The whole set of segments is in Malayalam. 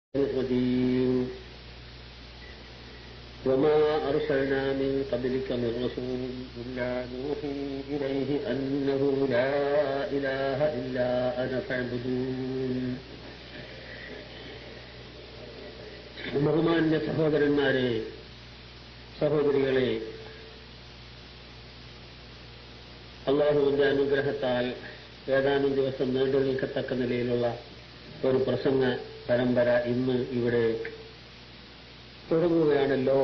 الرجيم وما أرسلنا من قبلك من رسول إلا نوحي إليه أنه لا إله إلا أنا فاعبدون ബഹുമാന്യ സഹോദരന്മാരെ സഹോദരികളെ അള്ളാഹുവിന്റെ അനുഗ്രഹത്താൽ ഏതാനും ദിവസം നീണ്ടു നിൽക്കത്തക്ക നിലയിലുള്ള ഒരു പ്രസംഗ പരമ്പര ഇന്ന് ഇവിടെ തുടങ്ങുകയാണല്ലോ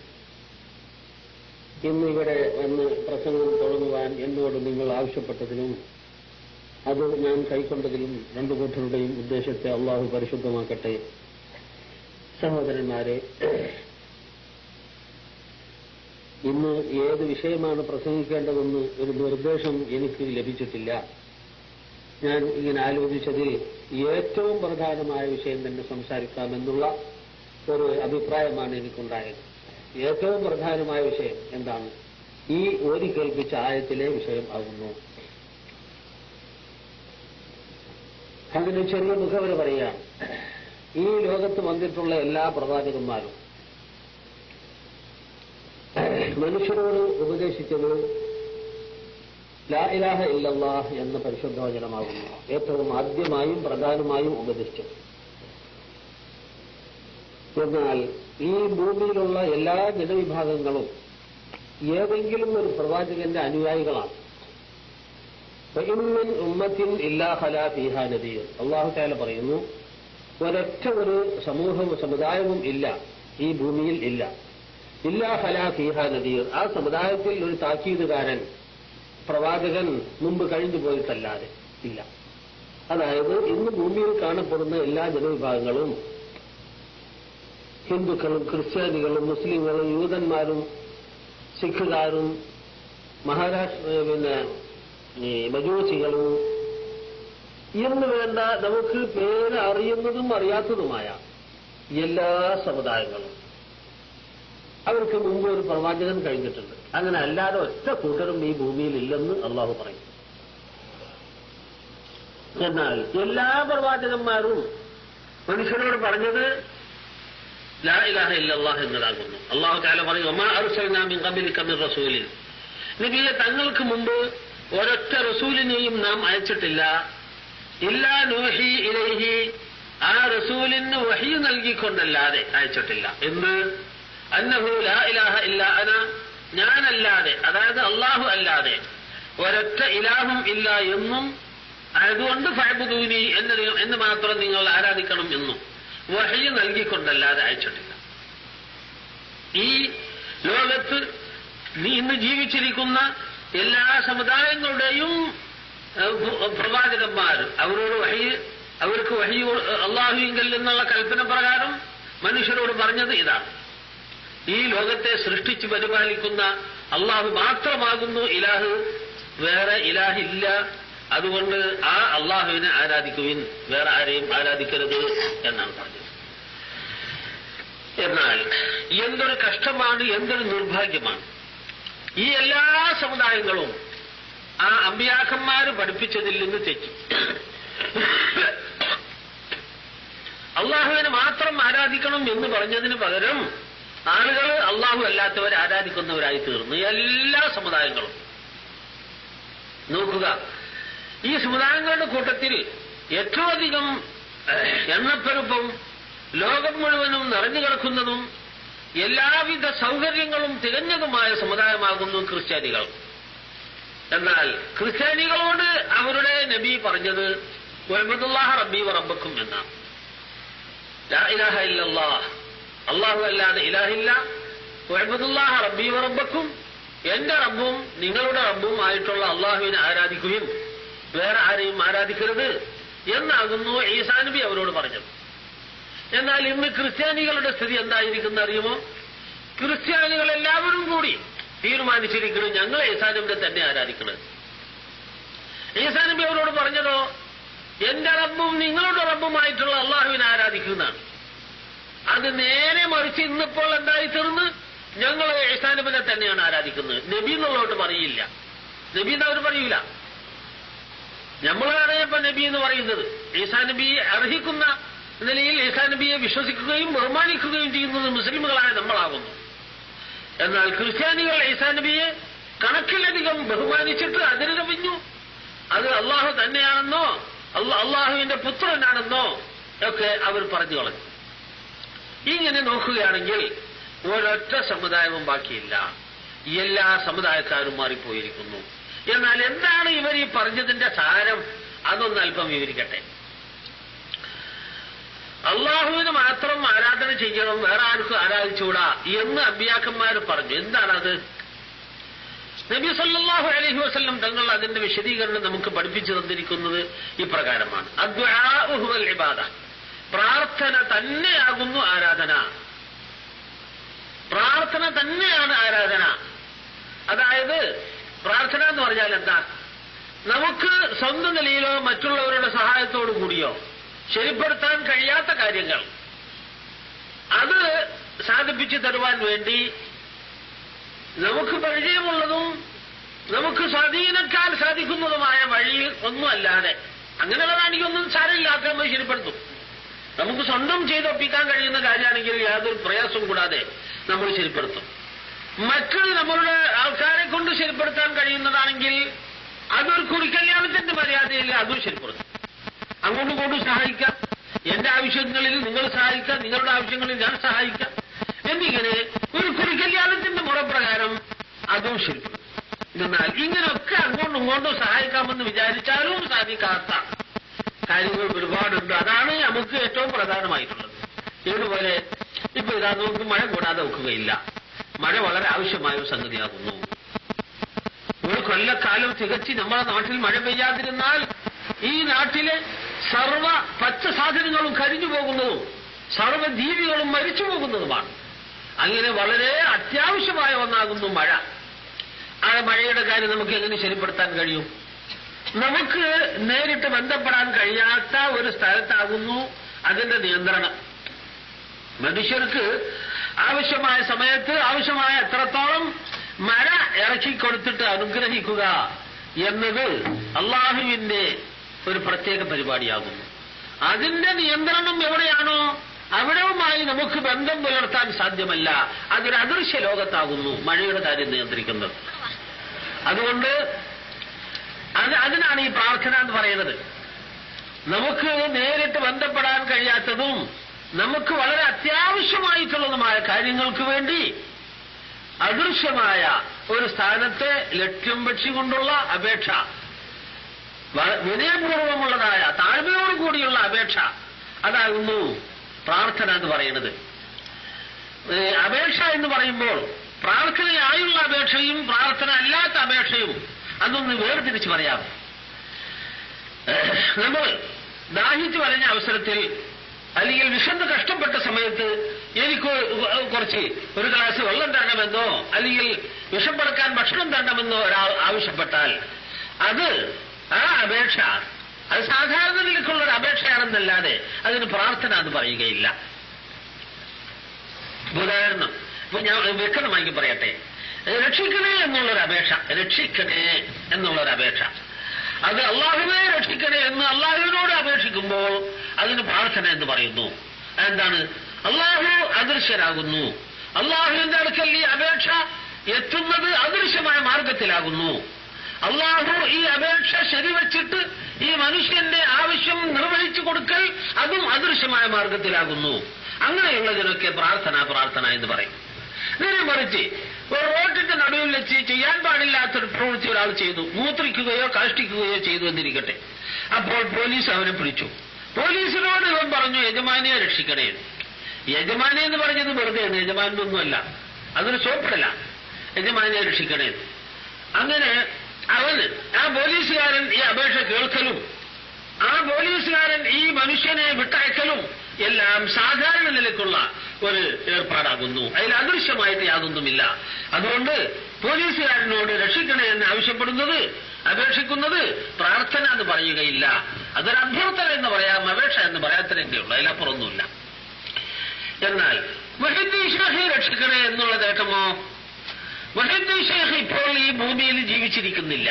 ഇന്ന് ഇവിടെ വന്ന് പ്രസംഗം തുടങ്ങുവാൻ എന്നോട് നിങ്ങൾ ആവശ്യപ്പെട്ടതിലും അത് ഞാൻ കൈക്കൊണ്ടതിലും രണ്ടു കൂട്ടരുടെയും ഉദ്ദേശത്തെ അള്ളാഹു പരിശുദ്ധമാക്കട്ടെ സഹോദരന്മാരെ ഇന്ന് ഏത് വിഷയമാണ് പ്രസംഗിക്കേണ്ടതെന്ന് ഒരു നിർദ്ദേശം എനിക്ക് ലഭിച്ചിട്ടില്ല ഞാൻ ഇങ്ങനെ ആലോചിച്ചതിൽ ഏറ്റവും പ്രധാനമായ വിഷയം തന്നെ സംസാരിക്കാമെന്നുള്ള ഒരു അഭിപ്രായമാണ് എനിക്കുണ്ടായത് ഏറ്റവും പ്രധാനമായ വിഷയം എന്താണ് ഈ ഓരി കേൾപ്പിച്ച ആയത്തിലെ വിഷയം ആകുന്നു അതിന് ചെറിയ മുഖവര പറയാം ഈ ലോകത്ത് വന്നിട്ടുള്ള എല്ലാ പ്രവാചകന്മാരും മനുഷ്യരോട് ഉപദേശിച്ചത് ലാ ഇലാഹ ഇല്ലല്ലാഹ് എന്ന പരിശുദ്ധവചനമാകുന്നു ഏറ്റവും ആദ്യമായും പ്രധാനമായും ഉപദേശിച്ചത് എന്നാൽ ഈ ഭൂമിയിലുള്ള എല്ലാ ജനവിഭാഗങ്ങളും ഏതെങ്കിലും ഒരു പ്രവാചകന്റെ അനുയായികളാണ് ഇമ്മൻ ഉമ്മത്തിൻ ഇല്ലാ ഹലാ ഫീഹാ നദിയും അള്ളാഹു താല പറയുന്നു ഒരൊറ്റ ഒരു സമൂഹവും സമുദായവും ഇല്ല ഈ ഭൂമിയിൽ ഇല്ല ഇല്ലാ ഹലാ ഫീഹാ നദീർ ആ സമുദായത്തിൽ ഒരു താക്കീതുകാരൻ പ്രവാചകൻ മുമ്പ് കഴിഞ്ഞു പോയിട്ടല്ലാതെ ഇല്ല അതായത് ഇന്ന് ഭൂമിയിൽ കാണപ്പെടുന്ന എല്ലാ ജനവിഭാഗങ്ങളും ഹിന്ദുക്കളും ക്രിസ്ത്യാനികളും മുസ്ലിങ്ങളും യൂതന്മാരും സിഖുകാരും മഹാരാഷ്ട്ര പിന്നെ ഈ മജൂസികളും എന്ന് വേണ്ട നമുക്ക് പേര് അറിയുന്നതും അറിയാത്തതുമായ എല്ലാ സമുദായങ്ങളും അവർക്ക് മുമ്പ് ഒരു പ്രവാചകൻ കഴിഞ്ഞിട്ടുണ്ട് അങ്ങനെ അല്ലാതെ ഒറ്റ കൂട്ടരും ഈ ഭൂമിയിൽ ഇല്ലെന്ന് അള്ളാഹു പറയും എന്നാൽ എല്ലാ പ്രവാചകന്മാരും മനുഷ്യരോട് പറഞ്ഞത് ലാ ഇലാഹ ഇല്ലല്ലാഹ് എന്നതാകുന്നു അള്ളാഹു താല പറയും ഒമാ അറുസൽനാമിൻ കബിലിക മിർ റസൂലിൻ നബിയെ തങ്ങൾക്ക് മുമ്പ് ഒരൊറ്റ റസൂലിനെയും നാം അയച്ചിട്ടില്ല ഇല്ലാ നൂഹി ഇലൈഹി ആ റസൂലിന് വഹി നൽകിക്കൊണ്ടല്ലാതെ അയച്ചിട്ടില്ല എന്ന് അന്നഹു ലാ ഇലാഹ ഇല്ല അന ഞാനല്ലാതെ അതായത് അള്ളാഹു അല്ലാതെ ഒരൊറ്റ ഇലാഹും ഇല്ല എന്നും അതുകൊണ്ട് ഫൈബുദൂനി എന്ന് എന്ന് മാത്രം നിങ്ങൾ ആരാധിക്കണം എന്നും വഹി നൽകിക്കൊണ്ടല്ലാതെ അയച്ചിട്ടില്ല ഈ ലോകത്ത് നീ ഇന്ന് ജീവിച്ചിരിക്കുന്ന എല്ലാ സമുദായങ്ങളുടെയും പ്രവാചകന്മാർ അവരോട് വഹി അവർക്ക് വഹി അള്ളാഹുവിങ്കൽ എന്നുള്ള കൽപ്പന പ്രകാരം മനുഷ്യരോട് പറഞ്ഞത് ഇതാണ് ഈ ലോകത്തെ സൃഷ്ടിച്ച് പരിപാലിക്കുന്ന അള്ളാഹു മാത്രമാകുന്നു ഇലാഹ് വേറെ ഇലാഹില്ല അതുകൊണ്ട് ആ അള്ളാഹുവിനെ ആരാധിക്കുവിൻ വേറെ ആരെയും ആരാധിക്കരുത് എന്നാണ് പറഞ്ഞത് എന്നാൽ എന്തൊരു കഷ്ടമാണ് എന്തൊരു നിർഭാഗ്യമാണ് ഈ എല്ലാ സമുദായങ്ങളും ആ അമ്പിയാക്കന്മാര് പഠിപ്പിച്ചതിൽ നിന്ന് തെറ്റി അള്ളാഹുവിനെ മാത്രം ആരാധിക്കണം എന്ന് പറഞ്ഞതിന് പകരം ആളുകൾ അള്ളാഹു അല്ലാത്തവരെ ആരാധിക്കുന്നവരായി തീർന്നു എല്ലാ സമുദായങ്ങളും നോക്കുക ഈ സമുദായങ്ങളുടെ കൂട്ടത്തിൽ ഏറ്റവും അധികം എണ്ണപ്പെരുപ്പം ലോകം മുഴുവനും നിറഞ്ഞു കിടക്കുന്നതും എല്ലാവിധ സൗകര്യങ്ങളും തികഞ്ഞതുമായ സമുദായമാകുന്നു ക്രിസ്ത്യാനികൾ എന്നാൽ ക്രിസ്ത്യാനികളോട് അവരുടെ നബി പറഞ്ഞത് മുഹമ്മദുല്ലാഹ റബ്ബി റബ്ബക്കും എന്നാണ് ലാ ഇലാഹ ഇല്ലല്ലാഹ് അള്ളാഹു അല്ലാതെ ഇലാഹില്ല മുഹമ്മദുല്ലാഹ റബ്ബി റബ്ബക്കും എന്റെ റബ്ബും നിങ്ങളുടെ റബ്ബും ആയിട്ടുള്ള അള്ളാഹുവിനെ ആരാധിക്കുകയും വേറെ ആരെയും ആരാധിക്കരുത് എന്നാകുന്നു ഈസാ നബി അവരോട് പറഞ്ഞത് എന്നാൽ ഇന്ന് ക്രിസ്ത്യാനികളുടെ സ്ഥിതി എന്തായിരിക്കുന്ന അറിയുമോ ക്രിസ്ത്യാനികൾ എല്ലാവരും കൂടി തീരുമാനിച്ചിരിക്കണം ഞങ്ങൾ ഈസാനബിനെ തന്നെ ആരാധിക്കണം ഈസാനബി അവരോട് പറഞ്ഞതോ എന്റെ റബ്ബും നിങ്ങളുടെ റബ്ബുമായിട്ടുള്ള അള്ളാഹുവിനെ ആരാധിക്കുന്നതാണ് അത് നേരെ മറിച്ച് ഇന്നിപ്പോൾ എന്തായി തീർന്ന് ഞങ്ങൾ ഈസാനബിനെ തന്നെയാണ് ആരാധിക്കുന്നത് നബി എന്നുള്ളോട്ട് പറയില്ല നബി എന്ന് അവർ പറയൂല നമ്മളാണ് ഇപ്പൊ നബി എന്ന് പറയുന്നത് ഈസാ നബി അർഹിക്കുന്ന നിലയിൽ ഈസാ നബിയെ വിശ്വസിക്കുകയും ബഹുമാനിക്കുകയും ചെയ്യുന്നത് മുസ്ലിമുകളായ നമ്മളാകുന്നു എന്നാൽ ക്രിസ്ത്യാനികൾ ഈസാ നബിയെ കണക്കിലധികം ബഹുമാനിച്ചിട്ട് അതിന് കവിഞ്ഞു അത് അള്ളാഹു തന്നെയാണെന്നോ അല്ല- അള്ളാഹുവിന്റെ പുത്രനാണെന്നോ ഒക്കെ അവർ പറഞ്ഞു കളഞ്ഞു ഇങ്ങനെ നോക്കുകയാണെങ്കിൽ ഒരൊറ്റ സമുദായവും ബാക്കിയില്ല എല്ലാ സമുദായക്കാരും മാറിപ്പോയിരിക്കുന്നു എന്നാൽ എന്താണ് ഇവർ ഈ പറഞ്ഞതിന്റെ സാരം അതൊന്ന് അല്പം വിവരിക്കട്ടെ അള്ളാഹുവിന് മാത്രം ആരാധന ചെയ്യണം വേറെ ആർക്കും ആരാധിച്ചുകൂടാ എന്ന് അമ്പിയാക്കന്മാർ പറഞ്ഞു എന്താണത് നബി സല്ലല്ലാഹു അലൈഹി വസല്ലം തങ്ങൾ അതിന്റെ വിശദീകരണം നമുക്ക് പഠിപ്പിച്ചു തന്നിരിക്കുന്നത് ഇപ്രകാരമാണ് അദ്ദുആഉ ഹുവൽ ഇബാദ പ്രാർത്ഥന തന്നെയാകുന്നു ആരാധന പ്രാർത്ഥന തന്നെയാണ് ആരാധന അതായത് പ്രാർത്ഥന എന്ന് പറഞ്ഞാൽ എന്താ നമുക്ക് സ്വന്തം നിലയിലോ മറ്റുള്ളവരുടെ സഹായത്തോടു കൂടിയോ ശരിപ്പെടുത്താൻ കഴിയാത്ത കാര്യങ്ങൾ അത് സാധിപ്പിച്ചു തരുവാൻ വേണ്ടി നമുക്ക് പരിചയമുള്ളതും നമുക്ക് സ്വാധീനക്കാൻ സാധിക്കുന്നതുമായ വഴി ഒന്നുമല്ലാതെ അങ്ങനെയുള്ളതാണെങ്കിൽ ഒന്നും സാരമില്ലാത്ത നമ്മൾ ശരിപ്പെടുത്തും നമുക്ക് സ്വന്തം ചെയ്തൊപ്പിക്കാൻ കഴിയുന്ന കാര്യമാണെങ്കിൽ യാതൊരു പ്രയാസവും കൂടാതെ നമ്മൾ ശരിപ്പെടുത്തും മറ്റ് നമ്മളുടെ ആൾക്കാരെ കൊണ്ട് ശരിപ്പെടുത്താൻ കഴിയുന്നതാണെങ്കിൽ അതൊരു കുടിക്കല്യാണത്തിന്റെ മര്യാദയില്ല അതും ശരിപ്പെടുത്തും അങ്ങോട്ടും ഇങ്ങോട്ടും സഹായിക്കാം എന്റെ ആവശ്യങ്ങളിൽ നിങ്ങൾ സഹായിക്കാം നിങ്ങളുടെ ആവശ്യങ്ങളിൽ ഞാൻ സഹായിക്കാം എന്നിങ്ങനെ ഒരു കുടിക്കല്യാണത്തിന്റെ മുറപ്രകാരം അതും ശരിപ്പെടുത്തും എന്നാൽ ഇങ്ങനെയൊക്കെ അങ്ങോട്ടും ഇങ്ങോട്ടും സഹായിക്കാമെന്ന് വിചാരിച്ചാലും സാധിക്കാത്ത കാര്യങ്ങൾ ഒരുപാടുണ്ട് അതാണ് നമുക്ക് ഏറ്റവും പ്രധാനമായിട്ടുള്ളത് ഇതുപോലെ ഇപ്പൊ ഇതാ നമുക്ക് മഴ കൂടാതെ വെക്കുകയില്ല മഴ വളരെ ആവശ്യമായ ഒരു സംഗതിയാകുന്നു ഒരു കൊല്ലക്കാലം തികച്ച് നമ്മുടെ നാട്ടിൽ മഴ പെയ്യാതിരുന്നാൽ ഈ നാട്ടിലെ സർവ പച്ച സാധനങ്ങളും കരിഞ്ഞു പോകുന്നതും സർവ ജീവികളും മരിച്ചു പോകുന്നതുമാണ് അങ്ങനെ വളരെ അത്യാവശ്യമായ ഒന്നാകുന്നു മഴ ആ മഴയുടെ കാര്യം നമുക്ക് എങ്ങനെ ശരിപ്പെടുത്താൻ കഴിയും നമുക്ക് നേരിട്ട് ബന്ധപ്പെടാൻ കഴിയാത്ത ഒരു സ്ഥലത്താകുന്നു അതിന്റെ നിയന്ത്രണം മനുഷ്യർക്ക് ആവശ്യമായ സമയത്ത് ആവശ്യമായ എത്രത്തോളം മഴ ഇറക്കി കൊടുത്തിട്ട് അനുഗ്രഹിക്കുക എന്നത് അള്ളാഹുവിന്റെ ഒരു പ്രത്യേക പരിപാടിയാകുന്നു അതിന്റെ നിയന്ത്രണം എവിടെയാണോ അവിടവുമായി നമുക്ക് ബന്ധം പുലർത്താൻ സാധ്യമല്ല അതൊരു അദൃശ്യ ലോകത്താകുന്നു മഴയുടെ കാര്യം നിയന്ത്രിക്കുന്നത് അതുകൊണ്ട് അത് അതിനാണ് ഈ പ്രാർത്ഥന എന്ന് പറയുന്നത് നമുക്ക് നേരിട്ട് ബന്ധപ്പെടാൻ കഴിയാത്തതും നമുക്ക് വളരെ അത്യാവശ്യമായിട്ടുള്ളതുമായ കാര്യങ്ങൾക്ക് വേണ്ടി അദൃശ്യമായ ഒരു സ്ഥാനത്തെ ലക്ഷ്യം വെച്ചുകൊണ്ടുള്ള അപേക്ഷ വ- വിനയപൂർവമുള്ളതായ താഴ്മയോട് കൂടിയുള്ള അപേക്ഷ അതാകുന്നു പ്രാർത്ഥന എന്ന് പറയുന്നത് ഏ, അപേക്ഷ എന്ന് പറയുമ്പോൾ പ്രാർത്ഥനയായുള്ള അപേക്ഷയും പ്രാർത്ഥന അല്ലാത്ത അപേക്ഷയും അതൊന്ന് വേർതിരിച്ച് പറയാം ഏഹ്, നമ്മൾ ദാഹിച്ചു വരഞ്ഞ അവസരത്തിൽ അല്ലെങ്കിൽ വിശന്ന് കഷ്ടപ്പെട്ട സമയത്ത് എനിക്ക് കുറച്ച് ഒരു ഗ്ലാസ് വെള്ളം തരണമെന്നോ അല്ലെങ്കിൽ വിഷപ്പെടുക്കാൻ ഭക്ഷണം തരണമെന്നോ ഒരാൾ ആവശ്യപ്പെട്ടാൽ അത് ആ അപേക്ഷ അത് സാധാരണ നിലയ്ക്കുള്ള ഒരു അപേക്ഷയാണെന്നല്ലാതെ അതിന് പ്രാർത്ഥന എന്ന് പറയുകയില്ല ഉദാഹരണം ഇപ്പൊ ഞാൻ വ്യക്തമാക്കി പറയട്ടെ രക്ഷിക്കണേ എന്നുള്ളൊരു അപേക്ഷ രക്ഷിക്കണേ എന്നുള്ളൊരു അപേക്ഷ അത് അള്ളാഹുവെ രക്ഷിക്കണേ എന്ന് അള്ളാഹുവിനോട് അപേക്ഷിക്കുമ്പോൾ അതിന് പ്രാർത്ഥന എന്ന് പറയുന്നു എന്താണ് അള്ളാഹു അദൃശ്യനാകുന്നു അള്ളാഹുവിന്റെ അടുക്കൽ ഈ അപേക്ഷ എത്തുന്നത് അദൃശ്യമായ മാർഗത്തിലാകുന്നു അള്ളാഹു ഈ അപേക്ഷ ശരിവച്ചിട്ട് ഈ മനുഷ്യന്റെ ആവശ്യം നിർവഹിച്ചു കൊടുക്കൽ അതും അദൃശ്യമായ മാർഗത്തിലാകുന്നു അങ്ങനെയുള്ളതിനൊക്കെ പ്രാർത്ഥന പ്രാർത്ഥന എന്ന് പറയും നേരെ മറിച്ച് ഒരു റോഡിന്റെ നടുവിൽ വെച്ച് ചെയ്യാൻ പാടില്ലാത്തൊരു പ്രവൃത്തി ഒരാൾ ചെയ്തു മൂത്രിക്കുകയോ കാഷ്ടിക്കുകയോ ചെയ്തു എന്നിരിക്കട്ടെ അപ്പോൾ പോലീസ് അവനെ പിടിച്ചു പോലീസിനോട് ഇവൻ പറഞ്ഞു യജമാനിയെ രക്ഷിക്കണേ എന്ന്. യജമാനി എന്ന് പറഞ്ഞത് വെറുതെ യജമാനൊന്നുമല്ല അതൊരു സോപ്പിടല യജമാനിയെ രക്ഷിക്കണേ എന്ന്. അങ്ങനെ അവന് ആ പോലീസുകാരൻ ഈ അപേക്ഷ കേൾക്കലും ആ പോലീസുകാരൻ ഈ മനുഷ്യനെ വിട്ടയക്കലും എല്ലാം സാധാരണ നിലയ്ക്കുള്ള ഒരു ഏർപ്പാടാകുന്നു അതിൽ അദൃശ്യമായിട്ട് യാതൊന്നുമില്ല അതുകൊണ്ട് പോലീസുകാരനോട് രക്ഷിക്കണേ എന്ന് ആവശ്യപ്പെടുന്നത് അപേക്ഷിക്കുന്നത് പ്രാർത്ഥന എന്ന് പറയുകയില്ല അതൊരു അഭ്യർത്ഥന എന്ന് പറയാം അപേക്ഷ എന്ന് പറയാത്തതിന്റെ ഉള്ളൂ അതിലപ്പുറമൊന്നുമില്ല എന്നാൽ മഹിദ്ദീൻ ഷാഹി രക്ഷിക്കണേ എന്നുള്ള നേട്ടമോ മഹിദ്ദീൻ ഷേഖ് ഇപ്പോൾ ഈ ഭൂമിയിൽ ജീവിച്ചിരിക്കുന്നില്ല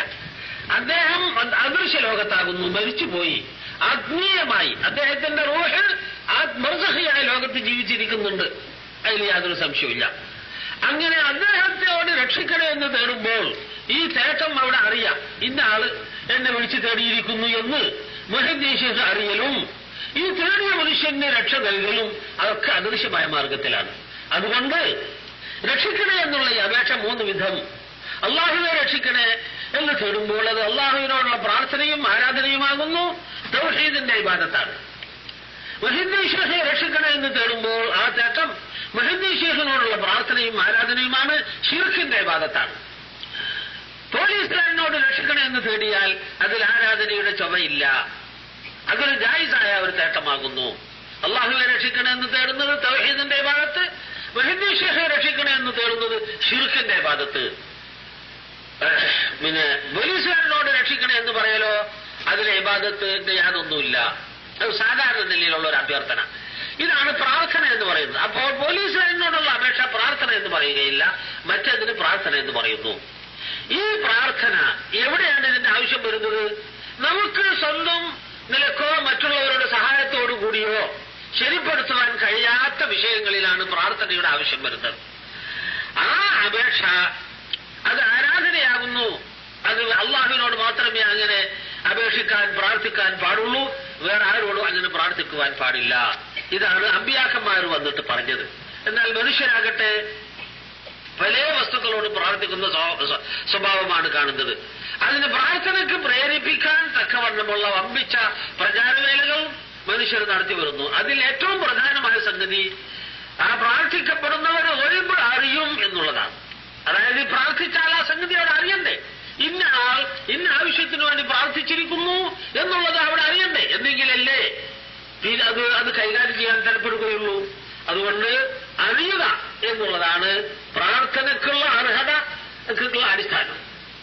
അദ്ദേഹം അദൃശ്യ ലോകത്താകുന്നു മരിച്ചുപോയി ആത്മീയമായി അദ്ദേഹത്തിന്റെ റൂഹ് ആ മർസഹിയായ ലോകത്ത് ജീവിച്ചിരിക്കുന്നുണ്ട് അതിൽ യാതൊരു സംശയമില്ല അങ്ങനെ അദ്ദേഹത്തോട് രക്ഷിക്കണേ എന്ന് തേടുമ്പോൾ ഈ തേട്ടം അവിടെ അറിയാം ഇന്ന ആള് എന്നെ വിളിച്ചു തേടിയിരിക്കുന്നു എന്ന് മഹദീശേഷ അറിയലും ഈ തേടിയ മനുഷ്യന് രക്ഷ നൽകലും അതൊക്കെ അദൃശ്യമായ മാർഗത്തിലാണ് അതുകൊണ്ട് രക്ഷിക്കണേ എന്നുള്ള ഈ അപേക്ഷ മൂന്ന് വിധം അള്ളാഹുവെ രക്ഷിക്കണേ എന്ന് തേടുമ്പോൾ അത് അള്ളാഹുവിനോടുള്ള പ്രാർത്ഥനയും ആരാധനയുമാകുന്നു തൗഹീദിന്റെ ഇബാദത്താണ് മഹിന്ദീശ്വരനെ രക്ഷിക്കണേ എന്ന് തേടുമ്പോൾ ആ തേട്ടം മഹിന്ദീശ്വരനോടുള്ള പ്രാർത്ഥനയും ആരാധനയുമാണ് ഷിർഖിന്റെ ഇബാദത്താണ് പോലീസുകാരനോട് രക്ഷിക്കണേ എന്ന് തേടിയാൽ അതിൽ ആരാധനയുടെ ചുമയില്ല അതൊരു ജായിസായ ഒരു തേട്ടമാകുന്നു അള്ളാഹുവിനെ രക്ഷിക്കണേ എന്ന് തേടുന്നത് തൗഹീദിന്റെ ഭാഗത്ത് മഹിന്ദീശ്വരനെ രക്ഷിക്കണേ എന്ന് തേടുന്നത് ഷിർഖിന്റെ ഭാഗത്ത് പിന്നെ പോലീസുകാരനോട് രക്ഷിക്കണേ എന്ന് പറയലോ അതിലെ ഇബാദത്തിന്റെ യാതൊന്നുമില്ല അത് സാധാരണ നിലയിലുള്ള ഒരു അഭ്യർത്ഥന ഇതാണ് പ്രാർത്ഥന എന്ന് പറയുന്നത് അപ്പോൾ പോലീസുകാരനോടുള്ള അപേക്ഷ പ്രാർത്ഥന എന്ന് പറയുകയില്ല മറ്റേതിന് പ്രാർത്ഥന എന്ന് പറയുന്നു ഈ പ്രാർത്ഥന എവിടെയാണ് ഇതിന്റെ ആവശ്യം വരുന്നത് നമുക്ക് സ്വന്തം നിലക്കോ മറ്റുള്ളവരുടെ സഹായത്തോടു കൂടിയോ ശരിപ്പെടുത്തുവാൻ കഴിയാത്ത വിഷയങ്ങളിലാണ് പ്രാർത്ഥനയുടെ ആവശ്യം വരുന്നത് ആ അപേക്ഷ അത് ആരാധനയാകുന്നു അത് അള്ളാഹുവിനോട് മാത്രമേ അങ്ങനെ അപേക്ഷിക്കാൻ പ്രാർത്ഥിക്കാൻ പാടുള്ളൂ വേറെ ആരോടും അങ്ങനെ പ്രാർത്ഥിക്കുവാൻ പാടില്ല ഇതാണ് അമ്പിയാക്കന്മാർ വന്നിട്ട് പറഞ്ഞത് എന്നാൽ മനുഷ്യരാകട്ടെ പല വസ്തുക്കളോട് പ്രാർത്ഥിക്കുന്ന സ്വ- സ്വ- സ്വഭാവമാണ് കാണുന്നത് അതിന് പ്രാർത്ഥനയ്ക്ക് പ്രേരിപ്പിക്കാൻ തക്കവണ്ണമുള്ള വമ്പിച്ച പ്രചാരവേലകൾ മനുഷ്യർ നടത്തി വരുന്നു അതിൽ ഏറ്റവും പ്രധാനമായ സംഗതി ആ പ്രാർത്ഥിക്കപ്പെടുന്നവർ ഒഴിവ് അറിയും എന്നുള്ളതാണ് അതായത് ഈ പ്രാർത്ഥിച്ചാൽ ആ സംഗതി അവിടെ അറിയണ്ടേ ഇന്ന ആൾ ഇന്ന ആവശ്യത്തിന് വേണ്ടി പ്രാർത്ഥിച്ചിരിക്കുന്നു എന്നുള്ളത് അവിടെ അറിയണ്ടേ എന്തെങ്കിലല്ലേ പിന്നെ അത് അത് കൈകാര്യം ചെയ്യാൻ തലപ്പെടുകയുള്ളൂ അതുകൊണ്ട് അറിയുക എന്നുള്ളതാണ് പ്രാർത്ഥനക്കുള്ള അർഹതക്കുള്ള അടിസ്ഥാനം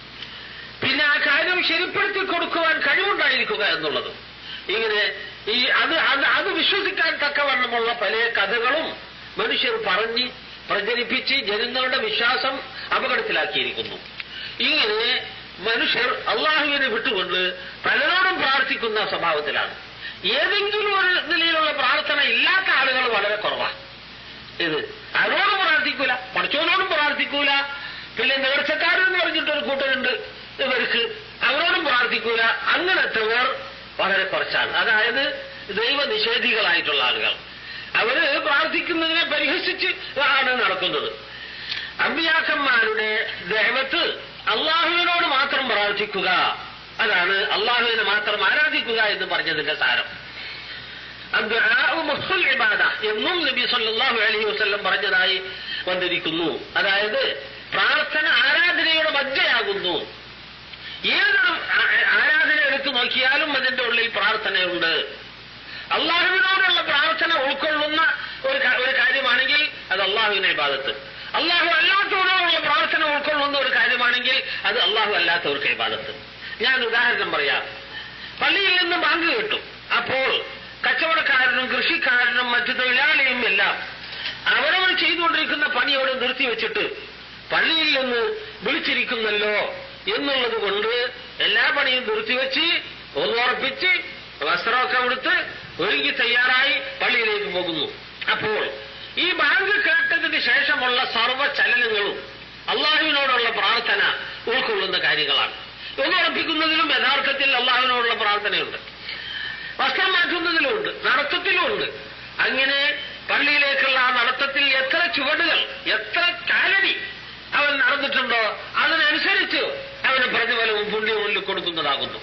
പിന്നെ ആ കാര്യം ശരിപ്പെടുത്തി കൊടുക്കുവാൻ കഴിവുണ്ടായിരിക്കുക എന്നുള്ളത് ഇങ്ങനെ ഈ അത് അത് അത് വിശ്വസിക്കാൻ തക്കവണ്ണമുള്ള പല കഥകളും മനുഷ്യർ പറഞ്ഞ് പ്രചരിപ്പിച്ച് ജനങ്ങളുടെ വിശ്വാസം അപകടത്തിലാക്കിയിരിക്കുന്നു ഇങ്ങനെ മനുഷ്യർ അള്ളാഹുവിനെ വിട്ടുകൊണ്ട് പലരോടും പ്രാർത്ഥിക്കുന്ന സ്വഭാവത്തിലാണ് ഏതെങ്കിലും ഒരു നിലയിലുള്ള പ്രാർത്ഥന ഇല്ലാത്ത ആളുകൾ വളരെ കുറവാണ് ഇത് ആരോടും പ്രാർത്ഥിക്കൂല പഠിച്ചവനോടും പ്രാർത്ഥിക്കൂല പിന്നെ നേർച്ചക്കാരെന്ന് പറഞ്ഞിട്ടൊരു കൂട്ടരുണ്ട് ഇവർക്ക് അവരോടും പ്രാർത്ഥിക്കൂല അങ്ങനത്തെ പേർ വളരെ കുറച്ചാണ് അതായത് ദൈവനിഷേധികളായിട്ടുള്ള ആളുകൾ അവര് പ്രാർത്ഥിക്കുന്നതിനെ പരിഹസിച്ച് ആണ് നടക്കുന്നത് അമ്പിയാക്കന്മാരുടെ ദേവത്ത് അള്ളാഹുവിനോട് മാത്രം പ്രാർത്ഥിക്കുക അതാണ് അള്ളാഹുവിനെ മാത്രം ആരാധിക്കുക എന്ന് പറഞ്ഞതിന്റെ സാരം അദ്ദുആഉ മുഹ്സുൽ ഇബാദ എന്നും നബി സല്ലല്ലാഹു അലൈഹി വസല്ലം പറഞ്ഞതായി വന്നിരിക്കുന്നു അതായത് പ്രാർത്ഥന ആരാധനയുടെ മജ്ജയാകുന്നു ഏത് ആ- ആരാധന എടുത്തു നോക്കിയാലും അതിന്റെ ഉള്ളിൽ പ്രാർത്ഥനയുണ്ട് അള്ളാഹുവിനോടുള്ള പ്രാർത്ഥന ഉൾക്കൊള്ളുന്ന ഒരു കാ- ഒരു കാര്യമാണെങ്കിൽ അത് അള്ളാഹുവിനെ ഇബാദത്ത് അള്ളാഹു അല്ലാത്തവരോടുള്ള പ്രാർത്ഥന ഉൾക്കൊള്ളുന്ന ഒരു കാര്യമാണെങ്കിൽ അത് അള്ളാഹു അല്ലാത്തവർക്ക് ഇബാദത്ത് ഞാൻ ഉദാഹരണം പറയാം പള്ളിയിൽ നിന്ന് ബാങ്ക് കിട്ടും അപ്പോൾ കച്ചവടക്കാരനും കൃഷിക്കാരനും മറ്റു തൊഴിലാളിയും എല്ലാം അവരവർ ചെയ്തുകൊണ്ടിരിക്കുന്ന പണി അവിടെ നിർത്തിവെച്ചിട്ട് പള്ളിയിൽ നിന്ന് വിളിച്ചിരിക്കുന്നല്ലോ എന്നുള്ളത് കൊണ്ട് എല്ലാ പണിയും നിർത്തിവെച്ച് ഒന്നുറപ്പിച്ച് വസ്ത്രമൊക്കെ കൊടുത്ത് ഒരുങ്ങി തയ്യാറായി പള്ളിയിലേക്ക് പോകുന്നു അപ്പോൾ ഈ ബാങ്ക് കേട്ടതിന് ശേഷമുള്ള സർവ്വ ചലനങ്ങളും അള്ളാഹുവിനോടുള്ള പ്രാർത്ഥന ഉൾക്കൊള്ളുന്ന കാര്യങ്ങളാണ് ഒന്നുറപ്പിക്കുന്നതിലും യഥാർത്ഥത്തിൽ അള്ളാഹുവിനോടുള്ള പ്രാർത്ഥനയുണ്ട് വസ്ത്രം മാറ്റുന്നതിലുമുണ്ട് നടത്തത്തിലുമുണ്ട് അങ്ങനെ പള്ളിയിലേക്കുള്ള ആ നടത്തത്തിൽ എത്ര ചുവടുകൾ എത്ര കാലടി അവൻ നടന്നിട്ടുണ്ടോ അതിനനുസരിച്ച് അവന് പ്രതിഫലവും പുണ്യവും ഉള്ളിൽ കൊടുക്കുന്നതാകുന്നു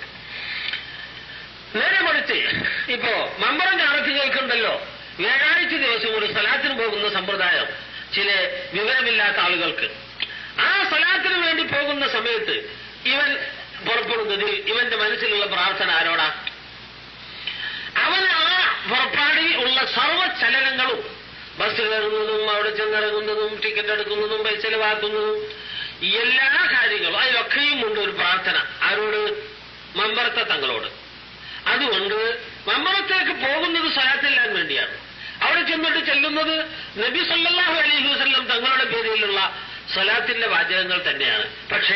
നേരെ മറിച്ച് ഇപ്പോ മമ്പറം ഞായറാഴ്ച കേൾക്കുന്നുണ്ടല്ലോ വ്യാഴാഴ്ച ദിവസം ഒരു സ്ഥലത്തിന് പോകുന്ന സമ്പ്രദായം ചില വിവരമില്ലാത്ത ആളുകൾക്ക് ആ സ്ഥലത്തിന് വേണ്ടി പോകുന്ന സമയത്ത് ഇവൻ പുറപ്പെടുന്നതിൽ ഇവന്റെ മനസ്സിലുള്ള പ്രാർത്ഥന ആരോടാ അവൻ ആ പുറപ്പാടിൽ ഉള്ള സർവ്വ ചലനങ്ങളും ബസ് കയറുന്നതും അവിടെ ചെന്നിറങ്ങുന്നതും ടിക്കറ്റ് എടുക്കുന്നതും പൈസ ചെലവാക്കുന്നതും ഈ എല്ലാ കാര്യങ്ങളും അതിലൊക്കെയും ഉണ്ട് ഒരു പ്രാർത്ഥന ആരോട് മമ്പറത്തെ തങ്ങളോട് അതുകൊണ്ട് മമ്പറത്തേക്ക് പോകുന്നത് സ്വലാത്തില്ലാൻ വേണ്ടിയാണ് അവിടെ ചെന്നിട്ട് ചെല്ലുന്നത് നബി സല്ലല്ലാഹു അലൈഹി വസല്ലം തങ്ങളുടെ പേരിലുള്ള സ്വലാത്തിന്റെ വാചകങ്ങൾ തന്നെയാണ് പക്ഷേ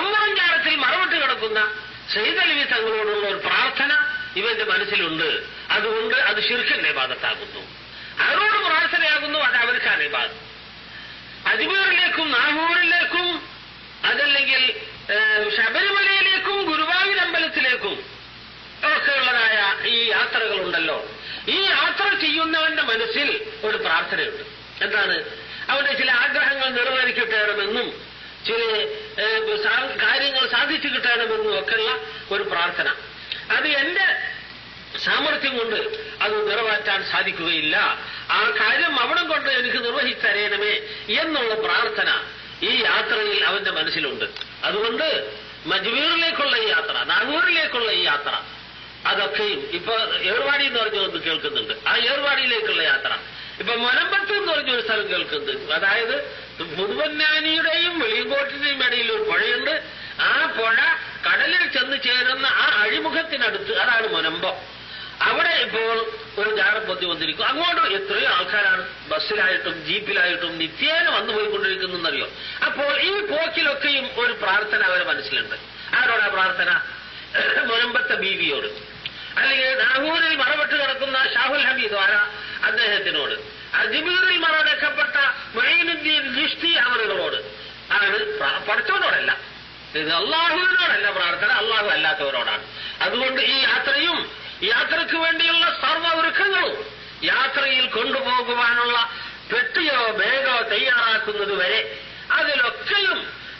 മമ്മറഞ്ചാരത്തിൽ മറവിട്ട് കിടക്കുന്ന സെയ്ദ് അലവി തങ്ങളോടുള്ള ഒരു പ്രാർത്ഥന ഇവന്റെ മനസ്സിലുണ്ട് അതുകൊണ്ട് അത് ശിർക്കിന്റെ ഇബാദത്താകുന്നു ആരോട് പ്രാർത്ഥനയാകുന്നു അത് അവർക്കാണ് ഇബാദത്ത് അജ്മീറിലേക്കും നാഹൂറിലേക്കും അതല്ലെങ്കിൽ ഏഹ്, ശബരിമലയിലേക്കും ഗുരുവായൂർ അമ്പലത്തിലേക്കും ഒക്കെയുള്ളതായ ഈ യാത്രകളുണ്ടല്ലോ ഈ യാത്ര ചെയ്യുന്നവന്റെ മനസ്സിൽ ഒരു പ്രാർത്ഥനയുണ്ട് എന്താണ് അവന്റെ ചില ആഗ്രഹങ്ങൾ നിറവേറിക്കിട്ടണമെന്നും ചില ഏഹ്, സാ- കാര്യങ്ങൾ സാധിച്ചു കിട്ടണമെന്നും ഒക്കെയുള്ള ഒരു പ്രാർത്ഥന അത് എന്റെ സാമർഥ്യം കൊണ്ട് അത് നിറവേറ്റാൻ സാധിക്കുകയില്ല ആ കാര്യം അവിടം കൊണ്ട് എനിക്ക് നിർവഹിച്ചറിയണമേ എന്നുള്ള പ്രാർത്ഥന ഈ യാത്രയിൽ അവന്റെ മനസ്സിലുണ്ട് അതുകൊണ്ട് മജ്മീറിലേക്കുള്ള ഈ യാത്ര നാഗൂറിലേക്കുള്ള ഈ യാത്ര അതൊക്കെയും ഇപ്പൊ ഏർവാടി എന്ന് പറഞ്ഞ ഒന്ന് കേൾക്കുന്നുണ്ട് ആ ഏർവാടിയിലേക്കുള്ള യാത്ര ഇപ്പൊ മലമ്പത്ത് എന്ന് പറഞ്ഞ ഒരു സ്ഥലം കേൾക്കുന്നുണ്ട് അതായത് പുതുവന്നാനിയുടെയും വെളിയങ്കോട്ടിന്റെയും ഇടയിൽ ഒരു പുഴയുണ്ട് ആ പുഴ കടലിൽ ചെന്ന് ചേരുന്ന ആ അഴിമുഖത്തിനടുത്ത് അതാണ് മുനമ്പം അവിടെ ഇപ്പോൾ ഒരു ജാറപ്പൊത്തി വന്നിരിക്കും അങ്ങോട്ട് എത്രയോ ആൾക്കാരാണ് ബസ്സിലായിട്ടും ജീപ്പിലായിട്ടും നിത്യേന വന്നു പോയിക്കൊണ്ടിരിക്കുന്നറിയോ അപ്പോൾ ഈ പോക്കിലൊക്കെയും ഒരു പ്രാർത്ഥന അവരെ മനസ്സിലുണ്ട് ആരോടാ പ്രാർത്ഥന മുനമ്പത്തെ ബീവിയോട് അല്ലെങ്കിൽ നാഗൂരിൽ മറവിട്ട് കിടക്കുന്ന ഷാഹുൽ ഹമീദ് ആരാ അദ്ദേഹത്തിനോട് അജ്മീറിൽ മറടക്കപ്പെട്ട മൊയ്നുദ്ദീൻ ജിഷ്ടി അവരുകളോട് ആണ് പ്ര- പഠിച്ചവനോടല്ല ഇത് അള്ളാഹുവിനോടല്ല പ്രാർത്ഥന അള്ളാഹു അല്ലാത്തവരോടാണ് അതുകൊണ്ട് ഈ യാത്രയും യാത്രയ്ക്ക് വേണ്ടിയുള്ള സർവ്വ ഒരുക്കങ്ങളും യാത്രയിൽ കൊണ്ടുപോകുവാനുള്ള പെട്ടിയോ ബാഗോ തയ്യാറാക്കുന്നത് വരെ അതിലൊക്കെയും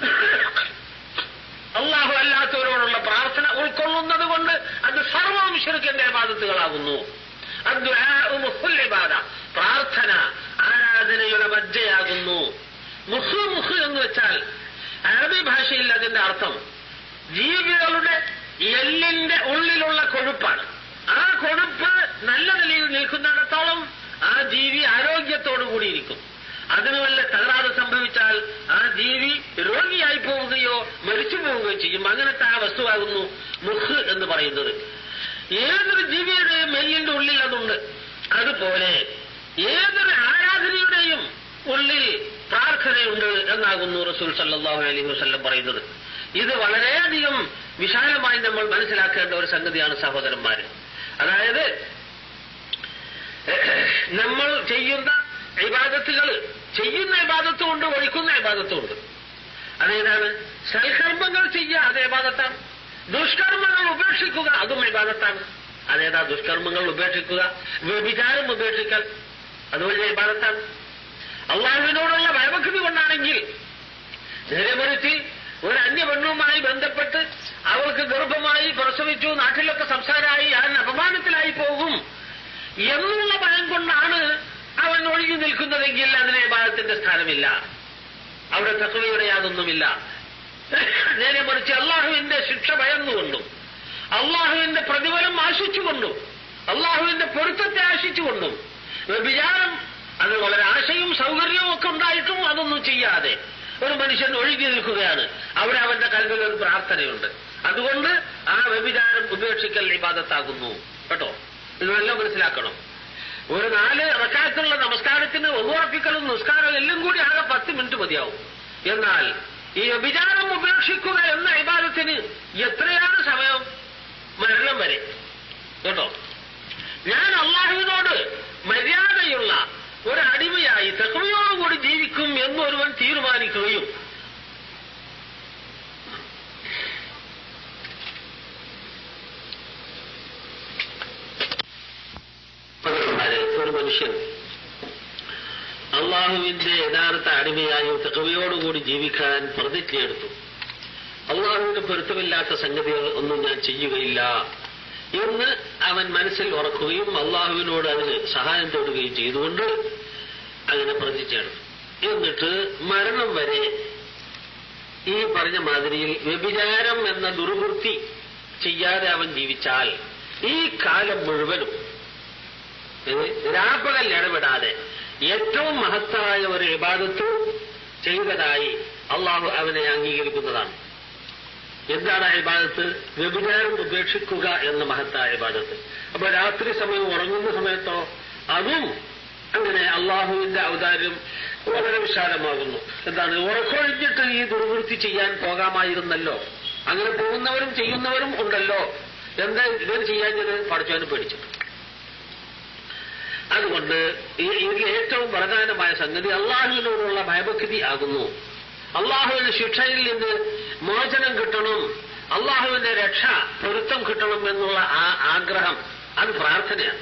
അള്ളാഹു അല്ലാത്തവരോടുള്ള പ്രാർത്ഥന ഉൾക്കൊള്ളുന്നത് കൊണ്ട് അത് സർവവും ശിർക്കിന്റെ ബാധത്തുകളാകുന്നു ബാധ പ്രാർത്ഥന ആരാധനയുടെ മജ്ജയാകുന്നു മുഹ് മുഹ് എന്ന് വെച്ചാൽ അറബി ഭാഷയിൽ അതിന്റെ അർത്ഥം ജീവികളുടെ എല്ലിന്റെ ഉള്ളിലുള്ള കൊഴുപ്പാണ് ആ കൊഴുപ്പ് നല്ല നിലയിൽ നിൽക്കുന്നിടത്തോളം ആ ജീവി ആരോഗ്യത്തോടു കൂടിയിരിക്കും അതിന് വല്ല തകരാറ് സംഭവിച്ചാൽ ആ ജീവി രോഗിയായി പോവുകയോ മരിച്ചു പോവുകയോ ചെയ്യും അങ്ങനത്തെ ആ വസ്തുവാകുന്നു മുഹ് എന്ന് പറയുന്നത് ഏതൊരു ജീവിയുടെയും മെല്ലിന്റെ ഉള്ളിൽ അതുണ്ട് അതുപോലെ ഏതൊരു ആരാധനയുടെയും ഉള്ളിൽ പ്രാർത്ഥനയുണ്ട് എന്നാകുന്നു റസൂൽ സല്ലല്ലാഹു അലൈഹി വസല്ലം പറയുന്നത് ഇത് വളരെയധികം വിശാലമായി നമ്മൾ മനസ്സിലാക്കേണ്ട ഒരു സംഗതിയാണ് സഹോദരന്മാര് അതായത് നമ്മൾ ചെയ്യുന്ന ഇബാദത്തുകൾ ചെയ്യുന്ന ഇബാദത്തുമുണ്ട് ഒഴിക്കുന്ന ഇബാദത്തുമുണ്ട് അതേതാണ് സൽക്കർമ്മങ്ങൾ ചെയ്യുക അത് ഇബാദത്താണ് ദുഷ്കർമ്മങ്ങൾ ഉപേക്ഷിക്കുക അതും ഇബാദത്താണ് അതേതാ ദുഷ്കർമ്മങ്ങൾ ഉപേക്ഷിക്കുക വ്യഭിചാരം ഉപേക്ഷിക്കൽ അത് വലിയ ഇബാദത്താണ് അള്ളാഹുവിനോടുള്ള ഭയഭക്തി കൊണ്ടാണെങ്കിൽ നേരെ മറിച്ച് ഒരു അന്യ പെണ്ണുമായി ബന്ധപ്പെട്ട് അവൾക്ക് ഗർഭമായി പ്രസവിച്ചു നാട്ടിലൊക്കെ സംസാരമായി ഞാൻ അപമാനത്തിലായി പോകും എന്നുള്ള ഭയം കൊണ്ടാണ് അവൻ ഒഴിഞ്ഞു നിൽക്കുന്നതെങ്കിൽ അതിന് ഭാഗത്തിന്റെ സ്ഥാനമില്ല അവിടെ തത്വയുടെ യാതൊന്നുമില്ല നേരെ മറിച്ച് അള്ളാഹുവിന്റെ ശിക്ഷ ഭയന്നുകൊണ്ടും അള്ളാഹുവിന്റെ പ്രതിഫലം ആശിച്ചുകൊണ്ടും അള്ളാഹുവിന്റെ പൊരുത്തത്തെ ആശിച്ചുകൊണ്ടും വ്യഭിചാരം അത് വളരെ ആശയും സൗകര്യവും ഒക്കെ ഉണ്ടായിട്ടും അതൊന്നും ചെയ്യാതെ ഒരു മനുഷ്യൻ ഒഴുകി നിൽക്കുകയാണ് അവിടെ അവന്റെ കൽവിൽ ഒരു പ്രാർത്ഥനയുണ്ട് അതുകൊണ്ട് ആ വ്യഭിചാരം ഉപേക്ഷിക്കൽ ഇബാദത്താകുന്നു കേട്ടോ ഇത് നല്ല മനസ്സിലാക്കണം ഒരു നാല് റക്കാത്തുള്ള നമസ്കാരത്തിന് ഒന്നുറപ്പിക്കലും നിസ്കാരവും എല്ലാം കൂടി ആകെ പത്ത് മിനിറ്റ് മതിയാവും എന്നാൽ ഈ വ്യഭിചാരം ഉപേക്ഷിക്കുക എന്ന ഇബാദത്തിന് എത്രയാണ് സമയം മരണം വരെ കേട്ടോ ഞാൻ അള്ളാഹുവിനോട് മര്യാദയുള്ള ഒരു അടിമയായി തെക്കുമയോടുകൂടി ജീവിക്കും എന്നൊരുവൻ തീരുമാനിക്കുകയും അത് ഒരു മനുഷ്യൻ അള്ളാഹുവിന്റെ യഥാർത്ഥ അടിമയായി തെക്കുവയോടുകൂടി ജീവിക്കാൻ പ്രതിജ്ഞയെടുത്തു അള്ളാഹുവിന് പൊരുത്തമില്ലാത്ത സംഗതികൾ ഒന്നും ഞാൻ ചെയ്യുകയില്ല എന്ന് അവൻ മനസ്സിൽ ഉറക്കുകയും അള്ളാഹുവിനോട് അതിന് സഹായം തേടുകയും ചെയ്തുകൊണ്ട് അങ്ങനെ പ്രതിജ്ഞയെടുത്തു എന്നിട്ട് മരണം വരെ ഈ പറഞ്ഞ മാതിരിയിൽ വ്യഭിചാരം എന്ന ദുർവൃത്തി ചെയ്യാതെ അവൻ ജീവിച്ചാൽ ഈ കാലം മുഴുവനും ഇത് രാപ്പകൽ ഇടപെടാതെ ഏറ്റവും മഹത്തായ ഒരു ഇബാദത്ത് ചെയ്തതായി അള്ളാഹു അവനെ അംഗീകരിക്കുന്നതാണ് എന്താണ് ആ ഇബാദത്ത് വ്യഭിചാരം ഉപേക്ഷിക്കുക എന്ന മഹത്തായ ഇബാദത്ത് അപ്പൊ രാത്രി സമയം ഉറങ്ങുന്ന സമയത്തോ അതും അങ്ങനെ അള്ളാഹുവിന്റെ ഔദാര്യം വളരെ വിശാലമാകുന്നു എന്താണ് ഉറക്കൊഴിഞ്ഞിട്ട് ഈ ദുർവൃത്തി ചെയ്യാൻ പോകാമായിരുന്നല്ലോ അങ്ങനെ പോകുന്നവരും ചെയ്യുന്നവരും ഉണ്ടല്ലോ എന്താ ഇവർ ചെയ്യാഞ്ഞത് പഠിച്ചവന് പേടിച്ചിട്ട് അതുകൊണ്ട് ഈ- ഇതിൽ ഏറ്റവും പ്രധാനമായ സംഗതി അള്ളാഹുവിനോടുള്ള ഭയഭക്തി ആകുന്നു അള്ളാഹുവിന്റെ ശിക്ഷയിൽ നിന്ന് മോചനം കിട്ടണം അള്ളാഹുവിന്റെ രക്ഷ പൊരുത്തം കിട്ടണം എന്നുള്ള ആ ആഗ്രഹം അത് പ്രാർത്ഥനയാണ്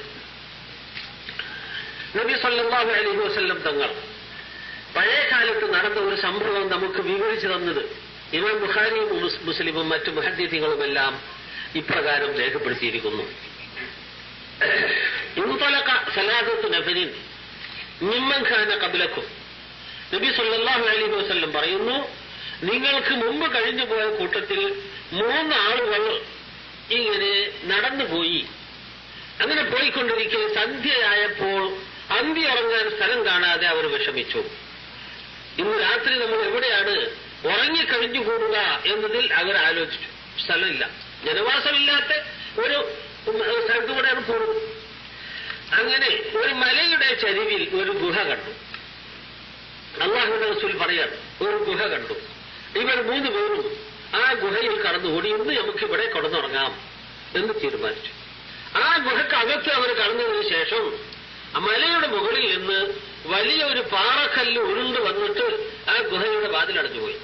നബി സല്ലല്ലാഹു അലൈഹി വസല്ലം തങ്ങൾ പഴയ കാലത്ത് നടന്ന ഒരു സംഭവം നമുക്ക് വിവരിച്ചു തന്നത് ഇമാം ബുഖാരിയും മുസ്- മുസ്ലിമും മറ്റു മുഹദ്ദീഥികളുമെല്ലാം ഇപ്രകാരം രേഖപ്പെടുത്തിയിരിക്കുന്നു ഇൻതലക സലാദത്ത് നഫരിൻ മിമ്മൻ ഖാന കബലക്കും നബി സല്ലല്ലാഹു അലൈഹി വസല്ലം പറയുന്നു നിങ്ങൾക്ക് മുമ്പ് കഴിഞ്ഞു പോയ കൂട്ടത്തിൽ മൂന്ന് ആളുകൾ ഇങ്ങനെ നടന്നുപോയി അങ്ങനെ പോയിക്കൊണ്ടിരിക്കെ സന്ധ്യയായപ്പോൾ അന്തി ഇറങ്ങാൻ സ്ഥലം കാണാതെ അവർ വിഷമിച്ചു ഇന്ന് രാത്രി നമ്മൾ എവിടെയാണ് ഉറങ്ങിക്കഴിഞ്ഞുകൂടുക എന്നതിൽ അവർ ആലോചിച്ചു സ്ഥലമില്ല ജനവാസമില്ലാത്ത ഒരു ഉം, സ്ഥലത്ത് കൂടെയാണ് പോകുന്നത് അങ്ങനെ ഒരു മലയുടെ ചരിവിൽ ഒരു ഗുഹ കണ്ടു അള്ളാഹുവിന്റെ റസൂൽ പറയാണ് ഒരു ഗുഹ കണ്ടു ഇവർ മൂന്ന് പേരും ആ ഗുഹയിൽ കടന്നുകൂടി ഇന്ന് നമുക്ക് ഇവിടെ കടന്നുറങ്ങാം എന്ന് തീരുമാനിച്ചു ആ ഗുഹക്കകത്ത് അവർ കടന്നതിന് ശേഷം ആ മലയുടെ മുകളിൽ നിന്ന് വലിയ ഒരു പാറക്കല്ല് ഉരുണ്ട് വന്നിട്ട് ആ ഗുഹയുടെ വാതിലടഞ്ഞുപോയി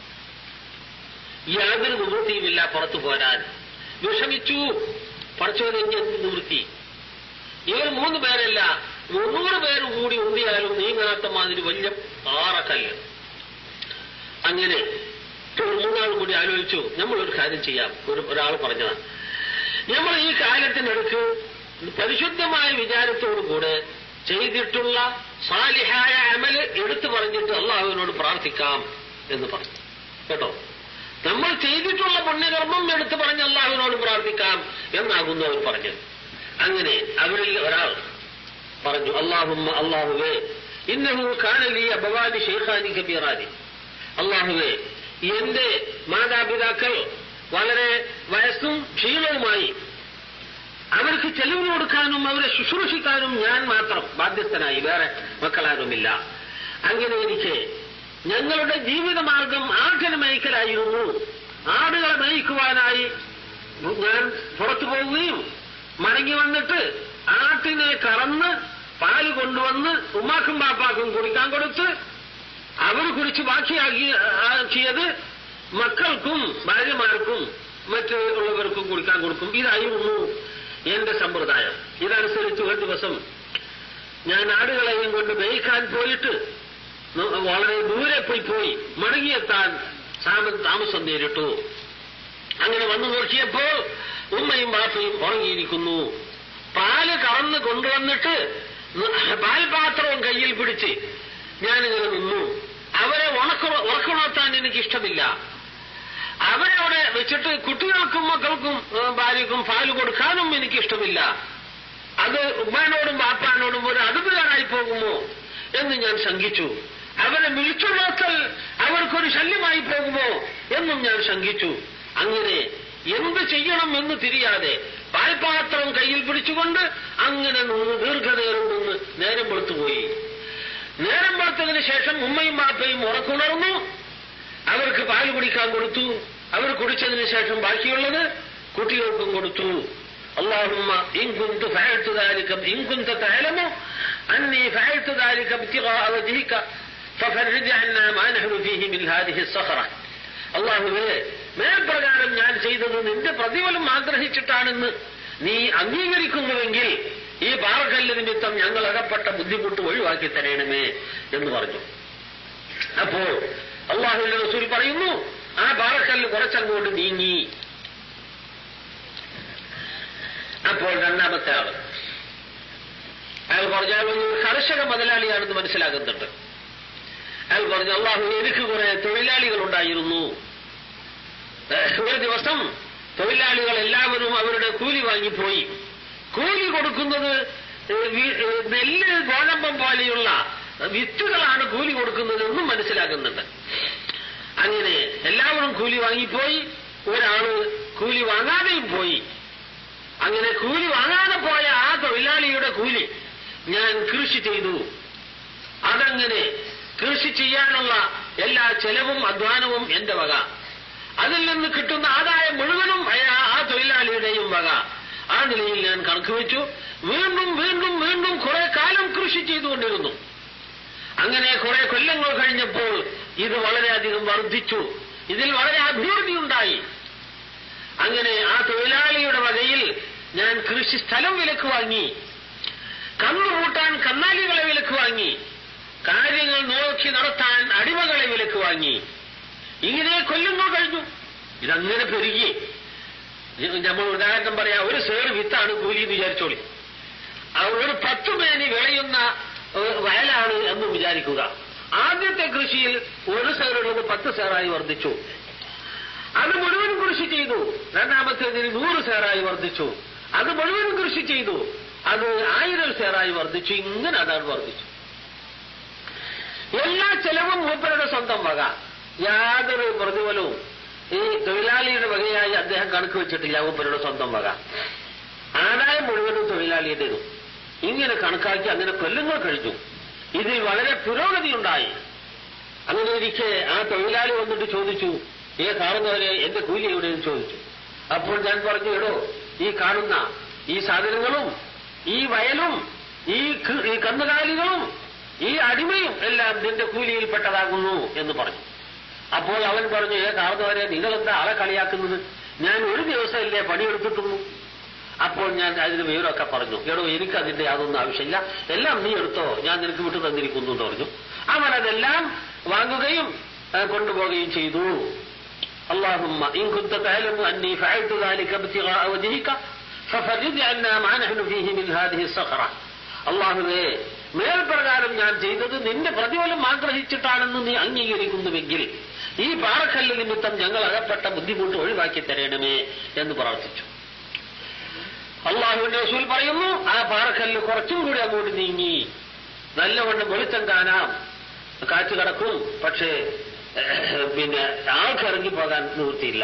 യാതൊരു നിവൃത്തിയുമില്ല പുറത്തു പോരാൻ വിഷമിച്ചു പറച്ചവനെ എന്ത് നിവൃത്തി ഇവർ മൂന്ന് പേരല്ല മുന്നൂറ് പേര് കൂടി ഉന്തിയാലും നീങ്ങാത്ത മാതിരി വലിയ പാറക്കല്ല് അങ്ങനെ ഒരു മൂന്നാൾ കൂടി ആലോചിച്ചു നമ്മൾ ഒരു കാര്യം ചെയ്യാം ഒരു ഒരാൾ പറഞ്ഞതാണ് നമ്മൾ ഈ കാലത്തിനടുക്ക് പരിശുദ്ധമായ വിചാരത്തോടുകൂടെ ചെയ്തിട്ടുള്ള സാലിഹായ അമല് എടുത്തു പറഞ്ഞിട്ട് അള്ളാഹുവിനോട് പ്രാർത്ഥിക്കാം എന്ന് പറഞ്ഞു കേട്ടോ നമ്മൾ ചെയ്തിട്ടുള്ള പുണ്യകർമ്മം എടുത്തു പറഞ്ഞ് അള്ളാഹുവിനോട് പ്രാർത്ഥിക്കാം എന്നാകുന്നു അവർ പറഞ്ഞത് അങ്ങനെ അവരിൽ ഒരാൾ പറഞ്ഞു അള്ളാഹുമ്മ അള്ളാഹുവേ ഇന്നഹു കാനലി അബവാനി ഷെയ്ഖാനി കബീറാനി അള്ളാഹുവേ എന്റെ മാതാപിതാക്കൾ വളരെ വയസ്സും ക്ഷീണവുമായി അവർക്ക് ചെലവിന് കൊടുക്കാനും അവരെ ശുശ്രൂഷിക്കാനും ഞാൻ മാത്രം ബാധ്യസ്ഥനായി വേറെ മക്കളാരുമില്ല അങ്ങനെ എനിക്ക് ഞങ്ങളുടെ ജീവിതമാർഗം ആട്ടിനെ മേയ്ക്കലായിരുന്നു ആടുകളെ മേയ്ക്കുവാനായി ഞാൻ പുറത്തു പോവുകയും മടങ്ങി വന്നിട്ട് ആട്ടിനെ കറന്ന് പാല് കൊണ്ടുവന്ന് ഉമ്മാക്കും പാപ്പാക്കും കുടിക്കാൻ കൊടുത്ത് അവർ കുടിച്ച് ബാക്കിയാക്കി ആക്കിയത് മക്കൾക്കും ഭാര്യമാർക്കും മറ്റ് ഉള്ളവർക്കും കുടിക്കാൻ കൊടുക്കും ഇതായിരുന്നു എന്റെ സമ്പ്രദായം ഇതനുസരിച്ച് ഒരു ദിവസം ഞാൻ ആടുകളെയും കൊണ്ട് മേയ്ക്കാൻ പോയിട്ട് ന- വളരെ ദൂരെ പോയി പോയി മടങ്ങിയെത്താൻ സാമ- താമസം നേരിട്ടു അങ്ങനെ വന്നു നോക്കിയപ്പോൾ ഉമ്മയും ബാപ്പയും ഉറങ്ങിയിരിക്കുന്നു പാല് കറന്ന് കൊണ്ടുവന്നിട്ട് ന- പാൽപാത്രവും കയ്യിൽ പിടിച്ച് ഞാനിങ്ങനെ നിന്നു അവരെ ഉണക്ക ഉറക്കുണർത്താൻ എനിക്കിഷ്ടമില്ല അവരെ അവിടെ വെച്ചിട്ട് കുട്ടികൾക്കും മക്കൾക്കും ഏ, ഭാര്യക്കും പാല് കൊടുക്കാനും എനിക്കിഷ്ടമില്ല അത് ഉമ്മാനോടും ബാപ്പാനോടും ഒരു അടുപ്പുകാരായി പോകുമോ എന്ന് ഞാൻ ശങ്കിച്ചു അവരെ വിളിച്ചുണർത്തൽ അവർക്കൊരു ശല്യമായി പോകുമോ എന്നും ഞാൻ ശങ്കിച്ചു അങ്ങനെ എന്ത് ചെയ്യണം എന്ന് തിരിയാതെ പാൽപാത്രം കയ്യിൽ പിടിച്ചുകൊണ്ട് അങ്ങനെ നിന്ന് ദീർഘനേരം നിന്ന് നേരം വെളുത്തുപോയി നേരം വെളുത്തതിന് ശേഷം ഉമ്മയും ബാപ്പയും ഉറക്കുണർന്നു അവർക്ക് പാല് കുടിക്കാൻ കൊടുത്തു അവർ കുടിച്ചതിന് ശേഷം ബാക്കിയുള്ളത് കുട്ടികൾക്കും കൊടുത്തു اللهم إن كنت فعلت ذلك إن كنت تعلم أني فعلت ذلك ابتغاء وجهك ففرج عنا ما نحن فيه من هذه الصخرة അള്ളാഹുവേ മേൽപ്രകാരം ഞാൻ ചെയ്തത് നിന്റെ പ്രതിഫലം ആഗ്രഹിച്ചിട്ടാണെന്ന് നീ അംഗീകരിക്കുന്നുവെങ്കിൽ ഈ പാറക്കല്ല് നിമിത്തം ഞങ്ങൾ അകപ്പെട്ട ബുദ്ധിമുട്ട് ഒഴിവാക്കി തരണമേ എന്ന് പറഞ്ഞു അപ്പോൾ അള്ളാഹുവിന്റെ റസൂൽ പറയുന്നു ആ പാറക്കല്ല് കുറച്ചങ്ങോട്ട് നീങ്ങി അപ്പോൾ രണ്ടാമത്തെ ആള് അയാൾ പറഞ്ഞു അയാൾ ഒരു കർഷക മുതലാളിയാണെന്ന് മനസ്സിലാകുന്നുണ്ട് അയാൾ പറഞ്ഞു അള്ളാഹു എനിക്ക് കുറെ തൊഴിലാളികൾ ഉണ്ടായിരുന്നു ഒരു ദിവസം തൊഴിലാളികൾ എല്ലാവരും അവരുടെ കൂലി വാങ്ങിപ്പോയി കൂലി കൊടുക്കുന്നത് ഏഹ്, വി- ഏഹ്, നെല്ല് ഗോതമ്പം പോലെയുള്ള വിത്തുകളാണ് കൂലി കൊടുക്കുന്നതെന്നും മനസ്സിലാക്കുന്നുണ്ട് അങ്ങനെ എല്ലാവരും കൂലി വാങ്ങിപ്പോയി ഒരാള് കൂലി വാങ്ങാതെയും പോയി അങ്ങനെ കൂലി വാങ്ങാതെ പോയ ആ തൊഴിലാളിയുടെ കൂലി ഞാൻ കൃഷി ചെയ്തു അതങ്ങനെ കൃഷി ചെയ്യാനുള്ള എല്ലാ ചെലവും അധ്വാനവും എന്റെ വക അതിൽ നിന്ന് കിട്ടുന്ന ആദായം മുഴുവനും അയാ- ആ തൊഴിലാളിയുടെയും വക ആ നിലയിൽ ഞാൻ കണക്ക് വെച്ചു വീണ്ടും വീണ്ടും വീണ്ടും കുറെ കാലം കൃഷി ചെയ്തുകൊണ്ടിരുന്നു അങ്ങനെ കുറെ കൊല്ലങ്ങൾ കഴിഞ്ഞപ്പോൾ ഇത് വളരെയധികം വർദ്ധിച്ചു ഇതിൽ വളരെ അഭിവൃദ്ധി ഉണ്ടായി അങ്ങനെ ആ തൊഴിലാളിയുടെ വകയിൽ ഞാൻ കൃഷി സ്ഥലം വിലക്ക് വാങ്ങി കന്നുകൂട്ടാൻ കന്നാലികളെ വിലക്ക് വാങ്ങി കാര്യങ്ങൾ നോക്കി നടത്താൻ അടിമകളെ വിലക്ക് വാങ്ങി ഇങ്ങനെ കൊല്ലുന്നു കഴിഞ്ഞു ഇതങ്ങനെ പെരുകി നമ്മൾ ഉദാഹരണം പറയാ ഒരു സേർ വിത്താണ് കൂലി എന്ന് വിചാരിച്ചോളി ആ ഒരു പത്തു മേനി വിളയുന്ന ഏഹ്, വയലാണ് എന്ന് വിചാരിക്കുക ആദ്യത്തെ കൃഷിയിൽ ഒരു സേറുള്ളത് പത്ത് സേറായി വർദ്ധിച്ചു അത് മുഴുവൻ കൃഷി ചെയ്തു രണ്ടാമത്തേതിന് നൂറ് സേറായി വർദ്ധിച്ചു അത് മുഴുവൻ കൃഷി ചെയ്തു അത് ആയിരം സേറായി വർദ്ധിച്ചു ഇങ്ങനെ അതാണ് വർദ്ധിച്ചു എല്ലാ ചെലവും മൂപ്പരുടെ സ്വന്തം വക യാതൊരു പ്രതിഫലവും ഈ തൊഴിലാളിയുടെ വകയായി അദ്ദേഹം കണക്ക് വെച്ചിട്ടില്ല മൂപ്പരുടെ സ്വന്തം വക ആദായം മുഴുവനും തൊഴിലാളിയുടേതും ഇങ്ങനെ കണക്കാക്കി അങ്ങനെ കൊല്ലങ്ങൾ കഴിഞ്ഞു ഇതിൽ വളരെ പുരോഗതി ഉണ്ടായി അങ്ങനെ ഇരിക്കെ ആ തൊഴിലാളി വന്നിട്ട് ചോദിച്ചു ഏ കാണുന്നവരെ എന്റെ കൂലി എവിടെയെന്ന് ചോദിച്ചു അപ്പോൾ ഞാൻ പറഞ്ഞു എടോ ഈ കാണുന്ന ഈ സാധനങ്ങളും ഈ വയലും ഈ ക- ഈ കന്നുകാലികളും ഈ അടിമയും എല്ലാം നിന്റെ കൂലിയിൽപ്പെട്ടതാകുന്നു എന്ന് പറഞ്ഞു അപ്പോൾ അവൻ പറഞ്ഞു ഏ കാണുന്നവരെ നിങ്ങളെന്താ ആളെ കളിയാക്കുന്നത് ഞാൻ ഒരു ദിവസമല്ലേ പണിയെടുത്തിട്ടുള്ളൂ അപ്പോൾ ഞാൻ അതിന് വിവരമൊക്കെ പറഞ്ഞു എടോ എനിക്ക് അതിന്റെ യാതൊന്നും ആവശ്യമില്ല എല്ലാം നീ എടുത്തോ ഞാൻ നിനക്ക് വിട്ടു തന്നിരിക്കുന്നു എന്ന് പറഞ്ഞു അവൻ അതെല്ലാം വാങ്ങുകയും ആ, കൊണ്ടുപോവുകയും ചെയ്തു اللهم إن كنت تعلم أني فعلت ذلك ابتغاء وجهك ففرج عنا ما نحن فيه من هذه الصخرة അള്ളാഹുവേ മേൽപ്രകാരം ഞാൻ ചെയ്തത് നിന്റെ പ്രതിഫലം ആഗ്രഹിച്ചിട്ടാണെന്ന് നീ അംഗീകരിക്കുന്നുവെങ്കിൽ ഈ പാറക്കല്ല് നിമിത്തം ഞങ്ങൾ അകപ്പെട്ട ബുദ്ധിമുട്ട് ഒഴിവാക്കി തരണമേ എന്ന് പ്രാർത്ഥിച്ചു അള്ളാഹുവിന്റെ റസൂൽ പറയുന്നു ആ പാറക്കല്ല് കുറച്ചും കൂടി അങ്ങോട്ട് നീങ്ങി നല്ലവണ്ണം വെളിച്ചം കാണാം കാറ്റ് കടക്കും പക്ഷേ ഏഹ്, പിന്നെ ആൾക്ക് ഇറങ്ങിപ്പോകാൻ നിവൃത്തിയില്ല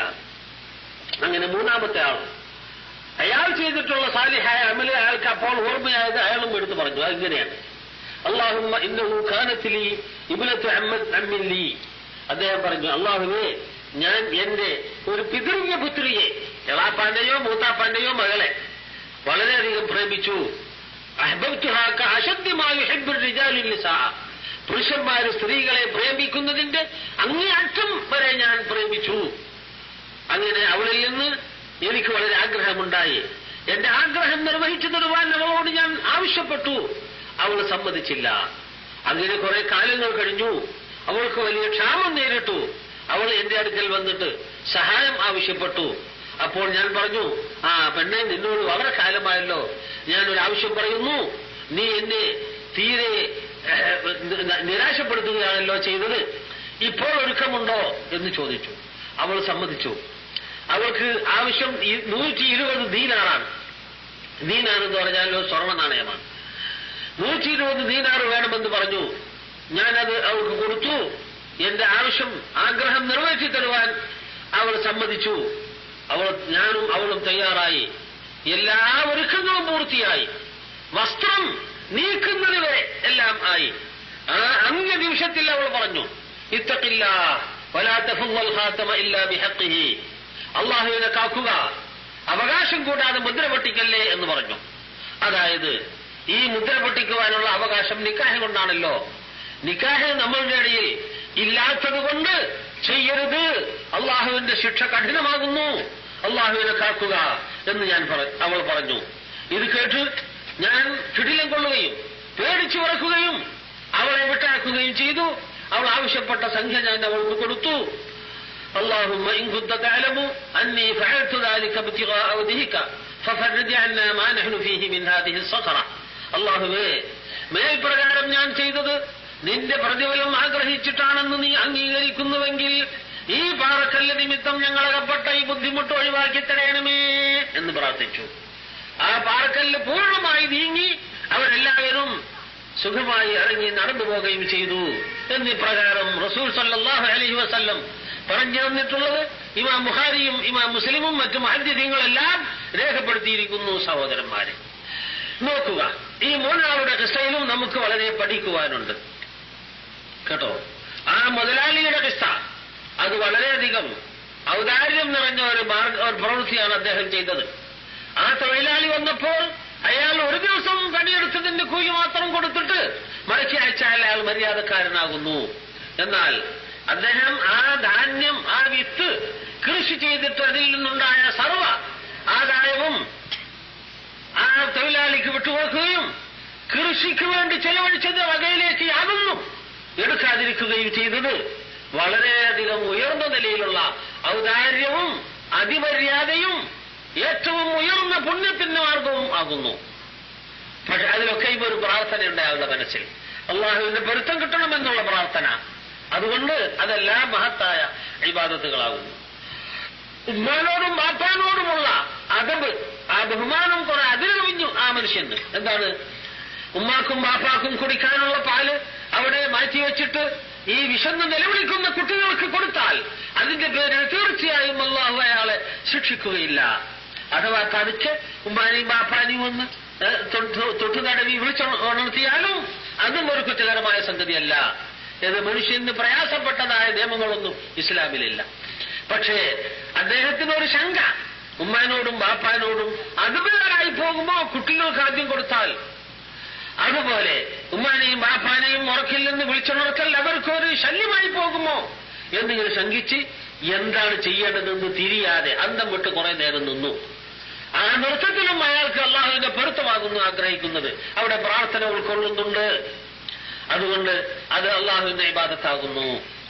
അങ്ങനെ മൂന്നാമത്തെ ആൾ അയാൾ ചെയ്തിട്ടുള്ള സാലിഹായ അമല് അയാൾക്ക് അപ്പോൾ ഓർമ്മയായത് അയാളും എടുത്തു പറഞ്ഞു അതിങ്ങനെയാണ് അള്ളാഹുമ്മ ഇന്നഹു ഖാനത്തിലി ഇബ്നത്തു അഹമ്മദ് അമ്മില്ലി അദ്ദേഹം പറഞ്ഞു അള്ളാഹുവേ ഞാൻ എന്റെ ഒരു പിതൃവ്യ പുത്രിയെ എളാപ്പാന്റെയോ മൂത്താപ്പാന്റെയോ മകളെ വളരെയധികം പ്രേമിച്ചു അഹ്ബബ്തുഹാക്ക അശദ്യമായി ഹിബ്ബുർ റിജാലിൽ നിസാ പുരുഷന്മാര് സ്ത്രീകളെ പ്രേമിക്കുന്നതിന്റെ അങ്ങേയറ്റം വരെ ഞാൻ പ്രേമിച്ചു അങ്ങനെ അവളിൽ നിന്ന് എനിക്ക് വളരെ ആഗ്രഹമുണ്ടായി എന്റെ ആഗ്രഹം നിർവഹിച്ചു തരുവാൻ അവളോട് ഞാൻ ആവശ്യപ്പെട്ടു അവൾ സമ്മതിച്ചില്ല അങ്ങനെ കുറെ കാലങ്ങൾ കഴിഞ്ഞു അവൾക്ക് വലിയ ക്ഷാമം നേരിട്ടു അവൾ എന്റെ അടുക്കൽ വന്നിട്ട് സഹായം ആവശ്യപ്പെട്ടു അപ്പോൾ ഞാൻ പറഞ്ഞു ആ പെണ്ണെ നിന്നോട് വളരെ കാലമായല്ലോ ഞാനൊരു ആവശ്യം പറയുന്നു നീ എന്നെ തീരെ ഏഹ്, നി- നിരാശപ്പെടുത്തുകയാണല്ലോ ചെയ്തത് ഇപ്പോൾ ഒരുക്കമുണ്ടോ എന്ന് ചോദിച്ചു അവൾ സമ്മതിച്ചു അവൾക്ക് ആവശ്യം ഈ നൂറ്റി ഇരുപത് ദീനാറാണ് ദീനാറെന്ന് പറഞ്ഞാൽ ഒരു സ്വർണ്ണ നാണയമാണ് നൂറ്റി ഇരുപത് ദീനാറ് വേണമെന്ന് പറഞ്ഞു ഞാനത് അവൾക്ക് കൊടുത്തു എന്റെ ആവശ്യം ആഗ്രഹം നിറവേറ്റി തരുവാൻ അവൾ സമ്മതിച്ചു അവൾ ഞാനും അവളും തയ്യാറായി എല്ലാ ഒരുക്കങ്ങളും പൂർത്തിയായി വസ്ത്രം നീക്കുന്നത് വരെ എല്ലാം ആയി ആ അന്ത്യ നിമിഷത്തിൽ അവൾ പറഞ്ഞു ഇത്തക്കില്ല അള്ളാഹുവിനെ കാക്കുക അവകാശം കൂടാതെ മുദ്ര പൊട്ടിക്കല്ലേ എന്ന് പറഞ്ഞു അതായത് ഈ മുദ്ര പൊട്ടിക്കുവാനുള്ള അവകാശം നിക്കാഹ് കൊണ്ടാണല്ലോ നിക്കാഹ് നമ്മളുടെ ഇടയിൽ ഇല്ലാത്തത് കൊണ്ട് ചെയ്യരുത് അള്ളാഹുവിന്റെ ശിക്ഷ കഠിനമാകുന്നു അള്ളാഹുവിനെ കാക്കുക എന്ന് ഞാൻ പറ- അവൾ പറഞ്ഞു ഇത് കേട്ട് ഞാൻ കിടിലം കൊള്ളുകയും പേടിച്ചു വിറക്കുകയും അവളെ വിട്ടാക്കുകയും ചെയ്തു അവൾ ആവശ്യപ്പെട്ട സംഖ്യ ഞാൻ അവൾക്ക് കൊടുത്തു اللهم إن كنت تعلم أني فعلت ذلك ابتغاء وجهك ففرج عنا ما نحن فيه من هذه الصخرة അള്ളാഹുവേ മേൽപ്രകാരം ഞാൻ ചെയ്തത് നിന്റെ പ്രതിഫലം ആഗ്രഹിച്ചിട്ടാണെന്ന് നീ അംഗീകരിക്കുന്നുവെങ്കിൽ ഈ പാറക്കല്ല് നിമിത്തം ഞങ്ങളകപ്പെട്ട ഈ ബുദ്ധിമുട്ട് ഒഴിവാക്കി തരയണമേ എന്ന് പ്രാർത്ഥിച്ചു ആ പാറക്കല്ല് പൂർണ്ണമായി നീങ്ങി അവരെല്ലാവരും സുഖമായി ഇറങ്ങി നടന്നു പോവുകയും ചെയ്തു എന്നിപ്രകാരം റസൂൽ സല്ലല്ലാഹു അലൈഹി വസല്ലം പറഞ്ഞു തന്നിട്ടുള്ളത് ഇമാം ബുഖാരിയും ഇമാം മുസ്ലിമും മറ്റു മഹദ്യങ്ങളെല്ലാം രേഖപ്പെടുത്തിയിരിക്കുന്നു സഹോദരന്മാരെ നോക്കുക ഈ മൂന്നാളുടെ കിസ്സയിലും നമുക്ക് വളരെ പഠിക്കുവാനുണ്ട് കേട്ടോ ആ മുതലാളിയുടെ കിസ്സ അത് വളരെയധികം ഔദാര്യം നിറഞ്ഞ ഒരു മാർഗ ഒരു പ്രവൃത്തിയാണ് അദ്ദേഹം ചെയ്തത് ആ തൊഴിലാളി വന്നപ്പോൾ അയാൾ ഒരു ദിവസം പണിയെടുത്തതിന്റെ കൂലി മാത്രം കൊടുത്തിട്ട് മടക്കി അയച്ചാൽ അയാൾ മര്യാദക്കാരനാകുന്നു എന്നാൽ അദ്ദേഹം ആ ധാന്യം ആ വിത്ത് കൃഷി ചെയ്തിട്ട് അതിൽ നിന്നുണ്ടായ സർവ ആദായവും ആ തൊഴിലാളിക്ക് വിട്ടുകൊടുക്കുകയും കൃഷിക്ക് വേണ്ടി ചെലവഴിച്ചത് വകയിലേക്ക് യാതൊന്നും എടുക്കാതിരിക്കുകയും ചെയ്തത് വളരെയധികം ഉയർന്ന നിലയിലുള്ള ഔദാര്യവും അതിമര്യാദയും ഏറ്റവും ഉയർന്ന പുണ്യത്തിന്റെ മാർഗവും ആകുന്നു പക്ഷെ അതിലൊക്കെയും ഒരു പ്രാർത്ഥനയുണ്ട് അയാളുടെ മനസ്സിൽ അള്ളാഹുവിന്റെ പൊരുത്തം കിട്ടണമെന്നുള്ള പ്രാർത്ഥന അതുകൊണ്ട് അതെല്ലാം മഹത്തായ ഇബാദത്തുകളാകുന്നു ഉമ്മാനോടും ബാപ്പാനോടുമുള്ള അതബ് ആ ബഹുമാനം കുറെ അതിൽ കവിഞ്ഞു ആ മനുഷ്യന് എന്താണ് ഉമ്മാക്കും ബാപ്പാക്കും കുടിക്കാനുള്ള പാല് അവിടെ മാറ്റിവെച്ചിട്ട് ഈ വിശന്ന് നിലവിളിക്കുന്ന കുട്ടികൾക്ക് കൊടുത്താൽ അതിന്റെ പേരിൽ തീർച്ചയായും അള്ളാഹു അയാളെ ശിക്ഷിക്കുകയില്ല അഥവാ തനിക്ക് ഉമ്മാനെയും ബാപ്പാനെയും ഒന്ന് ഏഹ്, തൊട്ട് തൊട്ടു തടവി വിളിച്ചുണർത്തിയാലും അതും ഒരു കുറ്റകരമായ സംഗതിയല്ല ഇത് മനുഷ്യന് പ്രയാസപ്പെട്ടതായ നിയമങ്ങളൊന്നും ഇസ്ലാമിലില്ല പക്ഷേ അദ്ദേഹത്തിന് ഒരു ശങ്ക ഉമ്മാനോടും ബാപ്പാനോടും അതുപോലായി പോകുമ്പോ കുട്ടികൾക്ക് ആദ്യം കൊടുത്താൽ അതുപോലെ ഉമ്മാനെയും ബാപ്പാനെയും ഉറക്കിൽ നിന്ന് വിളിച്ചുണർത്തൽ അവർക്കൊരു ശല്യമായി പോകുമോ എന്നിങ്ങനെ ശങ്കിച്ച് എന്താണ് ചെയ്യേണ്ടതെന്ന് തിരിയാതെ അന്തം വിട്ട് കുറെ നേരം നിന്നു ആ നൃത്തത്തിലും അയാൾക്ക് അള്ളാഹുവിന്റെ പൊരുത്തമാകുന്നു ആഗ്രഹിക്കുന്നത് അവിടെ പ്രാർത്ഥന ഉൾക്കൊള്ളുന്നുണ്ട് അതുകൊണ്ട് അത് അള്ളാഹുവിന്റെ ഇബാദത്താകുന്നു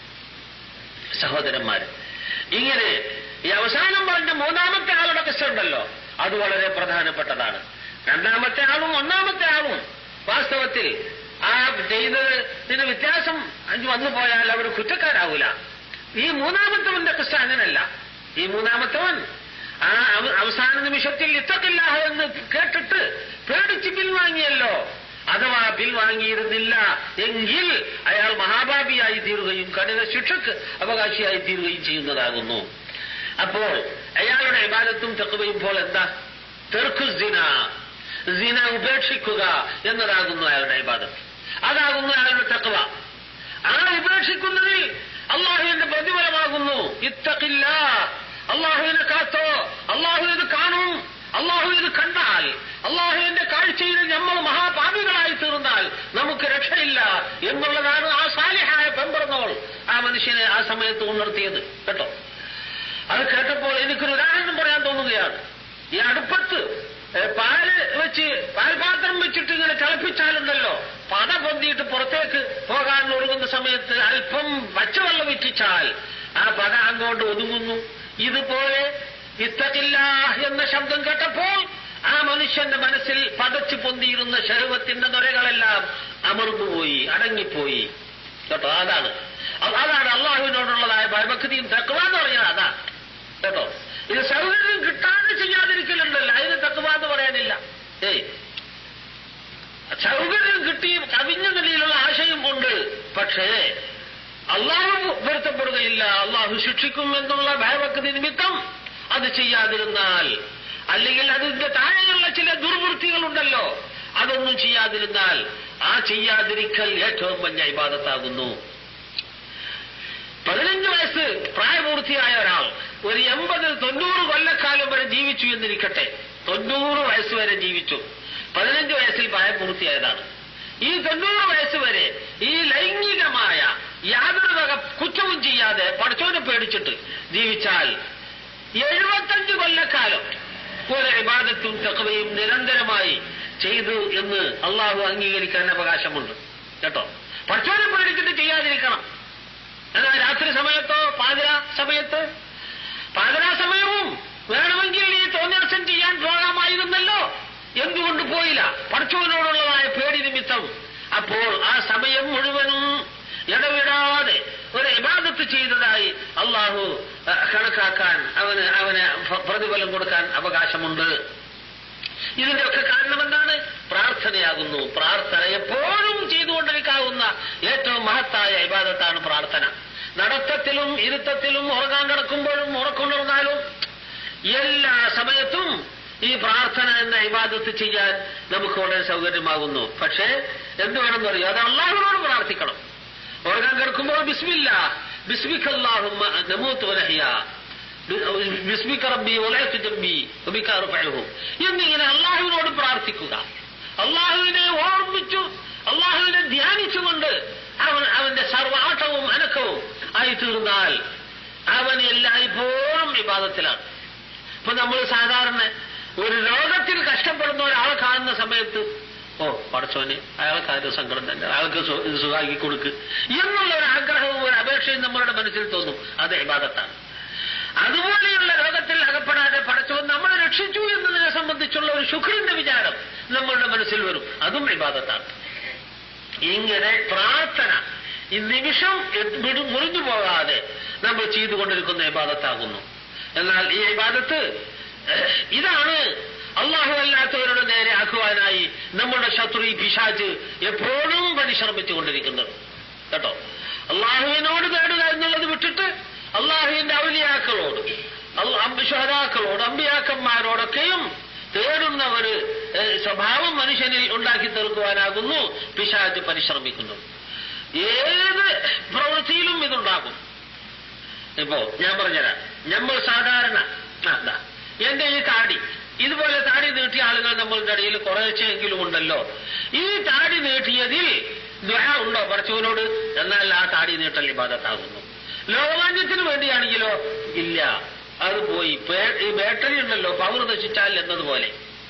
സഹോദരന്മാര് ഇങ്ങനെ ഈ അവസാനം പറഞ്ഞ മൂന്നാമത്തെ ആളുടെ കിസ്സുണ്ടല്ലോ അത് വളരെ പ്രധാനപ്പെട്ടതാണ് രണ്ടാമത്തെ ആളും ഒന്നാമത്തെ ആളും വാസ്തവത്തിൽ ആ ചെയ്തതിന് വ്യത്യാസം അഞ്ച് വന്നു പോയാൽ അവർ കുറ്റക്കാരാവൂല ഈ മൂന്നാമത്തവന്റെ കിസ്സ അങ്ങനല്ല ഈ മൂന്നാമത്തവൻ ആ അവ- അവസാന നിമിഷത്തിൽ ഇത്തക്കില്ല എന്ന് കേട്ടിട്ട് പേടിച്ച് പിൻവാങ്ങിയല്ലോ അഥവാ പിൻവാങ്ങിയിരുന്നില്ല എങ്കിൽ അയാൾ മഹാഭാപിയായി തീരുകയും കഠിന ശിക്ഷക്ക് അവകാശിയായി തീരുകയും ചെയ്യുന്നതാകുന്നു അപ്പോൾ അയാളുടെ ഇബാദത്തും തെക്കുകയും പോലെ എന്താ തെർക്കു സിന സിന ഉപേക്ഷിക്കുക എന്നതാകുന്നു അയാളുടെ ഇബാദത്ത് അതാകുന്നു അയാളുടെ തെക്കുവ ആ ഉപേക്ഷിക്കുന്നതിൽ അള്ളാഹുവിന്റെ പ്രതിഫലമാകുന്നു ഇത്തക്കില്ല അള്ളാഹുവിനെ കാത്തോ അള്ളാഹു ഇത് കാണും അള്ളാഹു ഇത് കണ്ടാൽ അള്ളാഹുവിന്റെ കാഴ്ചയിൽ നമ്മൾ മഹാപാപികളായി തീർന്നാൽ നമുക്ക് രക്ഷയില്ല എന്നുള്ളതാണ് ആ സാലിഹായ പെമ്പറന്നവൾ ആ മനുഷ്യനെ ആ സമയത്ത് ഉണർത്തിയത് കേട്ടോ അത് കേട്ടപ്പോൾ എനിക്കൊരു ഉദാഹരണം പറയാൻ തോന്നുകയാണ് ഈ അടുപ്പത്ത് ഏ, പാല് വെച്ച് പാൽപാത്രം വെച്ചിട്ട് ഇങ്ങനെ തിളപ്പിച്ചാലുണ്ടല്ലോ പത പൊന്തിയിട്ട് പുറത്തേക്ക് പോകാൻ ഒഴുകുന്ന സമയത്ത് അല്പം പച്ചവെള്ളം ഇറ്റിച്ചാൽ ആ പത അങ്ങോട്ട് ഒതുങ്ങുന്നു ഇതുപോലെ ഇത്തക്കില്ല എന്ന ശബ്ദം കേട്ടപ്പോൾ ആ മനുഷ്യന്റെ മനസ്സിൽ പതച്ചു പൊന്തിയിരുന്ന ശരുവത്തിന്റെ നുരകളെല്ലാം അമർന്നുപോയി അടങ്ങിപ്പോയി കേട്ടോ അതാണ് അ- അതാണ് അള്ളാഹുവിനോടുള്ളതായ ഭയഭക്തിയും തക്കുവ എന്ന് പറഞ്ഞാൽ അതാണ് കേട്ടോ ഇത് സൗകര്യം കിട്ടാതെ ചെയ്യാതിരിക്കലുണ്ടല്ലോ അതിന് തക്കുവ എന്ന് പറയാനില്ല ഏയ് സൗകര്യം കിട്ടിയും കവിഞ്ഞ നിലയിലുള്ള ആശയം ഉണ്ട് പക്ഷേ അള്ളാഹു പൊരുത്തപ്പെടുകയില്ല അള്ളാഹു ശിക്ഷിക്കും എന്നുള്ള ഭയഭക്തി നിമിത്തം അത് ചെയ്യാതിരുന്നാൽ അല്ലെങ്കിൽ അതിന്റെ താഴെയുള്ള ചില ദുർവൃത്തികളുണ്ടല്ലോ അതൊന്നും ചെയ്യാതിരുന്നാൽ ആ ചെയ്യാതിരിക്കൽ ഏറ്റവും വലിയ ഇബാദത്താകുന്നു പതിനഞ്ച് വയസ്സ് പ്രായപൂർത്തിയായ ഒരാൾ ഒരു എൺപത് തൊണ്ണൂറ് കൊല്ലക്കാലം വരെ ജീവിച്ചു എന്നിരിക്കട്ടെ തൊണ്ണൂറ് വയസ്സ് വരെ ജീവിച്ചു പതിനഞ്ച് വയസ്സിൽ പ്രായപൂർത്തിയായതാണ് ഈ തൊണ്ണൂറ് വയസ്സ് വരെ ഈ ലൈംഗികമായ യാതൊരു വക കുറ്റവും ചെയ്യാതെ പഠിച്ചോനെ പേടിച്ചിട്ട് ജീവിച്ചാൽ എഴുപത്തഞ്ച് കൊല്ലക്കാലം ഒരു ഇബാദത്തും തക്കവയും നിരന്തരമായി ചെയ്തു എന്ന് അള്ളാഹു അംഗീകരിക്കാൻ അവകാശമുണ്ട് കേട്ടോ പഠിച്ചോനെ പേടിച്ചിട്ട് ചെയ്യാതിരിക്കണം എന്നാൽ രാത്രി സമയത്തോ പാതിര സമയത്ത് പാതിര സമയവും വേണമെങ്കിൽ ഈ തോന്നിയർച്ചം ചെയ്യാൻ പോകാമായിരുന്നല്ലോ എന്തുകൊണ്ട് പോയില്ല പഠിച്ചവനോടുള്ളതായ പേടി നിമിത്തം അപ്പോൾ ആ സമയം മുഴുവനും ഇടവിടാതെ ഒരു ഇബാദത്ത് ചെയ്തതായി അള്ളാഹു അഹ്, കണക്കാക്കാൻ അവന് അവന് ഫ- പ്രതിഫലം കൊടുക്കാൻ അവകാശമുണ്ട് ഇതിന്റെയൊക്കെ കാരണം എന്താണ് പ്രാർത്ഥനയാകുന്നു പ്രാർത്ഥന എപ്പോഴും ചെയ്തുകൊണ്ടിരിക്കാവുന്ന ഏറ്റവും മഹത്തായ ഇബാദത്താണ് പ്രാർത്ഥന നടത്തത്തിലും ഇരുത്തത്തിലും ഉറങ്ങാൻ കിടക്കുമ്പോഴും ഉറക്കൊണ്ടിരുന്നാലും എല്ലാ സമയത്തും ഈ പ്രാർത്ഥന എന്ന ഇബാദത്ത് ചെയ്യാൻ നമുക്ക് വളരെ സൗകര്യമാകുന്നു പക്ഷേ എന്ത് വേണമെന്ന് പറയും അത് അള്ളാഹുവിനോട് പ്രാർത്ഥിക്കണം ഉറങ്ങാൻ കിടക്കുമ്പോൾ ബിസ്മില്ല ബിസ്മിക്കല്ലാഹുമ്മ നമൂത്ത് വനഹിയ ബിസ്മിക റബ്ബി വലയത്തു ജംബി വബിക അർഫഉഹു എന്നിങ്ങനെ അള്ളാഹുവിനോട് പ്രാർത്ഥിക്കുക അള്ളാഹുവിനെ ഓർമ്മിച്ചു അള്ളാഹുവിനെ ധ്യാനിച്ചുകൊണ്ട് അവൻ അവന്റെ സർവാട്ടവും അനക്കവും ആയി തീർന്നാൽ അവൻ എല്ലായ്പ്പോഴും വിവാദത്തിലാണ് ഇപ്പൊ നമ്മൾ സാധാരണ ഒരു രോഗത്തിൽ കഷ്ടപ്പെടുന്ന ഒരാളെ കാണുന്ന സമയത്ത് ഓ പടച്ചോന് അയാൾക്ക് അതിന്റെ സങ്കടം തന്നെ അയാൾക്ക് സു- ഇത് സുഖാക്കി കൊടുക്ക് എന്നുള്ള ഒരു ആഗ്രഹവും ഒരു അപേക്ഷയും നമ്മളുടെ മനസ്സിൽ തോന്നും അത് ഇബാദത്താണ് അതുപോലെയുള്ള രോഗത്തിൽ അകപ്പെടാതെ പടച്ചവൻ നമ്മളെ രക്ഷിച്ചു എന്നതിനെ സംബന്ധിച്ചുള്ള ഒരു ശുക്രിന്റെ വിചാരം നമ്മളുടെ മനസ്സിൽ വരും അതും ഇബാദത്താണ് ഇങ്ങനെ പ്രാർത്ഥന ഈ നിമിഷം വിടു- മുറിഞ്ഞു പോകാതെ നമ്മൾ ചെയ്തുകൊണ്ടിരിക്കുന്ന ഇബാദത്താകുന്നു എന്നാൽ ഈ ഇബാദത്ത് ഏഹ്, ഇതാണ് അള്ളാഹു അല്ലാത്തവരുടെ നേരെ ആക്കുവാനായി നമ്മുടെ ശത്രു ഈ പിശാച്ച് എപ്പോഴും പരിശ്രമിച്ചുകൊണ്ടിരിക്കുന്നത് കേട്ടോ അള്ളാഹുവിനോട് നേടുക എന്നുള്ളത് വിട്ടിട്ട് അള്ളാഹുവിന്റെ ഔലിയാക്കളോട് അംബിഷഹരാക്കളോട് അമ്പിയാക്കന്മാരോടൊക്കെയും തേടുന്ന ഒരു ഏഹ്, സ്വഭാവം മനുഷ്യനിൽ ഉണ്ടാക്കി തീർക്കുവാനാകുന്നു പിശാജ് പരിശ്രമിക്കുന്നത് ഏത് പ്രവൃത്തിയിലും ഇതുണ്ടാകും ഇപ്പോ ഞാൻ പറഞ്ഞുതരാം നമ്മൾ സാധാരണ ആ, ദാ, എന്റെ ഈ താടി ഇതുപോലെ താടി നീട്ടിയ ആളുകൾ നമ്മളുടെ ഇടയിൽ കുറേശ്ശെങ്കിലും ഉണ്ടല്ലോ ഈ താടി നീട്ടിയതിൽ ദ്വഹ ഉണ്ടോ പറച്ചവനോട് എന്നാൽ ആ താടി നീട്ടൽ ഇബാദത്താകുന്നു ലോകമാന്യത്തിന് വേണ്ടിയാണെങ്കിലോ ഇല്ല അത് പോയി പേ- ഈ ബാറ്ററി ഉണ്ടല്ലോ പവർ നശിച്ചാൽ എന്നതുപോലെ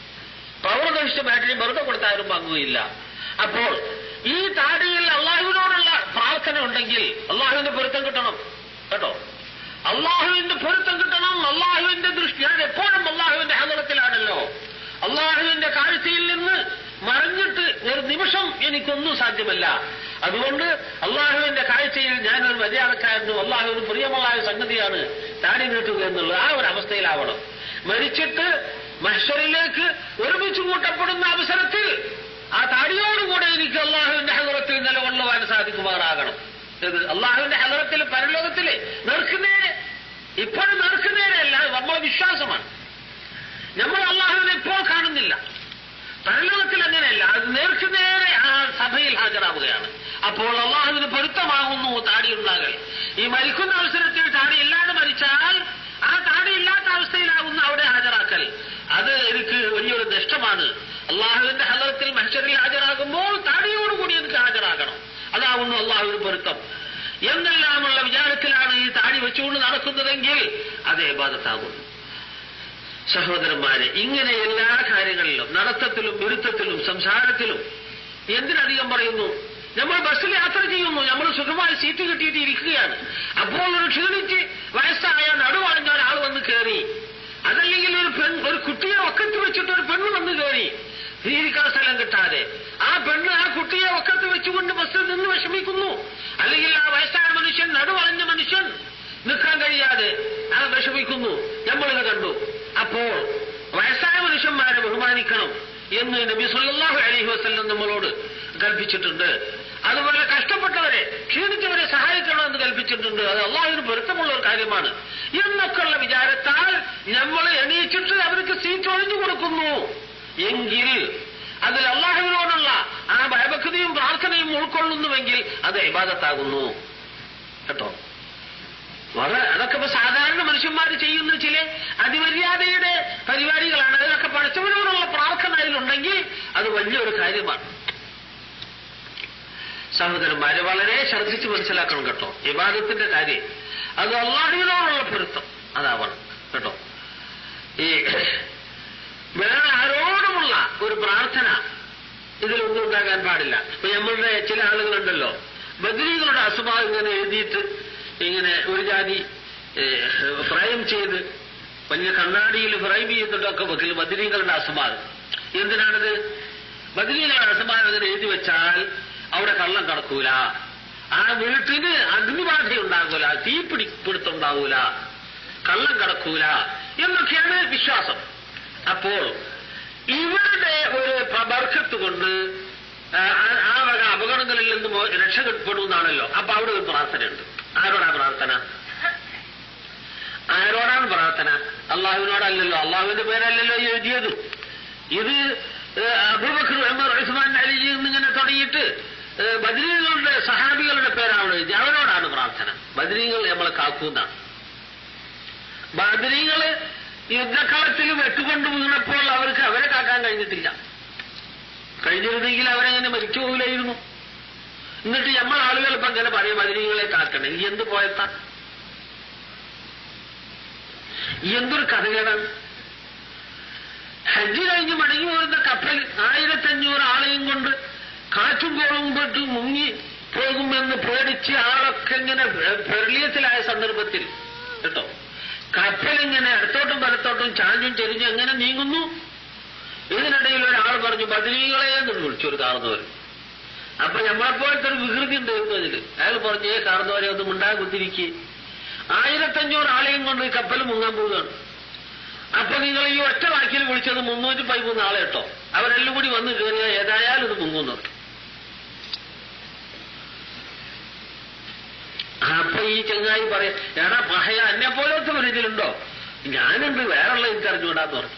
പവർ നശിച്ച ബാറ്ററി വെറുതെ കൊടുത്താലും പങ്കുകയില്ല അപ്പോൾ ഈ താടിയിൽ അള്ളാഹുവിനോടുള്ള പ്രാർത്ഥന ഉണ്ടെങ്കിൽ അള്ളാഹുവിന്റെ പൊരുത്തം കിട്ടണം കേട്ടോ അള്ളാഹുവിന്റെ പൊരുത്തം കിട്ടണം അള്ളാഹുവിന്റെ ദൃഷ്ടി ഞാൻ എപ്പോഴും അള്ളാഹുവിന്റെ ഹലത്തിലാണല്ലോ അള്ളാഹുവിന്റെ കാഴ്ചയിൽ നിന്ന് മറിഞ്ഞിട്ട് ഒരു നിമിഷം എനിക്കൊന്നും സാധ്യമല്ല അതുകൊണ്ട് അള്ളാഹുവിന്റെ കാഴ്ചയിൽ ഞാനൊരു മര്യാദക്കാരനും അള്ളാഹുവിന് പ്രിയമായ സംഗതിയാണ് താടി നീട്ടുക എന്നുള്ളത് ആ ഒരു അവസ്ഥയിലാവണം മരിച്ചിട്ട് മഹ്ഷറിലേക്ക് ഒരുമിച്ച് കൂട്ടപ്പെടുന്ന അവസരത്തിൽ ആ താടിയോടുകൂടെ എനിക്ക് അള്ളാഹുവിന്റെ ഹലത്തിൽ നിലകൊള്ളുവാൻ സാധിക്കുമാറാകണം ഇത് അള്ളാഹുവിന്റെ ഹലറത്തിൽ പരലോകത്തില് നേർക്കുനേരെ ഇപ്പോഴും നേർക്കുനേരെയല്ല അത് നമ്മളെ വിശ്വാസമാണ് നമ്മൾ അള്ളാഹുവിനെ ഇപ്പോൾ കാണുന്നില്ല പരലോകത്തിൽ അങ്ങനെയല്ല അത് നേർക്കുനേരെ ആ സഭയിൽ ഹാജരാവുകയാണ് അപ്പോൾ അള്ളാഹുവിന് പൊരുത്തമാകുന്നു താടി ഉണ്ടാകൽ ഈ മരിക്കുന്ന അവസരത്തിൽ താടി ഇല്ലാതെ മരിച്ചാൽ ആ താടി ഇല്ലാത്ത അവസ്ഥയിലാകുന്നു അവിടെ ഹാജരാക്കൽ അത് എനിക്ക് വലിയൊരു നഷ്ടമാണ് അള്ളാഹുവിന്റെ ഹലത്തിൽ മനുഷ്യരിൽ ഹാജരാകുമ്പോൾ താടിയോടുകൂടി എനിക്ക് ഹാജരാകണം അതാവുന്നു അള്ളാഹുവിന് പൊരുത്തം എന്നെല്ലാമുള്ള വിചാരത്തിലാണ് ഈ താടി വെച്ചുകൊണ്ട് നടക്കുന്നതെങ്കിൽ അത് ഇബാദത്താകുന്നു സഹോദരന്മാരെ ഇങ്ങനെ എല്ലാ കാര്യങ്ങളിലും നടത്തത്തിലും വിരുദ്ധത്തിലും സംസാരത്തിലും എന്തിനധികം പറയുന്നു നമ്മൾ ബസ്സിൽ യാത്ര ചെയ്യുന്നു നമ്മൾ സുഖമായി സീറ്റ് കിട്ടിയിട്ട് ഇരിക്കുകയാണ് അപ്പോൾ ഒരു ക്ഷീണിച്ച് വയസ്സായ നടുവാണിഞ്ഞ ഒരാൾ വന്ന് കയറി അതല്ലെങ്കിൽ ഒരു പെൺ ഒരു കുട്ടിയെ ഒക്കത്ത് വെച്ചിട്ട് ഒരു പെണ്ണ് വന്ന് കയറി ഇരിക്കാൻ സ്ഥലം കിട്ടാതെ ആ പെണ്ണ് ആ കുട്ടിയെ ഒക്കത്ത് വെച്ചുകൊണ്ട് ബസ്സിൽ നിന്ന് വിഷമിക്കുന്നു അല്ലെങ്കിൽ ആ വയസ്സായ മനുഷ്യൻ നടുവളഞ്ഞ മനുഷ്യൻ നിൽക്കാൻ കഴിയാതെ ആ വിഷമിക്കുന്നു നമ്മളിത് കണ്ടു അപ്പോൾ വയസ്സായ മനുഷ്യന്മാരെ ബഹുമാനിക്കണം എന്ന് നബി സല്ലല്ലാഹു അലൈഹി വസല്ലം നമ്മളോട് കൽപ്പിച്ചിട്ടുണ്ട് അതുപോലെ കഷ്ടപ്പെട്ടവരെ ക്ഷീണിച്ചവരെ സഹായിക്കണമെന്ന് കൽപ്പിച്ചിട്ടുണ്ട് അത് അള്ളാഹുവിന് പൊരുത്തമുള്ള ഒരു കാര്യമാണ് എന്നൊക്കെയുള്ള വിചാരത്താൽ നമ്മൾ എണീച്ചിട്ട് അവർക്ക് സീറ്റ് ഒഴിഞ്ഞു കൊടുക്കുന്നു എങ്കിൽ അതിൽ അള്ളാഹുവിനോടുള്ള ആ ഭയഭക്തിയും പ്രാർത്ഥനയും ഉൾക്കൊള്ളുന്നുവെങ്കിൽ അത് ഇബാദത്താകുന്നു കേട്ടോ വളരെ അതൊക്കെ ഇപ്പൊ സാധാരണ മനുഷ്യന്മാർ ചെയ്യുന്ന ചില അതിമര്യാദയുടെ പരിപാടികളാണ് അതിലൊക്കെ പഠിച്ചവരോടുള്ള പ്രാർത്ഥന അതിലുണ്ടെങ്കിൽ അത് വലിയൊരു കാര്യമാണ് സഹോദരന്മാരെ വളരെ ശ്രദ്ധിച്ച് മനസ്സിലാക്കണം കേട്ടോ ഇബാദത്തിന്റെ കാര്യം അത് അള്ളാഹുവിനോടുള്ള പൊരുത്തം അതാവണം കേട്ടോ ഈ വേറെ ആരോടുമുള്ള ഒരു പ്രാർത്ഥന ഇതിലൊന്നും ഉണ്ടാകാൻ പാടില്ല ഇപ്പൊ നമ്മളുടെ ചില ആളുകളുണ്ടല്ലോ ബദരീകളുടെ അസുഭാവം ഇങ്ങനെ എഴുതിയിട്ട് ഇങ്ങനെ ഒരു ജാതി ഫ്രൈം ചെയ്ത് വലിയ കണ്ണാടിയിൽ ഫ്രൈം ചെയ്തിട്ടൊക്കെ വെക്കൽ ബദരീകളുടെ അസുഭാവം എന്തിനാണിത് ബദരീകളുടെ അസുഭാവം ഇങ്ങനെ എഴുതി വെച്ചാൽ അവിടെ കള്ളം കടക്കൂല ആ വീട്ടിന് അഗ്നിബാധ ഉണ്ടാകൂല തീപിടി പിടുത്തുണ്ടാവൂല കള്ളം കടക്കൂല എന്നൊക്കെയാണ് വിശ്വാസം അപ്പോൾ ഇവരുടെ ഒരു ബർക്കത്ത് കൊണ്ട് ആ ആ വക അപകടങ്ങളിൽ നിന്ന് മോ- രക്ഷപ്പെടുമെന്നാണല്ലോ അപ്പൊ അവിടെ ഒരു പ്രാർത്ഥനയുണ്ട് ആരോടാ പ്രാർത്ഥന ആരോടാണ് പ്രാർത്ഥന അള്ളാഹുവിനോടല്ലല്ലോ അള്ളാഹുവിന്റെ പേരല്ലല്ലോ ഈ എഴുതിയത് ഇത് ഏഹ്, അബൂബക്കർ ഉമർ ഉസ്മാൻ അലി എന്നിങ്ങനെ തുടങ്ങിയിട്ട് ഏഹ്, ബദ്രീകളുടെ സഹാബികളുടെ പേരാണ് എഴുതി അവരോടാണ് പ്രാർത്ഥന ബദ്രീകൾ നമ്മളെ കാക്കൂന്നാണ് ബദരീകള് യുദ്ധക്കളത്തിൽ വെട്ടുകൊണ്ട് വീണപ്പോൾ അവർക്ക് അവരെ കാക്കാൻ കഴിഞ്ഞിട്ടില്ല കഴിഞ്ഞിരുന്നെങ്കിൽ അവരെങ്ങനെ മരിച്ചു പോകില്ലായിരുന്നു എന്നിട്ട് നമ്മൾ ആളുകൾ ഇപ്പൊ ഇങ്ങനെ പറയും ബദരീകളെ കാക്കണേ ഈ എന്ത് പോയത്താ ഈ എന്തൊരു കഥകളാണ് ഹജ്ജ് കഴിഞ്ഞ് മടങ്ങി വരുന്ന കപ്പൽ ആയിരത്തഞ്ഞൂറ് ആളെയും കൊണ്ട് കാറ്റും കോളവും പെട്ട് മുങ്ങി പോകുമെന്ന് പേടിച്ച് ആളൊക്കെ ഇങ്ങനെ പെർലിയത്തിലായ സന്ദർഭത്തിൽ കേട്ടോ കപ്പലിങ്ങനെ അടുത്തോട്ടും വലത്തോട്ടും ചാഞ്ഞും ചെരിഞ്ഞും എങ്ങനെ നീങ്ങുന്നു ഇതിനിടയിൽ ഒരാൾ പറഞ്ഞു ബദരീകളെ എന്ന് വിളിച്ചു ഒരു കാർന്നവർ അപ്പൊ നമ്മളെപ്പോലത്തെ ഒരു വികൃതി ഉണ്ടായിരുന്നു അതിൽ അയാൾ പറഞ്ഞു ഏ കാർന്നവരെ ഒന്നും ഉണ്ടാകെ കുത്തിരിക്കുക ആയിരത്തഞ്ഞൂറ് ആളെയും കൊണ്ട് ഈ കപ്പൽ മുങ്ങാൻ പോവുകയാണ് അപ്പൊ നിങ്ങൾ ഈ ഒറ്റ വാക്കിൽ വിളിച്ചത് മുന്നൂറ്റി പതിമൂന്ന് ആളെ കേട്ടോ അവരെല്ലാം കൂടി വന്ന് കയറിയ ഏതായാലും ഇത് മുങ്ങുന്നു അപ്പൊ ഈ ചങ്ങായി പറയാം എടാ മഹയ എന്നെ പോലത്തെ ഒരു ഇതിലുണ്ടോ ഞാനുണ്ട് വേറെയുള്ള എനിക്ക് അറിഞ്ഞുകൂടാന്ന് പറഞ്ഞു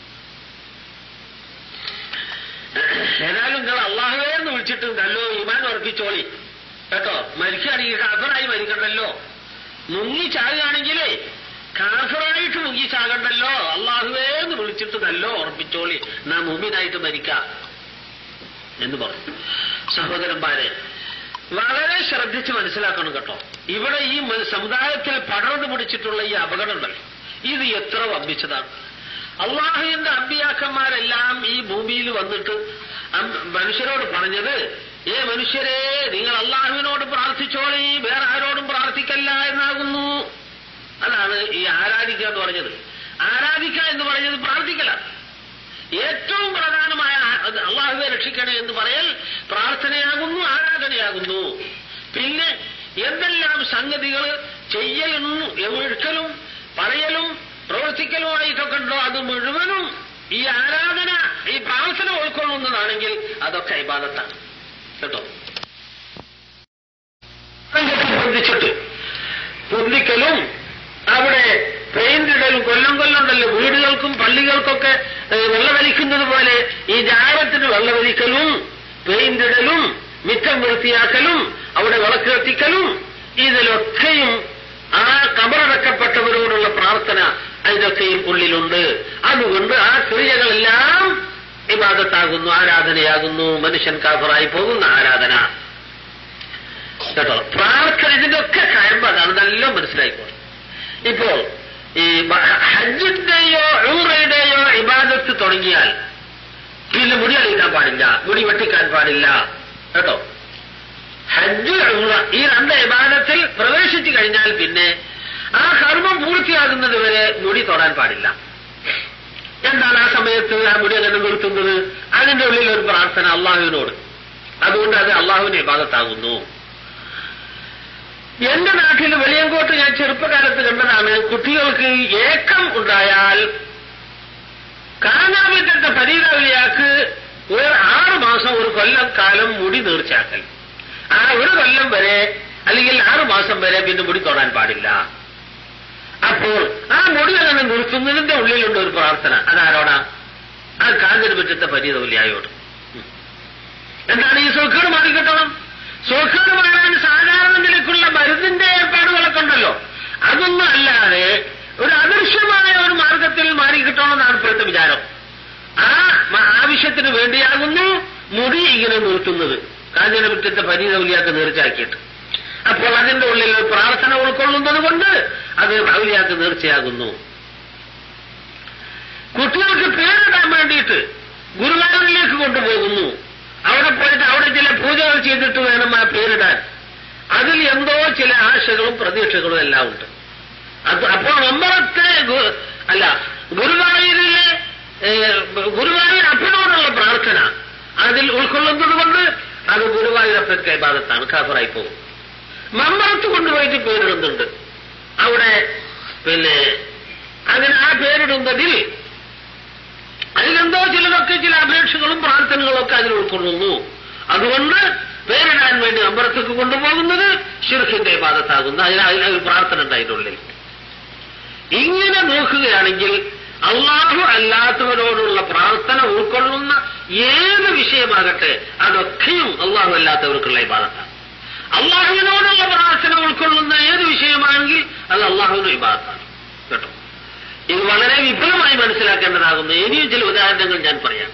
ഏതായാലും നിങ്ങൾ അള്ളാഹുവേ എന്ന് വിളിച്ചിട്ട് നല്ലോ ഇമാൻ ഉറപ്പിച്ചോളി കേട്ടോ മരിക്കുകയാണെങ്കിൽ കാഫറായി മരിക്കണ്ടല്ലോ മുങ്ങി ചാകുകയാണെങ്കിലേ കാഫറായിട്ട് മുങ്ങി ചാകണ്ടല്ലോ അള്ളാഹുവേ എന്ന് വിളിച്ചിട്ട് നല്ലോ ഉറപ്പിച്ചോളി നാ മുമ്പിനായിട്ട് മരിക്കാം എന്ന് പറഞ്ഞു സഹോദരന്മാരെ വളരെ ശ്രദ്ധിച്ച് മനസ്സിലാക്കണം കേട്ടോ ഇവിടെ ഈ മ- സമുദായത്തിൽ പടർന്നു പിടിച്ചിട്ടുള്ള ഈ അപകടം ഉണ്ടല്ലോ ഇത് എത്ര വമ്പിച്ചതാണ് അള്ളാഹുവിന്റെ അമ്പിയാക്കന്മാരെല്ലാം ഈ ഭൂമിയിൽ വന്നിട്ട് അം- മനുഷ്യരോട് പറഞ്ഞത് ഏ മനുഷ്യരെ നിങ്ങൾ അള്ളാഹുവിനോട് പ്രാർത്ഥിച്ചോളി വേറെ ആരോടും പ്രാർത്ഥിക്കല്ല എന്നാകുന്നു അതാണ് ഈ ആരാധിക്കുക എന്ന് പറഞ്ഞത് ആരാധിക്കുക എന്ന് പറഞ്ഞത് പ്രാർത്ഥിക്കലാണ് ഏറ്റവും പ്രധാനമായ ആ- അത് അള്ളാഹുവെ രക്ഷിക്കണേ എന്ന് പറയൽ പ്രാർത്ഥനയാകുന്നു ആരാധനയാകുന്നു പിന്നെ എന്തെല്ലാം സംഗതികൾ ചെയ്യലും എഴുക്കലും പറയലും പ്രവർത്തിക്കലുമായിട്ടൊക്കെ ഉണ്ടോ അത് മുഴുവനും ഈ ആരാധന ഈ പ്രാർത്ഥന ഉൾക്കൊള്ളുന്നതാണെങ്കിൽ അതൊക്കെ ഇബാദത്താണ് കേട്ടോ പൊന്തിച്ചിട്ട് പൊന്തിക്കലും അവിടെ പെയിന്റ് ഇടലും കൊല്ലം കൊല്ലം ഉണ്ടല്ലോ വീടുകൾക്കും പള്ളികൾക്കൊക്കെ ഏഹ്, വെള്ളമലിക്കുന്നത് പോലെ ഈ ജാരത്തിന് വെള്ളമലിക്കലും പെയിന്റ് ഇടലും മിറ്റം വൃത്തിയാക്കലും അവിടെ വിളക്ക് കത്തിക്കലും ഇതിലൊക്കെയും ആ കബറടക്കപ്പെട്ടവരോടുള്ള പ്രാർത്ഥന അതിലൊക്കെയും ഉള്ളിലുണ്ട് അതുകൊണ്ട് ആ ക്രിയകളെല്ലാം ഇബാദത്താകുന്നു ആരാധനയാകുന്നു മനുഷ്യൻ കാഫറായി പോകുന്ന ആരാധന കേട്ടോ പ്രാർത്ഥന ഇതിന്റെ ഒക്കെ കയമ്പ് അതാണ് നല്ല മനസ്സിലായിക്കോട്ടെ ഇപ്പോൾ ഈ ബ- ഹജ്ജിന്റെയോ ഊറയുടെയോ ഇബാദത്ത് തുടങ്ങിയാൽ പിന്നെ മുടി അളിക്കാൻ പാടില്ല മുടി വെട്ടിക്കാൻ പാടില്ല കേട്ടോ ഹജ്ജ് ഉംറ ഈ രണ്ട് ഇബാദത്തിൽ പ്രവേശിച്ചു കഴിഞ്ഞാൽ പിന്നെ ആ കർമ്മം പൂർത്തിയാകുന്നത് വരെ മുടി തൊടാൻ പാടില്ല എന്താണ് ആ സമയത്ത് ആ മുടി അങ്ങനെ നിർത്തുന്നത് അതിന്റെ ഉള്ളിൽ ഒരു പ്രാർത്ഥന അള്ളാഹുവിനോട് അതുകൊണ്ട് അത് അള്ളാഹുവിന്റെ ഇബാദത്താകുന്നു എന്റെ നാട്ടിൽ വെളിയങ്കോട്ട് ഞാൻ ചെറുപ്പകാലത്ത് കണ്ടതാണ് കുട്ടികൾക്ക് ഏക്കം ഉണ്ടായാൽ കാനാമിറ്റത്തെ പരീതാവിളിയാക്ക് ഒരു ആറ് മാസം ഒരു കൊല്ലം കാലം മുടി നീർച്ചയാക്കൽ ആ ഒരു കൊല്ലം വരെ അല്ലെങ്കിൽ ആറ് മാസം വരെ പിന്നെ മുടി തൊടാൻ പാടില്ല അപ്പോൾ ആ മുടി അങ്ങനെ നിർത്തുന്നതിന്റെ ഉള്ളിലുണ്ട് ഒരു പ്രാർത്ഥന അതാരോടാ ആ കാഞ്ഞിന് പറ്റത്തെ പരീതവല്യായോട് എന്താണ് ഈ സുഖേട് മാറിക്കിട്ടണം സുഖേട് മാറാൻ സാധാരണ നിലക്കുള്ള മരുന്നിന്റെ ഏർപ്പാടുകളൊക്കെ ഉണ്ടല്ലോ അതൊന്നും അല്ലാതെ ഒരു അദൃശ്യമായ ഒരു മാർഗത്തിൽ മാറിക്കിട്ടണമെന്നാണ് ഇപ്പോഴത്തെ വിചാരം ആ മ- ആവശ്യത്തിന് വേണ്ടിയാകുന്നു മുടി ഇങ്ങനെ നിർത്തുന്നത് കാഞ്ഞന മുറ്റത്തെ പരീതൗലിയാക്ക് നേർച്ചയാക്കിയിട്ട് അപ്പോൾ അതിന്റെ ഉള്ളിൽ ഒരു പ്രാർത്ഥന ഉൾക്കൊള്ളുന്നത് കൊണ്ട് അത് ഔലിയാക്ക് നേർച്ചയാകുന്നു കുട്ടികൾക്ക് പേരിടാൻ വേണ്ടിയിട്ട് ഗുരുവായൂരിലേക്ക് കൊണ്ടുപോകുന്നു അവിടെ പോയിട്ട് അവിടെ ചില പൂജകൾ ചെയ്തിട്ട് വേണം ആ പേരിടാൻ അതിൽ എന്തോ ചില ആശകളും പ്രതീക്ഷകളും എല്ലാം ഉണ്ട് അത് അപ്പോൾ ഒമ്പറത്തെ ഗു- അല്ല ഗുരുവായൂരിലെ ഏ, ഗുരുവായൂർ അപ്പനോടുള്ള പ്രാർത്ഥന അതിൽ ഉൾക്കൊള്ളുന്നത് കൊണ്ട് അത് ഗുരുവായൂരപ്പൻ കൈഭാഗത്താണ് കാഫറായി പോകും മമ്പറത്ത് കൊണ്ടുപോയിട്ട് പേരിടുന്നുണ്ട് അവിടെ പിന്നെ അതിന് ആ പേരിടുന്നതിൽ അതിലെന്തോ ചിലതൊക്കെ ചില അപേക്ഷകളും പ്രാർത്ഥനകളും ഒക്കെ അതിൽ ഉൾക്കൊള്ളുന്നു അതുകൊണ്ട് പേരിടാൻ വേണ്ടി അമ്പലത്തേക്ക് കൊണ്ടുപോകുന്നത് ഷിർഖിന്റെ ഭാഗത്താകുന്നു അതിന് അതിന് ഒരു പ്രാർത്ഥന ഉണ്ട് അതിൻ്റെ ഉള്ളിൽ ഇങ്ങനെ നോക്കുകയാണെങ്കിൽ അള്ളാഹു അല്ലാത്തവരോടുള്ള പ്രാർത്ഥന ഉൾക്കൊള്ളുന്ന ഏത് വിഷയമാകട്ടെ അതൊക്കെയും അള്ളാഹു അല്ലാത്തവർക്കുള്ള ഇബാദത്താണ് അള്ളാഹുവിനോടുള്ള പ്രാർത്ഥന ഉൾക്കൊള്ളുന്ന ഏത് വിഷയമാണെങ്കിൽ അത് അള്ളാഹുവിന് ഇബാദത്താണ് കേട്ടോ ഇത് വളരെ വിപുലമായി മനസ്സിലാക്കേണ്ടതാകുന്നു ഇനിയും ചില ഉദാഹരണങ്ങൾ ഞാൻ പറയാം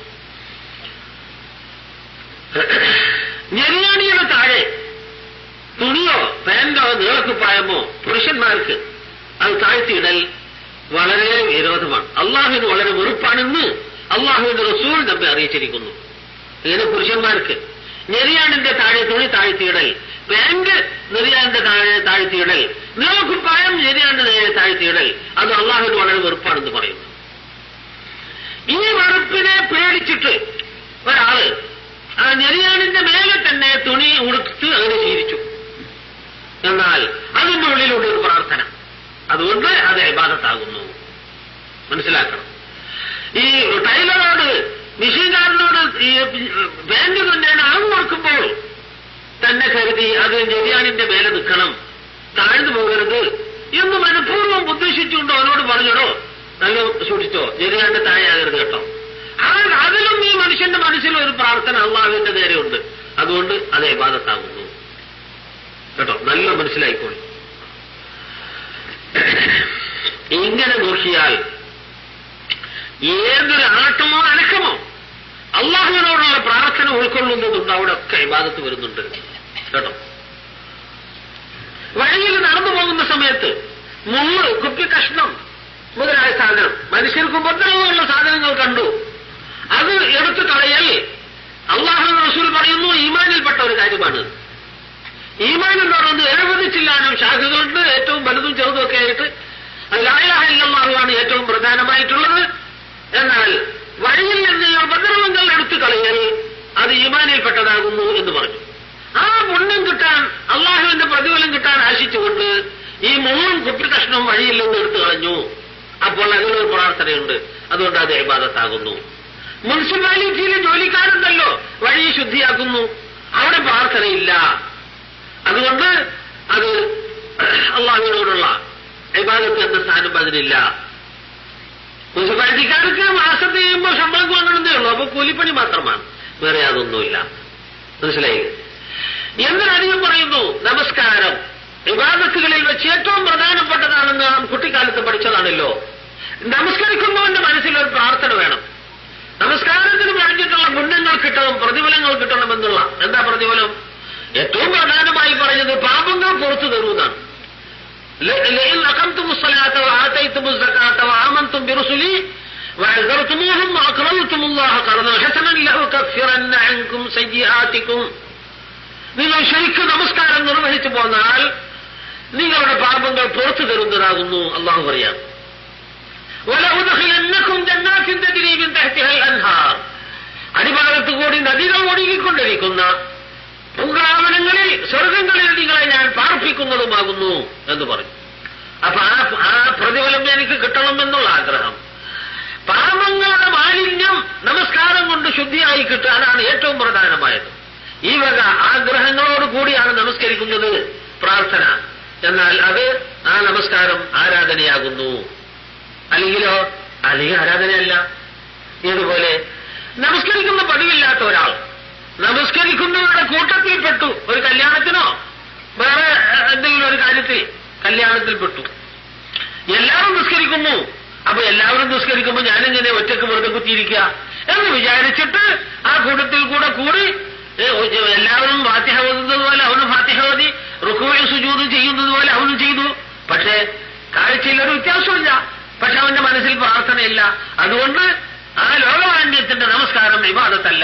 ഞെരിയാണിയുടെ താഴെ തുണിയോ പാൻറ്റോ നീളക്കുപ്പായമോ പുരുഷന്മാർക്ക് അത് താഴ്ത്തിയിടൽ വളരെ വിരോധമാണ് അള്ളാഹുവിന് വളരെ വെറുപ്പാണെന്ന് അള്ളാഹുവിന്റെ റസൂൽ നമ്മെ അറിയിച്ചിരിക്കുന്നു ഇങ്ങനെ പുരുഷന്മാർക്ക് ഞെരിയാണിന്റെ താഴെ തുണി താഴ്ത്തിയിടൽ പാന്റ് നെറിയാന്റെ താഴെ താഴ്ത്തിയിടൽ നീളക്കുപ്പായം ഞെരിയാന്റെ നേരെ താഴ്ത്തിയിടൽ അത് അള്ളാഹുവിന് വളരെ വെറുപ്പാണെന്ന് പറയുന്നു ഈ വെറുപ്പിനെ പേടിച്ചിട്ട് ഒരാള് ആ ഞെരിയാണിന്റെ മേലെ തന്നെ തുണി ഉടുത്ത് അങ്ങനെ ശീലിച്ചു എന്നാൽ അതിന്റെ ഉള്ളിലൂടെ ഒരു പ്രാർത്ഥന അതുകൊണ്ട് അത് അബാദത്താകുന്നു മനസ്സിലാക്കണം ഈ ടൈലറോട് മിഷീൻകാരനോട് ഈ ബാങ്ക് തന്നെയാണ് അളവ് കൊടുക്കുമ്പോൾ തന്നെ കരുതി അത് ഞെരിയാണിന്റെ മേലെ നിൽക്കണം താഴ്ന്നു പോകരുത് എന്ന് മനഃപൂർവ്വം ഉദ്ദേശിച്ചുകൊണ്ട് അവനോട് പറഞ്ഞടോ നല്ല സൂക്ഷിച്ചോ ഞെരിയാണ്ട് താഴെയാകരുത് കേട്ടോ ആ അതിലും ഈ മനുഷ്യന്റെ മനസ്സിൽ ഒരു പ്രാർത്ഥന അള്ളാഹുവിന്റെ നേരെയുണ്ട് അതുകൊണ്ട് അത് ഇബാദത്താകുന്നു കേട്ടോ നല്ല മനസ്സിലായിക്കോളി ഇങ്ങനെ നോക്കിയാൽ ഏതൊരു ആട്ടമോ അനക്കമോ അള്ളാഹുവിനോടുള്ള പ്രാർത്ഥന ഉൾക്കൊള്ളുന്നതുണ്ട് അവിടെ ഒക്കെ ഇബാദത്ത് വരുന്നുണ്ട് കേട്ടോ വഴിയിൽ നടന്നു പോകുന്ന സമയത്ത് മുള്ള് കുപ്പി കഷ്ണം മുതലായ സാധനം മനുഷ്യർക്ക് ഉപദ്രവമുള്ള സാധനങ്ങൾ കണ്ടു അത് എടുത്തു കളയൽ അള്ളാഹു റസൂൽ പറയുന്നു ഈമാനിൽപ്പെട്ട ഒരു കാര്യമാണ് ഈമാൻ എന്ന് പറയുന്നത് എഴുപത് ചില്ലാനും ശാഖകളുണ്ട് ഏറ്റവും വലുതും ചെറുതും ഒക്കെ ആയിട്ട് ലായാഹില്ലാഹുവാണ് ഏറ്റവും പ്രധാനമായിട്ടുള്ളത് എന്നാൽ വഴിയിൽ നിന്ന് ഈ ഉപദ്രവങ്ങൾ എടുത്തു കളയൽ അത് ഈമാനിൽപ്പെട്ടതാകുന്നു എന്ന് പറഞ്ഞു ആ പുണ്യം കിട്ടാൻ അള്ളാഹുവിന്റെ പ്രതിഫലം കിട്ടാൻ ആശിച്ചുകൊണ്ട് ഈ മുഴുവൻ കുപ്പി കഷ്ണം വഴിയിൽ നിന്ന് എടുത്തു കളഞ്ഞു അപ്പോൾ അതിലൊരു പ്രാർത്ഥനയുണ്ട് അതുകൊണ്ട് അത് ഇബാദത്താകുന്നു മുനിസിപ്പാലിറ്റിയിലെ ജോലിക്കാരുണ്ടല്ലോ വഴി ശുദ്ധിയാക്കുന്നു അവിടെ പ്രാർത്ഥനയില്ല അതുകൊണ്ട് അത് അള്ളാഹുവിനോടുള്ള ഇബാദത്ത് എന്ന സ്ഥാനം അതിനില്ല മുനിസിപ്പാലിറ്റിക്കാർക്ക് മാസത്തെ ചെയ്യുമ്പോൾ ശമ്പളം വാങ്ങണമെന്നേ ഉള്ളൂ അപ്പൊ കൂലിപ്പണി മാത്രമാണ് വേറെ അതൊന്നുമില്ല മനസ്സിലായില്ലേ എന്തിനധികം പറയുന്നു നമസ്കാരം വിവാദത്തുകളിൽ വെച്ച് ഏറ്റവും പ്രധാനപ്പെട്ടതാണെന്ന് നാം കുട്ടിക്കാലത്ത് പഠിച്ചതാണല്ലോ നമസ്കരിക്കുന്നവന്റെ മനസ്സിൽ ഒരു പ്രാർത്ഥന വേണം നമസ്കാരത്തിന് പറഞ്ഞിട്ടുള്ള പുണ്യങ്ങൾ കിട്ടണം പ്രതിഫലങ്ങൾ കിട്ടണമെന്നുള്ള എന്താ പ്രതിഫലം ഏറ്റവും പ്രധാനമായി പറഞ്ഞത് പാപങ്ങൾ പുറത്തു തരുന്നതാണ് لئن أقمتم الصلاة وآتيتم الزكاة وآمنتم برسلي وعذرتموهم وأقرضتم الله قرضا حسنا لأكفرن عنكم سيئاتكم നിങ്ങൾ ശരിക്കും നമസ്കാരം നിർവഹിച്ചു പോന്നാൽ നിങ്ങളുടെ പാപങ്ങൾ പുറത്തു തരുന്നതാകുന്നു അള്ളാഹു പറയാം وَلَأُدْخِلَنَّكُمْ جَنَّاتٍ تَجْرِي مِنْ تَحْتِهَا الْأَنْهَارُ അടിഭാഗത്ത് കൂടി നദികൾ ഒഴുകിക്കൊണ്ടിരിക്കുന്ന പൂങ്കാവനങ്ങളിൽ സ്വർഗങ്ങളിൽ നിങ്ങളെ ഞാൻ പാർപ്പിക്കുന്നതുമാകുന്നു എന്ന് പറഞ്ഞു അപ്പൊ ആ ആ പ്രതിഫലം എനിക്ക് കിട്ടണമെന്നുള്ള ആഗ്രഹം പാപങ്ങളുടെ മാലിന്യം നമസ്കാരം കൊണ്ട് ശുദ്ധിയായി കിട്ടാനാണ് ഏറ്റവും പ്രധാനമായത് ഈ വക ആഗ്രഹങ്ങളോട് കൂടിയാണ് നമസ്കരിക്കുന്നത് പ്രാർത്ഥന എന്നാൽ അത് ആ നമസ്കാരം ആരാധനയാകുന്നു അല്ലെങ്കിലോ അല്ലെങ്കിൽ ആരാധനയല്ല ഇതുപോലെ നമസ്കരിക്കുന്ന പതിവില്ലാത്ത ഒരാൾ നമസ്കരിക്കുന്നവരുടെ കൂട്ടത്തിൽപ്പെട്ടു ഒരു കല്യാണത്തിനോ വേറെ എന്തെങ്കിലും ഒരു കാര്യത്തിൽ കല്യാണത്തിൽപ്പെട്ടു എല്ലാവരും നിസ്കരിക്കുന്നു അപ്പൊ എല്ലാവരും നിസ്കരിക്കുമ്പോൾ ഞാനിങ്ങനെ ഒറ്റക്ക് വെറുതെ കുത്തിയിരിക്കുക എന്ന് വിചാരിച്ചിട്ട് ആ കൂട്ടത്തിൽ കൂടെ കൂടി ഏ, എല്ലാവരും ഫാത്തിഹ ഓതുന്നത് പോലെ അവനും ഫാത്തിഹ ഓതി റുക്കുവയും സുജൂതും ചെയ്യുന്നത് പോലെ അവനും ചെയ്തു പക്ഷേ കാഴ്ചയിൽ ഒരു വ്യത്യാസമില്ല പക്ഷെ അവന്റെ മനസ്സിൽ പ്രാർത്ഥനയില്ല അതുകൊണ്ട് ആ ലോകമാന്യത്തിന്റെ നമസ്കാരം വിവാദത്തല്ല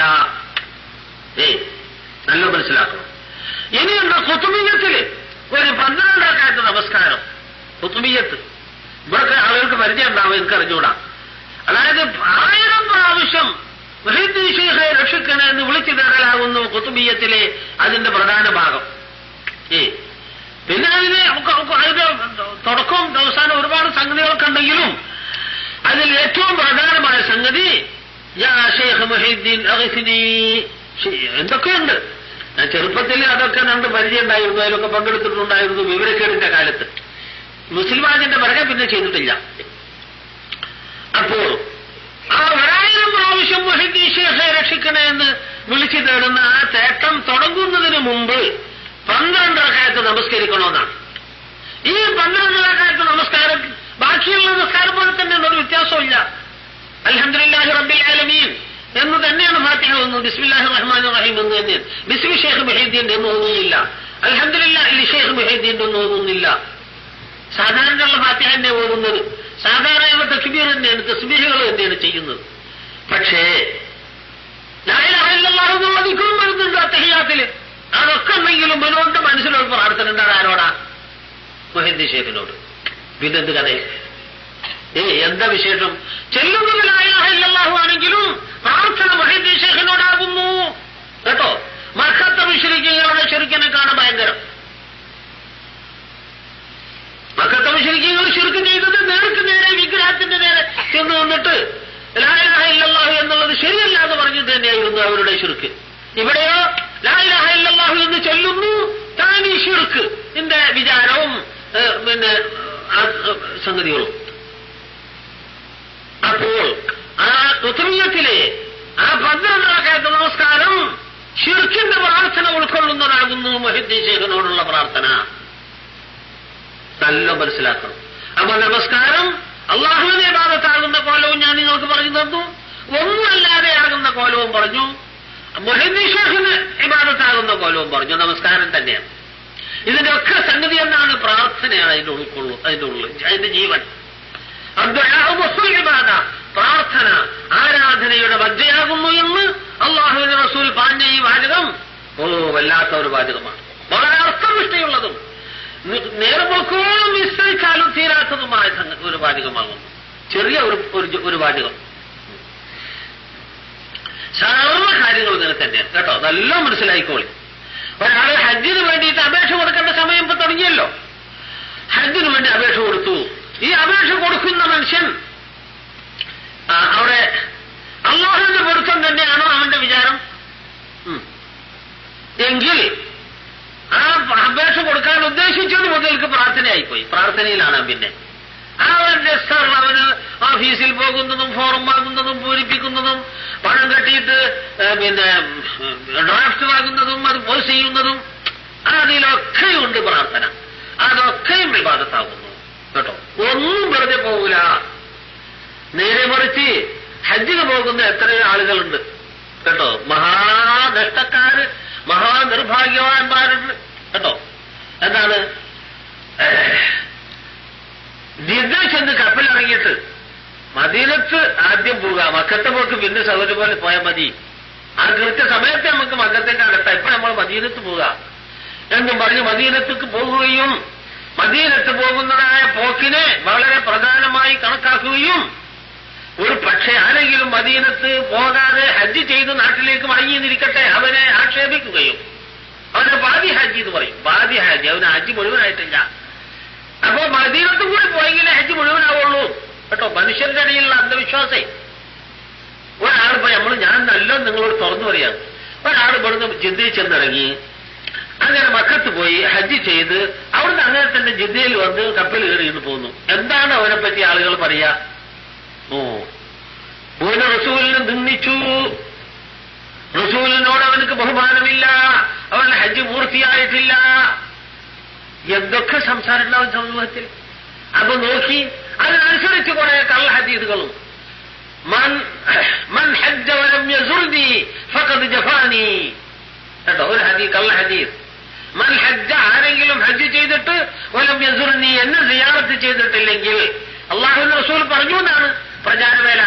ഏ നല്ല മനസ്സിലാക്കണം ഇനിയുണ്ട് കുത്തുമീയത്തിൽ ഒരു പന്ത്രണ്ടാക്കാത്ത നമസ്കാരം കുത്തുമീയത്ത് ഇവിടെ ആളുകൾക്ക് പരിചയം ഉണ്ടാവും എനിക്ക് അറിഞ്ഞൂടാ അതായത് ആയിരം പ്രാവശ്യം മുഹീദ്ദീൻ ശൈഖെ രക്ഷിക്കണേ എന്ന് വിളിച്ചു തരലാകുന്നു കുത്തുബീയത്തിലെ അതിന്റെ പ്രധാന ഭാഗം ഏ പിന്നെ അതിന് നമുക്ക് നമുക്ക് അതിന്റെ തുടക്കവും അവസാനം ഒരുപാട് സംഗതികളൊക്കെ ഉണ്ടെങ്കിലും അതിൽ ഏറ്റവും പ്രധാനമായ സംഗതി യാ ഷെയ്ഖ് മുഹീദ്ദീൻ അഗിസ്നി ശരി, എന്തൊക്കെയുണ്ട് ഞാൻ ചെറുപ്പത്തിൽ അതൊക്കെ രണ്ട് പരിചയം ഉണ്ടായിരുന്നു അതിലൊക്കെ പങ്കെടുത്തിട്ടുണ്ടായിരുന്നു വിവരക്കേടിന്റെ കാലത്ത് മുസ്ലിമാജിന്റെ പിറകെ പിന്നെ ചെയ്തിട്ടില്ല അപ്പോൾ ആ ഒരായിരം പ്രാവശ്യം മൊഹിദ്ദീൻ ഷേഖെ രക്ഷിക്കണേ എന്ന് വിളിച്ചു തേടുന്ന ആ തേട്ടം തുടങ്ങുന്നതിന് മുമ്പ് പന്ത്രണ്ട് റക്കായത്ത് നമസ്കരിക്കണമെന്നാണ് ഈ പന്ത്രണ്ട് റക്കായത്ത് നമസ്കാരം ബാക്കിയുള്ള നിസ്കാരം പോലെ തന്നെയാണ് ഒരു വ്യത്യാസമില്ല അൽഹംദുലില്ലാഹി റബ്ബിൽ ആലമീൻ എന്ന് തന്നെയാണ് ഫാത്തിഹ ഒന്നും ബിസ്മില്ലാഹി റഹ്മാൻ റഹീം എന്ന് തന്നെയാണ് ബിസ്മി ഷേഖ് മെഹീദ്ദീന്റെ ഒന്നും ഓതുന്നില്ല അൽഹംദുലില്ലാഹി ഷേഖ് മെഹീദ്ദീന്റെ ഒന്നും ഓതുന്നില്ല സാധാരണയുള്ള ഫാത്തിഹ തന്നെ ഓതുന്നത് സാധാരണയുള്ള തക്ബീർ തന്നെയാണ് തസ്ബീഹുകൾ തന്നെയാണ് ചെയ്യുന്നത് പക്ഷേ ലായിലും വരുന്നുണ്ട് അത്തഹിയാത്തില് അതൊക്കെ ഉണ്ടെങ്കിലും ഇവനോണ്ട് മനസ്സിലൊരു പ്രാർത്ഥന ഉണ്ട് ആരോടാ മൊഹിദ്ദി ഷേഖിനോട് പിന്നെന്ത് കഥ ഏ എന്താ വിശേഷം ചെല്ലുന്നത് ലായിലാഹു ആണെങ്കിലും പ്രാർത്ഥന മൊഹിദ്ദി ഷേഖിനോടാകുന്നു കേട്ടോ മക്കത്ത വിശ്വരിക്കുന്നവരുടെ ശരിക്കനെ കാണാൻ ഭയങ്കരം മക്കത്ത വിശ്വരിക്കുന്നവർ ശുരുക്കം ചെയ്തത് നേർക്ക് നേരെ വിഗ്രഹത്തിന്റെ നേരെ ചെന്ന് നിന്നിട്ട് ലായിലാഹു എന്നുള്ളത് ശരിയല്ല എന്ന് പറഞ്ഞിട്ട് തന്നെയായിരുന്നു അവരുടെ ശുരുക്ക് ഇവിടെയോ ലായിലാഹു എന്ന് ചൊല്ലുന്നു താൻ ഈ ശുരുക്ക് എന്റെ വിചാരവും ഏഹ്, പിന്നെ ആ, ഏഹ്, സംഗതികളും അപ്പോൾ ആ ഉത്തമീയത്തിലെ ആ പന്ത്രണ്ടാക്കാത്ത നമസ്കാരം ഷിർക്കിന്റെ പ്രാർത്ഥന ഉൾക്കൊള്ളുന്നതാകുന്നു മഹിദ്ദി ശേഖനോടുള്ള പ്രാർത്ഥന നല്ല മനസ്സിലാക്കണം അപ്പൊ നമസ്കാരം അള്ളാഹുവിനെ ഭാഗത്താകുന്ന കോലവും ഞാൻ നിങ്ങൾക്ക് പറഞ്ഞു തന്നു ഒന്നുമല്ലാതെ ആകുന്ന കോലവും പറഞ്ഞു മൊഹിദ്ദി ഷേഖിന് ഇബാദത്താകുന്ന കോലവും പറഞ്ഞു നമസ്കാരം തന്നെയാണ് ഇതിന്റെ ഒക്കെ സംഗതി എന്നാണ് പ്രാർത്ഥനയാണ് അതിന്റെ ഉൾക്കൊള്ളു അതിന്റെ ഉള്ളിൽ അതിന്റെ ജീവൻ അദ്ദുആഉ വസ്തുൽ ഇബാദ പ്രാർത്ഥന ആരാധനയുടെ വജ്ജയാകുന്നു എന്ന് അള്ളാഹുവിന്റെ റസൂൽ പറഞ്ഞ ഈ വാചകം ഓ വല്ലാത്ത ഒരു വാചകമാണ് വളരെ അർത്ഥനിഷ്ഠയുള്ളതും നി- നേർപോക്കോളം വിസ്തരിച്ചാലും തീരാത്തതുമായ സംഗ- ഒരു വാചകമാകുന്നു ചെറിയ ഒരു ഒരു ജ- ഒരു വാചകം സർവ കാര്യങ്ങളും ഇങ്ങനെ തന്നെയാണ് കേട്ടോ നല്ല മനസ്സിലായിക്കോളി ഒരാള് ഹജ്ജിന് വേണ്ടിയിട്ട് അപേക്ഷ കൊടുക്കേണ്ട സമയം ഇപ്പൊ തുടങ്ങിയല്ലോ ഹജ്ജിന് വേണ്ടി അപേക്ഷ കൊടുത്തു ഈ അപേക്ഷ കൊടുക്കുന്ന മനുഷ്യൻ ആ, അവിടെ അള്ളാഹുവിന്റെ പൊരുത്തം തന്നെയാണോ അവന്റെ വിചാരം ഉം. എങ്കിൽ ആ അപേക്ഷ കൊടുക്കാൻ ഉദ്ദേശിച്ചത് മുതൽക്ക് പ്രാർത്ഥനയായിപ്പോയി പ്രാർത്ഥനയിലാണ് അവൻ പിന്നെ അവന്റെ സർ അവന് ഓഫീസിൽ പോകുന്നതും ഫോറം വാങ്ങുന്നതും പൂരിപ്പിക്കുന്നതും പണം കെട്ടിയിട്ട് ഏ, പിന്നെ ഉം, ഡ്രാഫ്റ്റ് വാങ്ങുന്നതും അത് പോസ് ചെയ്യുന്നതും അതിലൊക്കെയുണ്ട് പ്രാർത്ഥന അതൊക്കെയും വിവാദത്താകുന്നു കേട്ടോ ഒന്നും വെറുതെ പോകൂല നേരെ മറിച്ച് ഹജ്ജിന് പോകുന്ന എത്രയോ ആളുകളുണ്ട് കേട്ടോ മഹാനഷ്ടക്കാര് മഹാനിർഭാഗ്യവാന്മാരുണ്ട് കേട്ടോ എന്താണ് ജിദ്ദ ചെന്ന് കപ്പലിറങ്ങിയിട്ട് മദീനത്ത് ആദ്യം പോവുക മക്കത്തെ പോക്ക് പിന്നെ സൗകര്യം പോലെ പോയാൽ മതി ആ കൃത്യ സമയത്ത് നമുക്ക് മക്കത്തിന്റെ അടുത്ത ഇപ്പൊ നമ്മൾ മദീനത്ത് പോവുക എന്നും പറഞ്ഞ് മദീനത്തേക്ക് പോകുകയും മദീനത്ത് പോകുന്നതായ പോക്കിനെ വളരെ പ്രധാനമായി കണക്കാക്കുകയും ഒരു പക്ഷേ ആരെങ്കിലും മദീനത്ത് പോകാതെ ഹജ്ജ് ചെയ്ത് നാട്ടിലേക്ക് മടങ്ങിയെന്നിരിക്കട്ടെ അവനെ ആക്ഷേപിക്കുകയും അവനെ ബാദി ഹജ്ജ് എന്ന് പറയും ബാദി ഹജ്ജ് അവന് ഹജ്ജ് മുഴുവനായിട്ടില്ല അപ്പോ മദീനത്തും കൂടി പോയെങ്കിലേ ഹജ്ജ് മുഴുവനാവുള്ളൂ കേട്ടോ മനുഷ്യരുടെ ഇടയിലുള്ള അന്ധവിശ്വാസേ ഒരാളിപ്പോ നമ്മൾ ഞാൻ നല്ല നിങ്ങളോട് തുറന്നു പറയാം ഒരാൾ ഇവിടുന്ന് ജിദ്ദയിൽ ചെന്നിറങ്ങി അങ്ങനെ മക്കത്ത് പോയി ഹജ്ജ് ചെയ്ത് അവിടുന്ന് അങ്ങനെ തന്നെ ജിദ്ദയിൽ വന്ന് കപ്പൽ കയറിയിട്ട് പോന്നു എന്താണ് അവനെ പറ്റി ആളുകൾ പറയാ ഓ ഒരു റസൂലിനെ നിന്ദിച്ചു റസൂലിനോട് അവനക്ക് ബഹുമാനമില്ല അവന്റെ ഹജ്ജ് പൂർത്തിയായിട്ടില്ല എന്തൊക്കെ സംസാരം ഉണ്ടാവും സമൂഹത്തിൽ അപ്പൊ നോക്കി അതിനനുസരിച്ച് കുറെ കള്ള ഹദീദുകളും മൻ മൻ ഹജ്ജ വലം യസുർദി ഫഖദ് ജഫാനി കേട്ടോ ഒരു ഹദീസ് കള്ള ഹദീസ് മൻ ഹജ്ജ ആരെങ്കിലും ഹജ്ജ് ചെയ്തിട്ട് വലം യസുർനി എന്നെ സിയാറത്ത് ചെയ്തിട്ടില്ലെങ്കിൽ അള്ളാഹു റസൂൽ പറഞ്ഞു എന്നാണ് പ്രചാരവേല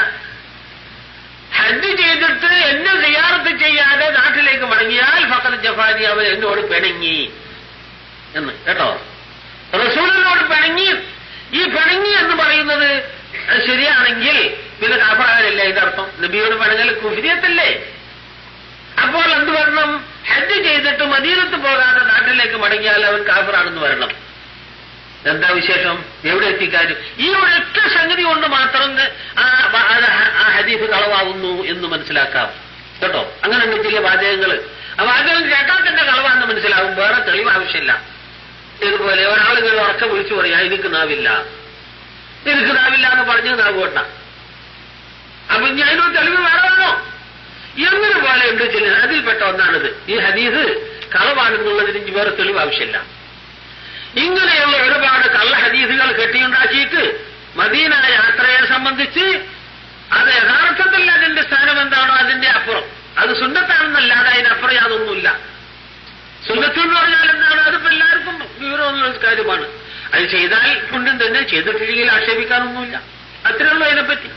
ഹജ്ജ് ചെയ്തിട്ട് എന്നെ സിയാറത്ത് ചെയ്യാതെ നാട്ടിലേക്ക് മടങ്ങിയാൽ ഫഖദ് ജഫാനി അവൻ എന്നോട് പിണങ്ങി എന്ന് കേട്ടോ റസൂലിനോട് പിണങ്ങി ഈ പിണങ്ങി എന്ന് പറയുന്നത് അത് ശരിയാണെങ്കിൽ പിന്നെ കാഫറാകലില്ല ഇതിനർത്ഥം നബിയോട് പിണങ്ങൽ കുഫിരിയത്തല്ലേ അപ്പോൾ എന്ത് വരണം ഹജ്ജ് ചെയ്തിട്ട് മദീനത്ത് പോകാതെ നാട്ടിലേക്ക് മടങ്ങിയാൽ അവൻ കാഫറാണെന്ന് വരണം എന്താ വിശേഷം എവിടെ എത്തിക്കാരും ഈ ഒരൊറ്റ സംഗതി കൊണ്ട് മാത്രം ആ വ- അത് ഹ- ആ ഹദീഫ് കളവാകുന്നു എന്ന് മനസ്സിലാക്കാം കേട്ടോ അങ്ങനെ ഉണ്ട് ചില വാചകങ്ങള് ആ വാചകം കേട്ടാൽ തന്നെ കളവാന്ന് മനസ്സിലാവും വേറെ തെളിവ് ആവശ്യമില്ല ഇതുപോലെ ഒരാളുകൾ ഉറക്കം വിളിച്ചു പറയാ എനിക്ക് നാവില്ല എനിക്ക് നാവില്ല എന്ന് പറഞ്ഞു നാവുകൊണ്ട അപ്പൊ ഇനി അതിനൊരു തെളിവ് വേറെ വേണോ എങ്ങനെ പോലെ ഉണ്ട് ചില അതിൽപ്പെട്ട ഒന്നാണിത് ഈ ഹദീസ് കളവാണെന്നുള്ളതിന് ഇനി വേറെ തെളിവ് ആവശ്യമില്ല ഇങ്ങനെയുള്ള ഒരുപാട് കള്ള ഹദീസുകൾ കെട്ടിയുണ്ടാക്കിയിട്ട് മദീന യാത്രയെ സംബന്ധിച്ച് അത് യഥാർത്ഥത്തിൽ അതിന്റെ സ്ഥാനം എന്താണോ അതിന്റെ അപ്പുറം അത് സുന്നത്താണെന്നല്ലാതെ അതിനപ്പുറം യാതൊന്നുമില്ല സുന്നത്ത് എന്ന് പറഞ്ഞാൽ എന്താണ് അതിപ്പോ എല്ലാവർക്കും വിവരമുള്ള ഒരു കാര്യമാണ് അത് ചെയ്താൽ പുണ്യം തന്നെ ചെയ്തിട്ടില്ലെങ്കിൽ ആക്ഷേപിക്കാനൊന്നുമില്ല അത്രേ ഉള്ളൂ അതിനെപ്പറ്റി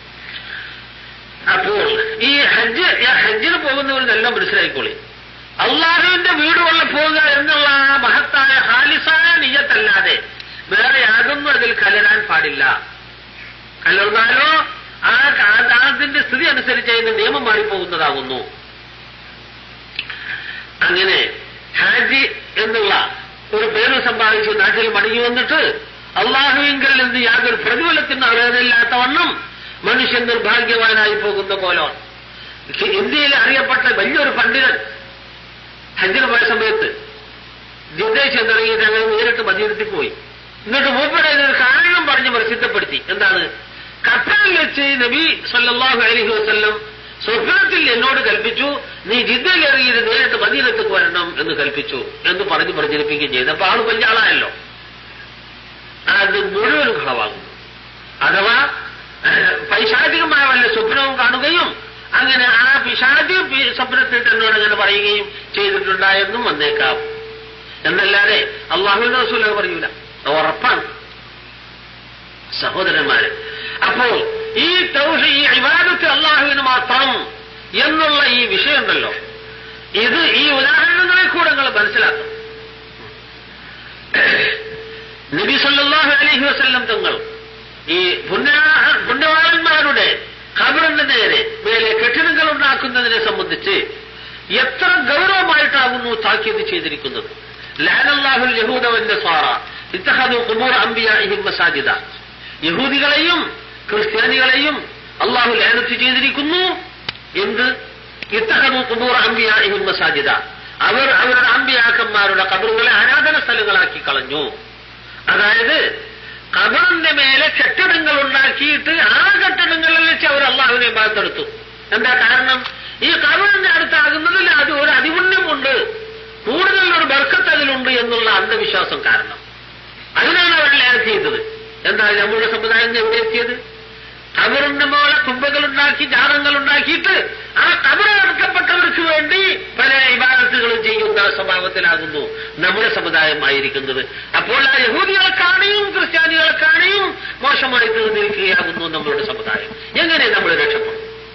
അപ്പോൾ ഈ ഹജ്ജ് ഹജ്ജിന് പോകുന്നവരെല്ലാം മനസ്സിലായിക്കോളി അള്ളാഹുവിന്റെ വീടുകളിൽ പോവുക എന്നുള്ള ആ മഹത്തായ ഹാലിസായ നിയത്തല്ലാതെ വേറെ യാതൊന്നും അതിൽ കലരാൻ പാടില്ല കലർന്നാലോ ആ അതിന്റെ സ്ഥിതി അനുസരിച്ച് അതിന്റെ നിയമം മാറിപ്പോകുന്നതാകുന്നു അങ്ങനെ ഹാജി എന്നുള്ള ഒരു പേര് സമ്പാദിച്ച് നാട്ടിൽ മടങ്ങി വന്നിട്ട് അള്ളാഹുവിങ്കിൽ നിന്ന് യാതൊരു പ്രതിഫലത്തിന് അർഹതയില്ലാത്ത വണ്ണം മനുഷ്യൻ നിർഭാഗ്യവാനായി പോകുന്ന പോലാണ് ഇന്ത്യയിൽ അറിയപ്പെട്ട വലിയൊരു പണ്ഡിതൻ ഹജ്ജിന് പോയ സമയത്ത് ജിദ്ദയിൽ ചെന്നിറങ്ങിയിട്ട് അങ്ങനെ നേരിട്ട് മദീനത്തിൽ പോയി എന്നിട്ട് മൂപ്പരെ ഒരു കാരണം പറഞ്ഞ് പ്രസിദ്ധപ്പെടുത്തി എന്താണ് ഖത്തറിൽ വെച്ച് നബി സല്ലല്ലാഹു അലൈഹി വസല്ലം സ്വപ്നത്തിൽ എന്നോട് കൽപ്പിച്ചു നീ ജിദ്ദയിൽ ഇറങ്ങിയിട്ട് നേരിട്ട് മദീനത്തേക്ക് വരണം എന്ന് കൽപ്പിച്ചു എന്ന് പറഞ്ഞ് പ്രചരിപ്പിക്കുകയും ചെയ്തു അപ്പൊ ആള് വലിയ ആളായല്ലോ അത് മുഴുവനും കളവാകുന്നു അഥവാ പൈശാചികമായ വല്ല സ്വപ്നവും കാണുകയും അങ്ങനെ ആ പിശാചി സ്വപ്നത്തിൽ തന്നോട് അങ്ങനെ പറയുകയും ചെയ്തിട്ടുണ്ടായെന്നും വന്നേക്കാം എന്നല്ലാതെ അള്ളാഹുവിന്റെ റസൂല പറയൂല അത് ഉറപ്പാണ് സഹോദരന്മാരെ അപ്പോൾ ഈ തൗഹ ഈ ഇബാദത്ത് അള്ളാഹുവിന് മാത്രം എന്നുള്ള ഈ വിഷയമുണ്ടല്ലോ ഇത് ഈ ഉദാഹരണങ്ങളെ കൂടെ നിങ്ങൾ മനസ്സിലാക്കും നബി സല്ലല്ലാഹു അലൈഹി വസല്ലം തങ്ങൾ ഈ പുണ്യവാളന്മാരുടെ ഖബറിന്റെ നേരെ മേലെ കെട്ടിടങ്ങൾ ഉണ്ടാക്കുന്നതിനെ സംബന്ധിച്ച് എത്ര ഗൗരവമായിട്ടാകുന്നു താക്കീത് ചെയ്തിരിക്കുന്നത് ലാനല്ലാഹുൽ യഹൂദവന്റെ സ്വാറ ഇത്തഹദു കുമൂർ അംബിയാഹിം മസാജിദ യഹൂദികളെയും ക്രിസ്ത്യാനികളെയും അള്ളാഹു ലാനത്ത് ചെയ്തിരിക്കുന്നു എന്ത് ഇത്തഹദു കുമൂർ അംബിയാഹിം മസാജിദ അവർ അവരുടെ അമ്പിയാക്കന്മാരുടെ കബറുകളെ ആരാധന സ്ഥലങ്ങളാക്കി കളഞ്ഞു അതായത് കബറിന്റെ മേലെ കെട്ടിടങ്ങൾ ഉണ്ടാക്കിയിട്ട് ആ കെട്ടിടങ്ങളിൽ വെച്ച് അവർ അള്ളാഹുവിനെ ഭാഗത്തെടുത്തു എന്താ കാരണം ഈ കബറിന്റെ അടുത്താകുന്നതിൽ അത് ഒരു അതിപുണ്യമുണ്ട് കൂടുതൽ ഒരു ബർക്കത്ത് അതിലുണ്ട് എന്നുള്ള അന്ധവിശ്വാസം കാരണം അതിനാണ് അവർ ലേർ ചെയ്തത് എന്താ നമ്മുടെ സമുദായം എവിടെ എത്തിയത് കബറിന്റെ മോളെ കുമ്പകൾ ഉണ്ടാക്കി ജാറങ്ങൾ ഉണ്ടാക്കിയിട്ട് ആ കബറടക്കപ്പെട്ടവർക്ക് വേണ്ടി പല ഇബാദത്തുകളും ചെയ്യുന്ന സ്വഭാവത്തിലാകുന്നു നമ്മുടെ സമുദായം ആയിരിക്കുന്നത് അപ്പോൾ ആ യഹൂദികളെ കാണുകയും ക്രിസ്ത്യാനികളെ കാണുകയും മോശമായി തീർന്നിരിക്കുകയാകുന്നു നമ്മളുടെ സമുദായം എങ്ങനെ നമ്മൾ രക്ഷപ്പെടും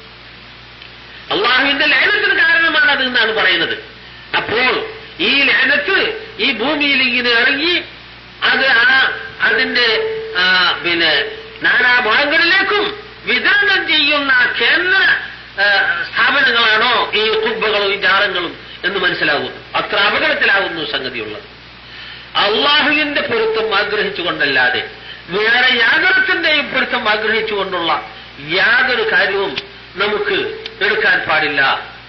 അള്ളാഹുവിന്റെ ലേനത്തിന് കാരണമാണ് അത് എന്നാണ് പറയുന്നത് അപ്പോൾ ഈ ലേനത്ത് ഈ ഭൂമിയിൽ ഇങ്ങനെ ഇറങ്ങി അത് ആ അതിന്റെ ആ, പിന്നെ നാനാഭാഗങ്ങളിലേക്കും വിതരണം ചെയ്യുന്ന കേന്ദ്ര ആ, സ്ഥാപനങ്ങളാണോ ഈ കുബ്ബകളും ഈ ജാറങ്ങളും എന്ന് മനസ്സിലാകുന്നു അത്ര അപകടത്തിലാകുന്നു സംഗതിയുള്ളത് അള്ളാഹുവിന്റെ പൊരുത്തം ആഗ്രഹിച്ചുകൊണ്ടല്ലാതെ വേറെ യാതൊരുത്തിന്റെയും പൊരുത്തം ആഗ്രഹിച്ചുകൊണ്ടുള്ള യാതൊരു കാര്യവും നമുക്ക് എടുക്കാൻ പാടില്ല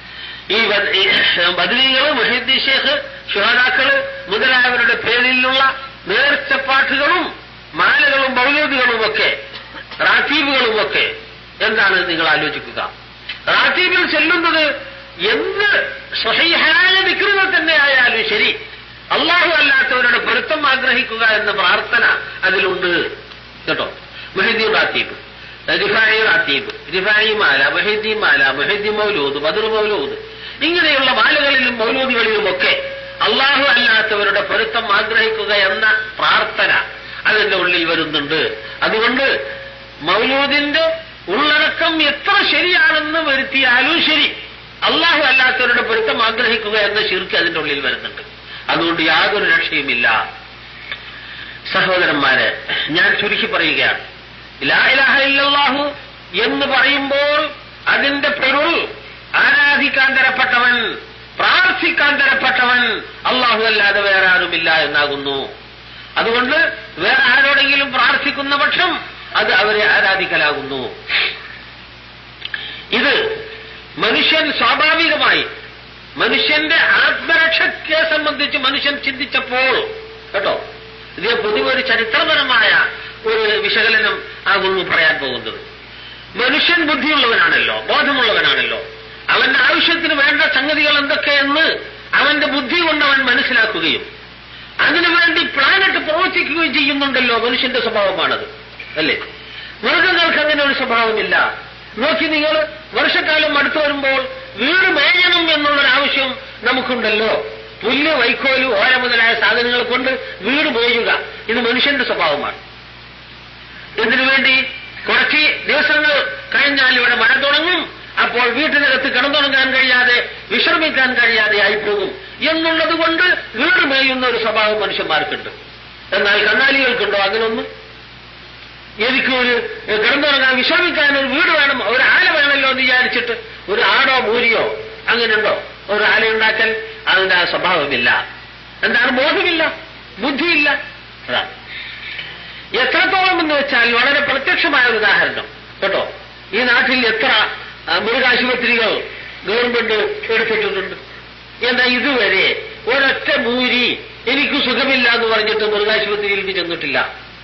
ഈ വ- ഈ ബദരീകള് മഹീദ്ദീൻ ഷേഖ് ഷുഹാദാക്കള് മുതലായവരുടെ പേരിലുള്ള നേർച്ചപ്പാട്ടുകളും മാലകളും മൗലൂദികളുമൊക്കെ റാത്തീബുകളുമൊക്കെ എന്താണ് നിങ്ങൾ ആലോചിക്കുക റാത്തീബിൽ ചെല്ലുന്നത് എന്ത് സ്വഹീഹായ വിക്രുകൾ തന്നെ ആയാലും ശരി അള്ളാഹു അല്ലാത്തവരുടെ പൊരുത്തം ആഗ്രഹിക്കുക എന്ന പ്രാർത്ഥന അതിലുണ്ട് കേട്ടോ മഹിദ്ദീൻ റാത്തീബ് റിഫായി റാത്തീബ് റിഫായി മാല മഹിദ്ദീൻ മാല മഹിദ്ദീൻ മൗലൂദ് ബദർ മൗലൂദ് ഇങ്ങനെയുള്ള മാലകളിലും മൗലൂദികളിലുമൊക്കെ അള്ളാഹു അല്ലാത്തവരുടെ പൊരുത്തം ആഗ്രഹിക്കുക എന്ന പ്രാർത്ഥന അതിന്റെ ഉള്ളിൽ വരുന്നുണ്ട് അതുകൊണ്ട് മൗലൂദിന്റെ ഉള്ളടക്കം എത്ര ശരിയാണെന്ന് വരുത്തിയാലും ശരി അള്ളാഹു അല്ലാത്തവരുടെ പൊരുത്തം ആഗ്രഹിക്കുക എന്ന ശിർക്ക് അതിന്റെ ഉള്ളിൽ വരുന്നുണ്ട് അതുകൊണ്ട് യാതൊരു രക്ഷയുമില്ല സഹോദരന്മാരെ ഞാൻ ചുരുക്കി പറയുകയാണ് ലാ ഇലാഹ ഇല്ലല്ലാഹു എന്ന് പറയുമ്പോൾ അതിന്റെ പൊരുൾ ആരാധിക്കാൻ തരപ്പെട്ടവൻ പ്രാർത്ഥിക്കാൻ തരപ്പെട്ടവൻ അള്ളാഹു അല്ലാതെ വേറെ ആരുമില്ല എന്നാകുന്നു അതുകൊണ്ട് വേറെ ആരോടെങ്കിലും പ്രാർത്ഥിക്കുന്ന പക്ഷം അത് അവരെ ആരാധിക്കലാകുന്നു ഇത് മനുഷ്യൻ സ്വാഭാവികമായി മനുഷ്യന്റെ ആത്മരക്ഷയെ സംബന്ധിച്ച് മനുഷ്യൻ ചിന്തിച്ചപ്പോൾ കേട്ടോ ഇത് പൊതുവെ ഒരു ചരിത്രപരമായ ഒരു വിശകലനം ആകുന്നു പറയാൻ പോകുന്നത് മനുഷ്യൻ ബുദ്ധിയുള്ളവനാണല്ലോ ബോധമുള്ളവനാണല്ലോ അവന്റെ ആവശ്യത്തിന് വേണ്ട സംഗതികൾ എന്തൊക്കെയെന്ന് അവന്റെ ബുദ്ധി കൊണ്ട് അവൻ മനസ്സിലാക്കുകയും അതിനുവേണ്ടി പ്ലാനിട്ട് പ്രവർത്തിക്കുകയും ചെയ്യുന്നുണ്ടല്ലോ മനുഷ്യന്റെ സ്വഭാവമാണത് അല്ലേ മൃഗങ്ങൾക്ക് അങ്ങനെ ഒരു സ്വഭാവമില്ല നോക്കി നിങ്ങൾ വർഷക്കാലം അടുത്തു വരുമ്പോൾ വീട് മേയണം എന്നുള്ളൊരു ആവശ്യം നമുക്കുണ്ടല്ലോ പുല്ല് വൈക്കോല് ഓല മുതലായ സാധനങ്ങൾ കൊണ്ട് വീട് മേയുക ഇത് മനുഷ്യന്റെ സ്വഭാവമാണ് ഇതിനു വേണ്ടി കുറച്ച് ദിവസങ്ങൾ കഴിഞ്ഞാൽ ഇവിടെ മഴ തുടങ്ങും അപ്പോൾ വീട്ടിനകത്ത് കിടന്നുറങ്ങാൻ കഴിയാതെ വിശ്രമിക്കാൻ കഴിയാതെ ആയിപ്പോകും എന്നുള്ളത് കൊണ്ട് വീട് മേയുന്ന ഒരു സ്വഭാവം മനുഷ്യന്മാർക്കുണ്ട് എന്നാൽ കന്നാലികൾക്കുണ്ടോ അങ്ങനൊന്നും എനിക്ക് ഒരു കിടന്നുറങ്ങാൻ വിശ്രമിക്കാൻ ഒരു വീട് വേണം ഒരു ആല വേണമല്ലോ എന്ന് വിചാരിച്ചിട്ട് ഒരു ആടോ മൂരിയോ അങ്ങനെയുണ്ടോ ഒരു ആല ഉണ്ടാക്കൽ അതിന്റെ ആ സ്വഭാവമില്ല എന്താണ് ബോധമില്ല ബുദ്ധിയില്ല അതാണ് എത്രത്തോളം എന്ന് വെച്ചാൽ വളരെ പ്രത്യക്ഷമായ ഒരു ഉദാഹരണം കേട്ടോ ഈ നാട്ടിൽ എത്ര ആ, മൃഗാശുപത്രികൾ ഗവൺമെന്റ് എടുത്തിട്ടുണ്ട് എന്നാൽ ഇതുവരെ ഒരൊറ്റ മൂരി എനിക്ക് സുഖമില്ല എന്ന് പറഞ്ഞിട്ട് മൃഗാശുപത്രിയിലേക്ക് ചെന്നിട്ടില്ല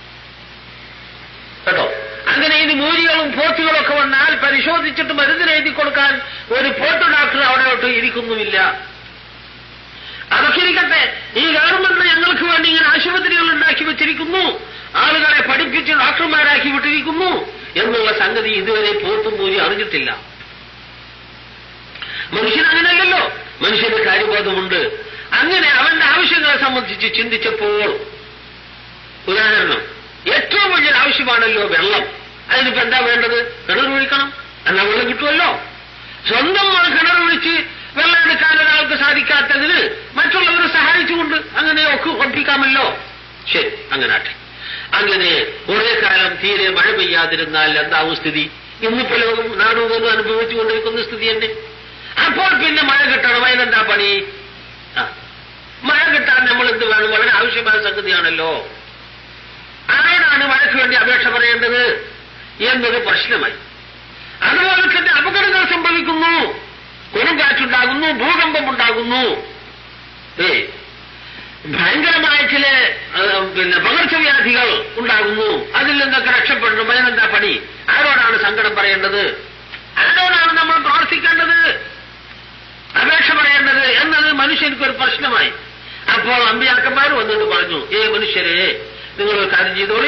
കേട്ടോ അങ്ങനെ ഇനി മൂരികളും പോത്തുകളും ഒക്കെ വന്നാൽ പരിശോധിച്ചിട്ട് മരുന്നിന് എഴുതി കൊടുക്കാൻ ഒരു പോത്ത് ഡോക്ടർ അവിടെയോട്ട് ഇരിക്കുന്നുമില്ല അതൊക്കെ ഇരിക്കട്ടെ ഈ ഗവൺമെന്റ് ഞങ്ങൾക്ക് വേണ്ടി ഇങ്ങനെ ആശുപത്രികൾ ഉണ്ടാക്കി വെച്ചിരിക്കുന്നു ആളുകളെ പഠിപ്പിച്ച് ഡോക്ടർമാരാക്കി വിട്ടിരിക്കുന്നു എന്നുള്ള സംഗതി ഇതുവരെ പോത്തും മൂരി അറിഞ്ഞിട്ടില്ല മനുഷ്യൻ അങ്ങനെയല്ലല്ലോ മനുഷ്യന് കാര്യബോധമുണ്ട് അങ്ങനെ അവന്റെ ആവശ്യങ്ങളെ സംബന്ധിച്ച് ചിന്തിച്ചപ്പോൾ ഉദാഹരണം ഏറ്റവും വലിയൊരു ആവശ്യമാണല്ലോ വെള്ളം അതിനിപ്പോ എന്താ വേണ്ടത് കിണർ വിളിക്കണം എന്നാ വെള്ളം കിട്ടുമല്ലോ സ്വന്തം കിണർ വിളിച്ച് വെള്ളം എടുക്കാൻ ഒരാൾക്ക് സാധിക്കാത്തതിന് മറ്റുള്ളവരെ സഹായിച്ചുകൊണ്ട് അങ്ങനെ ഒക്കെ ഒപ്പിക്കാമല്ലോ ശരി അങ്ങനെ ആട്ടെ അങ്ങനെ കുറെ കാലം തീരെ മഴ പെയ്യാതിരുന്നാൽ എന്താവും സ്ഥിതി ഇന്നിപ്പോ ലോകം നാടുകളും അനുഭവിച്ചുകൊണ്ടിരിക്കുന്ന സ്ഥിതി തന്നെ അപ്പോൾ പിന്നെ മഴ കിട്ടണം അതിനെന്താ പണി ആ മഴ കിട്ടാൻ നമ്മൾ എന്ത് വേണം വളരെ ആവശ്യമായ സംഗതിയാണല്ലോ ആരോടാണ് മഴയ്ക്ക് വേണ്ടി അപേക്ഷ പറയേണ്ടത് എന്നൊരു പ്രശ്നമായി അതുപോലെ തന്നെ അപകടങ്ങൾ സംഭവിക്കുന്നു കൊടുങ്കാറ്റുണ്ടാകുന്നു ഭൂകമ്പം ഉണ്ടാകുന്നു ഏ ഭയങ്കരമായ ചില ആ, പിന്നെ പകർച്ചവ്യാധികൾ ഉണ്ടാകുന്നു അതിൽ നിന്നൊക്കെ രക്ഷപ്പെടണം അതിനെന്താ പണി ആരോടാണ് സങ്കടം പറയേണ്ടത് ആരോടാണ് നമ്മൾ പ്രാർത്ഥിക്കേണ്ടത് അപേക്ഷ പറയേണ്ടത് എന്നത് മനുഷ്യർക്കൊരു പ്രശ്നമായി അപ്പോൾ അമ്പിയാക്കന്മാർ വന്നിട്ട് പറഞ്ഞു ഏ മനുഷ്യരെ നിങ്ങൾ ഒരു കാര്യം ചെയ്തോളി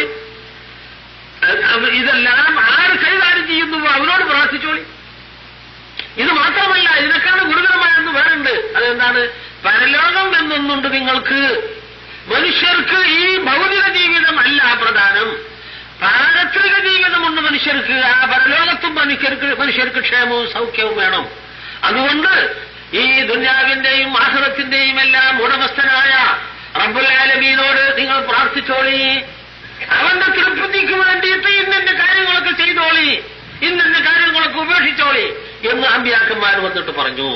അത് അവ- ഇതെല്ലാം ആര് കൈകാര്യം ചെയ്യുന്നുവോ അവരോട് പ്രാർത്ഥിച്ചോളി ഇത് മാത്രമല്ല ഇതിനേക്കാൾ ഗുരുതരമായൊന്ന് വേറുണ്ട് അതെന്താണ് പരലോകം എന്നൊന്നുണ്ട് നിങ്ങൾക്ക് മനുഷ്യർക്ക് ഈ ഭൗതിക ജീവിതം അല്ല പ്രധാനം പാരത്രിക ജീവിതമുണ്ട് മനുഷ്യർക്ക് ആ പരലോകത്തും മനുഷ്യർക്ക് മനുഷ്യർക്ക് ക്ഷേമവും സൗഖ്യവും വേണം അതുകൊണ്ട് ഈ ദുന്യാവിന്റെയും ആഹ്റത്തിന്റെയും എല്ലാം ഉടമസ്ഥനായ റബ്ബുൽ ആലമീനോട് നിങ്ങൾ പ്രാർത്ഥിച്ചോളി അവന്റെ തൃപ്തിക്ക് വേണ്ടിയിട്ട് ഇന്നെ കാര്യങ്ങളൊക്കെ ചെയ്തോളി ഇന്നെ കാര്യങ്ങളൊക്കെ ഉപേക്ഷിച്ചോളി എന്ന് അമ്പിയാക്കന്മാർ വന്നിട്ട് പറഞ്ഞു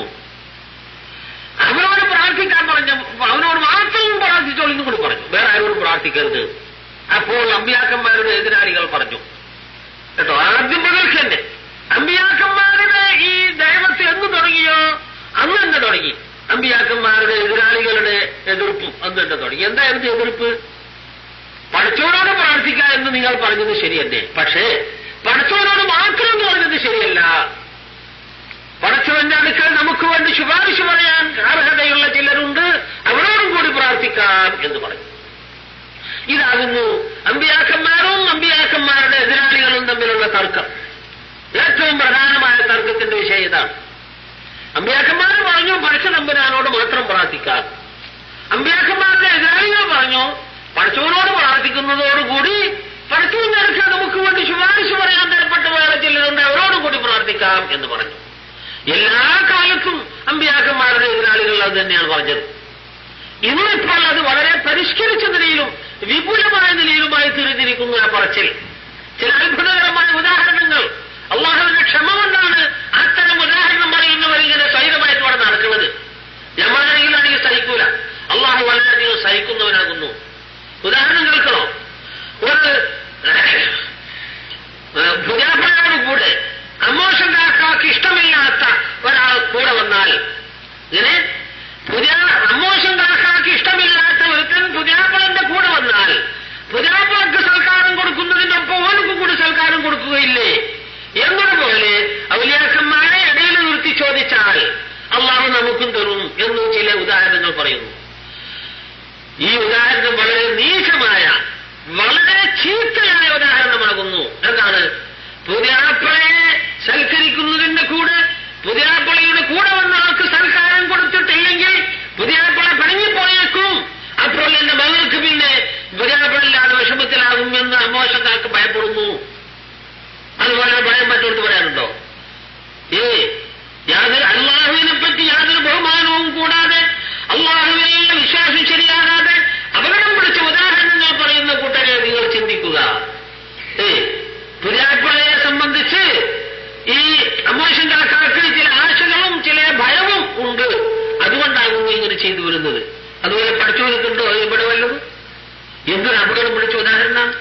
അവനോട് പ്രാർത്ഥിക്കാൻ പറഞ്ഞു അവനോട് മാത്രം പ്രാർത്ഥിച്ചോളി എന്നും കൂടി പറഞ്ഞു വേറെ ആരോടും പ്രാർത്ഥിക്കരുത് അപ്പോൾ അമ്പിയാക്കന്മാരുടെ എതിരാളികൾ പറഞ്ഞു കേട്ടോ ആദ്യം മുതൽക്ക് തന്നെ അമ്പിയാക്കന്മാരുടെ ഈ ദൈവത്തിൽ എന്ന് തുടങ്ങിയോ അന്ന് തന്നെ തുടങ്ങി അമ്പിയാക്കന്മാരുടെ എതിരാളികളുടെ എതിർപ്പും അന്ന് തന്നെ തുടങ്ങി എന്തായിരുന്നു എതിർപ്പ് പടച്ചോനോട് പ്രാർത്ഥിക്കുക എന്ന് നിങ്ങൾ പറഞ്ഞത് ശരിയല്ലേ പക്ഷേ പടച്ചോനോട് മാത്രം എന്ന് പറഞ്ഞത് ശരിയല്ല പടച്ചവന്റെ അടുക്കൽ നമുക്ക് വേണ്ടി ശുപാർശ പറയാൻ അർഹതയുള്ള ചിലരുണ്ട് അവരോടും കൂടി പ്രാർത്ഥിക്കാം എന്ന് പറഞ്ഞു ഇതാകുന്നു അമ്പിയാക്കന്മാരും അമ്പിയാക്കന്മാരുടെ എതിരാളികളും തമ്മിലുള്ള തർക്കം ഏറ്റവും പ്രധാനമായ തർക്കത്തിന്റെ വിഷയം ഇതാണ് അമ്പിയാക്കന്മാർ പറഞ്ഞു പടച്ച നമ്പുരാനോട് മാത്രം പ്രാർത്ഥിക്കാം അമ്പിയാക്കന്മാരുടെ എതിരാളികൾ പറഞ്ഞു പടച്ചവനോട് പ്രാർത്ഥിക്കുന്നതോടുകൂടി പടച്ചവന്റെ അടുക്കൽ നമുക്ക് വേണ്ടി ശുപാർശ പറയാൻ തരപ്പെട്ട വേറെ ചിലരുണ്ട് അവരോടും കൂടി പ്രാർത്ഥിക്കാം എന്ന് പറഞ്ഞു എല്ലാ കാലത്തും അമ്പിയാക്കന്മാരുടെ എതിരാളികൾ അത് തന്നെയാണ് പറഞ്ഞത് ഇന്നിപ്പോൾ അത് വളരെ പരിഷ്കരിച്ച നിലയിലും വിപുലമായ നിലയിലുമായി തീർന്നിരിക്കുന്നു ആ പറച്ചിൽ ചില അത്ഭുതകരമായ ഉദാഹരണങ്ങൾ അള്ളാഹുവിന്റെ ക്ഷമ കൊണ്ടാണ് അത്തരം ഉദാഹരണം പറയുന്നവർ ഇങ്ങനെ സ്വൈരമായിട്ട് അവിടെ നടക്കുന്നത് ജമാനെങ്കിലാണെങ്കിൽ സഹിക്കൂല അള്ളാഹു വളരെയധികം സഹിക്കുന്നവനാകുന്നു ഉദാഹരണം കേൾക്കണോ ഒരു ഭുജാഫയോട് കൂടെ അമോഷൻ കാക്കാക്ക് ഇഷ്ടമില്ലാത്ത ഒരാൾ കൂടെ വന്നാൽ ഇങ്ങനെ പുതിയ അമ്മോശം കാക്കാക്ക് ഇഷ്ടമില്ലാത്ത ഒരുത്തൻ പുതിയാപ്പളന്റെ കൂടെ വന്നാൽ പുതിയാപ്പളക്ക് സൽക്കാരം കൊടുക്കുന്നതിനൊപ്പം ഓനക്കും കൂടി സൽക്കാരം കൊടുക്കുകയില്ലേ എന്നതുപോലെ ഔലിയാക്കന്മാരെ ഇടയിൽ നിർത്തി ചോദിച്ചാൽ അള്ളാഹു നമുക്കും തരും എന്ന് ചില ഉദാഹരണങ്ങൾ പറയുന്നു ഈ ഉദാഹരണം വളരെ നീചമായ വളരെ ചീത്തയായ ഉദാഹരണമാകുന്നു പുതിയാപ്പിളയെ സൽക്കരിക്കുന്നതിന്റെ കൂടെ പുതിയാപ്പിളയുടെ കൂടെ വന്ന ആൾക്ക് സൽക്കാരം കൊടുത്തിട്ടില്ലെങ്കിൽ പുതിയാപ്പിള പിണങ്ങിപ്പോയേക്കും അപ്പോൾ എന്റെ മകൾക്ക് പിന്നെ പുതിയാപ്പിളില്ലാതെ വിഷമത്തിലാകും എന്ന് അമോശക്കാർക്ക് ഭയപ്പെടുന്നു അതുപോലെ ഭയം മറ്റൊരു പറയാനുണ്ടോ ഏ യാതൊരു അള്ളാഹുവിനെ പറ്റി യാതൊരു ബഹുമാനവും കൂടാതെ അള്ളാഹുവിനെ വിശ്വാസം ശരിയാകാതെ അപകടം പിടിച്ച ഉദാഹരണങ്ങൾ പറയുന്ന കൂട്ടരെ നിങ്ങൾ ചിന്തിക്കുക ഏ പുരാപ്പളയെ സംബന്ധിച്ച് ഈ അമോഷൻ കണക്കാർക്ക് ചില ആശകളും ചില ഭയവും ഉണ്ട് അതുകൊണ്ടാകുന്നു ഇങ്ങനെ ചെയ്തു വരുന്നത് അതുപോലെ പഠിച്ചു വരുന്നുണ്ടോ ഇവിടെ വല്ലതും എന്തൊരു അപകടം പിടിച്ച ഉദാഹരണമാണ്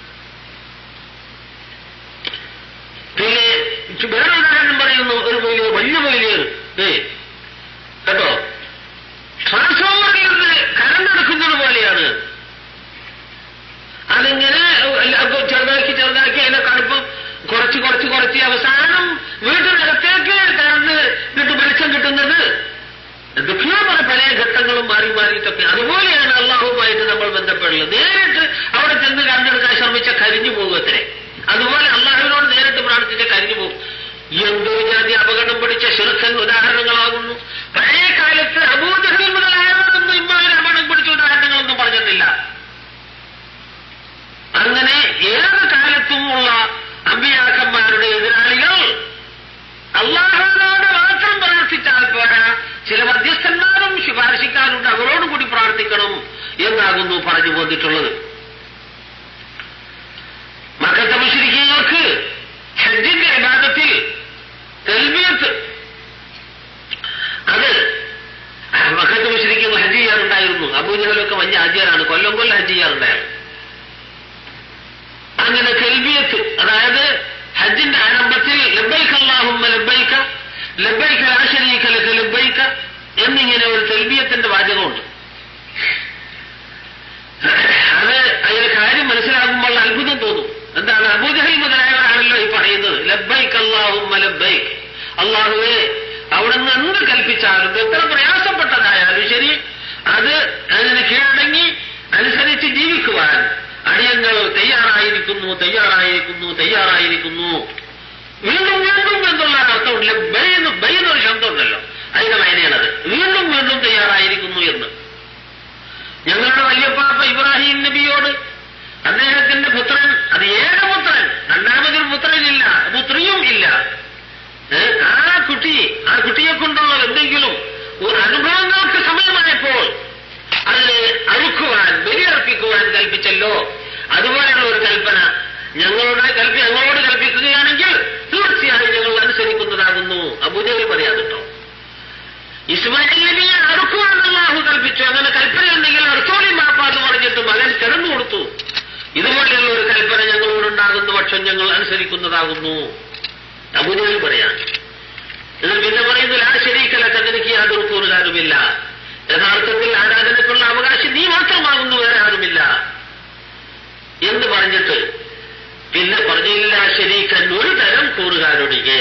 പിന്നെ വേറെ ഉദാഹരണം പറയുന്നു ഒരു മൊയിലിയർ വലിയ മൊയിലിയർ ഏ കേട്ടോ ട്രാൻസ്ഫോമറിൽ നിന്ന് കറണ്ട് എടുക്കുന്നത് പോലെയാണ് അതിങ്ങനെ അപ്പൊ ചെറുതാക്കി ചെറുതാക്കി അതിന്റെ കടുപ്പം കുറച്ച് കുറച്ച് കുറച്ച് അവസാനം വീട്ടിനകത്തേക്ക് കറണ്ട് കിട്ടും വെളിച്ചം കിട്ടുന്നത് എന്തൊക്കെയോ പല പല ഘട്ടങ്ങളും മാറി മാറിയിട്ടൊക്കെ അതുപോലെയാണ് അള്ളാഹുമായിട്ട് നമ്മൾ ബന്ധപ്പെടുന്നത് നേരിട്ട് അവിടെ ചെന്ന് കണ്ടെടുക്കാൻ ശ്രമിച്ച കരിഞ്ഞു പോകുമത്രേ അതുപോലെ അള്ളാഹുവിനോട് നേരിട്ട് പ്രാർത്ഥിച്ച കരിഞ്ഞു പോകും എന്തോ ജാതി അപകടം പിടിച്ച ശിർക്കൻ ഉദാഹരണങ്ങളാകുന്നു പഴയ കാലത്ത് അബൂജഹൽ മുതലായവരൊന്നും ഇമ്മാതിരി അപകടം പിടിച്ച ഉദാഹരണങ്ങളൊന്നും പറഞ്ഞിട്ടില്ല അങ്ങനെ ഏത് കാലത്തുമുള്ള അമ്പിയാക്കന്മാരുടെ എതിരാളികൾ അള്ളാഹുവിനോട് മാത്രം പ്രാർത്ഥിച്ചാൽ പോരാ ചില മധ്യസ്ഥന്മാരും ശുപാർശക്കാരുണ്ട് അവരോട് കൂടി പ്രാർത്ഥിക്കണം എന്നാകുന്നു പറഞ്ഞു പോന്നിട്ടുള്ളത് മക്കത്തെ മുശ്രിക്കങ്ങൾക്ക് ഹജ്ജിന്റെ യഥാർത്ഥത്തിൽ തെൽബിയത്ത് അത് മക്കത്തെ മുശ്രിക്കങ്ങൾ ഹജ്ജ് ചെയ്യാറുണ്ടായിരുന്നു അബൂജഹലൊക്കെ വലിയ ഹജ്ജാറാണ് കൊല്ലം കൊല്ലം ഹജ്ജ് ചെയ്യാറുണ്ടായിരുന്നു അങ്ങനെ കെൽബിയത്ത് അതായത് ഹജ്ജിന്റെ ആരംഭത്തിൽ ലബൈക്ക് അള്ളാഹുമ്മ ലബൈക്ക ലബൈക്ക ലാശരീക്ക ലക ലബൈക്ക എന്നിങ്ങനെ ഒരു തെൽബിയത്തിന്റെ വാചകമുണ്ട് അത് അതിന്റെ കാര്യം മനസ്സിലാകുമ്പോൾ അത്ഭുതം തോന്നും എന്താണ് അബൂജഹൽ മുതലായവരാണല്ലോ ഈ പറയുന്നത് ലബൈക്ക് അള്ളാഹുമ്മ ലബൈക്ക് അള്ളാഹുവെ അവിടുന്ന് എന്ത് കൽപ്പിച്ചാലും എത്ര പ്രയാസപ്പെട്ടതായാലും ശരി അത് അതിന് കീഴടങ്ങി അനുസരിച്ച് ജീവിക്കുവാൻ അടിയങ്ങൾ തയ്യാറായിരിക്കുന്നു തയ്യാറായിരിക്കുന്നു തയ്യാറായിരിക്കുന്നു വീണ്ടും വീണ്ടും എന്നുള്ള അർത്ഥമുണ്ട് ബൈന്ന് ബൈന്നൊരു ശബ്ദമുണ്ടല്ലോ അതിന്റെ വായനയാണത് വീണ്ടും വീണ്ടും തയ്യാറായിരിക്കുന്നു എന്ന് ഞങ്ങളുടെ വല്യപ്പാപ്പ ഇബ്രാഹിം നബിയോട് അദ്ദേഹത്തിന്റെ പുത്രൻ അത് ഏക പുത്രൻ രണ്ടാമതൊരു പുത്രനില്ല പുത്രിയും ഇല്ല ഏ, ആ കുട്ടി ആ കുട്ടിയെ കൊണ്ടുള്ള എന്തെങ്കിലും ഒരു അനുഭവങ്ങൾക്ക് സമയമായപ്പോൾ അതിനെ അഴുക്കുവാൻ ബലിയർപ്പിക്കുവാൻ കൽപ്പിച്ചല്ലോ അതുപോലെയുള്ള ഒരു കൽപ്പന ഞങ്ങളുടെ കൽപ്പി ഞങ്ങളോട് കൽപ്പിക്കുകയാണെങ്കിൽ തീർച്ചയായും ഞങ്ങൾ അനുസരിക്കുന്നതാകുന്നു അബുജയിൽ പറയാൻ കേട്ടോ ഇസ്മായിൽ നബിയെ അറുക്കുവാൻ അള്ളാഹു കൽപ്പിച്ചു അങ്ങനെ കൽപ്പനയുണ്ടെങ്കിൽ അർത്തോളി മാപ്പ എന്ന് പറഞ്ഞിട്ട് മകൻ കിടന്നു കൊടുത്തു ഇതുപോലെയുള്ള ഒരു കൽപ്പന ഞങ്ങളോടുണ്ടാകുന്ന പക്ഷം ഞങ്ങൾ അനുസരിക്കുന്നതാകുന്നു അബുജയിൽ പറയാൻ ഇതിൽ പിന്നെ പറയുന്നു ആ ശരീക്കല തങ്ങൾക്ക് യാതൊരു കൂറുകാരുമില്ല യഥാർത്ഥത്തിൽ ആരാധനക്കുള്ള അവകാശം നീ മാത്രമാകുന്നു വേറെ ആരുമില്ല എന്ന് പറഞ്ഞിട്ട് പിന്നെ പറഞ്ഞില്ല ശരീക്കൻ ഒരു തരം കൂറുകാരൊഴികെ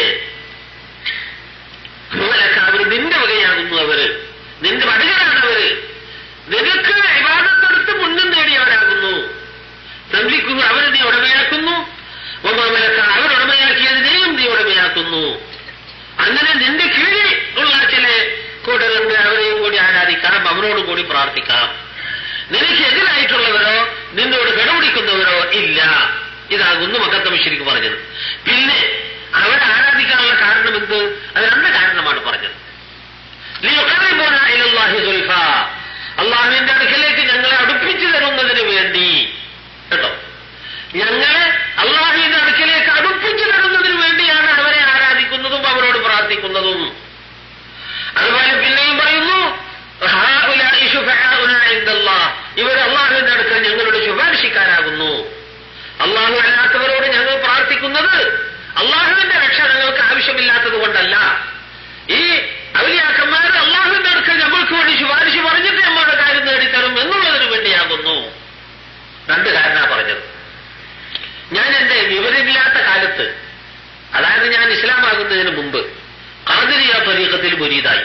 മൂലക്ക അവര് നിന്റെ വകയാകുന്നു അവര് നിന്റെ വടകരാണ് അവര് നിനക്ക് വിവാദത്തെടുത്ത് മുന്നും നേടിയവരാകുന്നു സംരക്ഷിക്കുന്നു അവരെ നീ ഉടമയാക്കുന്നു ഒമാമലക്ക അവരുടമയാക്കിയതിനെയും നീ ഉടമയാക്കുന്നു അങ്ങനെ നിന്റെ കീഴിൽ ഉള്ള ചില കൂട്ടരുണ്ട് അവരെയും കൂടി ആരാധിക്കാം അവരോടും കൂടി പ്രാർത്ഥിക്കാം നിനക്ക് എതിരായിട്ടുള്ളവരോ നിന്നോട് കിടപിടിക്കുന്നവരോ ഇല്ല ഇതാകുന്നു മക്കത്തം ശരിക്കും പറഞ്ഞത് പിന്നെ അവരെ ആരാധിക്കാനുള്ള കാരണം എന്ത് അത് രണ്ട് കാരണമാണ് പറഞ്ഞത് ലിയുഖറിബുന ഇലല്ലാഹി സുൽഫ. അള്ളാഹുവിന്റെ അടുക്കലേക്ക് ഞങ്ങളെ അടുപ്പിച്ചു തരുന്നതിന് വേണ്ടി കേട്ടോ ഞങ്ങളെ അള്ളാഹുവിന്റെ അടുക്കലേക്ക് അടുപ്പിച്ചു തരുന്നതിന് വേണ്ടിയാണ് അവരെ ആരാധിക്കുന്നതും അവരോട് പ്രാർത്ഥിക്കുന്നതും അതുപോലെ പിന്നെയും പറയുന്നു "ഹാഉലാഇ ശുഫആഉനാ ഇൻദല്ലാഹ്." ഇവർ അള്ളാഹുവിന്റെ അടുക്കൽ ഞങ്ങളുടെ ശുപാർശിക്കാരാകുന്നു അള്ളാഹു അല്ലാത്തവരോട് ഞങ്ങൾ പ്രാർത്ഥിക്കുന്നത് അള്ളാഹുവിന്റെ രക്ഷ ഞങ്ങൾക്ക് ആവശ്യമില്ലാത്തത് കൊണ്ടല്ല ഈ ഔലിയാക്കന്മാർ അള്ളാഹുവിന്റെ അടുക്കൽ നമ്മൾക്ക് വേണ്ടി ശുപാർശ പറഞ്ഞിട്ട് നമ്മളുടെ കാര്യം നേടിത്തരും എന്നുള്ളതിന് വേണ്ടിയാകുന്നു രണ്ട് കാരണമാണ് പറഞ്ഞത് ഞാൻ എന്റെ വിവരമില്ലാത്ത കാലത്ത് അതായത് ഞാൻ ഇസ്ലാമാകുന്നതിന് മുമ്പ് കാതിരിയ പരീക്ഷത്തിൽ മുരീതായി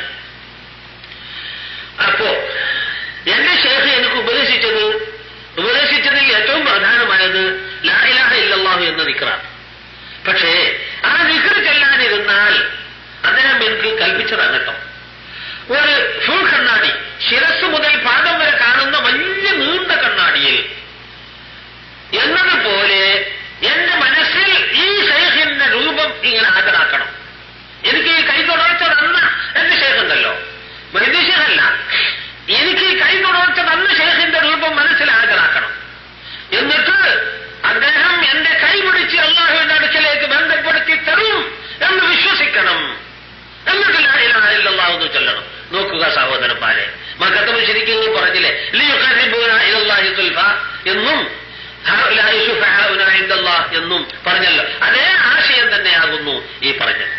അപ്പോ എന്റെ ശേഖ് എനിക്ക് ഉപദേശിച്ചത് ഉപദേശിച്ചതിൽ ഏറ്റവും പ്രധാനമായത് ലാ ഇലാഹ ഇല്ലല്ലാഹു എന്ന നിക്റാണ് പക്ഷേ ഒരു ഫുൾ കണ്ണാടി ശിരസ് മുതൽ പാദം വരെ കാണുന്ന വലിയ നീണ്ട കണ്ണാടിയിൽ എന്നതുപോലെ എന്റെ മനസ്സിൽ ഈ ഷെയ്ഖിന്റെ രൂപം ഇങ്ങനെ ഹാജരാക്കണം എനിക്ക് ഈ കൈ തുടർച്ച തന്ന എന്റെ ഷെയ്ഖുണ്ടല്ലോ മഹിദി ഷെയ്ഖല്ല എനിക്ക് ഈ കൈ തുടർച്ച തന്ന ഷെയ്ഖിന്റെ രൂപം മനസ്സിൽ ഹാജരാക്കണം എന്നിട്ട് അദ്ദേഹം എന്റെ കൈ പിടിച്ച് അള്ളാഹുവിന്റെ അടുക്കലേക്ക് ബന്ധപ്പെടുത്തി തരും എന്ന് വിശ്വസിക്കണം എന്നിട്ട് ലാഹിലാഹില്ലാന്ന് ചൊല്ലണം നോക്കുക സഹോദരന്മാരെ മക്കത്തം ശരിക്കും പറഞ്ഞില്ലേ ലിയുഖരിബൂന ഇലല്ലാഹി സുൽഫ എന്നും ഹൗലായി ശുഫഹാഉന ഇൻദല്ലാഹ് എന്നും പറഞ്ഞല്ലോ അതേ ആശയം തന്നെയാകുന്നു ഈ പറഞ്ഞത്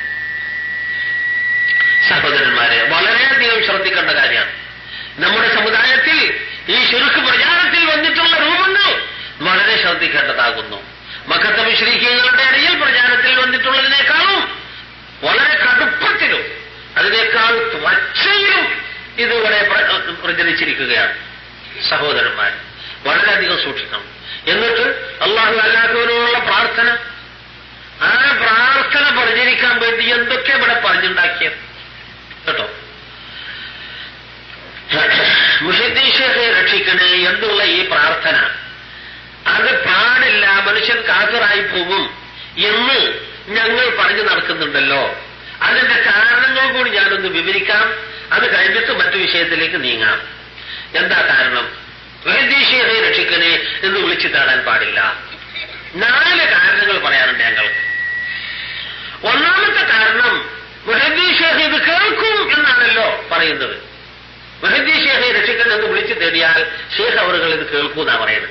സഹോദരന്മാരെ വളരെയധികം ശ്രദ്ധിക്കേണ്ട കാര്യമാണ് നമ്മുടെ സമുദായത്തിൽ ഈ ശുരുക്ക് പ്രചാരത്തിൽ വന്നിട്ടുള്ള രൂപങ്ങൾ വളരെ ശ്രദ്ധിക്കേണ്ടതാകുന്നു മക്കത്ത മുശ്രീഖികളുടെ ഇടയിൽ പ്രചാരത്തിൽ വന്നിട്ടുള്ളതിനേക്കാളും വളരെ കടുപ്പത്തിലും അതിനേക്കാൾ വച്ചയിലും ഇതിവിടെ പ്ര- പ്രചരിച്ചിരിക്കുകയാണ് സഹോദരന്മാർ വളരെയധികം സൂക്ഷിക്കണം എന്നിട്ട് അള്ളാഹു അല്ലാത്തവരോടുള്ള പ്രാർത്ഥന ആ പ്രാർത്ഥന പ്രചരിക്കാൻ വേണ്ടി എന്തൊക്കെ ഇവിടെ പറഞ്ഞുണ്ടാക്കിയത് കേട്ടോ മുഷദ്ദീഷയെ രക്ഷിക്കണേ എന്നുള്ള ഈ പ്രാർത്ഥന അത് പാടില്ല മനുഷ്യൻ കാതറായി പോകും എന്ന് ഞങ്ങൾ പറഞ്ഞു നടക്കുന്നുണ്ടല്ലോ അതിന്റെ കാരണങ്ങൾ കൂടി ഞാനൊന്ന് വിവരിക്കാം അത് കഴിഞ്ഞിട്ട് മറ്റു വിഷയത്തിലേക്ക് നീങ്ങാം എന്താ കാരണം വേദീശയെ രക്ഷിക്കണേ എന്ന് വിളിച്ചു തേടാൻ പാടില്ല നാല് കാരണങ്ങൾ പറയാറുണ്ട് ഞങ്ങൾക്ക് ഒന്നാമത്തെ കാരണം മുഹദ്ദി ഷേഖ് ഇത് കേൾക്കും എന്നാണല്ലോ പറയുന്നത് മുഹദ്ദി ഷേഖെ രക്ഷിക്കണം എന്ന് വിളിച്ചു തേടിയാൽ ഷേഖ് അവറുകൾ ഇത് കേൾക്കൂന്നാ പറയുന്നത്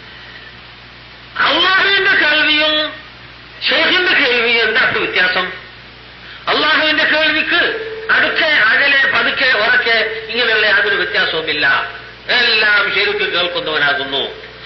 അള്ളാഹുവിന്റെ കേൾവിയും ഷേഖിന്റെ കേൾവിയും എന്താ അപ്പൊ വ്യത്യാസം അള്ളാഹുവിന്റെ കേൾവിക്ക് അടുക്കെ അകലെ പതുക്കെ ഉറക്കെ ഇങ്ങനെയുള്ള യാതൊരു വ്യത്യാസവുമില്ല എല്ലാം ശരിക്ക് കേൾക്കുന്നവനാകുന്നു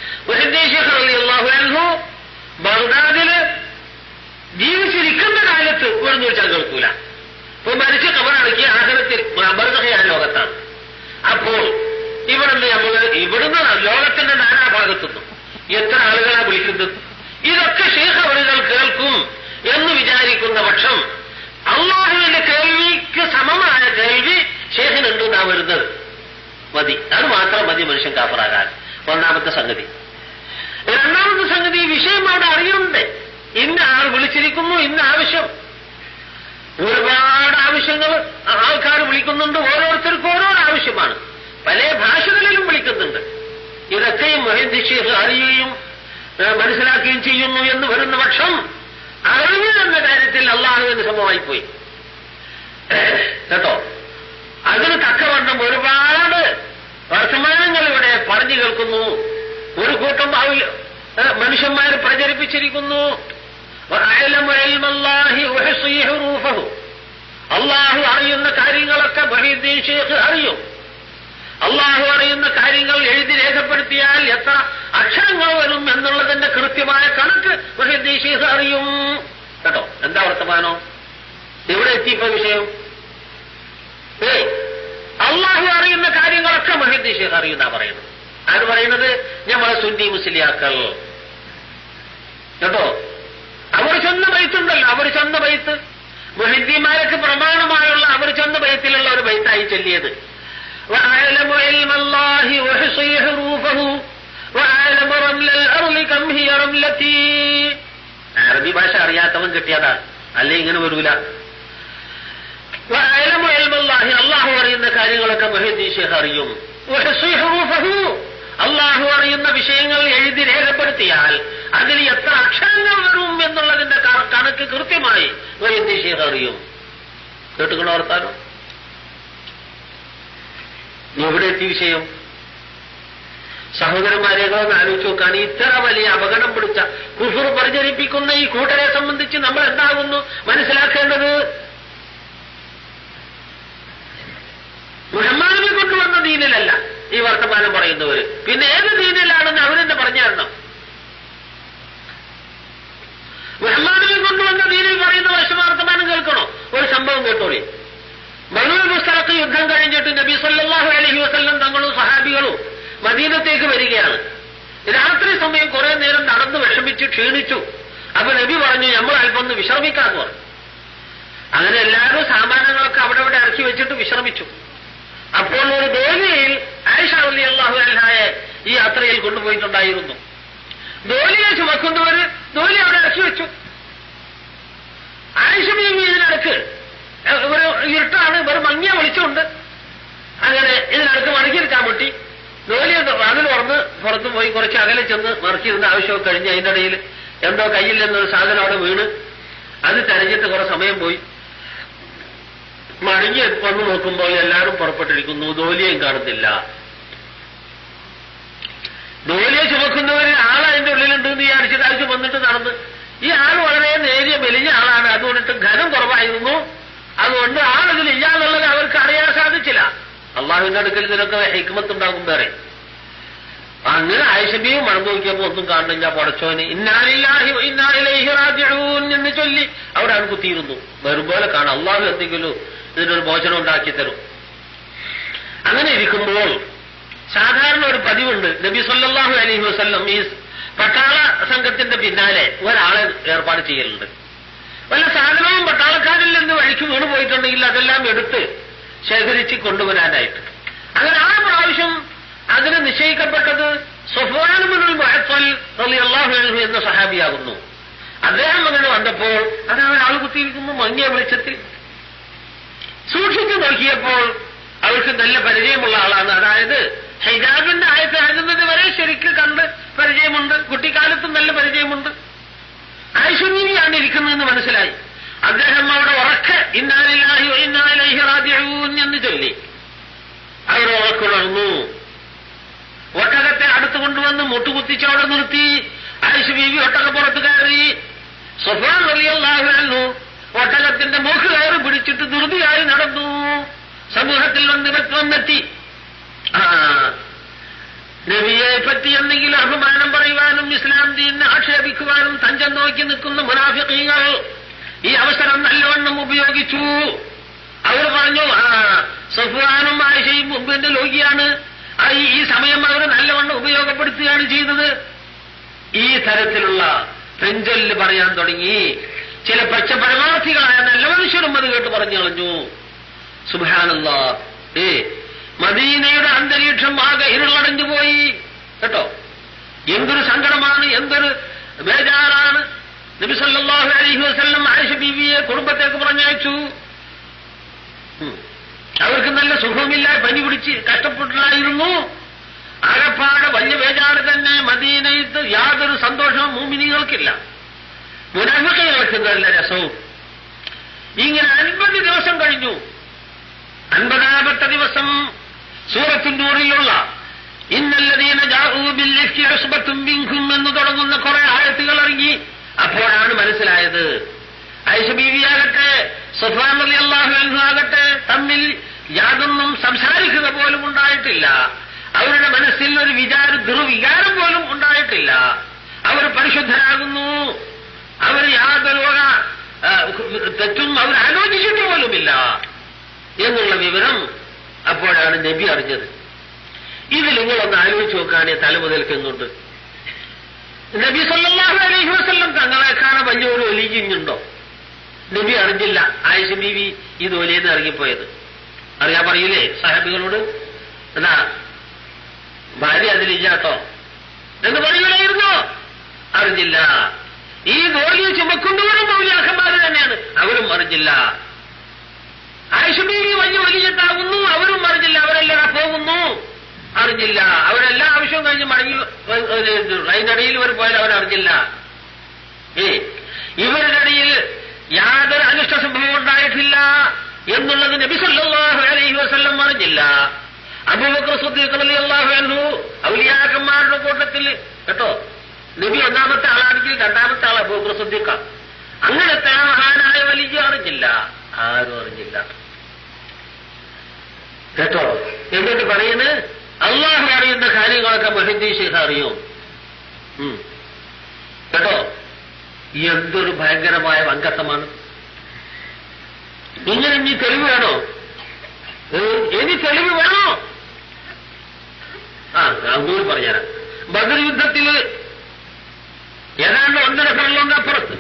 അള്ളാഹു ബഗ്ദാദില് ജീവിച്ചിരിക്കുന്ന കാലത്ത് ഇവിടുന്ന് വെച്ചാൽ കേൾക്കൂല ഇപ്പൊ മരിച്ച കബറടക്കി ആഹ്ലത്തിൽ ബർദഹയാ ലോകത്താണ് അപ്പോൾ ഇവിടുന്ന് നമ്മൾ ഇവിടുന്ന് ലോകത്തിന്റെ നാനാഭാഗത്തുനിന്നും എത്ര ആളുകളാ വിളിക്കുന്നത് ഇതൊക്കെ ശേഖ അവരുകൾ കേൾക്കും എന്ന് വിചാരിക്കുന്ന പക്ഷം അള്ളാഹുവിന്റെ കേൾവിക്ക് സമമായ കേൾവി ശേഖനുണ്ട് നാ വരുന്നത് മതി അത് മാത്രം മതി മനുഷ്യൻ കാപ്പറാകാൻ ഒന്നാമത്തെ സംഗതി രണ്ടാമത്തെ സംഗതി ഈ വിഷയം അവിടെ അറിയുന്നുണ്ട് ഇന്ന ആൾ വിളിച്ചിരിക്കുന്നു ഇന്ന ആവശ്യം ഒരുപാട് ആവശ്യങ്ങൾ ആൾക്കാർ വിളിക്കുന്നുണ്ട് ഓരോരുത്തർക്കും ഓരോരോ ആവശ്യമാണ് പല ഭാഷകളിലും വിളിക്കുന്നുണ്ട് ഇതൊക്കെയും മൊഹീദ് ഷേഖ് അറിയുകയും ഏ, മനസ്സിലാക്കുകയും ചെയ്യുന്നു എന്ന് വരുന്ന പക്ഷം അറിവ് എന്ന കാര്യത്തിൽ അള്ളാഹുവിന് സമമായിപ്പോയി കേട്ടോ അതിന് തക്കവണ്ണം ഒരുപാട് വർത്തമാനങ്ങൾ ഇവിടെ പറഞ്ഞു കേൾക്കുന്നു ഒരു കൂട്ടം ആവി- ഏ, മനുഷ്യന്മാർ പ്രചരിപ്പിച്ചിരിക്കുന്നു وأعلم علم الله وحصي حروفه അള്ളാഹു അറിയുന്ന കാര്യങ്ങളൊക്കെ മഹീദ്ദീൻ ഷേഖ് അറിയും അള്ളാഹു അറിയുന്ന കാര്യങ്ങൾ എഴുതി രേഖപ്പെടുത്തിയാൽ എത്ര അക്ഷരങ്ങൾ വരും എന്നുള്ളതിന്റെ കൃത്യമായ കണക്ക് മഹീദ്ദീൻ ഷേഖ് അറിയും കേട്ടോ എന്താ വർത്തമാനോ എവിടെ എത്തിയപ്പോ വിഷയം ഏയ് അള്ളാഹു അറിയുന്ന കാര്യങ്ങളൊക്കെ മഹീദ്ദീൻ ഷേഖ് അറിയുന്ന പറയുന്നത് അത് പറയുന്നത് ഞമ്മളെ സുന്നി മുസ്ലിയാക്കൾ കേട്ടോ അവർ ചെന്ന ബൈത്തുണ്ടല്ലോ അവർ ചെന്ന ബൈത്ത് മുഹിദ്ദിമാരൊക്കെ പ്രമാണമായുള്ള അവർ ചെന്ന ബൈത്തിലുള്ള ഒരു ബൈത്തായി ചൊല്ലിയത് وأعلم علم الله وحصي حروفه وأعلم رمل الأرض كم هي رملتي അറബി ഭാഷ അറിയാത്തവൻ കിട്ടിയതാണ് അല്ലെ ഇങ്ങനെ വരൂല وأعلم علم الله അള്ളാഹു അറിയുന്ന കാര്യങ്ങളൊക്കെ മഹീദ്ദീൻ ഷേഖ് അറിയും وحصي حروفه അള്ളാഹു അറിയുന്ന വിഷയങ്ങൾ എഴുതി രേഖപ്പെടുത്തിയാൽ അതിൽ എത്ര അക്ഷരങ്ങൾ വരും എന്നുള്ളതിന്റെ ക- കണക്ക് കൃത്യമായി മഹീദ്ദീൻ ഷേഖ് അറിയും കേട്ടുകൊണ്ട് ഓർത്താലോ എവിടെ എത്തി വിഷയം സഹോദരന്മാരെ ഒന്ന് ആലോചിച്ച് നോക്കാൻ ഇത്ര വലിയ അപകടം പിടിച്ച കുഫുർ പ്രചരിപ്പിക്കുന്ന ഈ കൂട്ടരെ സംബന്ധിച്ച് നമ്മൾ എന്താകുന്നു മനസ്സിലാക്കേണ്ടത് മുഹമ്മാദിനെ കൊണ്ടുവന്ന ദീനിലല്ല ഈ വർത്തമാനം പറയുന്നവര് പിന്നെ ഏത് ദീനിലാണെന്ന് അവരെന്നെ പറഞ്ഞു തരണം മുഹമ്മാദിനെ കൊണ്ടുവന്ന ദീനിൽ പറയുന്ന വർഷമാർത്തമാനം കേൾക്കണോ ഒരു സംഭവം കേട്ടോളി ബനൂൽ മുസ്തലക്ക് യുദ്ധം കഴിഞ്ഞിട്ട് നബി സല്ലല്ലാഹു അലൈഹി വസല്ലം തങ്ങളും സഹാബികളും മദീനത്തേക്ക് വരികയാണ് രാത്രി സമയം കുറെ നേരം നടന്ന് വിഷമിച്ച് ക്ഷീണിച്ചു അപ്പൊ നബി പറഞ്ഞു നമ്മൾ അല്പം ഒന്ന് വിശ്രമിക്കാന്ന് പറഞ്ഞു അങ്ങനെ എല്ലാവരും സാമാനങ്ങളൊക്കെ അവിടെ ഇവിടെ ഇറക്കി വെച്ചിട്ട് വിശ്രമിച്ചു അപ്പോൾ ഒരു ദോലിയിൽ ആയിഷ അലി അള്ളാഹു അല്ലായെ ഈ യാത്രയിൽ കൊണ്ടുപോയിട്ടുണ്ടായിരുന്നു ദോലിയെ ചുമക്കുന്നവര് ദോലി അവിടെ ഇറക്കി വെച്ചു ആയിഷ ബീവി ഇതിനടുക്ക് ഒരു ഇരുട്ടാണ് വെറും മങ്ങിയ വെളിച്ചമുണ്ട് അങ്ങനെ ഇതിനടുക്ക് മടക്കിയെടുക്കാൻ മുട്ടി ജോലി അതിൽ തുറന്ന് പുറത്ത് പോയി കുറച്ച് അകലെ ചെന്ന് മറച്ചിരുന്ന ആവശ്യമൊക്കെ കഴിഞ്ഞ് അതിന്റെ ഇടയിൽ എന്തോ കയ്യിൽ നിന്നൊരു സാധനം അവിടെ വീണ് അത് തെരഞ്ഞിട്ട് കുറെ സമയം പോയി മടങ്ങി വന്ന് നോക്കുമ്പോൾ എല്ലാവരും പുറപ്പെട്ടിരിക്കുന്നു ദോലിയും കാണുന്നില്ല ദോലിയെ ചുമക്കുന്നവര് ആൾ അതിന്റെ ഉള്ളിലുണ്ട് എന്ന് വിചാരിച്ചിട്ട് ആഴ്ച വന്നിട്ട് നടന്ന് ഈ ആൾ വളരെ നേരിയ മെലിഞ്ഞ ആളാണ് അതുകൊണ്ടിട്ട് ഘനം കുറവായിരുന്നു അതുകൊണ്ട് ആളിതിൽ ഇല്ലാന്നുള്ളത് അവർക്ക് അറിയാൻ സാധിച്ചില്ല അള്ളാഹുവിന്റെ അടുക്കൽ ഇതിനൊക്കെ ഹിക്മത്തുണ്ടാകും വേറെ അങ്ങനെ ആയിഷബിയും മണം നോക്കിയപ്പോ ഒന്നും കാണുന്നില്ല പടച്ചോന് ഇന്നാലില്ലാഹി വ ഇന്നാ ഇലൈഹി റാജിഊൻ എന്ന് ചൊല്ലി അവിടെ ആണ് കുത്തിയിരുന്നു വരുമ്പോലെ കാണാം അള്ളാഹു എന്തെങ്കിലും ഇതിനൊരു മോചനം ഉണ്ടാക്കി തരും അങ്ങനെ ഇരിക്കുമ്പോൾ സാധാരണ ഒരു പതിവുണ്ട് നബി സല്ലല്ലാഹു അലൈഹി വസല്ലം ഈ പട്ടാള സംഘത്തിന്റെ പിന്നാലെ ഒരാളെ ഏർപ്പാട് ചെയ്യലുണ്ട് വല്ല സാധനവും പട്ടാളക്കാരിൽ നിന്ന് വഴിക്ക് വീണ് പോയിട്ടുണ്ടെങ്കിൽ അതെല്ലാം എടുത്ത് ശേഖരിച്ച് കൊണ്ടുവരാനായിട്ട് അങ്ങനെ ആ പ്രാവശ്യം അതിന് നിശ്ചയിക്കപ്പെട്ടത് സുഫാനുബിനുൽ മുഹത്തൽ റളിയല്ലാഹു അൻഹു എന്ന സഹാബിയാകുന്നു അദ്ദേഹം അങ്ങനെ വന്നപ്പോൾ അതാണ് ആൾ കുത്തിയിരിക്കുന്നു മങ്ങിയ വെളിച്ചത്തിൽ സൂക്ഷിച്ചു നോക്കിയപ്പോൾ അവർക്ക് നല്ല പരിചയമുള്ള ആളാണ് അതായത് ഹിജാബിന്റെ ആയത്ത് എഴുതുന്നത് വരെ ശരിക്ക് കണ്ട് പരിചയമുണ്ട് കുട്ടിക്കാലത്തും നല്ല പരിചയമുണ്ട് ആയിഷുനീവിയാണ് ഇരിക്കുന്നതെന്ന് മനസ്സിലായി അദ്ദേഹം അവിടെ ഉറക്കെ ഇന്നാലില്ലാഹി വ ഇന്നാ ഇലൈഹി റാജിഊൻ എന്ന് ചൊല്ലി അവർ ഉറക്കുണർന്നു ഒട്ടകത്തെ അടുത്ത് കൊണ്ടുവന്ന് മുട്ടുകുത്തിച്ച് അവിടെ നിർത്തി ആയിഷ ബീവി ഒട്ടകപ്പുറത്ത് കയറി സുഫാൻ റളിയല്ലാഹു അൻഹു ഒട്ടകത്തിന്റെ മൂക്ക് കയറി പിടിച്ചിട്ട് ധൃതിയായി നടന്നു സമൂഹത്തിൽ വന്ന് വന്നെത്തി ആ നബിയെ പറ്റി എന്തെങ്കിലും അഭിമാനം പറയുവാനും ഇസ്ലാം ദീനിനെ ആക്ഷേപിക്കുവാനും തഞ്ചം നോക്കി നിൽക്കുന്ന മുനാഫിക്കീങ്ങൾ ഈ അവസരം നല്ലവണ്ണം ഉപയോഗിച്ചു അവർ പറഞ്ഞു ആ സഫ്വാനും ആയിഷയും മുമ്പിന്റെ ലോകിയാണ് ആ ഈ- ഈ സമയം അവർ നല്ലവണ്ണം ഉപയോഗപ്പെടുത്തുകയാണ് ചെയ്തത് ഈ തരത്തിലുള്ള പെഞ്ചൊല്ല് പറയാൻ തുടങ്ങി ചില പച്ച പരമാർത്ഥികളായ നല്ല മനുഷ്യരും അത് കേട്ട് പറഞ്ഞു കളഞ്ഞു സുബാനല്ല ഏ മദീനയുടെ അന്തരീക്ഷം ആകെ ഇരുളടഞ്ഞു പോയി കേട്ടോ എന്തൊരു സങ്കടമാണ് എന്തൊരു ബേജാറാണ് നബി സല്ലല്ലാഹു അലൈഹി വസല്ലം ആയിഷ ബീവിയെ കുടുംബത്തേക്ക് പറഞ്ഞയച്ചു ഉം. അവർക്ക് നല്ല സുഖമില്ല പനി പിടിച്ച് കഷ്ടപ്പെട്ടില്ലായിരുന്നു ആകപ്പാടെ വലിയ ബേജാറ് തന്നെ മദീനയിൽ യാതൊരു സന്തോഷവും മൂമിനികൾക്കില്ല മുനാഫിക്കങ്ങൾക്ക് നല്ല രസവും ഇങ്ങനെ അൻപത് ദിവസം കഴിഞ്ഞു അൻപതാമത്തെ ദിവസം സൂറത്തുന്നൂറിലുള്ള ഇന്നല്ലതീന ജാഹൂബില്ലും ബിങ്കും എന്ന് തുടങ്ങുന്ന കുറെ ആയത്തുകൾ ഇറങ്ങി അപ്പോഴാണ് മനസ്സിലായത് ഐഷ ബീവിയാകട്ടെ സുഫാൻ അലി അള്ളാഹു ആകട്ടെ തമ്മിൽ യാതൊന്നും സംസാരിക്കുക പോലും ഉണ്ടായിട്ടില്ല അവരുടെ മനസ്സിൽ ഒരു വിചാര ദുർവികാരം പോലും ഉണ്ടായിട്ടില്ല അവർ പരിശുദ്ധരാകുന്നു അവർ യാതൊരു വക, ആ, തെറ്റും അവർ ആലോചിച്ചിട്ട് പോലുമില്ല എന്നുള്ള വിവരം അപ്പോഴാണ് നബി അറിഞ്ഞത് ഇത് നിങ്ങളൊന്ന് ആലോചിച്ച് നോക്കുകയാണെ തല മുതൽക്കുന്നുണ്ട് നബി സല്ലല്ലാഹു അലൈഹി വസല്ലം തങ്ങളെ കാണാൻ വലിയൊരു ഒലിഞ്ഞുണ്ടോ നബി അറിഞ്ഞില്ല ആയിഷ ബീവി ഈ ഒലിയെന്ന് ഇറങ്ങിപ്പോയത് അറിയാൻ പറയില്ലേ സാഹബികളോട് എന്നാ ഭാര്യ അതിലില്ല കേട്ടോ എന്ന് പറയൂലായിരുന്നോ അറിഞ്ഞില്ല ഈ ഗോലിയെ ചുമക്കൊണ്ടുവരും മൗലിയാക്കന്മാർ തന്നെയാണ് അവരും അറിഞ്ഞില്ല ആയിഷബീവി വലിയ വലിയത്താകുന്നു അവരും അറിഞ്ഞില്ല അവരെല്ലാം പോകുന്നു അറിഞ്ഞില്ല അവരെല്ലാ ആവശ്യവും കഴിഞ്ഞ് മടങ്ങി വ- ഒരു അതിനിടയിൽ ഇവർ പോയാൽ അവരറിഞ്ഞില്ല ഏ ഇവരുടെ ഇടയിൽ യാതൊരു അനിഷ്ട സംഭവം ഉണ്ടായിട്ടില്ല എന്നുള്ളത് നബി സല്ലല്ലാഹു അലൈഹി വസല്ലം അറിഞ്ഞില്ല അബൂബക്കർ സിദ്ദീഖ് റളിയല്ലാഹു അൻഹു ഔലിയാക്കന്മാരുടെ കൂട്ടത്തിൽ കേട്ടോ നബി ഒന്നാമത്തെ ആളാണെങ്കിൽ രണ്ടാമത്തെ ആൾ അബൂബക്കർ സിദ്ദീഖ അങ്ങനത്തെ ആ മഹാനായ വലിയ അറിഞ്ഞില്ല ആരും അറിഞ്ഞില്ല കേട്ടോ എന്നിട്ട് പറയുന്നത് അള്ളാഹു അറിയുന്ന കാര്യങ്ങളൊക്കെ മഹിന്ദി ശേഖ അറിയും ഉം. കേട്ടോ എന്തൊരു ഭയങ്കരമായ വങ്കത്തമാണ് ഇങ്ങനെ ഇനി തെളിവ് വേണോ ഏ, ഇനി തെളിവ് വേണോ ആ അങ്ങോട്ട് പറഞ്ഞുതരാം ബദർ യുദ്ധത്തില് ഏതാണ്ട് ഒന്നര കൊല്ലം അപ്പുറത്ത്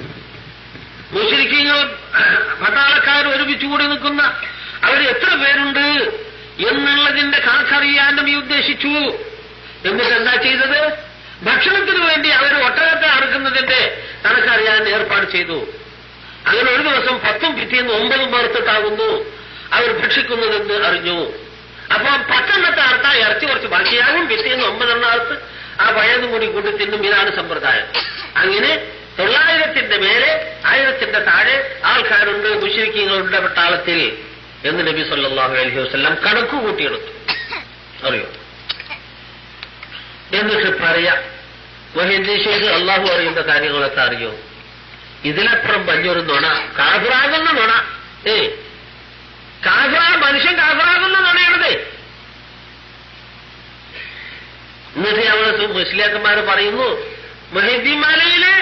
മുസ്ലിങ്ങൾ പട്ടാളക്കാർ ഒരുമിച്ച് കൂടി നിൽക്കുന്ന അവർ എത്ര പേരുണ്ട് എന്നുള്ളതിന്റെ കണക്കറിയാൻ നബി ഉദ്ദേശിച്ചു എന്നിട്ട് എന്താ ചെയ്തത് ഭക്ഷണത്തിന് വേണ്ടി അവർ ഒട്ടകത്തെ അറുക്കുന്നതിന്റെ കണക്കറിയാൻ ഏർപ്പാട് ചെയ്തു അങ്ങനെ ഒരു ദിവസം പത്തും പിറ്റേന്ന് ഒമ്പതും പേർത്തിട്ടാകുന്നു അവർ ഭക്ഷിക്കുന്നതെന്ന് അറിഞ്ഞു അപ്പൊ പത്തെണ്ണത്തെ അർത്ഥ ഇറച്ചി കുറച്ച് ബാക്കിയാകും പിറ്റേന്ന് ഒമ്പതെണ്ണ അർത്ഥ് ആ പഴയതും കൂടി കൂട്ടി തിന്നും ഇതാണ് സമ്പ്രദായം അങ്ങനെ തൊള്ളായിരത്തിന്റെ മേലെ ആയിരത്തിന്റെ താഴെ ആൾക്കാരുണ്ട് മുഷരിക്കങ്ങളുണ്ട് പട്ടാളത്തിൽ എന്ന് നബി സല്ലല്ലാഹു അലൈഹി വസല്ലം കണക്ക് കൂട്ടിയെടുത്തു അറിയോ എന്നിട്ട് പറയാ മഹേന്ദ്രേശ്വര് അള്ളാഹു അറിയുന്ന കാര്യങ്ങളൊക്കെ അറിയോ ഇതിലപ്പുറം വലിയൊരു നുണ കാഫിറാകുന്ന നുണ ഏ കാഫിറ മനുഷ്യൻ കാഫിറാകുന്ന നുണയാണതേ എന്നിട്ട് അവിടെ മുസ്ലിയാക്കന്മാര് പറയുന്നു മൊഹിദ്ദിമാലയില്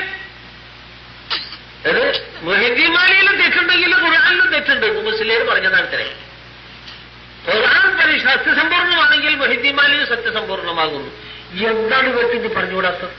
അത് മൊഹിദ്ദിമാലയിലും തെറ്റുണ്ടെങ്കിൽ ഖുർആാനിലും തെറ്റുണ്ട് മുസ്ലിം പറഞ്ഞതാണ് ഇത്രേ ഖുർആൻ പരി സത്യസമ്പൂർണ്ണമാണെങ്കിൽ മൊഹിദ്ദിമാലയും സത്യസമ്പൂർണ്ണമാകുന്നു എന്താണ് ഇവർക്ക് ഇത് പറഞ്ഞുകൂടാത്തത്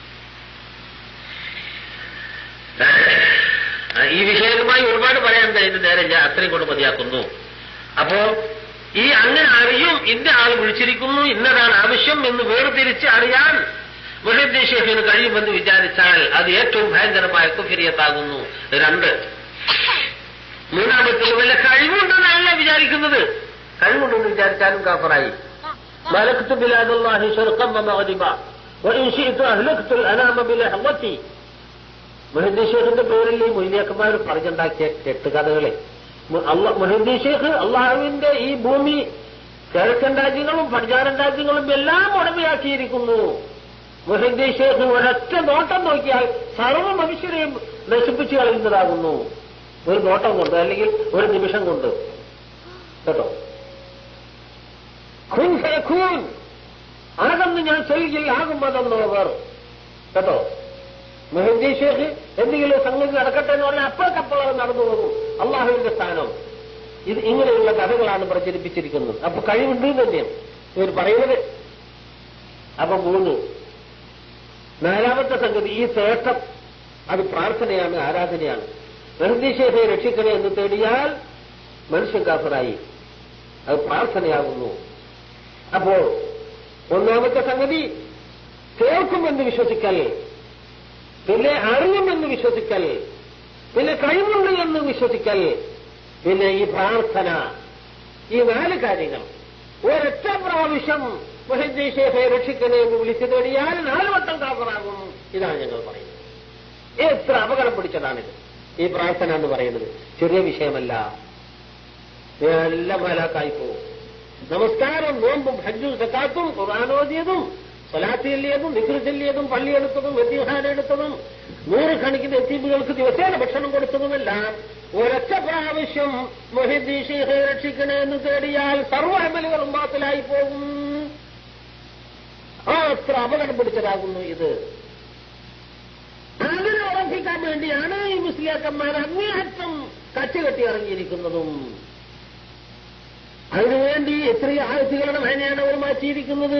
ഈ വിഷയവുമായി ഒരുപാട് പറയാനുണ്ട് ഇതിന് നേരെ ഞാൻ അത്രയും കൊണ്ട് മതിയാക്കുന്നു അപ്പോ ഈ അങ്ങനെ അറിയും ഇന്ന ആൾ വിളിച്ചിരിക്കുന്നു ഇന്നതാണ് ആവശ്യം എന്ന് വേർതിരിച്ച് അറിയാൻ മുഹദ്ദീൻ ഷെയ്ഖിന് കഴിയുമെന്ന് വിചാരിച്ചാൽ അത് ഏറ്റവും ഭയങ്കരമായ കുഫിരിയത്താകുന്നു രണ്ട് മൂന്നാമത്തിൽ വല്ല കഴിവുണ്ടെന്നല്ല വിചാരിക്കുന്നത് കഴിവുണ്ടെന്ന് വിചാരിച്ചാലും കാഫറായി മലക്കത്ത് ബിലാദുല്ലാഹി ഷർഖം വമഗ്രിബ وإن شئت أهلكت الأنام بلحظتي മുഹദ്ദീൻ ഷേഖിന്റെ പേരിൽ ഈ മൊയ്ലിയാക്കന്മാർ പറഞ്ഞുണ്ടാക്കിയ കെട്ടുകഥകളെ മുഹദ്ദീൻ ഷേഖ് അള്ളാഹുവിന്റെ ഈ ഭൂമി കിഴക്കൻ രാജ്യങ്ങളും പടിഞ്ഞാറൻ രാജ്യങ്ങളും എല്ലാം ഉടമയാക്കിയിരിക്കുന്നു മുഹദ്ദീൻ ഷേഖ് ഒരൊറ്റ നോട്ടം നോക്കിയാൽ സർവ്വ മനുഷ്യരെയും നശിപ്പിച്ചു കളയുന്നതാകുന്നു ഒരു നോട്ടം കൊണ്ട് അല്ലെങ്കിൽ ഒരു നിമിഷം കൊണ്ട് കേട്ടോ ഖുൻ ഫയഖൂൻ ആകെന്ന് ഞാൻ ചൊല്ലുകയിൽ ആകുമ്പതെന്നവർ കേട്ടോ മെഹന്ദി ഷേഖ് എന്തെങ്കിലും സംഗതി നടക്കട്ടെ എന്ന് പറഞ്ഞാൽ അപ്പോഴക്കപ്പോൾ അത് നടന്നു പോകും അള്ളാഹുവിന്റെ സ്ഥാനം ഇത് ഇങ്ങനെയുള്ള കഥകളാണ് പ്രചരിപ്പിച്ചിരിക്കുന്നത് അപ്പൊ കഴിവുണ്ട് എന്ന് തന്നെയാണ് ഇവർ പറയുന്നത് അപ്പൊ മൂന്ന് നാലാമത്തെ സംഗതി ഈ തേട്ടം അത് പ്രാർത്ഥനയാണ് ആരാധനയാണ് മെഹന്ദി ഷേഖെ രക്ഷിക്കണേ എന്ന് തേടിയാൽ മനുഷ്യൻ കാഫറായി അത് പ്രാർത്ഥനയാകുന്നു അപ്പോ ഒന്നാമത്തെ സംഗതി കേൾക്കുമെന്ന് വിശ്വസിക്കൽ പിന്നെ അറിയുമെന്ന് വിശ്വസിക്കൽ പിന്നെ കഴിവുണ്ട് എന്ന് വിശ്വസിക്കൽ പിന്നെ ഈ പ്രാർത്ഥന ഈ നാല് കാര്യങ്ങൾ ഒരൊറ്റ പ്രാവശ്യം മഹദ്ദേശേഖയെ രക്ഷിക്കണേ എന്ന് വിളിച്ചു തേടിയാൽ നാല് വട്ടം കാപ്പറാകും ഇതാണ് ഞങ്ങൾ പറയുന്നത് എത്ര അപകടം പിടിച്ചതാണിത് ഈ പ്രാർത്ഥന എന്ന് പറയുന്നത് ചെറിയ വിഷയമല്ല എല്ലാം മലാക്കായി പോകും നമസ്കാരം നോമ്പും ഹജ്ജും സക്കാത്തും ഖുർആാനോദിയതും സ്വലാത്തി ചൊല്ലിയതും നിഗ്ര ചൊല്ലിയതും പള്ളിയെടുത്തതും എത്തിഹാന എടുത്തതും നൂറുകണക്കിന് എത്തീബുകൾക്ക് ദിവസേന ഭക്ഷണം കൊടുത്തതുമെല്ലാം ഒരൊറ്റ പ്രാവശ്യം മൊഹിദ്ദീഷയെ രക്ഷിക്കണേ എന്ന് തേടിയാൽ സർവ്വ അമലുകളും ബാത്തിലായി പോകും ആ അത്ര അപകടം പിടിച്ചതാകുന്നു ഇത് അതിനെ ഉറപ്പിക്കാൻ വേണ്ടിയാണ് ഈ മുസ്ലിയാക്കന്മാർ അങ്ങേയറ്റം കച്ചുകെട്ടി ഇറങ്ങിയിരിക്കുന്നതും അതിനുവേണ്ടി എത്രയോ ആഴ്ചകളുടെ മേനയാണ് അവർ മാറ്റിയിരിക്കുന്നത്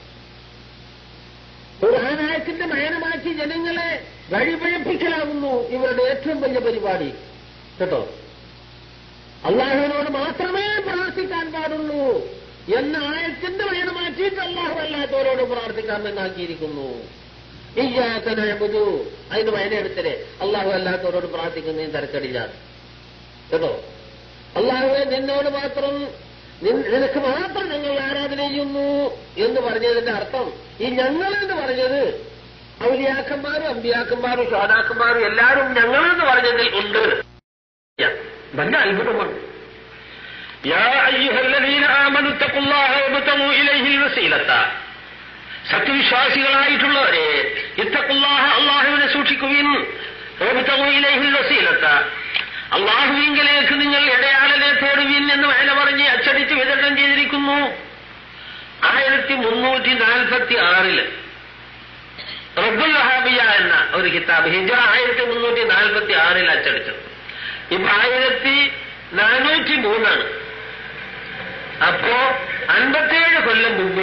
ഒരു ആനായത്തിന്റെ മേന മാറ്റി ജനങ്ങളെ വഴിപഴപ്പിക്കലാകുന്നു ഇവരുടെ ഏറ്റവും വലിയ പരിപാടി കേട്ടോ അള്ളാഹുവിനോട് മാത്രമേ പ്രാർത്ഥിക്കാൻ പാടുള്ളൂ എന്ന ആയത്തിന്റെ മേന മാറ്റിയിട്ട് അള്ളാഹു അല്ലാത്തവരോട് പ്രാർത്ഥിക്കാൻ എന്നാക്കിയിരിക്കുന്നു ഇയ്യാക്കനബുദു അതിന് മേനെടുത്തരെ അള്ളാഹു അല്ലാത്തവരോട് പ്രാർത്ഥിക്കുന്നതിന് തരക്കടില്ല കേട്ടോ അള്ളാഹുവെ നിന്നോട് മാത്രം നിനക്ക് മാത്രം ഞങ്ങൾ ആരാധന ചെയ്യുന്നു എന്ന് പറഞ്ഞതിന്റെ അർത്ഥം ഈ ഞങ്ങൾ എന്ന് പറഞ്ഞത് ഔലിയാക്കന്മാരും അമ്പിയാക്കന്മാരും ഷോദാക്കന്മാരും എല്ലാവരും ഞങ്ങൾ എന്ന് പറഞ്ഞതിൽ ഉണ്ട് നല്ല അത്ഭുതമാണ് സത്യവിശ്വാസികളായിട്ടുള്ളവരെ ഇത്തക്കുല്ലാഹ അള്ളാഹുവിനെ സൂക്ഷിക്കുവിൻ ഇലൈഹിൽ വസീലത്ത അള്ളാഹുവിങ്കിലേക്ക് നിങ്ങൾ ഇടയാളനെ തേടുവിൻ എന്ന് വേല പറഞ്ഞ് അച്ചടിച്ച് വിതരണം ചെയ്തിരിക്കുന്നു ആയിരത്തി മുന്നൂറ്റി നാൽപ്പത്തി ആറില് റബ്ബുൽ വഹാബിയ എന്ന ഒരു കിതാബ് ഹിജ ആയിരത്തി മുന്നൂറ്റി നാൽപ്പത്തി ആറിൽ അച്ചടിച്ചത് ഇപ്പൊ ആയിരത്തി നാനൂറ്റി മൂന്നാണ് അപ്പോ അൻപത്തിയേഴ് കൊല്ലം മുമ്പ്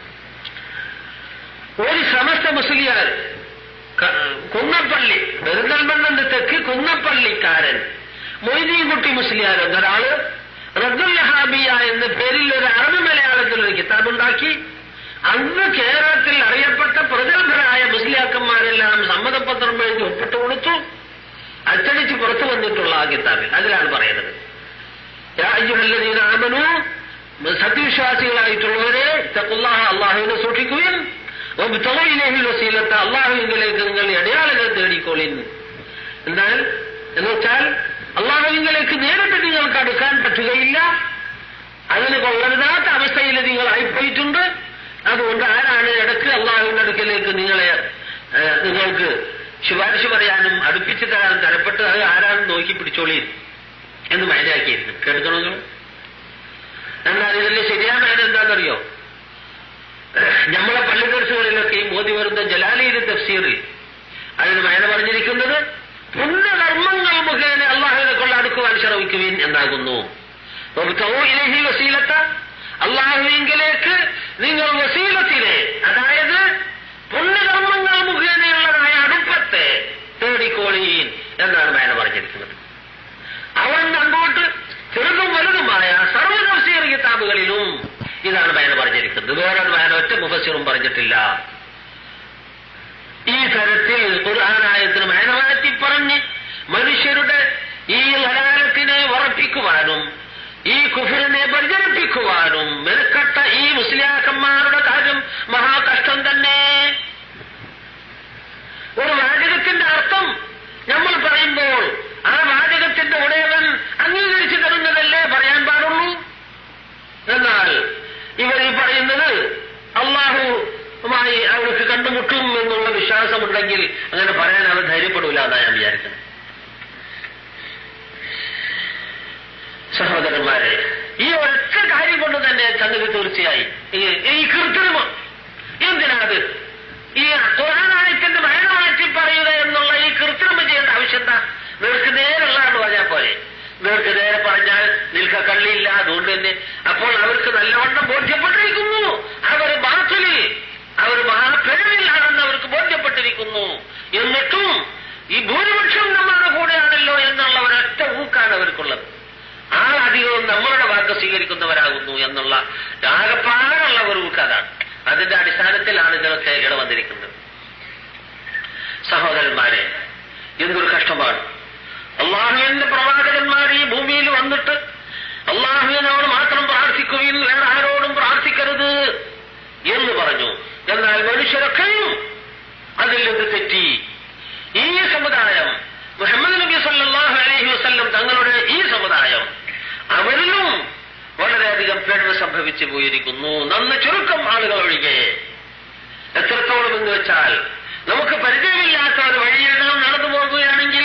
ഒരു സമസ്ത മുസ്ലിയാർ കുന്നപ്പള്ളി പെരുന്തൽമണ്ണന്റെ തെക്ക് കുന്നപ്പള്ളിക്കാരൻ മൊയ്തീൻകുട്ടി മുസ്ലിയാർ എന്നൊരാള് റദ്ദുല്ലഹാബിയ എന്ന പേരിൽ ഒരു അറബി മലയാളത്തിൽ ഒരു കിതാബുണ്ടാക്കി അന്ന് കേരളത്തിൽ അറിയപ്പെട്ട പ്രഗത്ഭരായ മുസ്ലിയാക്കന്മാരെല്ലാം സമ്മതപത്രം എഴുതി ഒപ്പിട്ട് കൊടുത്തു അച്ചടിച്ച് പുറത്തു വന്നിട്ടുള്ള ആ കിതാബിൽ അതിലാണ് പറയുന്നത് യാ അയ്യുഹല്ലദീന ആമനൂ സത്യവിശ്വാസികളായിട്ടുള്ളവരെ തഖുല്ലാഹ അള്ളാഹുവിനെ സൂക്ഷിക്കുകയും വബ്തഗയിലേഹിൽ വസീലത്ത് അള്ളാഹുവിലേക്ക് നിങ്ങൾ ഇടയാളുകൾ തേടിക്കോളിൻ എന്നാൽ എന്ന് വെച്ചാൽ അള്ളാഹുവിലേക്ക് നേരിട്ട് നിങ്ങൾക്ക് അടുക്കാൻ പറ്റുകയില്ല അതിന് കൊള്ളരുതാത്ത അവസ്ഥയിൽ നിങ്ങൾ ആയിപ്പോയിട്ടുണ്ട് അതുകൊണ്ട് ആരാണ് ഇടയ്ക്ക് അള്ളാഹുവിന്റെ അടുക്കലേക്ക് നിങ്ങളെ ഏഹ്, നിങ്ങൾക്ക് ശുപാർശ പറയാനും അടുപ്പിച്ചു തരാനും തരപ്പെട്ട് അത് ആരാണെന്ന് നോക്കി പിടിച്ചോളി എന്ന് മൈനാക്കിയിരുന്നു കേൾക്കണമെങ്കിൽ എന്നാൽ ഇതിന്റെ ശരിയായ മൈന എന്താണെന്നറിയോ നമ്മളെ പള്ളിക്കരസുകളിലൊക്കെ ഈ മോദി വരുന്ന ജലാലിയുടെ തഫ്സീറിൽ അതിന് മൈന പറഞ്ഞിരിക്കുന്നത് പുണ്യകർമ്മങ്ങൾ മുഖേന അള്ളാഹുവിനെ കൊണ്ട് അടുക്കുവാൻ ശ്രമിക്കുവിൻ എന്നാകുന്നു ഇലഹി വസീലത്ത അള്ളാഹുവിങ്കിലേക്ക് നിങ്ങൾ വസീലത്തിലെ അതായത് പുണ്യകർമ്മങ്ങൾ മുഖേനയുള്ളതായ അടുപ്പത്തെ തേടിക്കോളീൻ എന്നാണ് മേന പറഞ്ഞിരിക്കുന്നത് അവൻ അങ്ങോട്ട് ചെറുതും വലുതുമായ സർവ്വ തഫ്സീർ കിതാബുകളിലും ഇതാണ് മേന പറഞ്ഞിരിക്കുന്നത് വേറൊരു മേന ഒറ്റ മുഫസിറും പറഞ്ഞിട്ടില്ല ഈ തരത്തിൽ ഖുർആാനായത്തിന് മേന മാറ്റി പറഞ്ഞ് മനുഷ്യരുടെ ഈ ഹലാലത്തിനെ ഉറപ്പിക്കുവാനും ഈ കുഫിറിനെ പ്രചരിപ്പിക്കുവാനും മെനക്കെട്ട ഈ മുസ്ലിയാക്കന്മാരുടെ കാര്യം മഹാകഷ്ടം തന്നെ ഒരു വാചകത്തിന്റെ അർത്ഥം നമ്മൾ പറയുമ്പോൾ ആ വാചകത്തിന്റെ ഉടയവൻ അംഗീകരിച്ചു തരുന്നതല്ലേ പറയാൻ പാടുള്ളൂ എന്നാൽ ഇവർ ഈ പറയുന്നത് അള്ളാഹുമായി അവർക്ക് കണ്ടുമുട്ടും എന്നുള്ള വിശ്വാസമുണ്ടെങ്കിൽ അങ്ങനെ പറയാൻ അവർ ധൈര്യപ്പെടില്ല എന്നാണ് ഞാൻ വിചാരിക്കുന്നത് സഹോദരന്മാരെ ഈ ഒരൊറ്റ കാര്യം കൊണ്ട് തന്നെ സംഗതി തീർച്ചയായി ഈ- ഈ കൃത്രിമം എന്തിനാത് ഈ ഖുർആനായത്തിന്റെ മഴ മാറ്റി പറയുക എന്നുള്ള ഈ കൃത്രിമം ചെയ്യേണ്ട ആവശ്യം എന്താ നേർക്ക് നേരുള്ളതാണ് പറഞ്ഞാൽ പോലെ നേർക്ക് നേരെ പറഞ്ഞാൽ നിൽക്ക കള്ളിയില്ല അതുകൊണ്ട് തന്നെ അപ്പോൾ അവർക്ക് നല്ലവണ്ണം ബോധ്യപ്പെട്ടിരിക്കുന്നു അവർ ബാത്തിലിൽ അവർ മഹാപിഴവിലാണെന്ന് അവർക്ക് ബോധ്യപ്പെട്ടിരിക്കുന്നു എന്നിട്ടും ഈ ഭൂരിപക്ഷം നമ്മുടെ കൂടെയാണല്ലോ എന്നുള്ള ഒരൊറ്റ ഊക്കാണ് അവർക്കുള്ളത് ആ അധികവും നമ്മളുടെ വാക്ക് സ്വീകരിക്കുന്നവരാകുന്നു എന്നുള്ള ആകപ്പാടുള്ള ഒരു ഊക്ക് അതാണ് അതിന്റെ അടിസ്ഥാനത്തിലാണ് ഇതിനൊക്കെ ഇടവന്നിരിക്കുന്നത് സഹോദരന്മാരെ എന്തൊരു കഷ്ടമാണ് അള്ളാഹുവിന്റെ പ്രവാചകന്മാർ ഈ ഭൂമിയിൽ വന്നിട്ട് അള്ളാഹുവിനോട് മാത്രം പ്രാർത്ഥിക്കുകയും വേറെ ആരോടും പ്രാർത്ഥിക്കരുത് എന്ന് പറഞ്ഞു എന്നാൽ മനുഷ്യരൊക്കെയും അതിൽ നിന്ന് തെറ്റി ഈ സമുദായം മുഹമ്മദ് നബി സല്ലല്ലാഹു അലൈഹി വസല്ലം തങ്ങളുടെ ഈ സമുദായം അവരിലും വളരെയധികം പിഴവ് സംഭവിച്ചു പോയിരിക്കുന്നു നന്ന് ചുരുക്കം ആളുകൾ ഒഴികെ എത്രത്തോളം എന്ന് വെച്ചാൽ നമുക്ക് പരിചയമില്ലാത്ത ഒരു വഴിയിൽ നാം നടന്നു പോകുകയാണെങ്കിൽ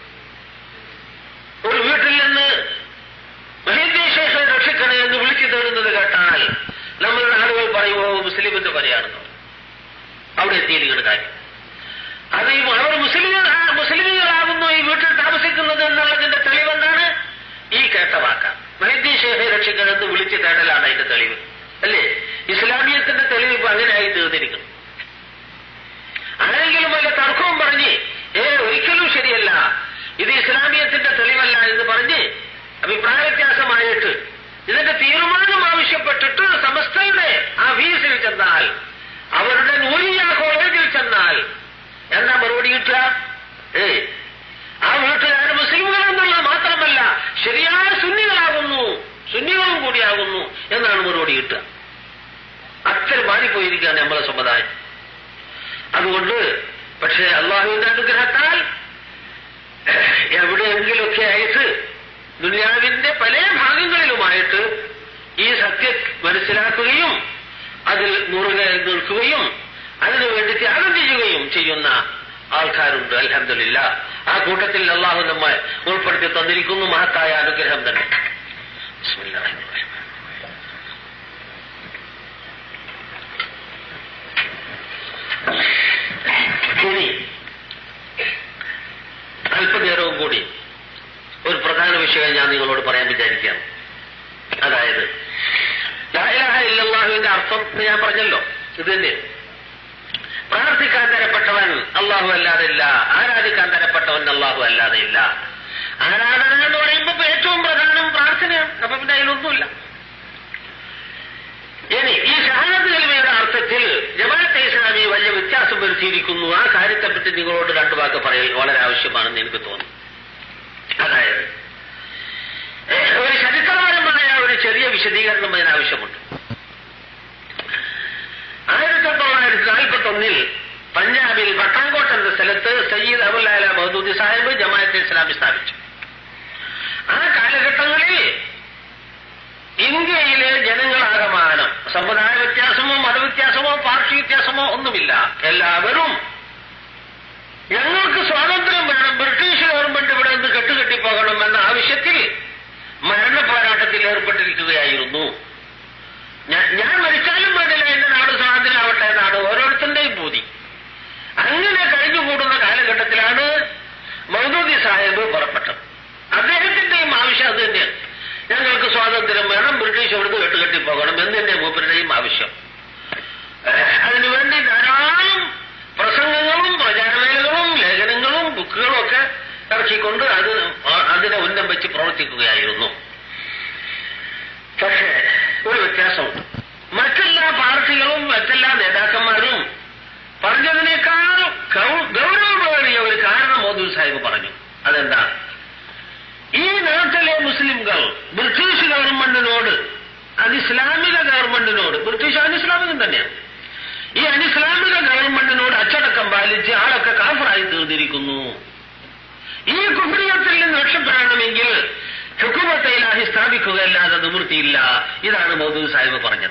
ഒരു വീട്ടിൽ നിന്ന് മഹേദ്ദേശേഷം രക്ഷിക്കണേ എന്ന് വിളിച്ചു തേടുന്നത് കേട്ടാൽ നമ്മളുടെ ആളുകൾ പറയുമോ മുസ്ലിമിന്റെ പരയാണെന്നോ അവിടെ എത്തിയിരിക്കുന്ന കാര്യം അത് ഈ അവർ മുസ്ലിങ്ങൾ മുസ്ലിമുകളാകുന്നു ഈ വീട്ടിൽ താമസിക്കുന്നത് എന്നുള്ളതിന്റെ തെളിവെന്താണ് ഈ കേട്ട വാക്ക മഹദി ഷേഖെ രക്ഷിക്കണമെന്ന് വിളിച്ച് തേടലാണ് അതിന്റെ തെളിവ് അല്ലേ ഇസ്ലാമിയത്തിന്റെ തെളിവ് ഇപ്പൊ അങ്ങനെയായി തീർന്നിരിക്കുന്നു ആരെങ്കിലും വല്ല തർക്കവും പറഞ്ഞ് ഏ ഒരിക്കലും ശരിയല്ല ഇത് ഇസ്ലാമിയത്തിന്റെ തെളിവല്ല എന്ന് പറഞ്ഞ് അഭിപ്രായ വ്യത്യാസമായിട്ട് ഇതിന്റെ തീരുമാനം ആവശ്യപ്പെട്ടിട്ട് സമസ്തയുടെ ആ ഫീസിൽ ചെന്നാൽ അവരുടെ നൂരിയ കോളേജിൽ ചെന്നാൽ എന്താ മറുപടി കിട്ടുക ഏ ആ വീട്ടുകാർ മുസ്ലിമുകളെന്നുള്ളത് മാത്രമല്ല ശരിയായ സുന്നികളാകുന്നു സുന്നികളും കൂടിയാകുന്നു എന്നാണ് മറുപടി കിട്ടുക അത്ര മാറിപ്പോയിരിക്കുകയാണ് നമ്മളെ സമുദായം അതുകൊണ്ട് പക്ഷേ അള്ളാഹുവിന്റെ അനുഗ്രഹത്താൽ എവിടെയെങ്കിലുമൊക്കെ ആയിട്ട് ദുനിയാവിന്റെ പല ഭാഗങ്ങളിലുമായിട്ട് ഈ സത്യം മനസ്സിലാക്കുകയും അതിൽ മുറുകെ നിൽക്കുകയും അതിനുവേണ്ടി ത്യാഗം ചെയ്യുകയും ചെയ്യുന്ന ആൾക്കാരുണ്ട് അലഹമില്ല ആ കൂട്ടത്തിൽ അള്ളാഹു നമ്മെ ഉൾപ്പെടുത്തി തന്നിരിക്കുന്നു മഹത്തായ അനുഗ്രഹം തന്നെ ബിസ്മില്ലാഹിർ ഇനി അല്പനേരവും കൂടി ഒരു പ്രധാന വിഷയം ഞാൻ നിങ്ങളോട് പറയാൻ വിചാരിക്കുകയാണ് അതായത് ലാ ഇലാഹ ഇല്ലല്ലാഹുവിന്റെ അർത്ഥം എന്ന് ഞാൻ പറഞ്ഞല്ലോ ഇത് തന്നെ പ്രാർത്ഥിക്കാൻ തരപ്പെട്ടവൻ അള്ളാഹു അല്ലാതെ ഇല്ല ആരാധിക്കാൻ തരപ്പെട്ടവൻ അള്ളാഹു അല്ലാതെ ഇല്ല ആരാധന എന്ന് പറയുമ്പോൾ ഇപ്പൊ ഏറ്റവും പ്രധാനം പ്രാർത്ഥനയാണ് അപ്പൊ പിന്നെ അതിലൊന്നുമില്ല ഇനി ഈ ഷഹാദത്ത് കലിമയുടെ അർത്ഥത്തിൽ ജമാഅത്തെ ഇസ്ലാമി വലിയ വ്യത്യാസം വരുത്തിയിരിക്കുന്നു ആ കാര്യത്തെപ്പറ്റി നിങ്ങളോട് രണ്ടു വാക്ക് പറയൽ വളരെ ആവശ്യമാണെന്ന് എനിക്ക് തോന്നുന്നു അതായത് ഏഹ്, ഒരു ചരിത്രപരമായ ഒരു ചെറിയ വിശദീകരണം അതിനാവശ്യമുണ്ട് ആയിരത്തി തൊള്ളായിരത്തി നാൽപ്പത്തി ഒന്നിൽ പഞ്ചാബിൽ പട്ടാൻകോട്ട് എന്ന സ്ഥലത്ത് സയ്യിദ് അബുല്ലാല മഹദൂദി സാഹിബ് ജമാഅത്തെ ഇസ്ലാമി സ്ഥാപിച്ചു ആ കാലഘട്ടങ്ങളിൽ ഇന്ത്യയിലെ ജനങ്ങളാകമാനം സമുദായ വ്യത്യാസമോ മതവ്യത്യാസമോ പാർട്ടി വ്യത്യാസമോ ഒന്നുമില്ല എല്ലാവരും ഞങ്ങൾക്ക് സ്വാതന്ത്ര്യം വേണം ബ്രിട്ടീഷ് ഗവൺമെന്റ് ഇവിടെ നിന്ന് കെട്ടുകെട്ടിപ്പോകണം എന്ന ആവശ്യത്തിൽ മരണ പോരാട്ടത്തിൽ ഏർപ്പെട്ടിരിക്കുകയായിരുന്നു ഞാൻ- ഞാൻ മരിച്ചാലും വേണ്ടില്ല എന്റെ നാട് സ്വാതന്ത്ര്യമാവട്ടെ എന്നാണ് ഓരോരുത്തരുടെയും പൂതി അങ്ങനെ കഴിഞ്ഞുകൂടുന്ന കാലഘട്ടത്തിലാണ് മൗദൂദി സാഹിബ് പുറപ്പെട്ടത് അദ്ദേഹത്തിന്റെയും ആവശ്യം അത് തന്നെയാണ് ഞങ്ങൾക്ക് സ്വാതന്ത്ര്യം വേണം ബ്രിട്ടീഷ് ഇവിടുന്ന് കെട്ടുകെട്ടി പോകണം എന്നെ മൂപ്പരുടെയും ആവശ്യം ഏഹ്, അതിനുവേണ്ടി ധാരാളം പ്രസംഗങ്ങളും പ്രചാരവേലകളും ലേഖനങ്ങളും ബുക്കുകളും ഒക്കെ ഇറക്കിക്കൊണ്ട് അത് അതിനെ ഉന്നം വെച്ച് പ്രവർത്തിക്കുകയായിരുന്നു പക്ഷേ ഒരു വ്യത്യാസമുണ്ട് മറ്റെല്ലാ പാർട്ടികളും മറ്റെല്ലാ നേതാക്കന്മാരും പറഞ്ഞതിനേക്കാൾ ഗൗ- ഗൗരവമേറിയ ഒരു കാരണം മോദി സാഹിബ് പറഞ്ഞു അതെന്താ ഈ നാട്ടിലെ മുസ്ലിംകൾ ബ്രിട്ടീഷ് ഗവൺമെന്റിനോട് അനിസ്ലാമിക ഗവൺമെന്റിനോട് ബ്രിട്ടീഷ് അനിസ്ലാമികം തന്നെയാണ് ഈ അനിസ്ലാമിക ഗവൺമെന്റിനോട് അച്ചടക്കം പാലിച്ച് ആളൊക്കെ കാഫറായി തീർന്നിരിക്കുന്നു ഈ കുഫ്രിയത്തിൽ നിന്ന് രക്ഷപ്പെടണമെങ്കിൽ ഹുക്കുമത്തെ ഇലാഹി സ്ഥാപിക്കുകയല്ലാതെ നിവൃത്തിയില്ല ഇതാണ് മൗദൂദ് സാഹിബ് പറഞ്ഞത്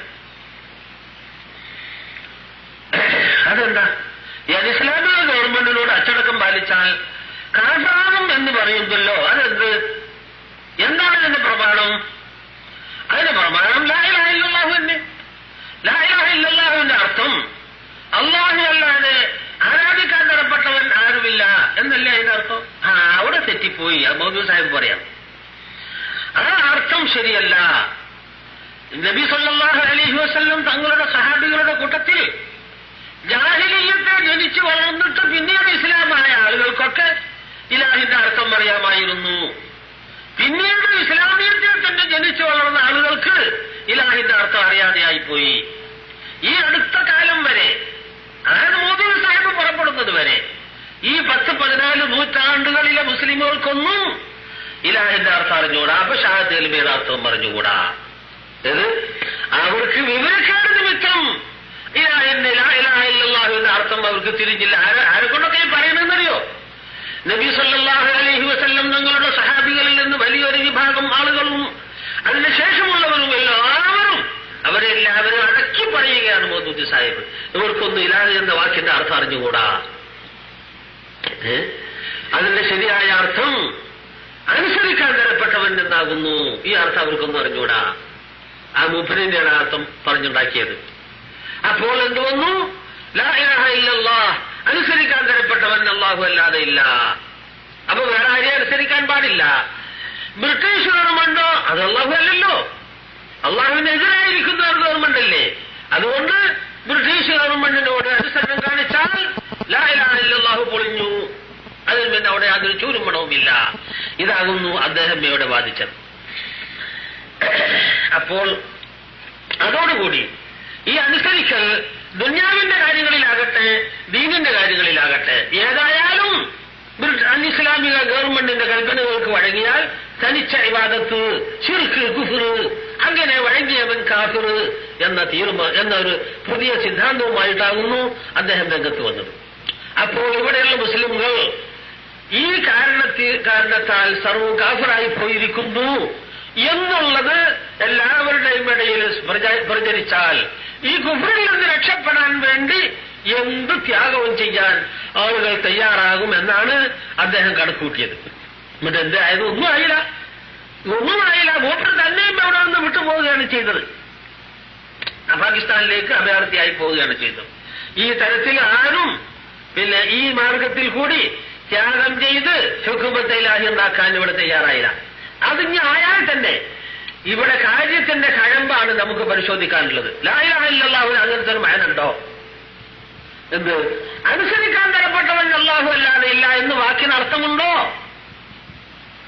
അതെന്താ ഈ അനിസ്ലാമിക ഗവൺമെന്റിനോട് അച്ചടക്കം പാലിച്ചാൽ കാഫറാകും എന്ന് പറയുന്നല്ലോ അതെന്ത് എന്താണ് ഇതിന്റെ പ്രമാണം അതിന്റെ പ്രമാണം ലായിലാഹില്ലാഹു തന്നെ ലായിലാഹില്ലാഹുവിന്റെ അർത്ഥം അള്ളാഹു അല്ലാതെ ആരാധിക്കാൻ തരപ്പെട്ടവൻ ആരുമില്ല എന്നല്ലേ അതിന്റെ അർത്ഥം ആ അവിടെ തെറ്റിപ്പോയി അത് മൗദൂദ് സാഹിബ് പറയാം ആ അർത്ഥം ശരിയല്ല നബി സല്ലല്ലാഹു അലൈഹി വസല്ലം തങ്ങളുടെ സഹാബികളുടെ കൂട്ടത്തിൽ ജാഹിലിയത്തെ ജനിച്ചു വളർന്നിട്ട് പിന്നീട് ഇസ്ലാമായ ആളുകൾക്കൊക്കെ ഇലാഹിന്റെ അർത്ഥം അറിയാമായിരുന്നു പിന്നീട് ഇസ്ലാമിയത്തിൽ തന്നെ ജനിച്ചു വളർന്ന ആളുകൾക്ക് ഇലാഹിന്റെ അർത്ഥം അറിയാതെയായിപ്പോയി ഈ അടുത്ത കാലം വരെ അതായത് മോദി സാഹിബ് പുറപ്പെടുന്നത് വരെ ഈ പത്ത് പതിനാല് നൂറ്റാണ്ടുകളിലെ മുസ്ലിമുകൾക്കൊന്നും ഇലാഹിന്റെ അർത്ഥം അറിഞ്ഞുകൂടാ അപ്പൊ ഷാഹത്ത് എൽമയുടെ അർത്ഥം പറഞ്ഞുകൂടാ ഇത് അവർക്ക് വിവരക്കാട് നിമിത്തം ഇലാഹിന്റെ ലാ ഇലാഹ ഇല്ലല്ലാഹുവിന്റെ അർത്ഥം അവർക്ക് തിരിഞ്ഞില്ല ആരെ ആരെ കൊണ്ടൊക്കെ ഈ പറയണമെന്നറിയോ നബി സല്ലല്ലാഹു അലൈഹി വസല്ലം തങ്ങളുടെ സഹാബികളിൽ നിന്ന് വലിയൊരു വിഭാഗം ആളുകളും അതിന് ശേഷമുള്ളവരും എല്ലാവരും അവരെ എല്ലാവരും അടക്കി പറയുകയാണ് മോദൂദി സാഹിബ് ഇവർക്കൊന്നും ഇലാഹ് എന്ന വാക്കിന്റെ അർത്ഥം അറിഞ്ഞുകൂടാ ഏ? അതിന്റെ ശരിയായ അർത്ഥം അനുസരിക്കാൻ തരപ്പെട്ടവൻ എന്നാകുന്നു ഈ അർത്ഥം അവർക്കൊന്നും അറിഞ്ഞുകൂടാ ആ മൂപ്പരിന്റെ അർത്ഥം പറഞ്ഞുണ്ടാക്കിയത് അപ്പോൾ എന്ത് വന്നു ലാ ഇലാഹ ഇല്ലല്ലാഹ് അനുസരിക്കാൻ തരപ്പെട്ടവൻ അള്ളാഹു അല്ലാതെ ഇല്ല അപ്പൊ വേറെ ആരെയും അനുസരിക്കാൻ പാടില്ല ബ്രിട്ടീഷ് ഗവൺമെന്റോ അത് അള്ളാഹു അല്ലല്ലോ അള്ളാഹുവിനെതിരായിരിക്കുന്ന ഒരു ഗവൺമെന്റ് അല്ലേ അതുകൊണ്ട് ബ്രിട്ടീഷ് ഗവൺമെന്റിനോട് അനുസരണം കാണിച്ചാൽ ലാ ഇലാഹ ഇല്ലല്ലാഹു പൊളിഞ്ഞു അതിൽ പിന്നെ അവിടെ യാതൊരു ചൂരുമണവുമില്ല ഇതാകുന്നു അദ്ദേഹം ഇവിടെ വാദിച്ചത് അപ്പോൾ അതോടുകൂടി ഈ അനുസരിക്കൽ ദുന്യാവിന്റെ കാര്യങ്ങളിലാകട്ടെ ദീനിന്റെ കാര്യങ്ങളിലാകട്ടെ ഏതായാലും ബ്രിട്ട- അനിസ്ലാമിക ഗവൺമെന്റിന്റെ കൽപ്പനകൾക്ക് വഴങ്ങിയാൽ തനിച്ച ഇവാദത്ത് ശിർക്ക് കുഫിർ അങ്ങനെ വഴങ്ങിയവൻ കാഫിർ എന്ന തീരുമാനം എന്ന ഒരു പുതിയ സിദ്ധാന്തവുമായിട്ടാകുന്നു അദ്ദേഹം രംഗത്ത് വന്നത് അപ്പോൾ ഇവിടെയുള്ള മുസ്ലിംകൾ ഈ കാരണത്തിൽ കാരണത്താൽ സർവ്വ കാഫറായി പോയിരിക്കുന്നു എന്നുള്ളത് എല്ലാവരുടെയും ഇടയിൽ പ്രച- പ്രചരിച്ചാൽ ഈ കുഫറിൽ നിന്ന് രക്ഷപ്പെടാൻ വേണ്ടി എന്ത് ത്യാഗവും ചെയ്യാൻ ആളുകൾ തയ്യാറാകും എന്നാണ് അദ്ദേഹം കണക്കൂട്ടിയത് എന്നിട്ട് എന്തായത് ഒന്നും ആയില്ല ഒന്നും ആയില്ല വോട്ടർ തന്നെയും അവിടെ നിന്ന് വിട്ടുപോവുകയാണ് ചെയ്തത് പാകിസ്ഥാനിലേക്ക് അഭയാർത്ഥിയായി പോവുകയാണ് ചെയ്തത് ഈ തരത്തിൽ ആരും പിന്നെ ഈ മാർഗത്തിൽ കൂടി ത്യാഗം ചെയ്ത് ഹുക്കുമത്തയിലാഹി ഉണ്ടാക്കാൻ ഇവിടെ തയ്യാറായില്ല അത് ഇനി ആയാൽ തന്നെ ഇവിടെ കാര്യത്തിന്റെ കഴമ്പാണ് നമുക്ക് പരിശോധിക്കാനുള്ളത് ലായിലാഹില്ലാഹുവിന് അങ്ങനത്തെ ഒരു മയനുണ്ടോ എന്ത് അനുസരിക്കാൻ തരപ്പെട്ടവൻ അല്ലാഹു അല്ലാതെ ഇല്ല എന്ന് വാക്കിന് അർത്ഥമുണ്ടോ ആ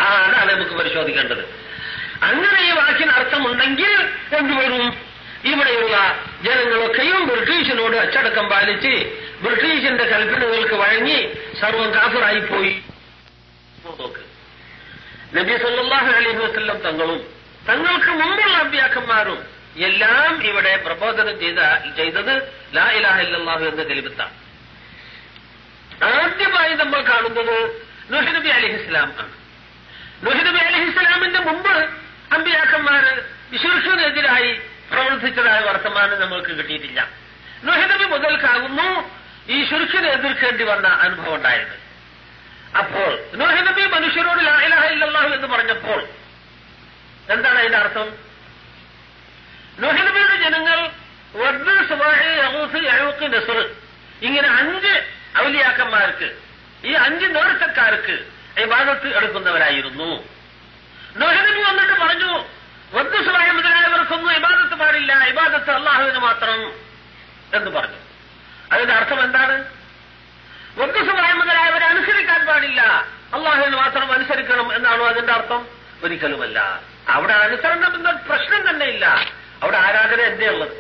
ആ അതാണ് നമുക്ക് പരിശോധിക്കേണ്ടത് അങ്ങനെ ഈ വാക്കിന് അർത്ഥമുണ്ടെങ്കിൽ എന്ത് വരും ഇവിടെയുള്ള ജനങ്ങളൊക്കെയും ബ്രിട്ടീഷിനോട് അച്ചടക്കം പാലിച്ച് ബ്രിട്ടീഷിന്റെ കൽപ്പനകൾക്ക് വഴങ്ങി സർവം കാഫറായി പോയി നോക്ക് നബി സല്ലല്ലാഹു അലൈഹി വസല്ലം തങ്ങളും തങ്ങൾക്ക് മുമ്പുള്ള അമ്പ്യാക്കന്മാരും എല്ലാം ഇവിടെ പ്രബോധനം ചെയ്ത ചെയ്തത് ലാ ഇലാഹ ഇല്ലല്ലാഹു എന്ന കലിമത്താണ് ആദ്യമായി നമ്മൾ കാണുന്നത് നുഹ് നബി അലിഹിസ്ലാം ആണ് നുഹ് നബി അലിഹിസ്ലാമിന്റെ മുമ്പ് അമ്പിയാക്കന്മാര് വിശുഷിനെതിരായി പ്രവർത്തിച്ചതായ വർത്തമാനം നമ്മൾക്ക് കിട്ടിയിട്ടില്ല നുഹ് നബി മുതൽക്കാകുന്നു ഈ ശുരുഷിനെ എതിർക്കേണ്ടി വന്ന അനുഭവം ഉണ്ടായത് അപ്പോൾ നുഹ് നബി മനുഷ്യരോട് ലാ ഇലാഹ ഇല്ലല്ലാഹു എന്ന് പറഞ്ഞപ്പോൾ എന്താണ് അതിന്റെ അർത്ഥം നുഹ് നബിയുടെ ജനങ്ങൾ വദ്ദ് സുബാഹി യഹൂസ് യഹൂക്ക് നസർ ഇങ്ങനെ അഞ്ച് ഔലിയാക്കന്മാർക്ക് ഈ അഞ്ച് നേർച്ചക്കാർക്ക് ഇബാദത്ത് എടുക്കുന്നവരായിരുന്നു നുഹ് നബി വന്നിട്ട് പറഞ്ഞു വദ്ദ് സുബാഹി മുതലായവർക്കൊന്നും ഇബാദത്ത് പാടില്ല ഇബാദത്ത് അള്ളാഹുവിന് മാത്രം എന്ന് പറഞ്ഞു അതിന്റെ അർത്ഥം എന്താണ് വദ്ദുസുബാഹി മുതലായവരെ അനുസരിക്കാൻ പാടില്ല അള്ളാഹുവിന് മാത്രം അനുസരിക്കണം എന്നാണോ അതിന്റെ അർത്ഥം ഒരിക്കലുമല്ല അവിടെ അനുസരണം എന്ന പ്രശ്നം തന്നെ ഇല്ല അവിടെ ആരാധന എന്തേ ഉള്ളത്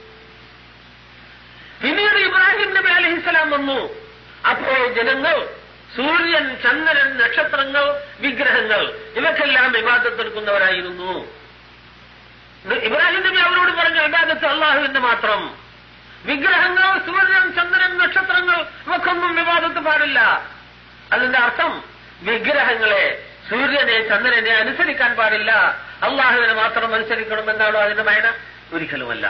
പിന്നീട് ഇബ്രാഹിം നബി അലഹിസ്സലാം വന്നു അപ്പോൾ ജനങ്ങൾ സൂര്യൻ ചന്ദ്രൻ നക്ഷത്രങ്ങൾ വിഗ്രഹങ്ങൾ ഇവക്കെല്ലാം വിവാദത്തെടുക്കുന്നവരായിരുന്നു ഇബ്രാഹിം നബി അവരോട് പറഞ്ഞു ഇബാദത്ത് അള്ളാഹുവിന്റെ മാത്രം വിഗ്രഹങ്ങൾ സൂര്യൻ ചന്ദ്രൻ നക്ഷത്രങ്ങൾ ഇവക്കൊന്നും വിവാദത്ത് പാടില്ല അതിന്റെ അർത്ഥം വിഗ്രഹങ്ങളെ സൂര്യനെ ചന്ദ്രനെ അനുസരിക്കാൻ പാടില്ല അള്ളാഹുവിനെ മാത്രം അനുസരിക്കണം എന്നാണോ അതിന്റെ മയന ഒരിക്കലുമല്ല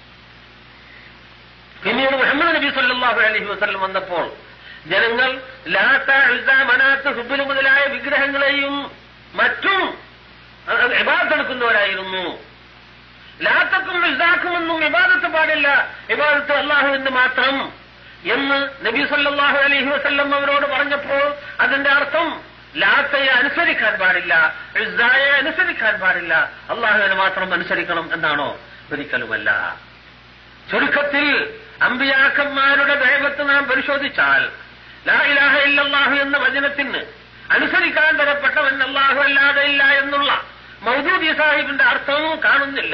പിന്നീട് മുഹമ്മദ് നബി സല്ലല്ലാഹു അലൈഹി വസല്ലം വന്നപ്പോൾ ജനങ്ങൾ ലാത്ത ഉസ്സ, മനാത്ത് ഹുബിന് മുതലായ വിഗ്രഹങ്ങളെയും മറ്റും ഇബാദത്തെടുക്കുന്നവരായിരുന്നു ലാത്തക്കും ഇസാക്കുമെന്നും ഇബാദത്ത് പാടില്ല ഇബാദത്ത് അള്ളാഹുവിന് മാത്രം എന്ന് നബി സല്ലല്ലാഹു അലൈഹി വസല്ലം അവരോട് പറഞ്ഞപ്പോൾ അതിന്റെ അർത്ഥം ലാത്തയെ അനുസരിക്കാൻ പാടില്ല ഇസായെ അനുസരിക്കാൻ പാടില്ല അള്ളാഹുവിനെ മാത്രം അനുസരിക്കണം എന്നാണോ ഒരിക്കലുമല്ല ചുരുക്കത്തിൽ അമ്പിയാക്കന്മാരുടെ ദൈവത്ത് നാം പരിശോധിച്ചാൽ ലാ ഇലാഹ ഇല്ലല്ലാഹു എന്ന വചനത്തിന് അനുസരിക്കാൻ തരപ്പെട്ടവൻ അല്ലാഹു അല്ലാതെ ഇല്ല എന്നുള്ള മൗദൂദി സാഹിബിന്റെ അർത്ഥം കാണുന്നില്ല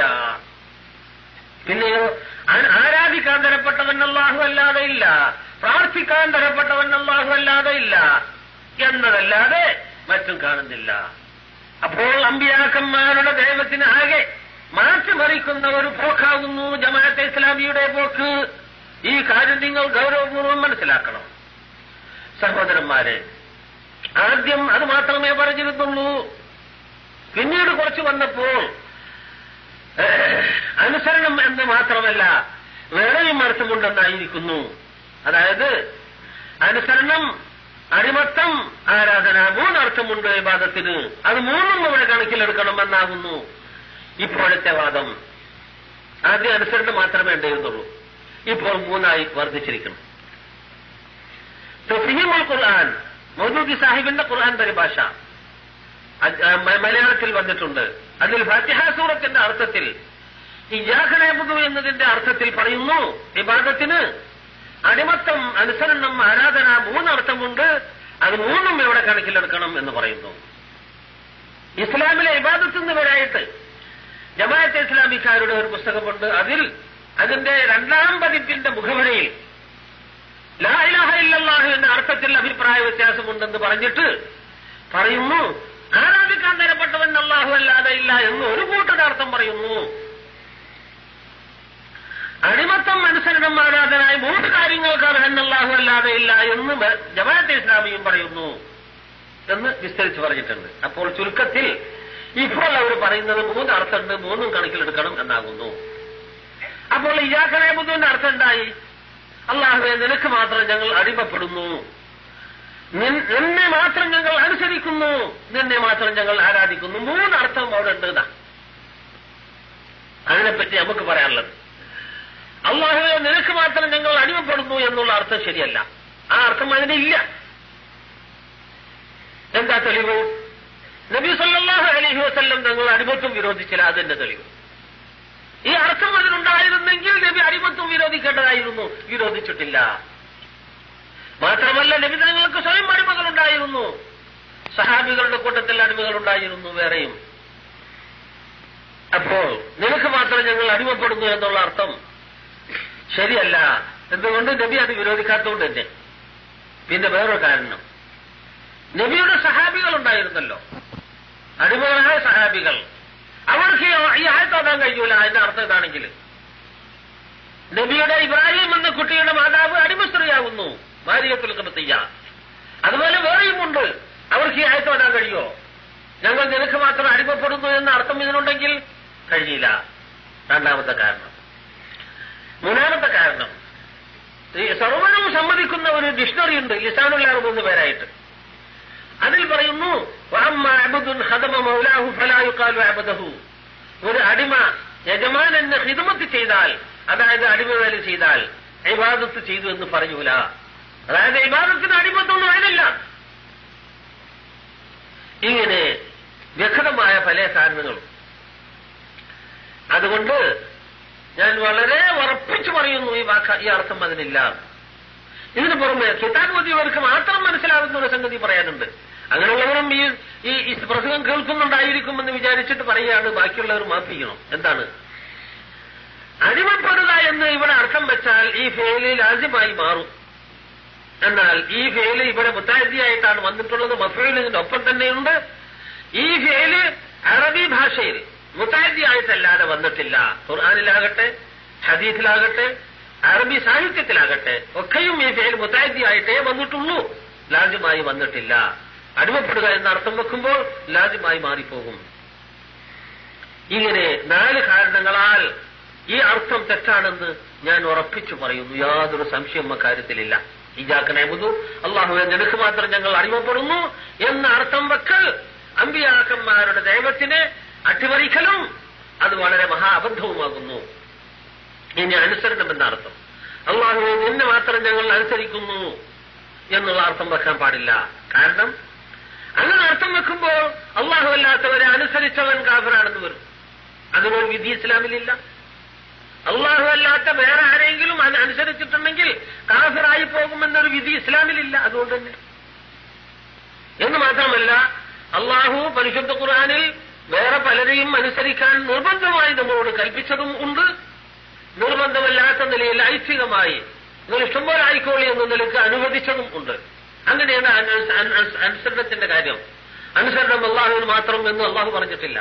പിന്നെയോ ആ- ആരാധിക്കാൻ തരപ്പെട്ടവൻ അല്ലാഹു അല്ലാതെ ഇല്ല പ്രാർത്ഥിക്കാൻ തരപ്പെട്ടവൻ അല്ലാഹു അല്ലാതെ ഇല്ല എന്നതല്ലാതെ മറ്റും കാണുന്നില്ല അപ്പോൾ അമ്പിയാക്കന്മാരുടെ ദൈവത്തിന് ആകെ മാറ്റിമറിക്കുന്ന ഒരു പോക്കാകുന്നു ജമാഅത്തെ ഇസ്ലാമിയുടെ പോക്ക് ഈ കാര്യം നിങ്ങൾ ഗൗരവപൂർവ്വം മനസ്സിലാക്കണം സഹോദരന്മാരെ ആദ്യം അത് മാത്രമേ പറഞ്ഞിരുന്നുള്ളൂ പിന്നീട് കുറച്ച് വന്നപ്പോൾ ഏഹ്, അനുസരണം എന്ന് മാത്രമല്ല വേറെയും അർത്ഥമുണ്ടെന്നായിരിക്കുന്നു അതായത് അനുസരണം അടിമത്തം ആരാധന മൂന്നർത്ഥമുണ്ട് വിവാദത്തിന് അത് മൂന്നും ഇവിടെ കണക്കിലെടുക്കണമെന്നാകുന്നു ഇപ്പോഴത്തെ വാദം ആദ്യം അനുസരണം മാത്രമേ ഉണ്ടായിരുന്നുള്ളൂ ഇപ്പോൾ മൂന്നായി വർദ്ധിച്ചിരിക്കുന്നു തഫ്ഹീമുൽ ഖുർആൻ മൗദൂദി സാഹിബിന്റെ ഖുർആൻ പരിഭാഷ അത്, ആ, മ- മലയാളത്തിൽ വന്നിട്ടുണ്ട് അതിൽ ഫാത്തിഹ സൂറത്തിന്റെ അർത്ഥത്തിൽ ഈ യാഹനബുദു എന്നതിന്റെ അർത്ഥത്തിൽ പറയുന്നു വിവാദത്തിന് അടിമത്തം അനുസരണം ആരാധന മൂന്നർത്ഥമുണ്ട് അത് മൂന്നും ഇവിടെ കണക്കിലെടുക്കണം എന്ന് പറയുന്നു ഇസ്ലാമിലെ ഇബാദത്തിന് വരായിട്ട് ജമാഅത്തെ ഇസ്ലാമിക്കാരുടെ ഒരു പുസ്തകമുണ്ട് അതിൽ അതിന്റെ രണ്ടാം പതിപ്പിന്റെ മുഖവരയിൽ ലാ ഇലാഹ ഇല്ലല്ലാഹു എന്ന അർത്ഥത്തിൽ അഭിപ്രായ വ്യത്യാസമുണ്ടെന്ന് പറഞ്ഞിട്ട് പറയുന്നു ആരാധിക്കാൻ തരപ്പെട്ടവൻ അള്ളാഹു അല്ലാതെ ഇല്ല എന്ന് ഒരു കൂട്ടരുടെ അർത്ഥം പറയുന്നു അടിമത്തം അനുസരണം ആരാധനായ മൂന്ന് കാര്യങ്ങൾക്ക് അർഹൻ അള്ളാഹു അല്ലാതെ ഇല്ല എന്ന് ബ- ജമാഅത്തെ ഇസ്ലാമിയും പറയുന്നു എന്ന് വിസ്തരിച്ച് പറഞ്ഞിട്ടുണ്ട് അപ്പോൾ ചുരുക്കത്തിൽ ഇപ്പോൾ അവർ പറയുന്നത് മൂന്ന് അർത്ഥമുണ്ട് മൂന്നും കണക്കിലെടുക്കണം എന്നാകുന്നു അപ്പോൾ ഇയാക്കനേബുദ്ധിന്റെ അർത്ഥം എന്തായി അള്ളാഹുവെ നിനക്ക് മാത്രം ഞങ്ങൾ അടിമപ്പെടുന്നു നിൻ- നിന്നെ മാത്രം ഞങ്ങൾ അനുസരിക്കുന്നു നിന്നെ മാത്രം ഞങ്ങൾ ആരാധിക്കുന്നു മൂന്ന് അർത്ഥം അവിടെ ഉണ്ട് ഇതാ. അതിനെപ്പറ്റി നമുക്ക് പറയാനുള്ളത് അള്ളാഹുവെ നിനക്ക് മാത്രം ഞങ്ങൾ അടിമപ്പെടുന്നു എന്നുള്ള അർത്ഥം ശരിയല്ല ആ അർത്ഥം അതിനില്ല എന്താ തെളിവ് നബി സല്ലല്ലാഹു അലൈഹി വസല്ലം തങ്ങൾ അടിമത്വം വിരോധിച്ചില്ല അതിന്റെ തെളിവ് ഈ അർത്ഥം അതിനുണ്ടായിരുന്നെങ്കിൽ നബി അടിമത്വം വിരോധിക്കേണ്ടതായിരുന്നു വിരോധിച്ചിട്ടില്ല മാത്രമല്ല നബി തങ്ങൾക്ക് സ്വയം അടിമകളുണ്ടായിരുന്നു സഹാബികളുടെ കൂട്ടത്തിൽ അടിമകൾ ഉണ്ടായിരുന്നു വേറെയും അപ്പോൾ നിനക്ക് മാത്രം ഞങ്ങൾ അടിമപ്പെടുന്നു എന്നുള്ള അർത്ഥം ശരിയല്ല എന്തുകൊണ്ട് നബി അത് വിരോധിക്കാത്തതുകൊണ്ട് തന്നെ പിന്നെ വേറൊരു കാരണം നബിയുടെ സഹാബികൾ ഉണ്ടായിരുന്നല്ലോ അടിമകളായ സഹാബികൾ അവർക്ക് ഈ ആയത്തോടാൻ കഴിയൂല അതിന്റെ അർത്ഥം ഇതാണെങ്കിൽ നബിയുടെ ഇബ്രാഹിം എന്ന കുട്ടിയുടെ മാതാവ് അടിമസ്ത്രീയാകുന്നു ഭാര്യത്തിൽ കൃത്യ അതുപോലെ വേറെയുമുണ്ട് അവർക്ക് ഈ ആയത്തോടാൻ കഴിയോ ഞങ്ങൾ നിനക്ക് മാത്രം അടിമപ്പെടുന്നു എന്ന അർത്ഥം ഇതിനുണ്ടെങ്കിൽ കഴിയില്ല രണ്ടാമത്തെ കാരണം മൂന്നാമത്തെ കാരണം ഈ സർവനും സമ്മതിക്കുന്ന ഒരു ഡിക്ഷണറി ഉണ്ട് ലിസാനുല്ലാർ മൂന്ന് പേരായിട്ട് അതിൽ പറയുന്നു വഅമ്മ അബ്ദുൻ ഖദമ മൗലാഹു ഫലാ യുഖാലു അബ്ദഹു ഒരു അടിമ യജമാനന് ഹിദ്മത്ത് ചെയ്താൽ അതായത് അടിമവേല ചെയ്താൽ ഇബാദത്ത് ചെയ്തു എന്ന് പറയൂല അതായത് ഇബാദത്തിന് അടിമത്തൊന്നും അതിനില്ല ഇങ്ങനെ വ്യക്തമായ പല കാരണങ്ങളും അതുകൊണ്ട് ഞാൻ വളരെ ഉറപ്പിച്ചു പറയുന്നു ഈ വാക്ക ഈ അർത്ഥം അതിനില്ല ഇതിനു പുറമെ കിതാബ് ഓതിയവർക്ക് മാത്രം മനസ്സിലാകുന്ന ഒരു സംഗതി പറയാനുണ്ട് അങ്ങനെയുള്ളവരും ഈ ഈ ഈ പ്രസംഗം കേൾക്കുന്നുണ്ടായിരിക്കുമെന്ന് വിചാരിച്ചിട്ട് പറയുകയാണ് ബാക്കിയുള്ളവർ മാഫ് ചെയ്യണം എന്താണ് അടിമപ്പെടുക എന്ന് ഇവിടെ അർത്ഥം വെച്ചാൽ ഈ ഫേല് ലാസ്യമായി മാറും എന്നാൽ ഈ ഫേല് ഇവിടെ മുത്താജിയായിട്ടാണ് വന്നിട്ടുള്ളത് മഫേലിന്റെ ഒപ്പം തന്നെയുണ്ട് ഈ ഫേല് അറബി ഭാഷയിൽ മുത്താജിയായിട്ടല്ലാതെ വന്നിട്ടില്ല ഖുർആാനിലാകട്ടെ ഹദീസിലാകട്ടെ അറബി സാഹിത്യത്തിലാകട്ടെ ഒക്കെയും ഈ ഫേൽ മുത്താജിയായിട്ടേ വന്നിട്ടുള്ളൂ ലാജ്യമായി വന്നിട്ടില്ല അടിമപ്പെടുക എന്ന അർത്ഥം വെക്കുമ്പോൾ ലാജ്യമായി മാറിപ്പോകും ഇങ്ങനെ നാല് കാരണങ്ങളാൽ ഈ അർത്ഥം തെറ്റാണെന്ന് ഞാൻ ഉറപ്പിച്ചു പറയുന്നു യാതൊരു സംശയം അക്കാര്യത്തിലില്ല ഇജാക്കനേമുതു അള്ളാഹുവെ നിനക്ക് മാത്രം ഞങ്ങൾ അടിമപ്പെടുന്നു എന്ന അർത്ഥം വെക്കൽ അമ്പിയാക്കന്മാരുടെ ദൈവത്തിനെ അട്ടിമറിക്കലും അത് വളരെ മഹാ അബദ്ധവുമാകുന്നു ഇനി അനുസരണം എന്ന അർത്ഥം അള്ളാഹുവെ നിന്നെ മാത്രം ഞങ്ങൾ അനുസരിക്കുന്നു എന്നുള്ള അർത്ഥം വെക്കാൻ പാടില്ല കാരണം അങ്ങനെ അർത്ഥം വെക്കുമ്പോൾ അള്ളാഹു അല്ലാത്തവരെ അനുസരിച്ചവൻ കാഫറാണെന്ന് വരും അതിനൊരു വിധി ഇസ്ലാമിലില്ല അള്ളാഹു അല്ലാത്ത വേറെ ആരെങ്കിലും അത് അനുസരിച്ചിട്ടുണ്ടെങ്കിൽ കാഫിറായി പോകുമെന്നൊരു വിധി ഇസ്ലാമിലില്ല അതുകൊണ്ട് തന്നെ എന്ന് മാത്രമല്ല അള്ളാഹു പരിശുദ്ധ ഖുർആാനിൽ വേറെ പലരെയും അനുസരിക്കാൻ നിർബന്ധമായി നമ്മളോട് കൽപ്പിച്ചതും ഉണ്ട് നിർബന്ധമല്ലാത്ത നിലയിൽ ഐച്ഛികമായി നിങ്ങൾ ഇഷ്ടംപോലെ ആയിക്കോളി എന്ന നിലയ്ക്ക് അനുവദിച്ചതും ഉണ്ട് അങ്ങനെയാണ് അനു- അനു- അനുസരണത്തിന്റെ കാര്യം അനുസരണം അള്ളാഹുവിന് മാത്രം എന്ന് അള്ളാഹു പറഞ്ഞിട്ടില്ല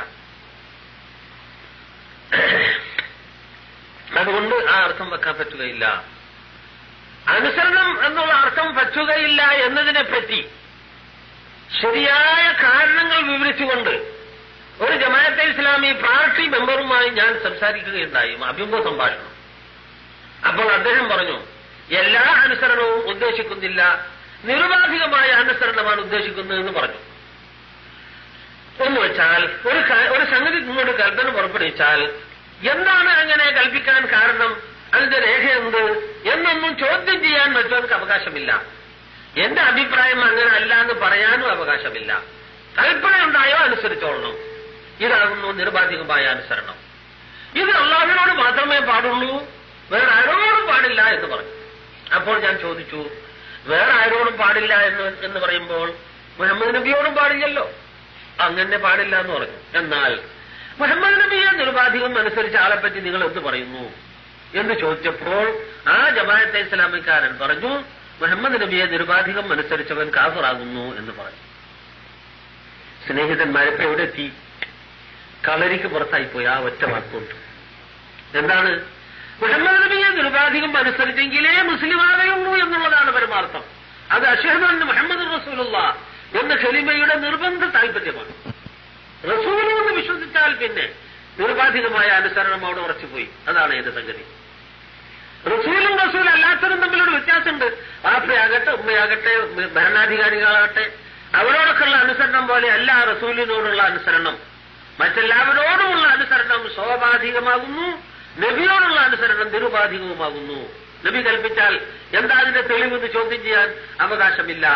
അതുകൊണ്ട് ആ അർത്ഥം വെക്കാൻ പറ്റുകയില്ല അനുസരണം എന്നുള്ള അർത്ഥം പറ്റുകയില്ല എന്നതിനെ പറ്റി ശരിയായ കാരണങ്ങൾ വിവരിച്ചുകൊണ്ട് ഒരു ജമാഅത്തെ ഇസ്ലാമി പാർട്ടി മെമ്പറുമായി ഞാൻ സംസാരിക്കുകയുണ്ടായി അഭിമുഖ സംഭാഷണം അപ്പോൾ അദ്ദേഹം പറഞ്ഞു എല്ലാ അനുസരണവും ഉദ്ദേശിക്കുന്നില്ല നിരുപാധികമായ അനുസരണമാണ് ഉദ്ദേശിക്കുന്നതെന്ന് പറഞ്ഞു എന്ന് വെച്ചാൽ ഒരു ക- ഒരു സംഗതി നിങ്ങളുടെ കൽപ്പന പുറപ്പെടുവിച്ചാൽ എന്താണ് അങ്ങനെ കൽപ്പിക്കാൻ കാരണം അതിന്റെ രേഖയുണ്ട് എന്നൊന്നും ചോദ്യം ചെയ്യാൻ മറ്റവർക്ക് അവകാശമില്ല എന്റെ അഭിപ്രായം അങ്ങനെ അല്ല എന്ന് പറയാനും അവകാശമില്ല കൽപ്പനയുണ്ടായോ അനുസരിച്ചോളണം ഇതാകുന്നു നിരുപാധികമായ അനുസരണം ഇത് അള്ളാഹിനോട് മാത്രമേ പാടുള്ളൂ വേറെ ആരോടും പാടില്ല എന്ന് പറഞ്ഞു അപ്പോൾ ഞാൻ ചോദിച്ചു വേറെ ആരോടും പാടില്ല എന്ന് എന്ന് പറയുമ്പോൾ മുഹമ്മദ് നബിയോടും പാടില്ലല്ലോ അങ്ങനെ പാടില്ല എന്ന് പറഞ്ഞു എന്നാൽ മുഹമ്മദ് നബിയെ നിരുപാധികം അനുസരിച്ച ആളെപ്പറ്റി നിങ്ങൾ എന്ത് പറയുന്നു എന്ന് ചോദിച്ചപ്പോൾ ആ ജമാഅത്തെ ഇസ്ലാമിക്കാരൻ പറഞ്ഞു മുഹമ്മദ് നബിയെ നിരുപാധികം അനുസരിച്ചവൻ കാഫറാകുന്നു എന്ന് പറഞ്ഞു സ്നേഹിതന്മാരിപ്പോ എവിടെ എത്തി കളരിക്ക് പുറത്തായിപ്പോയി ആ ഒറ്റ വാക്കുകൊണ്ട് എന്താണ് മുഹമ്മദ് നബിയെ നിരുപാധികം അനുസരിച്ചെങ്കിലേ മുസ്ലിമാകുള്ളൂ എന്നുള്ളതാണ് പരമാർത്ഥം അത് അഷഹദ് മുഹമ്മദ് റസൂലുള്ള എന്ന ഖലിമയുടെ നിർബന്ധ താല്പര്യമാണ് റസൂൽ എന്ന് വിശ്വസിച്ചാൽ പിന്നെ നിരുപാധികമായ അനുസരണം അവിടെ ഉറച്ചുപോയി അതാണ് എന്റെ സംഗതി റസൂലും റസൂൽ അല്ലാത്തവരും തമ്മിലൊരു വ്യത്യാസമുണ്ട് വാപ്പയാകട്ടെ ഉമ്മയാകട്ടെ ഭരണാധികാരികളാകട്ടെ അവരോടൊക്കെയുള്ള അനുസരണം പോലെ അല്ല റസൂലിനോടുള്ള അനുസരണം മറ്റെല്ലാവരോടുമുള്ള അനുസരണം സ്വാഭാധികമാകുന്നു നബിയോടുള്ള അനുസരണം നിരുപാധികവുമാകുന്നു നബി കൽപ്പിച്ചാൽ എന്താ അതിന്റെ തെളിവെന്ന് ചോദ്യം ചെയ്യാൻ അവകാശമില്ല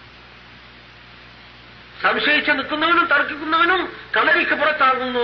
സംശയിച്ച് നിൽക്കുന്നവനും തർക്കിക്കുന്നവനും കളരിക്ക് പുറത്താകുന്നു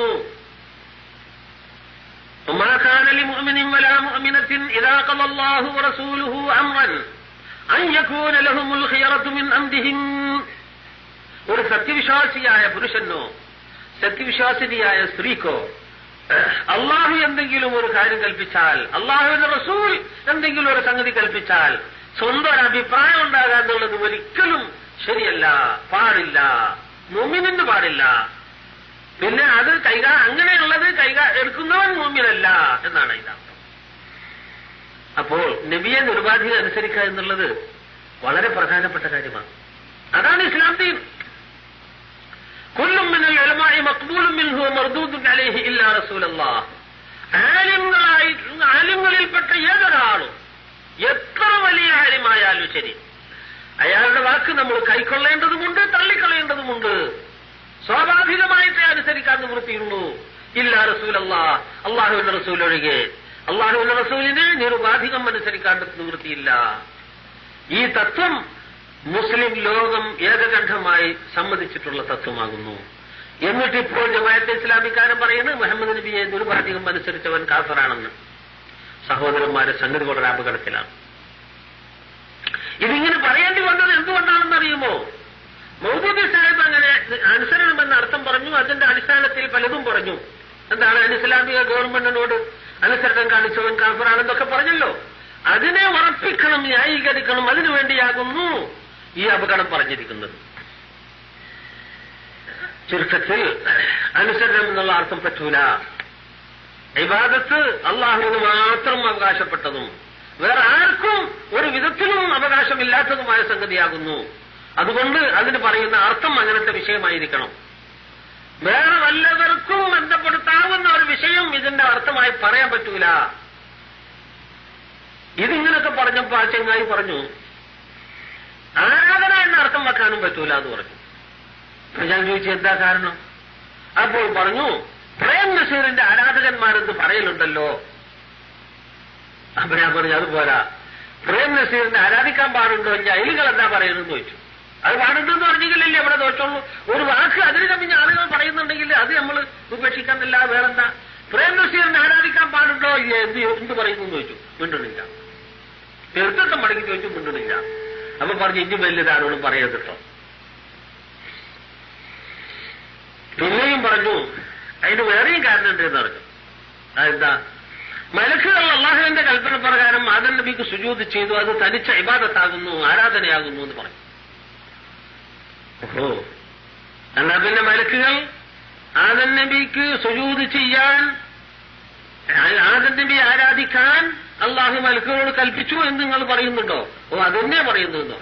وما كان لمؤمن ولا مؤمنة إذا قضى الله ورسوله أمرا أن يكون لهم الخيرة من أمرهم ഒരു സത്യവിശ്വാസിയായ പുരുഷനോ സത്യവിശ്വാസിനിയായ സ്ത്രീക്കോ അള്ളാഹു എന്തെങ്കിലും ഒരു കാര്യം കൽപ്പിച്ചാൽ അള്ളാഹുവിന്റെ റസൂൽ എന്തെങ്കിലും ഒരു സംഗതി കൽപ്പിച്ചാൽ സ്വന്തം ഒരു അഭിപ്രായം ഉണ്ടാകുക എന്നുള്ളത് ഒരിക്കലും ശരിയല്ല പാടില്ല മുമിനിന് പാടില്ല പിന്നെ അത് കൈകാ അങ്ങനെയുള്ളത് കൈകാ എടുക്കുന്നവൻ മുമ്പിലല്ല എന്നാണ് ഇതിനർത്ഥം അപ്പോൾ നബിയെ നിർബാധിക അനുസരിക്കുക എന്നുള്ളത് വളരെ പ്രധാനപ്പെട്ട കാര്യമാണ് അതാണ് ഇസ്ലാം ദീൻ കുല്ലും മിനൽ ഉലമായി മഖ്ബൂലും മിൻഹു മർദൂദുൻ അലൈഹി ഇല്ലാ റസൂലല്ലാഹ് ആലിങ്ങളായി ആലിങ്ങളിൽപ്പെട്ട ഏതൊരാളും എത്ര വലിയ കാര്യമായാലും ശരി അയാളുടെ വാക്ക് നമ്മൾ കൈക്കൊള്ളേണ്ടതുമുണ്ട് തള്ളിക്കളയേണ്ടതുമുണ്ട് സ്വാഭാവികമായിട്ടേ അനുസരിക്കാൻ നിവൃത്തിയുള്ളൂ ഇല്ല റസൂലല്ല അള്ളാഹുവിന്റെ റസൂൽ ഒഴികെ അള്ളാഹുവിന്റെ റസൂലിനെ നിരുപാധികം അനുസരിക്കാൻ നിവൃത്തിയില്ല ഈ തത്വം മുസ്ലിം ലോകം ഏകകണ്ഠമായി സമ്മതിച്ചിട്ടുള്ള തത്വമാകുന്നു എന്നിട്ട് ഇപ്പോൾ ജമായത്തെ ഇസ്ലാമിക്കാരൻ പറയുന്നത് മുഹമ്മദ് നബിയെ നിരുപാധികം അനുസരിച്ചവൻ കാഫറാണെന്ന് സഹോദരന്മാരെ സംഗതി വളരെ അപകടത്തിലാണ് ഇതിങ്ങനെ പറയേണ്ടി വന്നത് എന്തുകൊണ്ടാണെന്ന് അറിയുമോ മൗദൂദി സാഹിബ് അങ്ങനെ അനുസരണമെന്ന അർത്ഥം പറഞ്ഞു അതിന്റെ അടിസ്ഥാനത്തിൽ പലതും പറഞ്ഞു എന്താണ് അനിസ്ലാമിക ഗവൺമെന്റിനോട് അനുസരണം കാണിച്ചവൻ കാഫറാണെന്നൊക്കെ പറഞ്ഞല്ലോ അതിനെ ഉറപ്പിക്കണം ന്യായീകരിക്കണം അതിനുവേണ്ടിയാകുന്നു ഈ അപകടം പറഞ്ഞിരിക്കുന്നത് ചുരുക്കത്തിൽ അനുസരണം എന്നുള്ള അർത്ഥം പറ്റൂല ഇബാദത്ത് അള്ളാഹുവിന് മാത്രം അവകാശപ്പെട്ടതും വേറെ ആർക്കും ഒരു വിധത്തിലും അവകാശമില്ലാത്തതുമായ സംഗതിയാകുന്നു അതുകൊണ്ട് അതിന് പറയുന്ന അർത്ഥം അങ്ങനത്തെ വിഷയമായിരിക്കണം വേറെ വല്ലവർക്കും ബന്ധപ്പെടുത്താവുന്ന ഒരു വിഷയം ഇതിന്റെ അർത്ഥമായി പറയാൻ പറ്റൂല ഇതിങ്ങനൊക്കെ പറഞ്ഞപ്പോ ആ ചെങ്ങായി പറഞ്ഞു ആരാധന എന്ന അർത്ഥം വെക്കാനും പറ്റൂല എന്ന് പറഞ്ഞു അപ്പൊ ഞാൻ ചോദിച്ചു എന്താ കാരണം അപ്പോൾ പറഞ്ഞു പ്രേം നസീറിന്റെ ആരാധകന്മാരെന്ന് പറയലുണ്ടല്ലോ അപ്പൊ ഞാൻ പറഞ്ഞു അത് പോരാ പ്രേം നസീറിനെ ആരാധിക്കാൻ പാടുണ്ടോ ഞാൻ അയലുകൾ എന്താ പറയുന്നതെന്ന് ചോദിച്ചു അത് പാടുണ്ടെന്ന് പറഞ്ഞെങ്കിലല്ലേ അവിടെ ദോഷമുള്ളൂ ഒരു വാക്ക് അതിന് കമ്മിഞ്ഞ ആളുകൾ പറയുന്നുണ്ടെങ്കിൽ അത് നമ്മൾ ഉപേക്ഷിക്കാന്നില്ല വേറെന്താ പ്രേം നസീറിനെ ആരാധിക്കാൻ പാടുണ്ടോ ഇല്ല എന്ത് എന്ത് പറയുന്നു എന്ന് ചോദിച്ചു മിണ്ടുന്നില്ല തീർച്ചയായിട്ടും മടങ്ങി ചോദിച്ചു മിണ്ടുന്നില്ല അപ്പൊ പറഞ്ഞു ഇനി വലിയത് ആരോടും പറയരുതട്ടോ പിന്നെയും പറഞ്ഞു അതിന് വേറെയും കാരണമുണ്ട് എന്ന് പറഞ്ഞു അതെന്താ മലക്കുകൾ അള്ളാഹുവിന്റെ കൽപ്പന പ്രകാരം ആദൻ നബിക്ക് സുജൂത് ചെയ്തു അത് തനിച്ച ഇബാദത്താകുന്നു ആരാധനയാകുന്നു എന്ന് പറഞ്ഞു ഓഹോ എന്നാ പിന്നെ മലക്കുകൾ ആദൻ നബിക്ക് സുജൂത് ചെയ്യാൻ ആദൻ നബി ആരാധിക്കാൻ അള്ളാഹു മലക്കുകളോട് കൽപ്പിച്ചു എന്ന് നിങ്ങൾ പറയുന്നുണ്ടോ ഓ അതെന്നെ പറയുന്നു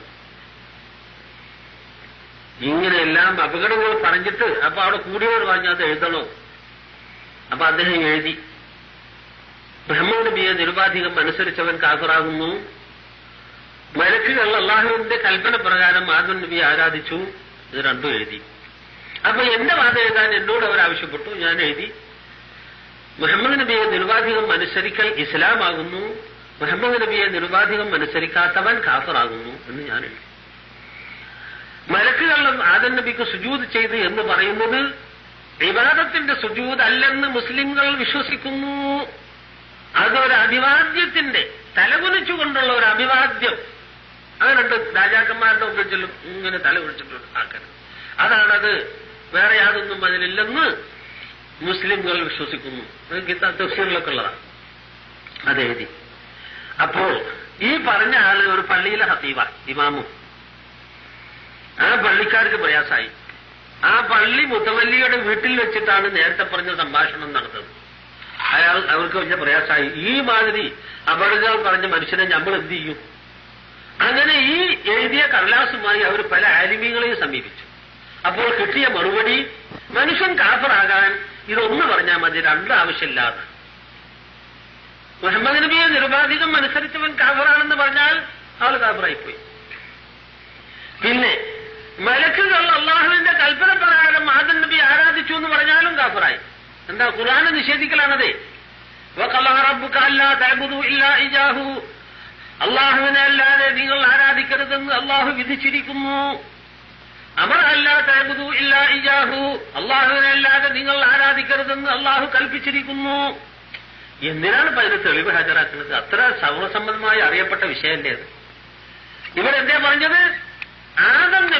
ഇങ്ങനെയെല്ലാം അപകടങ്ങൾ പറഞ്ഞിട്ട് അപ്പൊ അവിടെ കൂടിയവർ പറഞ്ഞ് അത് എഴുതണോ അപ്പൊ അദ്ദേഹം എഴുതി ബ്രഹ്മ നബിയെ നിരുപാധികം അനുസരിച്ചവൻ കാഫറാകുന്നു മലക്കുകൾ അള്ളാഹുവിന്റെ കൽപ്പന പ്രകാരം ആദം നബിയെ ആരാധിച്ചു ഇത് രണ്ടും എഴുതി അപ്പൊ എന്റെ വാദം എഴുതാൻ എന്നോട് അവർ ആവശ്യപ്പെട്ടു ഞാൻ എഴുതി മുഹമ്മദ് നബിയെ നിരുപാധികം അനുസരിക്കൽ ഇസ്ലാമാകുന്നു മുഹമ്മദ് നബിയെ നിരുപാധികം അനുസരിക്കാത്തവൻ കാഫറാകുന്നു എന്ന് ഞാൻ എഴുതി മലക്കുകളിലും ആദൻ നബിക്ക് സുജൂത് ചെയ്ത് എന്ന് പറയുന്നത് വിവാദത്തിന്റെ സുജൂത് അല്ലെന്ന് മുസ്ലിങ്ങൾ വിശ്വസിക്കുന്നു അതൊരു അഭിവാദ്യത്തിന്റെ തലകുനിച്ചുകൊണ്ടുള്ള ഒരു അഭിവാദ്യം അങ്ങനെയുണ്ട് രാജാക്കന്മാരുടെ മുമ്പിൽ ചെല്ലും ഇങ്ങനെ തല കുടിച്ചിട്ടുണ്ട് ആക്കരുത് അതാണത് വേറെ യാതൊന്നും അതിലില്ലെന്ന് മുസ്ലിങ്ങൾ വിശ്വസിക്കുന്നു തഫ്സീറിലൊക്കെ ഉള്ളതാണ് അതെഴുതി അപ്പോൾ ഈ പറഞ്ഞ ആള് ഒരു പള്ളിയിലെ ഹത്തീവ ഇമാമും ആ പള്ളിക്കാർക്ക് പ്രയാസമായി ആ പള്ളി മുത്തവല്ലിയുടെ വീട്ടിൽ വെച്ചിട്ടാണ് നേരത്തെ പറഞ്ഞ സംഭാഷണം നടന്നത് അയാൾ അവർക്ക് വലിയ പ്രയാസമായി ഈ മാതിരി അപകടങ്ങൾ പറഞ്ഞ മനുഷ്യനെ നമ്മൾ എന്ത് ചെയ്യും അങ്ങനെ ഈ എഴുതിയ കടലാസുമായി അവർ പല ആലിമീങ്ങളെയും സമീപിച്ചു അപ്പോൾ കിട്ടിയ മറുപടി മനുഷ്യൻ കാഫറാകാൻ ഇതൊന്ന് പറഞ്ഞാൽ മതി രണ്ട് ആവശ്യമില്ലാതെ മുഹമ്മദ് നബിയെ നിരുപാധികം അനുസരിച്ചവൻ കാഫറാണെന്ന് പറഞ്ഞാൽ അവൾ കാഫറായിപ്പോയി പിന്നെ മലക്കുകൾ അള്ളാഹുവിന്റെ കൽപ്പന പ്രകാരം ആദൻ നബി ആരാധിച്ചു എന്ന് പറഞ്ഞാലും കാഫറായി എന്താ ഖുർആാനെ നിഷേധിക്കലാണതേ അള്ളാഹുവിനെ അല്ലാതെ നിങ്ങൾ ആരാധിക്കരുതെന്ന് അള്ളാഹു വിധിച്ചിരിക്കുന്നു അമർ അല്ലാ തഅബുദു ഇല്ലാ ഇജാഹു അള്ളാഹുവിനെ അല്ലാതെ നിങ്ങൾ ആരാധിക്കരുതെന്ന് അള്ളാഹു കൽപ്പിച്ചിരിക്കുന്നു എന്തിനാണ് ഇപ്പൊ അതിന് തെളിവ് ഹാജരാക്കുന്നത് അത്ര സർവസമ്മതമായി അറിയപ്പെട്ട വിഷയമല്ലേ അത് ഇവരെന്തേ പറഞ്ഞത് ആദം നബി ആരാ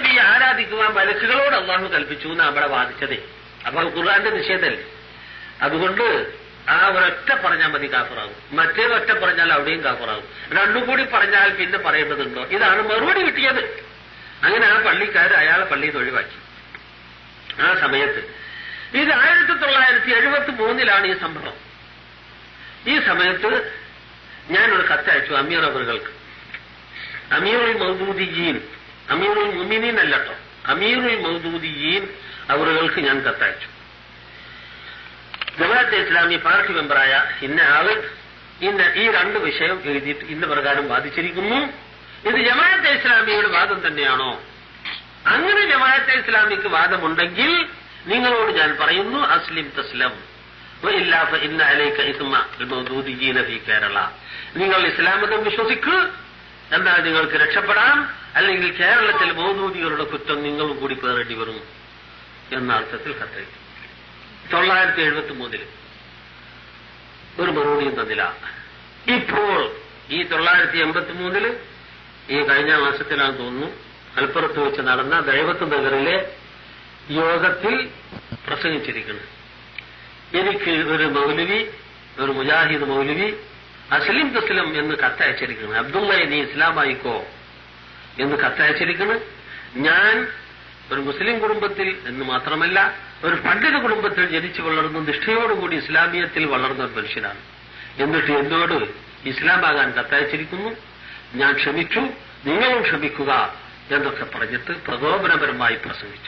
ആരാധിക്കുവാൻ മലക്കുകളോട് അള്ളാഹു കൽപ്പിച്ചു എന്നാണ് അവിടെ വാദിച്ചതേ അപ്പൊ അത് ഖുർആന്റെ നിഷേധമല്ലേ അതുകൊണ്ട് ആ ഒരൊറ്റ പറഞ്ഞാൽ മതി കാഫറാകും മറ്റേതൊറ്റ പറഞ്ഞാൽ അവിടെയും കാഫറാകും രണ്ടും കൂടി പറഞ്ഞാൽ പിന്നെ പറയേണ്ടതുണ്ടോ ഇതാണ് മറുപടി കിട്ടിയത് അങ്ങനെ ആ പള്ളിക്കാർ അയാളെ പള്ളിയിൽ നിന്ന് ഒഴിവാക്കി ആ സമയത്ത് ഇത് ആയിരത്തി തൊള്ളായിരത്തി എഴുപത്തി മൂന്നിലാണ് ഈ സംഭവം ഈ സമയത്ത് ഞാനൊരു കത്തയച്ചു അമീർ അവറുകൾക്ക് അമീറുൽ മൗദൂദിയീൻ അമീറുൽ മുമിനീൻ അല്ലട്ടോ അമീറുൽ മൗദൂദിയീൻ അവറുകൾക്ക് ഞാൻ കത്തയച്ചു ജമാഅത്തെ ഇസ്ലാമി പാർട്ടി മെമ്പറായ ഇന്ന ആള് ഇന്ന ഈ രണ്ട് വിഷയം എഴുതിയിട്ട് ഇന്ന പ്രകാരം വാദിച്ചിരിക്കുന്നു ഇത് ജമാഅത്തെ ഇസ്ലാമിയുടെ വാദം തന്നെയാണോ അങ്ങനെ ജമാഅത്തെ ഇസ്ലാമിക്ക് വാദമുണ്ടെങ്കിൽ നിങ്ങളോട് ഞാൻ പറയുന്നു അസ്ലിം തസ്ലം വഇല്ലാ ഫഇന്ന അലൈക ഇസ്മ അൽ-മൗദൂദിയീന ഫീ കേരള നിങ്ങൾ ഇസ്ലാം മതം വിശ്വസിക്കൂ എന്നാൽ നിങ്ങൾക്ക് രക്ഷപ്പെടാം അല്ലെങ്കിൽ കേരളത്തിൽ മൗദൂദികളുടെ കുറ്റം നിങ്ങളും കൂടി പേറേണ്ടി വരും എന്ന അർത്ഥത്തിൽ കത്തെഴുതി തൊള്ളായിരത്തി എഴുപത്തി മൂന്നില് ഒരു മറുപടിയും തന്നില്ല ഇപ്പോൾ ഈ തൊള്ളായിരത്തി എൺപത്തി മൂന്നില് ഈ കഴിഞ്ഞ മാസത്തിലാണെന്ന് തോന്നുന്നു മലപ്പുറത്ത് വെച്ച് നടന്ന ദൈവത്ത് നഗറിലെ യോഗത്തിൽ പ്രസംഗിച്ചിരിക്കുന്നു എനിക്ക് ഒരു മൗലവി ഒരു മുജാഹിദ് മൗലവി അസ്ലിം തസ്ലിം എന്ന് കത്തയച്ചിരിക്കുന്നു അബ്ദുള്ള നീ ഇസ്ലാമായിക്കോ എന്ന് കത്തയച്ചിരിക്കുന്നു ഞാൻ ഒരു മുസ്ലിം കുടുംബത്തിൽ എന്ന് മാത്രമല്ല ഒരു പണ്ഡിത കുടുംബത്തിൽ ജനിച്ചു വളർന്ന നിഷ്ഠയോടുകൂടി ഇസ്ലാമിയത്തിൽ വളർന്ന ഒരു മനുഷ്യനാണ് എന്നിട്ട് എന്നോട് ഇസ്ലാമാകാൻ കത്തയച്ചിരിക്കുന്നു ഞാൻ ക്ഷമിച്ചു നിങ്ങളും ക്ഷമിക്കുക എന്നൊക്കെ പറഞ്ഞിട്ട് പ്രകോപനപരമായി പ്രസംഗിച്ചു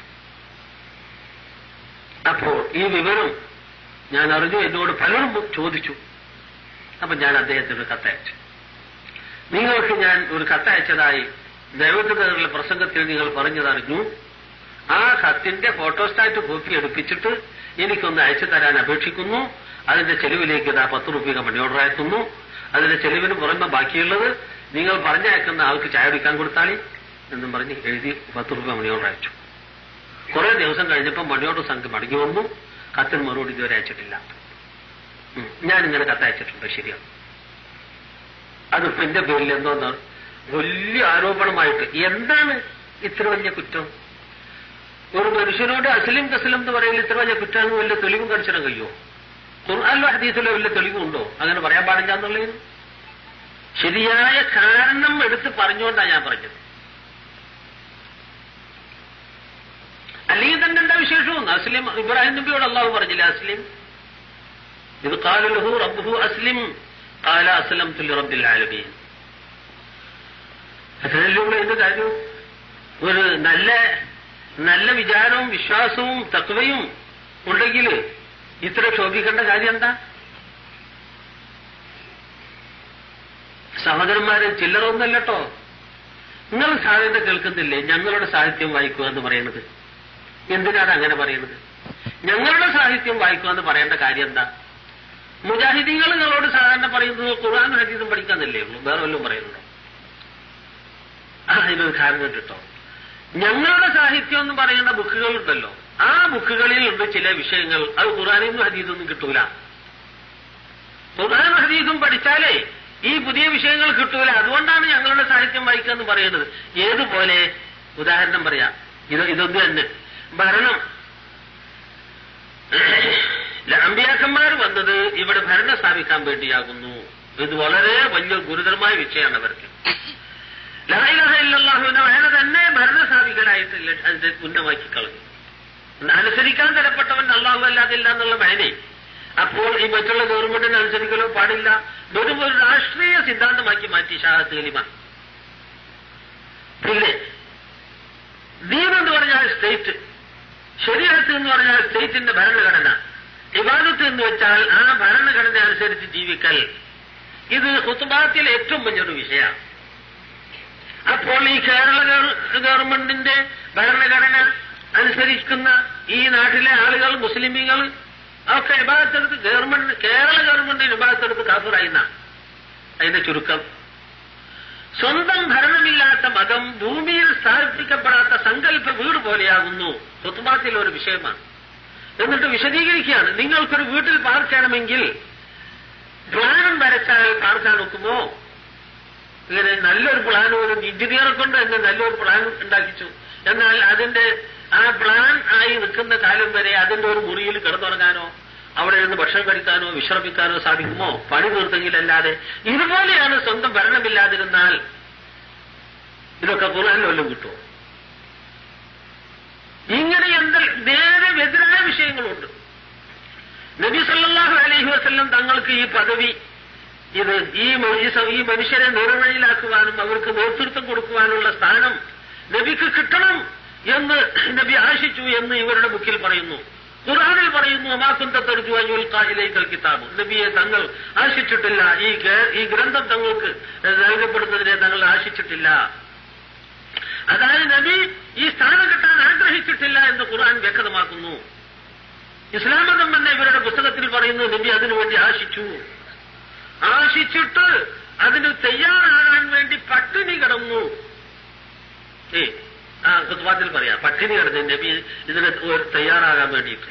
അപ്പോൾ ഈ വിവരം ഞാൻ അറിഞ്ഞു എന്നോട് പലരും ചോദിച്ചു അപ്പൊ ഞാൻ അദ്ദേഹത്തിന് കത്തയച്ചു നിങ്ങൾക്ക് ഞാൻ ഒരു കത്തയച്ചതായി ദൈവത്തിനുള്ള പ്രസംഗത്തിൽ നിങ്ങൾ പറഞ്ഞതറിഞ്ഞു ആ കത്തിന്റെ ഫോട്ടോസ്റ്റാറ്റ് കോപ്പി എടുപ്പിച്ചിട്ട് എനിക്കൊന്ന് അയച്ചു തരാൻ അപേക്ഷിക്കുന്നു അതിന്റെ ചെലവിലേക്ക് ഇതാ പത്ത് റുപ്യ മണി ഓർഡർ അയക്കുന്നു അതിന്റെ ചെലവിന് പുറമെ ബാക്കിയുള്ളത് നിങ്ങൾ പറഞ്ഞയക്കുന്ന ആൾക്ക് ചായ കുടിക്കാൻ കൊടുത്താളി എന്നും പറഞ്ഞ് എഴുതി പത്ത് റുപ്യ മണി ഓർഡർ അയച്ചു കുറെ ദിവസം കഴിഞ്ഞപ്പോൾ മണി ഓർഡർ സംഘം മടങ്ങി വന്നു കത്തിന് മറുപടി ഇതുവരെ അയച്ചിട്ടില്ല ഉം. ഞാനിങ്ങനെ കത്തയച്ചിട്ടുണ്ട് ശരിയാണ് അതിപ്പോ എന്റെ പേരിൽ എന്തോന്നാണ് വലിയ ആരോപണമായിട്ട് എന്താണ് ഇത്ര വലിയ കുറ്റം ഒരു മനുഷ്യനോട് അസ്ലിം തസ്ലിം എന്ന് പറയുന്നത് ഇത്ര വലിയ കുറ്റമാണ് വലിയ തെളിവും കാണിച്ചിടാൻ കഴിയുമോ ഖുർആാനിലോ ഹദീസിലോ വലിയ തെളിവുണ്ടോ അങ്ങനെ പറയാൻ പാടില്ല എന്നുള്ളതിന് ശരിയായ കാരണം എടുത്ത് പറഞ്ഞുകൊണ്ടാണ് ഞാൻ പറഞ്ഞത് അല്ലെങ്കിൽ തന്നെ എന്താ വിശേഷവും അസ്ലിം ഇബ്രാഹിം നബിയോട് അള്ളാഹു പറഞ്ഞില്ല അസ്ലിം ഇത് കാലുലഹു റബ്ബുഹു അസ്ലിം കാല അസ്ലം തുല്ലി റബ്ബിൽ ആലമീൻ അതിനുള്ള എന്ത് കാര്യം ഒരു നല്ല നല്ല വിചാരവും വിശ്വാസവും തത്വയും ഉണ്ടെങ്കിൽ ഇത്ര ക്ഷോഭിക്കേണ്ട കാര്യം എന്താ സഹോദരന്മാരെ ചില്ലറൊന്നല്ലട്ടോ നിങ്ങൾ സാധ്യത കേൾക്കുന്നില്ലേ ഞങ്ങളുടെ സാഹിത്യം വായിക്കുക എന്ന് പറയുന്നത് എന്തിനാണ് അങ്ങനെ പറയുന്നത് ഞങ്ങളുടെ സാഹിത്യം വായിക്കുക എന്ന് പറയേണ്ട കാര്യം എന്താ മുജാഹിദീങ്ങൾ നിങ്ങളോട് സാധാരണ പറയുന്നത് ഖുർആൻ ഹദീസും പഠിക്കാന്നല്ലേ ഉള്ളൂ വേറെ വല്ലതും പറയുന്നുണ്ടോ ആ ഇതിനൊരു കാരണം കിട്ടോ ഞങ്ങളുടെ സാഹിത്യം എന്ന് പറയുന്ന ബുക്കുകളുണ്ടല്ലോ ആ ബുക്കുകളിൽ ഉണ്ട് ചില വിഷയങ്ങൾ അത് ഖുറാനിൽ നിന്നും ഹദീസൊന്നും കിട്ടൂല ഖുർആൻ ഹദീസും പഠിച്ചാലേ ഈ പുതിയ വിഷയങ്ങൾ കിട്ടൂല അതുകൊണ്ടാണ് ഞങ്ങളുടെ സാഹിത്യം വായിക്കുക എന്ന് പറയുന്നത് ഏതുപോലെ ഉദാഹരണം പറയാം ഇത് ഇതൊന്നും തന്നെ ഭരണം അമ്പിയാക്കന്മാർ വന്നത് ഇവിടെ ഭരണം സ്ഥാപിക്കാൻ വേണ്ടിയാകുന്നു ഇത് വളരെ വലിയ ഗുരുതരമായ വിഷയമാണ് അവർക്ക് ലായിലഹ ഇല്ലാഹുവിനെ വേന തന്നെ ഭരണം സ്ഥാപിക്കാനായിട്ടില്ല അതിന്റെ ഉന്നമാക്കി കളഞ്ഞു അനുസരിക്കാൻ തരപ്പെട്ടവൻ അള്ളാഹു അല്ലാതില്ല എന്നുള്ള വേനെ അപ്പോൾ ഈ മറ്റുള്ള ഗവൺമെന്റിനെ അനുസരിക്കലോ പാടില്ല വെറും ഒരു രാഷ്ട്രീയ സിദ്ധാന്തമാക്കി മാറ്റി ഷാഹത്ത് കലിമ പിന്നെ ദീൻ എന്ന് പറഞ്ഞാൽ സ്റ്റേറ്റ് ശരീരത്ത് എന്ന് പറഞ്ഞാൽ സ്റ്റേറ്റിന്റെ ഭരണഘടന ഇബാദത്ത് എന്ന് വെച്ചാൽ ആ ഭരണഘടന അനുസരിച്ച് ജീവിക്കൽ ഇത് ഹുത്തുബാത്തിൽ ഏറ്റവും വലിയൊരു വിഷയമാണ് അപ്പോൾ ഈ കേരള ഗവൺമെന്റിന്റെ ഭരണഘടന അനുസരിക്കുന്ന ഈ നാട്ടിലെ ആളുകൾ മുസ്ലിമീങ്ങൾ ഒക്കെ വിഭാഗത്തെടുത്ത് ഗവൺമെന്റ് കേരള ഗവൺമെന്റ് വിഭാഗത്തെടുത്ത് കാഫിറായിന്ന അതിന്റെ ചുരുക്കം സ്വന്തം ഭരണമില്ലാത്ത മതം ഭൂമിയിൽ സ്ഥാപിക്കപ്പെടാത്ത സങ്കല്പ വീട് പോലെയാകുന്നു സ്വത്തുമാത്തിൽ ഒരു വിഷയമാണ് എന്നിട്ട് വിശദീകരിക്കുകയാണ് നിങ്ങൾക്കൊരു വീട്ടിൽ പാർക്കണമെങ്കിൽ പ്ലാൻ വരച്ചാൽ പാർക്കാൻ ഒക്കുമോ ഇങ്ങനെ നല്ലൊരു പ്ലാൻ ഒരു എഞ്ചിനീയറെ കൊണ്ട് എന്നെ നല്ലൊരു പ്ലാൻ ഉണ്ടാക്കിച്ചു എന്നാൽ അതിന്റെ ആ പ്ലാൻ ആയി നിൽക്കുന്ന കാലം വരെ അതിന്റെ ഒരു മുറിയിൽ കിടന്നുറങ്ങാനോ അവിടെ നിന്ന് ഭക്ഷണം കഴിക്കാനോ വിശ്രമിക്കാനോ സാധിക്കുമോ പണി തീർത്തെങ്കിലല്ലാതെ ഇതുപോലെയാണ് സ്വന്തം ഭരണമില്ലാതിരുന്നാൽ ഇതൊക്കെ ഖുർആാനിൽ വല്ലതും കിട്ടുമോ ഇങ്ങനെ എന്ത് നേരെ എതിരായ വിഷയങ്ങളുണ്ട് നബി സല്ലല്ലാഹു അലൈഹി വസല്ലം തങ്ങൾക്ക് ഈ പദവി ഇത് ഈ മ- ഈ സ- ഈ മനുഷ്യരെ നേർവഴിയിലാക്കുവാനും അവർക്ക് നേതൃത്വം കൊടുക്കുവാനുള്ള സ്ഥാനം നബിക്ക് കിട്ടണം എന്ന് നബി ആശിച്ചു എന്ന് ഇവരുടെ ബുക്കിൽ പറയുന്നു ഖുർആനിൽ പറയുന്നു അമാക്കുന്ത തർജുവൽ കിതാബ് നബിയെ തങ്ങൾ ആശിച്ചിട്ടില്ല ഈ ഗ- ഈ ഗ്രന്ഥം തങ്ങൾക്ക് നൽകപ്പെടുന്നതിനെ തങ്ങൾ ആശിച്ചിട്ടില്ല അതായത് നബി ഈ സ്ഥാനം കിട്ടാൻ ആഗ്രഹിച്ചിട്ടില്ല എന്ന് ഖുർആൻ വ്യക്തമാക്കുന്നു ഇസ്ലാം മതം തന്നെ ഇവരുടെ പുസ്തകത്തിൽ പറയുന്നു നബി അതിനുവേണ്ടി ആശിച്ചു ആശിച്ചിട്ട് അതിന് തയ്യാറാകാൻ വേണ്ടി പട്ടിണി കിടന്നു ഏ ആ കുത്തുവാത്തിൽ പറയാം പട്ടിണി കിടന്നു നബി ഇതിന് ഒരു തയ്യാറാകാൻ വേണ്ടിയിട്ട്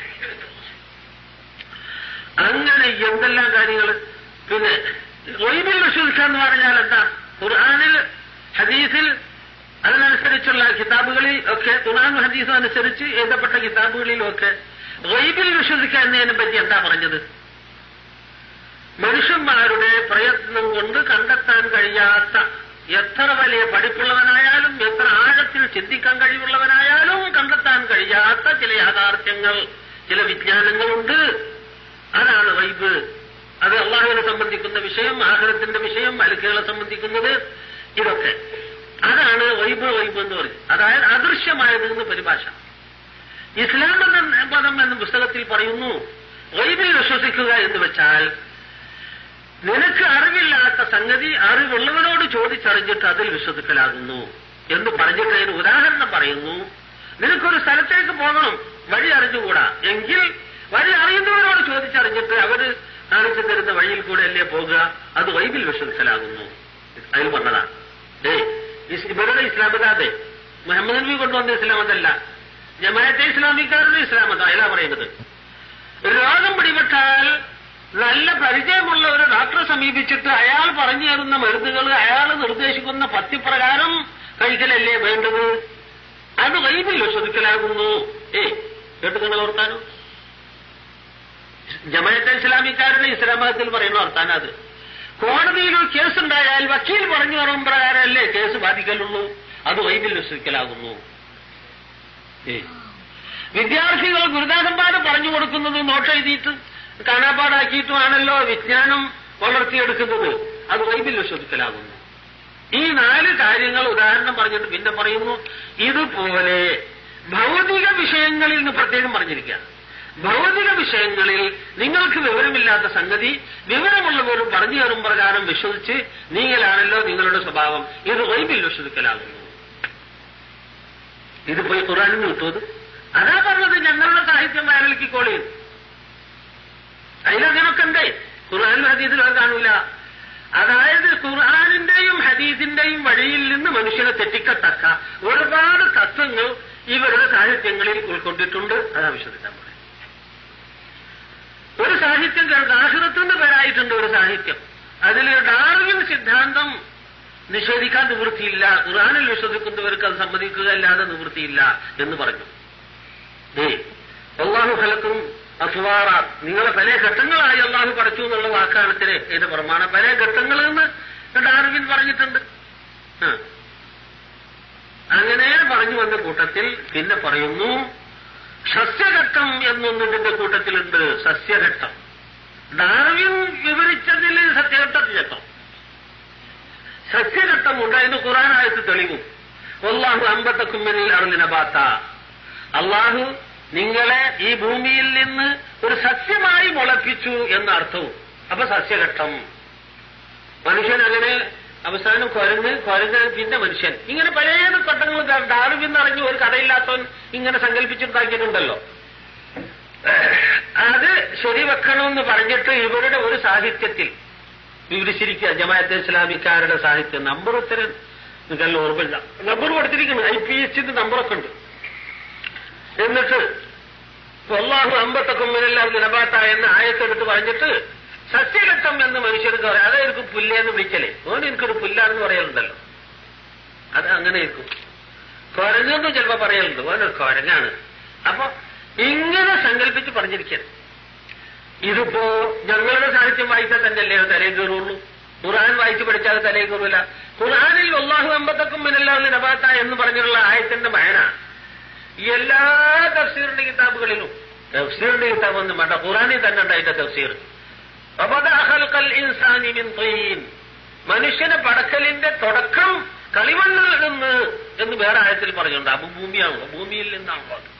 അങ്ങനെ എന്തെല്ലാം കാര്യങ്ങൾ പിന്നെ ഒയിമിൽ വിശ്വസിക്കുക എന്ന് പറഞ്ഞാൽ എന്താ ഖുർആാനിൽ ഹദീസിൽ അതിനനുസരിച്ചുള്ള കിതാബുകളിൽ ഒക്കെ ഖുർആാനും ഹദീസും അനുസരിച്ച് എഴുതപ്പെട്ട കിതാബുകളിലും ഒക്കെ ഗൈബിൽ വിശ്വസിക്കുക എന്നതിനെ പറ്റി എന്താ പറഞ്ഞത് മനുഷ്യന്മാരുടെ പ്രയത്നം കൊണ്ട് കണ്ടെത്താൻ കഴിയാത്ത എത്ര വലിയ പഠിപ്പുള്ളവനായാലും എത്ര ആഴത്തിൽ ചിന്തിക്കാൻ കഴിവുള്ളവനായാലും കണ്ടെത്താൻ കഴിയാത്ത ചില യാഥാർത്ഥ്യങ്ങൾ ചില വിജ്ഞാനങ്ങളുണ്ട് അതാണ് വൈബ് അത് അള്ളാഹുവിനെ സംബന്ധിക്കുന്ന വിഷയം ആഹ്ലത്തിന്റെ വിഷയം മലക്കുകളെ സംബന്ധിക്കുന്നത് ഇതൊക്കെ അതാണ് വൈബ് വൈബ് എന്ന് പറയും അതായത് അദൃശ്യമായത് എന്ന് പരിഭാഷ ഇസ്ലാം എന്ന പദം എന്ന പുസ്തകത്തിൽ പറയുന്നു വൈബിൽ വിശ്വസിക്കുക എന്ന് വെച്ചാൽ നിനക്ക് അറിവില്ലാത്ത സംഗതി അറിവുള്ളവരോട് ചോദിച്ചറിഞ്ഞിട്ട് അതിൽ വിശ്വസിക്കലാകുന്നു എന്ന് പറഞ്ഞിട്ട് അതിന് ഉദാഹരണം പറയുന്നു നിനക്കൊരു സ്ഥലത്തേക്ക് പോകണം വഴി അറിഞ്ഞുകൂടാ എങ്കിൽ വഴി അറിയുന്നവരോട് ചോദിച്ചറിഞ്ഞിട്ട് അവര് കാണിച്ചു തരുന്ന വഴിയിൽ കൂടെ അല്ലേ പോകുക അത് വൈബിൽ വിശ്വസിക്കലാകുന്നു അതിൽ പറഞ്ഞതാണ് ഏയ് ഇസ് ഇവരുടെ ഇസ്ലാമതാതെ മുഹമ്മദ് നബി കൊണ്ടുവന്ന ഇസ്ലാമതല്ല ജമാഅത്തെ ഇസ്ലാമിക്കാരുടെ ഇസ്ലാമത അല്ല പറയുന്നത് രോഗം പിടിപെട്ടാൽ നല്ല പരിചയമുള്ള ഒരു ഡോക്ടറെ സമീപിച്ചിട്ട് അയാൾ പറഞ്ഞു തരുന്ന മരുന്നുകൾ അയാൾ നിർദ്ദേശിക്കുന്ന പത്യപ്രകാരം കഴിക്കലല്ലേ വേണ്ടത് അത് വൈബിൽ വിശ്വസിക്കലാകുന്നു ഏ കേട്ടുകൾ ഓർത്താനോ ജമാഅത്തെ ഇസ്ലാമിക്കാരുടെ ഇസ്ലാം മതത്തിൽ പറയുന്ന ഓർത്താൻ അത് കോടതിയിൽ ഒരു കേസുണ്ടായാൽ വക്കീൽ പറഞ്ഞു തരും പ്രകാരമല്ലേ കേസ് ബാധിക്കലുള്ളൂ അത് വൈബിൽ വിശ്വസിക്കലാകുന്നു ഏ വിദ്യാർത്ഥികൾ ഗുരുദാസന്മാര് പറഞ്ഞു കൊടുക്കുന്നത് നോട്ട് എഴുതിയിട്ട് കാണാപ്പാടാക്കിയിട്ടുമാണല്ലോ വിജ്ഞാനം വളർത്തിയെടുക്കുന്നത് അത് വൈബിൽ വിശ്വസിക്കലാകുന്നു ഈ നാല് കാര്യങ്ങൾ ഉദാഹരണം പറഞ്ഞിട്ട് പിന്നെ പറയുന്നു ഇതുപോലെ ഭൗതിക വിഷയങ്ങളിൽ നിന്ന് പ്രത്യേകം പറഞ്ഞിരിക്കുക ഭൗതിക വിഷയങ്ങളിൽ നിങ്ങൾക്ക് വിവരമില്ലാത്ത സംഗതി വിവരമുള്ളവരും പറഞ്ഞു തരും പ്രകാരം വിശ്വസിച്ച് നീങ്ങലാണല്ലോ നിങ്ങളുടെ സ്വഭാവം ഇത് വൈബിൽ വിശ്വസിക്കലാകുന്നു ഇത് പോയി ഖുറാനിൽ നിന്ന് കിട്ടുമത് അതാ പറഞ്ഞത് ഞങ്ങളുടെ സാഹിത്യം വയറിളക്കിക്കോളി അതിലങ്ങനൊക്കെ ഉണ്ടേ ഖുർആാനും ഹദീസിലും അത് കാണൂല അതായത് ഖുർആാനിന്റെയും ഹദീസിന്റെയും വഴിയിൽ നിന്ന് മനുഷ്യനെ തെറ്റിക്കത്തക്ക ഒരുപാട് തത്വങ്ങൾ ഇവരുടെ സാഹിത്യങ്ങളിൽ ഉൾക്കൊണ്ടിട്ടുണ്ട് അതാ വിശ്വസിക്കാൻ പറയും ഒരു സാഹിത്യം ആഹൃത്തിന്റെ പേരായിട്ടുണ്ട് ഒരു സാഹിത്യം അതിൽ ഡാർവിൻ സിദ്ധാന്തം നിഷേധിക്കാൻ നിവൃത്തിയില്ല ഖുർആാനിൽ വിശ്വസിക്കുന്നവർക്ക് അത് സമ്മതിക്കുക അല്ലാതെ നിവൃത്തിയില്ല എന്ന് പറഞ്ഞു ഏ അള്ളാഹു ഫലക്കും അസ്വാറ നിങ്ങളെ പല ഘട്ടങ്ങളായി അള്ളാഹു പഠിച്ചു എന്നുള്ള വാക്കാണത്തിന് ഇതിന്റെ പ്രമാണം പല ഘട്ടങ്ങളിൽ നിന്ന് ഡാർവിൻ പറഞ്ഞിട്ടുണ്ട് ആ. അങ്ങനെ പറഞ്ഞു വന്ന കൂട്ടത്തിൽ പിന്നെ പറയുന്നു സസ്യഘട്ടം എന്നൊന്നും ഇതിന്റെ കൂട്ടത്തിലുണ്ട് സസ്യഘട്ടം ഡാർവിൻ വിവരിച്ചതിൽ സത്യഘട്ടത്തിലെത്താം സസ്യഘട്ടമുണ്ട് അതിന് ഖുറാനായിട്ട് തെളിവും അള്ളാഹു അമ്പത്തക്കുമ്മനിൽ അറിഞ്ഞിനബാത്ത അള്ളാഹു നിങ്ങളെ ഈ ഭൂമിയിൽ നിന്ന് ഒരു സസ്യമായി മുളപ്പിച്ചു എന്ന അർത്ഥവും അപ്പൊ സസ്യഘട്ടം മനുഷ്യൻ അങ്ങനെ അവസാനം കുരങ്ങ് കുരങ്ങ് പിന്നെ മനുഷ്യൻ ഇങ്ങനെ പല ഘട്ടങ്ങൾ ഡാർവിൻ അറിഞ്ഞ് ഒരു കഥയില്ലാത്തവൻ ഇങ്ങനെ സങ്കല്പിച്ചുണ്ടാക്കിയിട്ടുണ്ടല്ലോ അത് ശരിവെക്കണമെന്ന് പറഞ്ഞിട്ട് ഇവരുടെ ഒരു സാഹിത്യത്തിൽ വിവരിച്ചിരിക്കുക ജമാഅത്തെ ഇസ്ലാമിക്കാരുടെ സാഹിത്യം നമ്പർ ഉത്തരം നിങ്ങൾക്കെല്ലാം ഓർമ്മയില്ല നമ്പർ കൊടുത്തിരിക്കുന്നു ഐ പി എസിന്റെ നമ്പറൊക്കെ ഉണ്ട് എന്നിട്ട് അള്ളാഹു അമ്പത്തൊക്കുമ്മിനെല്ലാം നിലപാട്ട എന്ന ആയത്തെടുത്ത് പറഞ്ഞിട്ട് സസ്യഘട്ടം എന്ന് മനുഷ്യർക്ക് പറയാം അതായിരിക്കും പുല്ലേന്ന് വിളിക്കലേ ഓൻ എനിക്കൊരു പുല്ലാണെന്ന് പറയലുണ്ടല്ലോ അത് അങ്ങനെ ഇരിക്കും കുരഞ്ഞെന്ന് ചിലപ്പോ പറയലുണ്ട് ഓനൊരു കുരങ്ങാണ് അപ്പൊ ഇങ്ങനെ സങ്കല്പിച്ച് പറഞ്ഞിരിക്കണം ഇതിപ്പോ ഞങ്ങളുടെ സാഹിത്യം വായിച്ചാൽ തന്നെയല്ലേ അത് തലയിൽ കയറുള്ളൂ ഖുർആൻ വായിച്ചു പഠിച്ചാൽ തലയിൽ കയറൂല ഖുർആനിൽ അള്ളാഹു അമ്പത്തക്കും മിനല്ലാഹു നബാത്ത എന്ന് പറഞ്ഞിട്ടുള്ള ആയത്തിന്റെ മയന എല്ലാ തഫ്സീറിന്റെ കിതാബുകളിലും തഫ്സീറിന്റെ കിതാബ് ഒന്നും വേണ്ട ഖുർആനിൽ തന്നെ ഉണ്ട് അതിന്റെ തഫ്സീർ وبدأ خلق الإنسان من طين മനുഷ്യനെ പടക്കലിന്റെ തുടക്കം കളിമണ്ണിൽ നിന്ന് എന്ന് വേറെ ആയത്തിൽ പറഞ്ഞിട്ടുണ്ട് അപ്പൊ ഭൂമിയാണല്ലോ ഭൂമിയിൽ നിന്നാണല്ലോ അത്.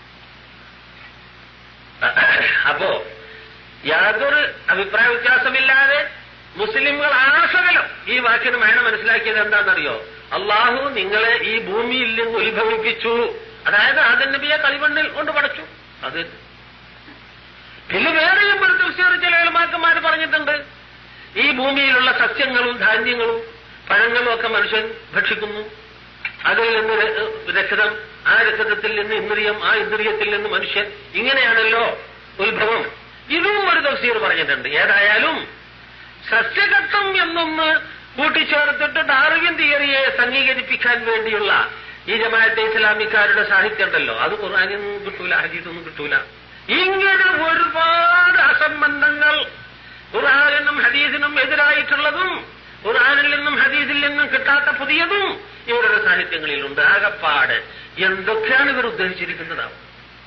അപ്പോ യാതൊരു അഭിപ്രായ വ്യത്യാസമില്ലാതെ മുസ്ലിംകൾ ആസകലം ഈ വാക്കിന് മേണ മനസ്സിലാക്കിയത് എന്താണെന്നറിയോ അള്ളാഹു നിങ്ങളെ ഈ ഭൂമിയിൽ നിന്ന് ഉത്ഭവിപ്പിച്ചു അതായത് ആദൻ നബിയെ കളിമണ്ണിൽ കൊണ്ട് പടച്ചു അത് പിന്നെ വേറെയും ഒരു തഫ്സീർ ചില ഉലമാക്കന്മാർ പറഞ്ഞിട്ടുണ്ട് ഈ ഭൂമിയിലുള്ള സസ്യങ്ങളും ധാന്യങ്ങളും പഴങ്ങളും ഒക്കെ മനുഷ്യൻ ഭക്ഷിക്കുന്നു അതിൽ നിന്ന് ര- രക്തം ആ രക്തത്തിൽ നിന്ന് ഇന്ദ്രിയം ആ ഇന്ദ്രിയത്തിൽ നിന്ന് മനുഷ്യൻ ഇങ്ങനെയാണല്ലോ ഉത്ഭവം ഇതും ഒരു തഫ്സീർ പറഞ്ഞിട്ടുണ്ട് ഏതായാലും സസ്യഘട്ടം എന്നൊന്ന് കൂട്ടിച്ചേർത്തിട്ട് ഡാർവിൻ തിയറിയെ സംഗീകരിപ്പിക്കാൻ വേണ്ടിയുള്ള ഈ ജമാഅത്തെ ഇസ്ലാമിക്കാരുടെ സാഹിത്യം ഉണ്ടല്ലോ അത് ഖുർആാനിൽ നിന്നും കിട്ടൂല ഹദീസൊന്നും കിട്ടൂല ഇങ്ങനെ ഒരുപാട് അസംബന്ധങ്ങൾ ഖുർആാനിനും ഹദീസിനും എതിരായിട്ടുള്ളതും ഖുർആാനിൽ നിന്നും ഹദീസിൽ നിന്നും കിട്ടാത്ത പുതിയതും ഇവരുടെ സാഹിത്യങ്ങളിലുണ്ട് ആകപ്പാട് എന്തൊക്കെയാണ് ഇവർ ഉദ്ദേശിച്ചിരിക്കുന്നതാവും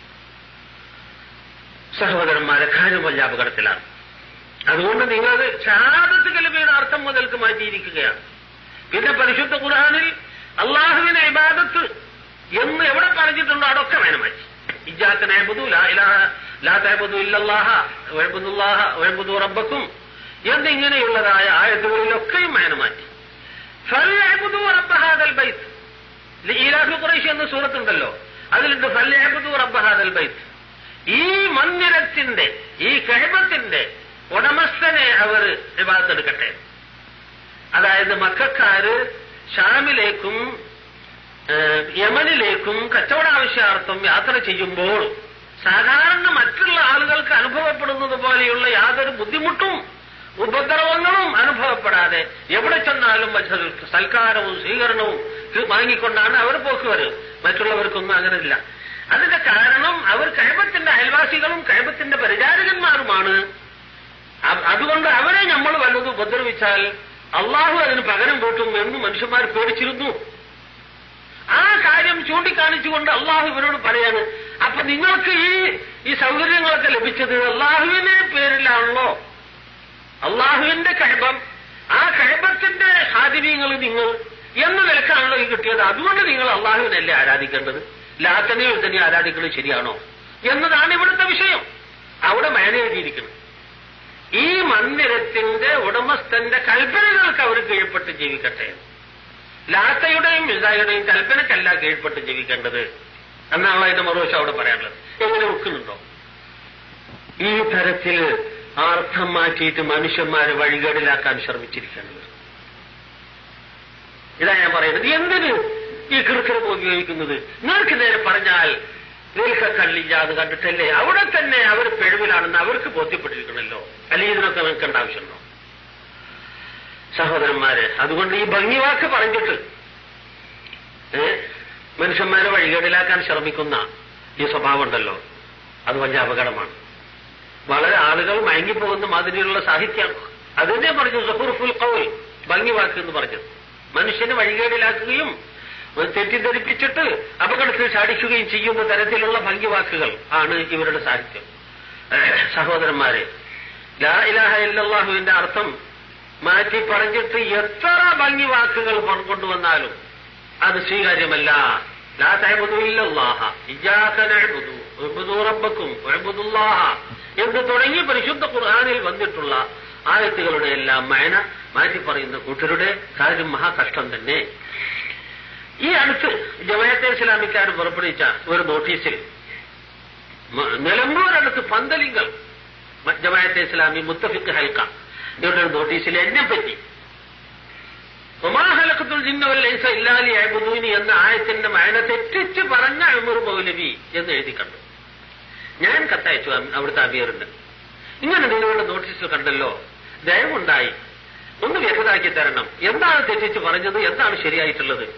സഹോദരന്മാരെ കാര്യം വലിയ അപകടത്തിലാണ് അതുകൊണ്ട് നിങ്ങൾ ഷഹാദത്ത് കലിമയുടെ അർത്ഥം മുതൽക്ക് മാറ്റിയിരിക്കുകയാണ് പിന്നെ പരിശുദ്ധ ഖുർആാനിൽ അള്ളാഹുവിനെ ഇബാദത്ത് എന്ന് എവിടെ പറഞ്ഞിട്ടുണ്ടോ അതൊക്കെ വേണം മാറ്റി ഇജാത്ത നഅ്ബുദു ലാ ഇലാഹ ലാ തഅ്ബുദു ഇല്ലല്ലാഹ വഅ്ബുദുല്ലാഹ വഅ്ബുദു റബ്ബക്കും എന്നിങ്ങനെയുള്ളതായ ആയത്തുകളിലൊക്കെയും വേണം മാറ്റി ഫൽയഅ്ബുദു റബ്ബ ഹാദൽ ബൈത്ത് ലീലാഫി ഖുറൈശ് എന്ന സൂറത്തുണ്ടല്ലോ അതിലുണ്ട് ഫൽയഅ്ബുദു റബ്ബ ഹാദൽ ബൈത്ത് ഈ മന്ദിരത്തിന്റെ ഈ കഴബത്തിന്റെ ഉടമസ്ഥനെ അവർ വിവാദത്തെടുക്കട്ടെ അതായത് മക്കാര് ഷാമിലേക്കും ഏഹ്, യമനിലേക്കും കച്ചവട ആവശ്യാർത്ഥം യാത്ര ചെയ്യുമ്പോൾ സാധാരണ മറ്റുള്ള ആളുകൾക്ക് അനുഭവപ്പെടുന്നത് പോലെയുള്ള യാതൊരു ബുദ്ധിമുട്ടും ഉപദ്രവങ്ങളും അനുഭവപ്പെടാതെ എവിടെ ചെന്നാലും മറ്റൊരു സൽക്കാരവും സ്വീകരണവും ഇത് വാങ്ങിക്കൊണ്ടാണ് അവർ പോക്കുവര് മറ്റുള്ളവർക്കൊന്നും അങ്ങനെയില്ല അതിന്റെ കാരണം അവർ കൈബത്തിന്റെ അയൽവാസികളും കൈബത്തിന്റെ പരിചാരകന്മാരുമാണ് അ- അതുകൊണ്ട് അവരെ നമ്മൾ വല്ലതും ഉപദ്രവിച്ചാൽ അള്ളാഹു അതിന് പകരം കൂട്ടും എന്ന് മനുഷ്യന്മാർ പേടിച്ചിരുന്നു ആ കാര്യം ചൂണ്ടിക്കാണിച്ചുകൊണ്ട് അള്ളാഹു ഇവരോട് പറയാണ് അപ്പൊ നിങ്ങൾക്ക് ഈ ഈ സൗകര്യങ്ങളൊക്കെ ലഭിച്ചത് അള്ളാഹുവിനെ പേരിലാണല്ലോ അള്ളാഹുവിന്റെ കഴബം ആ കഴബത്തിന്റെ ഹാദിമീങ്ങൾ നിങ്ങൾ എന്ന നിലക്കാണല്ലോ ഈ കിട്ടിയത് അതുകൊണ്ട് നിങ്ങൾ അള്ളാഹുവിനല്ലേ ആരാധിക്കേണ്ടത് ലാത്തനെയോ തന്നെ ആരാധിക്കുന്നത് ശരിയാണോ എന്നതാണ് ഇവിടുത്തെ വിഷയം അവിടെ മേനെ എഴുതിയിരിക്കുന്നത് ഈ മന്ദിരത്തിന്റെ ഉടമസ്ഥന്റെ കൽപ്പനകൾക്ക് അവർ കീഴ്പ്പെട്ട് ജീവിക്കട്ടെ ലാത്തയുടെയും മിസായുടെയും കൽപ്പനക്കല്ല കീഴ്പ്പെട്ട് ജീവിക്കേണ്ടത് എന്നാണ് അതിന്റെ മറുവശം അവിടെ പറയാനുള്ളത് എങ്ങനെ ഒക്കുന്നുണ്ടോ ഈ തരത്തിൽ അർത്ഥം മാറ്റിയിട്ട് മനുഷ്യന്മാരെ വഴികേടിലാക്കാൻ ശ്രമിച്ചിരിക്കുന്നത് ഇതാ ഞാൻ പറയുന്നത് എന്തിന് ഈ കൃത്രിമം ഉപയോഗിക്കുന്നത് നിങ്ങൾക്ക് നേരെ പറഞ്ഞാൽ നിൽക്ക കള്ളില്ല എന്ന് കണ്ടിട്ടല്ലേ അവിടെ തന്നെ അവർ പിഴവിലാണെന്ന് അവർക്ക് ബോധ്യപ്പെട്ടിരിക്കണല്ലോ അല്ലെങ്കിൽ ഇതിനൊക്കെ നിൽക്കേണ്ട ആവശ്യമുണ്ടോ സഹോദരന്മാരെ അതുകൊണ്ട് ഈ ഭംഗിവാക്ക് പറഞ്ഞിട്ട് ഏ, മനുഷ്യന്മാരെ വഴികേടിലാക്കാൻ ശ്രമിക്കുന്ന ഈ സ്വഭാവം ഉണ്ടല്ലോ അത് വലിയ അപകടമാണ് വളരെ ആളുകൾ മയങ്ങിപ്പോകുന്ന മാതിരിയുള്ള സാഹിത്യമാണ് അതിനെ പറഞ്ഞു സഹുർഫുൽ കൗൽ ഭംഗിവാക്ക് എന്ന് പറഞ്ഞത് മനുഷ്യനെ വഴികേടിലാക്കുകയും തെറ്റിദ്ധരിപ്പിച്ചിട്ട് അപകടത്തിൽ ചാടിക്കുകയും ചെയ്യുന്ന തരത്തിലുള്ള ഭംഗിവാക്കുകൾ ആണ് ഇവരുടെ സാഹിത്യം സഹോദരന്മാരെ ലാ ഇലാഹ ഇല്ലല്ലാഹുവിന്റെ അർത്ഥം മാറ്റി പറഞ്ഞിട്ട് എത്ര ഭംഗിവാക്കുകൾ കൊണ്ടുവന്നാലും അത് സ്വീകാര്യമല്ല ലാ തഅബുദു ഇല്ലല്ലാഹ ഇയ്യാക നഅബുദു വഅബ്ദു റബ്ബക്കും വഅബ്ദുല്ലാഹ എന്ന് തുടങ്ങി പരിശുദ്ധ ഖുർആനിൽ വന്നിട്ടുള്ള ആയത്തുകളുടെ എല്ലാം മയന മാറ്റി പറയുന്ന കൂട്ടരുടെ കാര്യം മഹാകഷ്ടം തന്നെ ഈ അടുത്ത് ജമാഅത്തെ ഇസ്ലാമിക്കാർ പുറപ്പെടുവിച്ച ഒരു നോട്ടീസിൽ മ- നിലമ്പൂരടുത്ത് പന്തലിങ്കൽ മ- ജമാഅത്തെ ഇസ്ലാമി മുത്തഫിക്ക് ഹൽക്ക ഇവരുടെ ഒരു നോട്ടീസിൽ എന്നെ പറ്റി ഒമാഹലക്കത്തുൽ ജിന്നവൽ ലൈസ ഇല്ലാലി അബുദൂനി എന്ന ആയത്തിന്റെ മയന തെറ്റിച്ച് പറഞ്ഞ അമർ മൗലവി എന്ന് എഴുതി കണ്ടു ഞാൻ കത്തയച്ചു അം- അവിടുത്തെ അമീറിന് ഇങ്ങനെ നിങ്ങളുടെ നോട്ടീസിൽ കണ്ടല്ലോ ദയവുണ്ടായി ഒന്ന് വ്യക്തമാക്കി തരണം എന്താണ് തെറ്റിച്ച് പറഞ്ഞത് എന്താണ് ശരിയായിട്ടുള്ളത്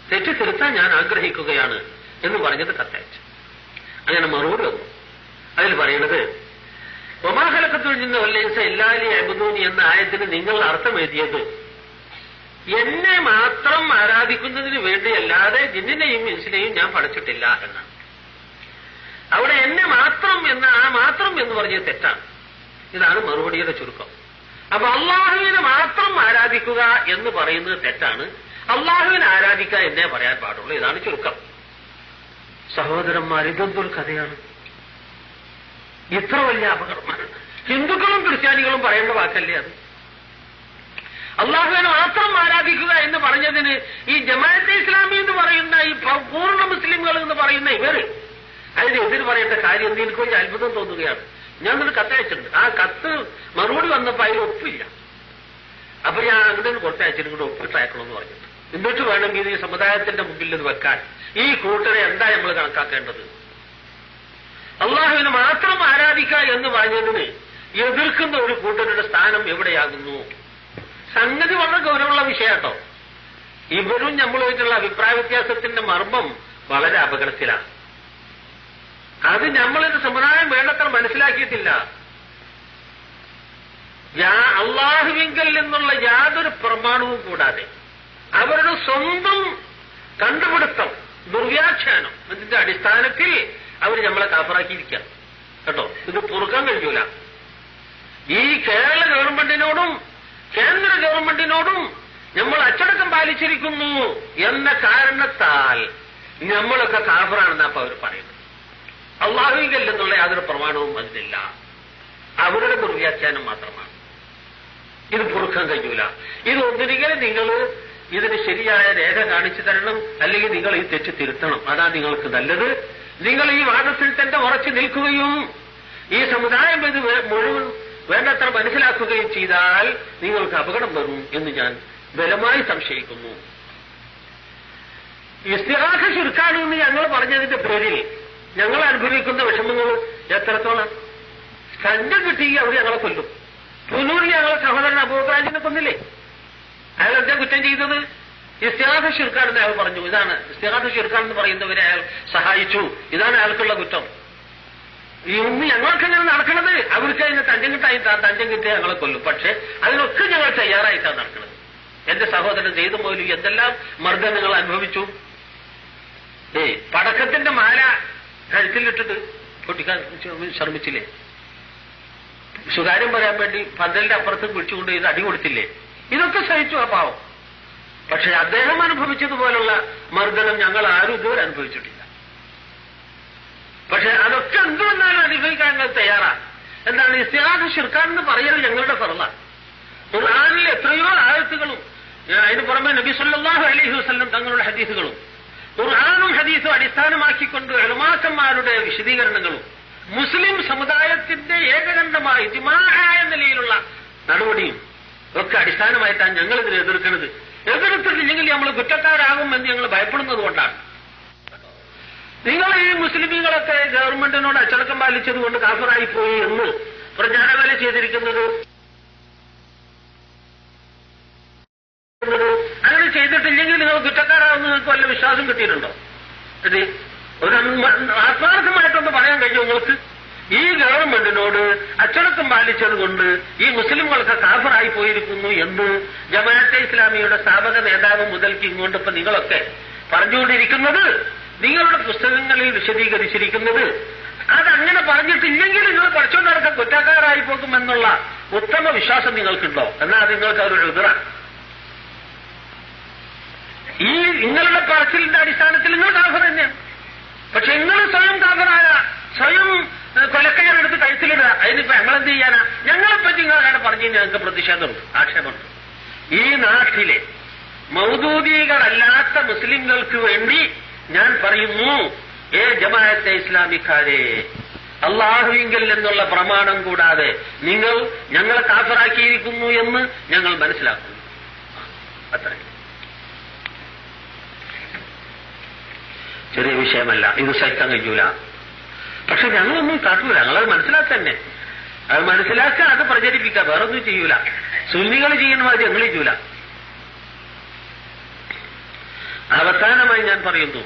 തെറ്റ് തിരുത്താൻ ഞാൻ ആഗ്രഹിക്കുകയാണ് എന്ന് പറഞ്ഞത് കത്തയച്ചു അങ്ങനെ മറുപടി വന്നു അതിൽ പറയുന്നത് ഒമാഹലക്കത്തിൽ നിന്ന് ഒല്ലേസ എല്ലാലി അബുദൂനി എന്ന ആയത്തിന് നിങ്ങൾ അർത്ഥം എഴുതിയത് എന്നെ മാത്രം ആരാധിക്കുന്നതിന് വേണ്ടി അല്ലാതെ ജിന്നിനെയും ഇൻസിനെയും ഞാൻ പഠിച്ചിട്ടില്ല എന്നാണ് അവിടെ എന്നെ മാത്രം എന്ന് ആ മാത്രം എന്ന് പറഞ്ഞത് തെറ്റാണ് ഇതാണ് മറുപടിയുടെ ചുരുക്കം അപ്പൊ അള്ളാഹുവിനെ മാത്രം ആരാധിക്കുക എന്ന് പറയുന്നത് തെറ്റാണ് അള്ളാഹുവിനെ ആരാധിക്കുക എന്നേ പറയാൻ പാടുള്ളൂ ഇതാണ് ചുരുക്കം സഹോദരന്മാർ ഇതെന്തൊരു കഥയാണ് ഇത്ര വലിയ അപകടമാണ് ഹിന്ദുക്കളും ക്രിസ്ത്യാനികളും പറയേണ്ട വാക്കല്ലേ അത് അള്ളാഹുവിനെ മാത്രം ആരാധിക്കുക എന്ന് പറഞ്ഞതിന് ഈ ജമാഅത്തെ ഇസ്ലാമി എന്ന് പറയുന്ന ഈ പ- പൂർണ്ണ മുസ്ലിംകൾ എന്ന് പറയുന്ന ഇവര് അതിന് എതിര് പറയേണ്ട കാര്യം എന്ന് എനിക്ക് വലിയ അത്ഭുതം തോന്നുകയാണ് ഞാൻ ഒരു കത്തയച്ചിട്ടുണ്ട് ആ കത്ത് മറുപടി വന്നപ്പോ അതിൽ ഒപ്പില്ല അപ്പൊ ഞാൻ അങ്ങനെ കൊടുത്തയച്ചിട്ട് ഒപ്പിട്ട് അയക്കണമെന്ന് പറഞ്ഞിട്ട് എന്നിട്ട് വേണമെങ്കിൽ ഇത് ഈ സമുദായത്തിന്റെ മുമ്പിൽ ഇത് വെക്കാൻ ഈ കൂട്ടരെ എന്താ നമ്മൾ കണക്കാക്കേണ്ടത് അള്ളാഹുവിനെ മാത്രം ആരാധിക്കുക എന്ന് പറഞ്ഞതിന് എതിർക്കുന്ന ഒരു കൂട്ടരുടെ സ്ഥാനം എവിടെയാകുന്നു സംഗതി വളരെ ഗൗരവമുള്ള വിഷയാട്ടോ ഇവരും നമ്മളുമായിട്ടുള്ള അഭിപ്രായ വ്യത്യാസത്തിന്റെ മർമ്മം വളരെ അപകടത്തിലാണ് അത് നമ്മളിത് സമുദായം വേണ്ടത്ര മനസ്സിലാക്കിയിട്ടില്ല യാ- അള്ളാഹുവിങ്കൽ നിന്നുള്ള യാതൊരു പ്രമാണവും കൂടാതെ അവരുടെ സ്വന്തം കണ്ടുപിടുത്തം ദുർവ്യാഖ്യാനം ഇതിന്റെ അടിസ്ഥാനത്തിൽ അവർ നമ്മളെ കാഫറാക്കിയിരിക്കുക കേട്ടോ ഇത് പൊറുക്കാൻ കഴിയൂല ഈ കേരള ഗവൺമെന്റിനോടും കേന്ദ്ര ഗവൺമെന്റിനോടും നമ്മൾ അച്ചടക്കം പാലിച്ചിരിക്കുന്നു എന്ന കാരണത്താൽ നമ്മളൊക്കെ കാഫറാണെന്ന് അപ്പൊ അവർ പറയുന്നത് അള്ളാഹുവിങ്കൽ നിന്നുള്ള യാതൊരു പ്രമാണവും അതിനില്ല അവരുടെ ദുർവ്യാഖ്യാനം മാത്രമാണ് ഇത് പൊറുക്കാൻ കഴിയൂല ഇത് ഒന്നിരിക്കൽ നിങ്ങൾ ഇതിന് ശരിയായ രേഖ കാണിച്ചു തരണം അല്ലെങ്കിൽ നിങ്ങൾ ഈ തെറ്റ് തിരുത്തണം അതാ നിങ്ങൾക്ക് നല്ലത് നിങ്ങൾ ഈ വാദത്തിൽ തന്നെ ഉറച്ചു നിൽക്കുകയും ഈ സമുദായം ഇത് വേ- മുഴുവൻ വേണ്ടത്ര മനസ്സിലാക്കുകയും ചെയ്താൽ നിങ്ങൾക്ക് അപകടം വരും എന്ന് ഞാൻ ബലമായി സംശയിക്കുന്നു ഇസ്തിഹാസ ചുരുക്കാണ് എന്ന് ഞങ്ങൾ പറഞ്ഞതിന്റെ പേരിൽ ഞങ്ങൾ അനുഭവിക്കുന്ന വിഷമങ്ങൾ എത്രത്തോളം കണ്ടം കിട്ടി അവർ ഞങ്ങളെ കൊല്ലും പുനൂരിൽ ഞങ്ങളെ സഹോദരൻ അബൂബറാജിനെ കൊന്നില്ലേ അയാൾ എന്താ കുറ്റം ചെയ്തത് ഇസ്തിഹാസ ഷിർക്കാണെന്ന് അയാൾ പറഞ്ഞു ഇതാണ് ഇസ്തിഹാസ ഷിർക്കാണെന്ന് പറയുന്നവരെ അയാൾ സഹായിച്ചു ഇതാണ് അയാൾക്കുള്ള കുറ്റം ഇന്ന് ഞങ്ങൾക്ക് അങ്ങനെ നടക്കണത് അവർക്ക് അതിന് തഞ്ചം കിട്ടായി തഞ്ചം കിട്ടിയ ഞങ്ങളെ കൊല്ലും പക്ഷെ അതിനൊക്കെ ഞങ്ങൾ തയ്യാറായിട്ടാണ് നടക്കുന്നത് എന്റെ സഹോദരൻ ചെയ്തു പോലും എന്തെല്ലാം മർദ്ദനങ്ങൾ അനുഭവിച്ചു ഏ പടക്കത്തിന്റെ മാല കഴുത്തിലിട്ടിട്ട് പൊട്ടിക്കാൻ ശ്രമിച്ചില്ലേ സുകാര്യം പറയാൻ വേണ്ടി പന്തലിന്റെ അപ്പുറത്ത് പിടിച്ചുകൊണ്ട് ഇത് അടി കൊടുത്തില്ലേ ഇതൊക്കെ സഹിച്ചു ആ പാവം പക്ഷെ അദ്ദേഹം അനുഭവിച്ചതുപോലുള്ള മർദ്ദനം ഞങ്ങൾ ആരും ഇതുവരെ അനുഭവിച്ചിട്ടില്ല പക്ഷെ അതൊക്കെ എന്തുവന്നാലും അനുഭവിക്കാൻ ഞങ്ങൾ തയ്യാറാണ് എന്താണ് ഇസ്തിഹാദ് ഷിർക്കാൻ എന്ന് പറയുന്നത് ഞങ്ങളുടെ ഫറലാണ് ഖുർആാനിൽ എത്രയോ ആയത്തുകളും ഏഹ് അതിന് പുറമെ നബി സല്ലല്ലാഹു അലൈഹി വസല്ലം തങ്ങളുടെ ഹദീസുകളും ഖുർആാനും ഹദീസും അടിസ്ഥാനമാക്കിക്കൊണ്ട് എളുമാക്കന്മാരുടെ വിശദീകരണങ്ങളും മുസ്ലിം സമുദായത്തിന്റെ ഏകകണ്ഠമായ ഇജ്മാആയ നിലയിലുള്ള നടപടിയും ഒക്കെ അടിസ്ഥാനമായിട്ടാണ് ഞങ്ങൾ ഇതിനെ എതിർക്കുന്നത് എതിർത്തിട്ടില്ലെങ്കിൽ നമ്മൾ കുറ്റക്കാരാകും എന്ന് ഞങ്ങൾ ഭയപ്പെടുന്നത് കൊണ്ടാണ് നിങ്ങൾ ഈ മുസ്ലിമീങ്ങളൊക്കെ ഗവൺമെന്റിനോട് അച്ചടക്കം പാലിച്ചത് കൊണ്ട് കാഫറായി പോയി എന്ന് പ്രചാരവേല ചെയ്തിരിക്കുന്നത് അങ്ങനെ ചെയ്തിട്ടില്ലെങ്കിൽ നിങ്ങൾ കുറ്റക്കാരാകുന്ന നിങ്ങൾക്ക് വല്ല വിശ്വാസം കിട്ടിയിട്ടുണ്ടോ ഇത് ഒരു ആത്മാർത്ഥമായിട്ടൊന്ന് പറയാൻ കഴിയും നിങ്ങൾക്ക് ഈ ഗവൺമെന്റിനോട് അച്ചടക്കം പാലിച്ചത് കൊണ്ട് ഈ മുസ്ലിംകൾക്ക് കാഫറായി പോയിരിക്കുന്നു എന്ന് ജമാഅത്തെ ഇസ്ലാമിയുടെ സ്ഥാപക നേതാവ് മുതൽക്ക് ഇങ്ങോട്ട് ഇപ്പൊ നിങ്ങളൊക്കെ പറഞ്ഞുകൊണ്ടിരിക്കുന്നത് നിങ്ങളുടെ പുസ്തകങ്ങളിൽ വിശദീകരിച്ചിരിക്കുന്നത് അതങ്ങനെ പറഞ്ഞിട്ടില്ലെങ്കിൽ നിങ്ങൾ പഠിച്ചുകൊണ്ടിടക്കം കുറ്റക്കാരായി പോകുമെന്നുള്ള ഉത്തമ വിശ്വാസം നിങ്ങൾക്കുണ്ടോ എന്നാൽ അത് നിങ്ങൾക്ക് അതൊരു എതിറാണ് ഈ നിങ്ങളുടെ പറച്ചിലിന്റെ അടിസ്ഥാനത്തിൽ നിങ്ങൾ കാഫർ തന്നെയാണ് പക്ഷെ നിങ്ങൾ സ്വയം കാഫറായ സ്വയം ഏഹ്, കൊലക്കയറെടുത്ത് കഴുത്തിലിടുക അതിനിപ്പോ ഞങ്ങളെന്ത് ചെയ്യാനാ ഞങ്ങളെപ്പറ്റി നിങ്ങളാണ് പറഞ്ഞു ഞങ്ങൾക്ക് പ്രതിഷേധമുണ്ട് ആക്ഷേപമുണ്ട് ഈ നാട്ടിലെ മൗദൂദികളല്ലാത്ത മുസ്ലിംകൾക്ക് വേണ്ടി ഞാൻ പറയുന്നു ഏ ജമാഅത്തെ ഇസ്ലാമിക്കാരെ അള്ളാഹുവിങ്കിൽ നിന്നുള്ള പ്രമാണം കൂടാതെ നിങ്ങൾ ഞങ്ങളെ കാഫറാക്കിയിരിക്കുന്നു എന്ന് ഞങ്ങൾ മനസ്സിലാക്കുന്നു അത്രയും ചെറിയ വിഷയമല്ല ഇത് സഹിക്കാൻ കഴിയൂല പക്ഷെ ഞങ്ങളൊന്നും കാട്ടൂല ഞങ്ങളത് മനസ്സിലാക്കുക തന്നെ അത് മനസ്സിലാക്കുക അത് പ്രചരിപ്പിക്കുക വേറൊന്നും ചെയ്യൂല സുന്നികൾ ചെയ്യുന്ന മാതിരി ഞങ്ങൾ ചെയ്യൂല അവസാനമായി ഞാൻ പറയുന്നു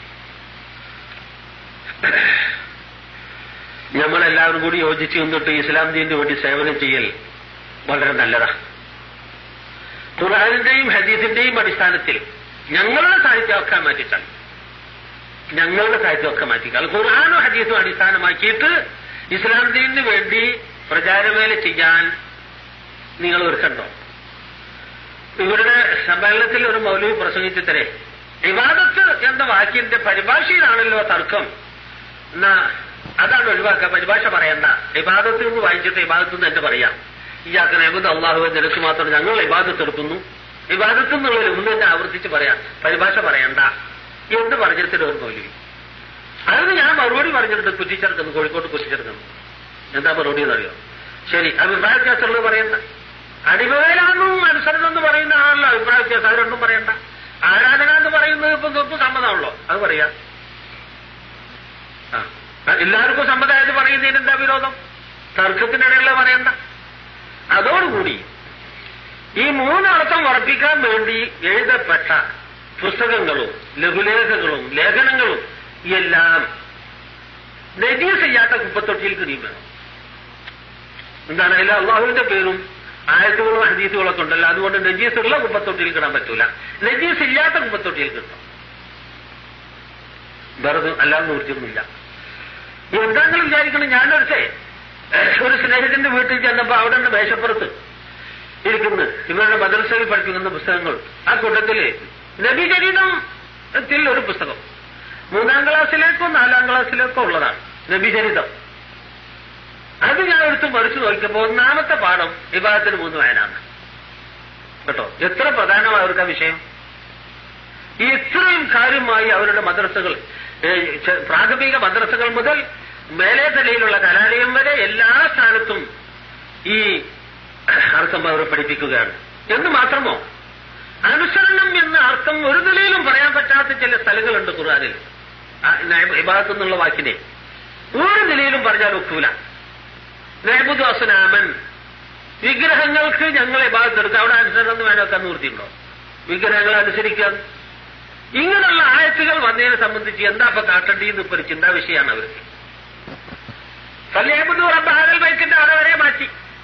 നമ്മളെല്ലാവരും കൂടി യോജിച്ച് നിന്നിട്ട് ഇസ്ലാം ദീനിന് വേണ്ടി സേവനം ചെയ്യൽ വളരെ നല്ലതാണ് ഖുർആാനിന്റെയും ഹദീസിന്റെയും അടിസ്ഥാനത്തിൽ ഞങ്ങളുടെ സാഹിത്യമൊക്കെ മാറ്റിച്ചാൽ ഞങ്ങളുടെ സാഹിത്യമൊക്കെ മാറ്റിക്കാൽ ഖുർആാനും ഹദീസും അടിസ്ഥാനമാക്കിയിട്ട് ഇസ്ലാം ദീനിന് വേണ്ടി പ്രചാരവേല ചെയ്യാൻ നിങ്ങൾ ഒരുക്കണ്ടോ ഇവരുടെ സമ്മേളനത്തിൽ ഒരു മൗലവി പ്രസംഗിച്ചിത്തരെ വിവാദത്ത് എന്ന വാക്കിന്റെ പരിഭാഷയിലാണല്ലോ തർക്കം എന്നാ അതാണ് ഒഴിവാക്കുക പരിഭാഷ പറയണ്ട ഇബാദത്തിൽ നിന്ന് വായിച്ചിട്ട് ഇബാദത്ത് നിന്ന് തന്നെ പറയാം ഇയാൾക്ക് നബുദ് അള്ളാഹുവെ നിനക്ക് മാത്രം ഞങ്ങൾ ഇബാദത്ത് എടുക്കുന്നു ഇബാദത്ത് എന്നുള്ളതിൽ ഒന്ന് തന്നെ ആവർത്തിച്ച് പറയാം പരിഭാഷ പറയണ്ട എന്ന് പറഞ്ഞിട്ട് ഒരു മൗലവി അതിന് ഞാൻ മറുപടി പറഞ്ഞിട്ടുണ്ട് കുറ്റിച്ചെടുക്കുന്നു കോഴിക്കോട്ട് കുറ്റിച്ചെടുക്കുന്നു എന്താ മറുപടി എന്നറിയോ ശരി അഭിപ്രായ വ്യത്യാസമുള്ളത് പറയണ്ട അടിമവേലാണെന്നും അനുസരണം എന്ന് പറയുന്ന ആണല്ലോ അഭിപ്രായ വ്യത്യാസം അത് രണ്ടും പറയണ്ട ആരാധന എന്ന് പറയുന്നത് ഇപ്പം തൊട്ട് സമ്മതമാണല്ലോ അത് പറയാം ആ എല്ലാവർക്കും സമ്മതമായത് പറയുന്നതിന് എന്താ വിരോധം തർക്കത്തിനിടയിലുള്ള പറയണ്ട അതോടുകൂടി ഈ മൂന്നർത്ഥം ഉറപ്പിക്കാൻ വേണ്ടി എഴുതപ്പെട്ട പുസ്തകങ്ങളും ലഘുലേഖകളും ലേഖനങ്ങളും എല്ലാം നജീസ് ചെയ്യാത്ത കുപ്പത്തൊട്ടിയിൽ കിടിയും വേണം എന്താണ് അതിൽ അള്ളാഹുവിന്റെ പേരും ആയത്തുകളും ഹദീസുകളൊക്കെ ഉണ്ടല്ലോ അതുകൊണ്ട് നജീസ് ഉള്ള കുപ്പത്തൊട്ടിയിൽ കിടാൻ പറ്റൂല നജീസ് ഇല്ലാത്ത കുപ്പത്തൊട്ടിയിൽ കിട്ടും വെറുതെ അല്ലാതെ നിവൃത്തിയൊന്നുമില്ല എന്താണെന്ന് വിചാരിക്കണം ഞാനൊരുത്തെ ഒരു സ്നേഹിതന്റെ വീട്ടിൽ ചെന്നപ്പോ അവിടെ ഉണ്ട് മേശപ്പുറത്ത് ഇരിക്കുന്നു ഇവരുടെ മദ്രസയിൽ പഠിപ്പിക്കുന്ന പുസ്തകങ്ങൾ ആ കൂട്ടത്തില് നബിചരിതത്തിൽ ഒരു പുസ്തകം മൂന്നാം ക്ലാസ്സിലേക്കോ നാലാം ക്ലാസ്സിലേക്കോ ഉള്ളതാണ് നബിചരിതം അത് ഞാൻ എടുത്ത് മറിച്ചു നോക്കിയപ്പോ ഒന്നാമത്തെ പാഠം വിഭാഗത്തിന് മൂന്ന് വായനാണ് കേട്ടോ എത്ര പ്രധാനമാണ് അവർക്ക് ആ വിഷയം ഈ ഇത്രയും കാര്യമായി അവരുടെ മദ്രസകൾ ഏ, ചെ- പ്രാഥമിക മദ്രസകൾ മുതൽ മേലെ തലയിലുള്ള കലാലയം വരെ എല്ലാ സ്ഥാനത്തും ഈ അർത്ഥം അവർ പഠിപ്പിക്കുകയാണ് എന്ന് മാത്രമോ അനുസരണം എന്ന അർത്ഥം ഒരു നിലയിലും പറയാൻ പറ്റാത്ത ചില സ്ഥലങ്ങളുണ്ട് ഖുർആാനിൽ ഇബാദത്ത് എന്നുള്ള വാക്കിനെ ഒരു നിലയിലും പറഞ്ഞാൽ ഒക്കൂല നേബുദ് അസുനാമൻ വിഗ്രഹങ്ങൾക്ക് ഞങ്ങൾ ഇബാദത്ത് എടുക്കാം അവിടെ അനുസരണം എന്ന് വേണമെക്കാൻ നിവൃത്തിയുണ്ടോ വിഗ്രഹങ്ങളെ അനുസരിക്കാൻ ഇങ്ങനെയുള്ള ആയത്തുകൾ വന്നതിനെ സംബന്ധിച്ച് എന്താ ഇപ്പൊ കാട്ടേണ്ടിയെന്ന് ഇപ്പൊ ഒരു ചിന്താ വിഷയമാണ് അവർക്ക് സല്യാബുദ് റബ്ബാഹൽ ബൈക്കിന്റെ അവിടെ വരെ മാറ്റി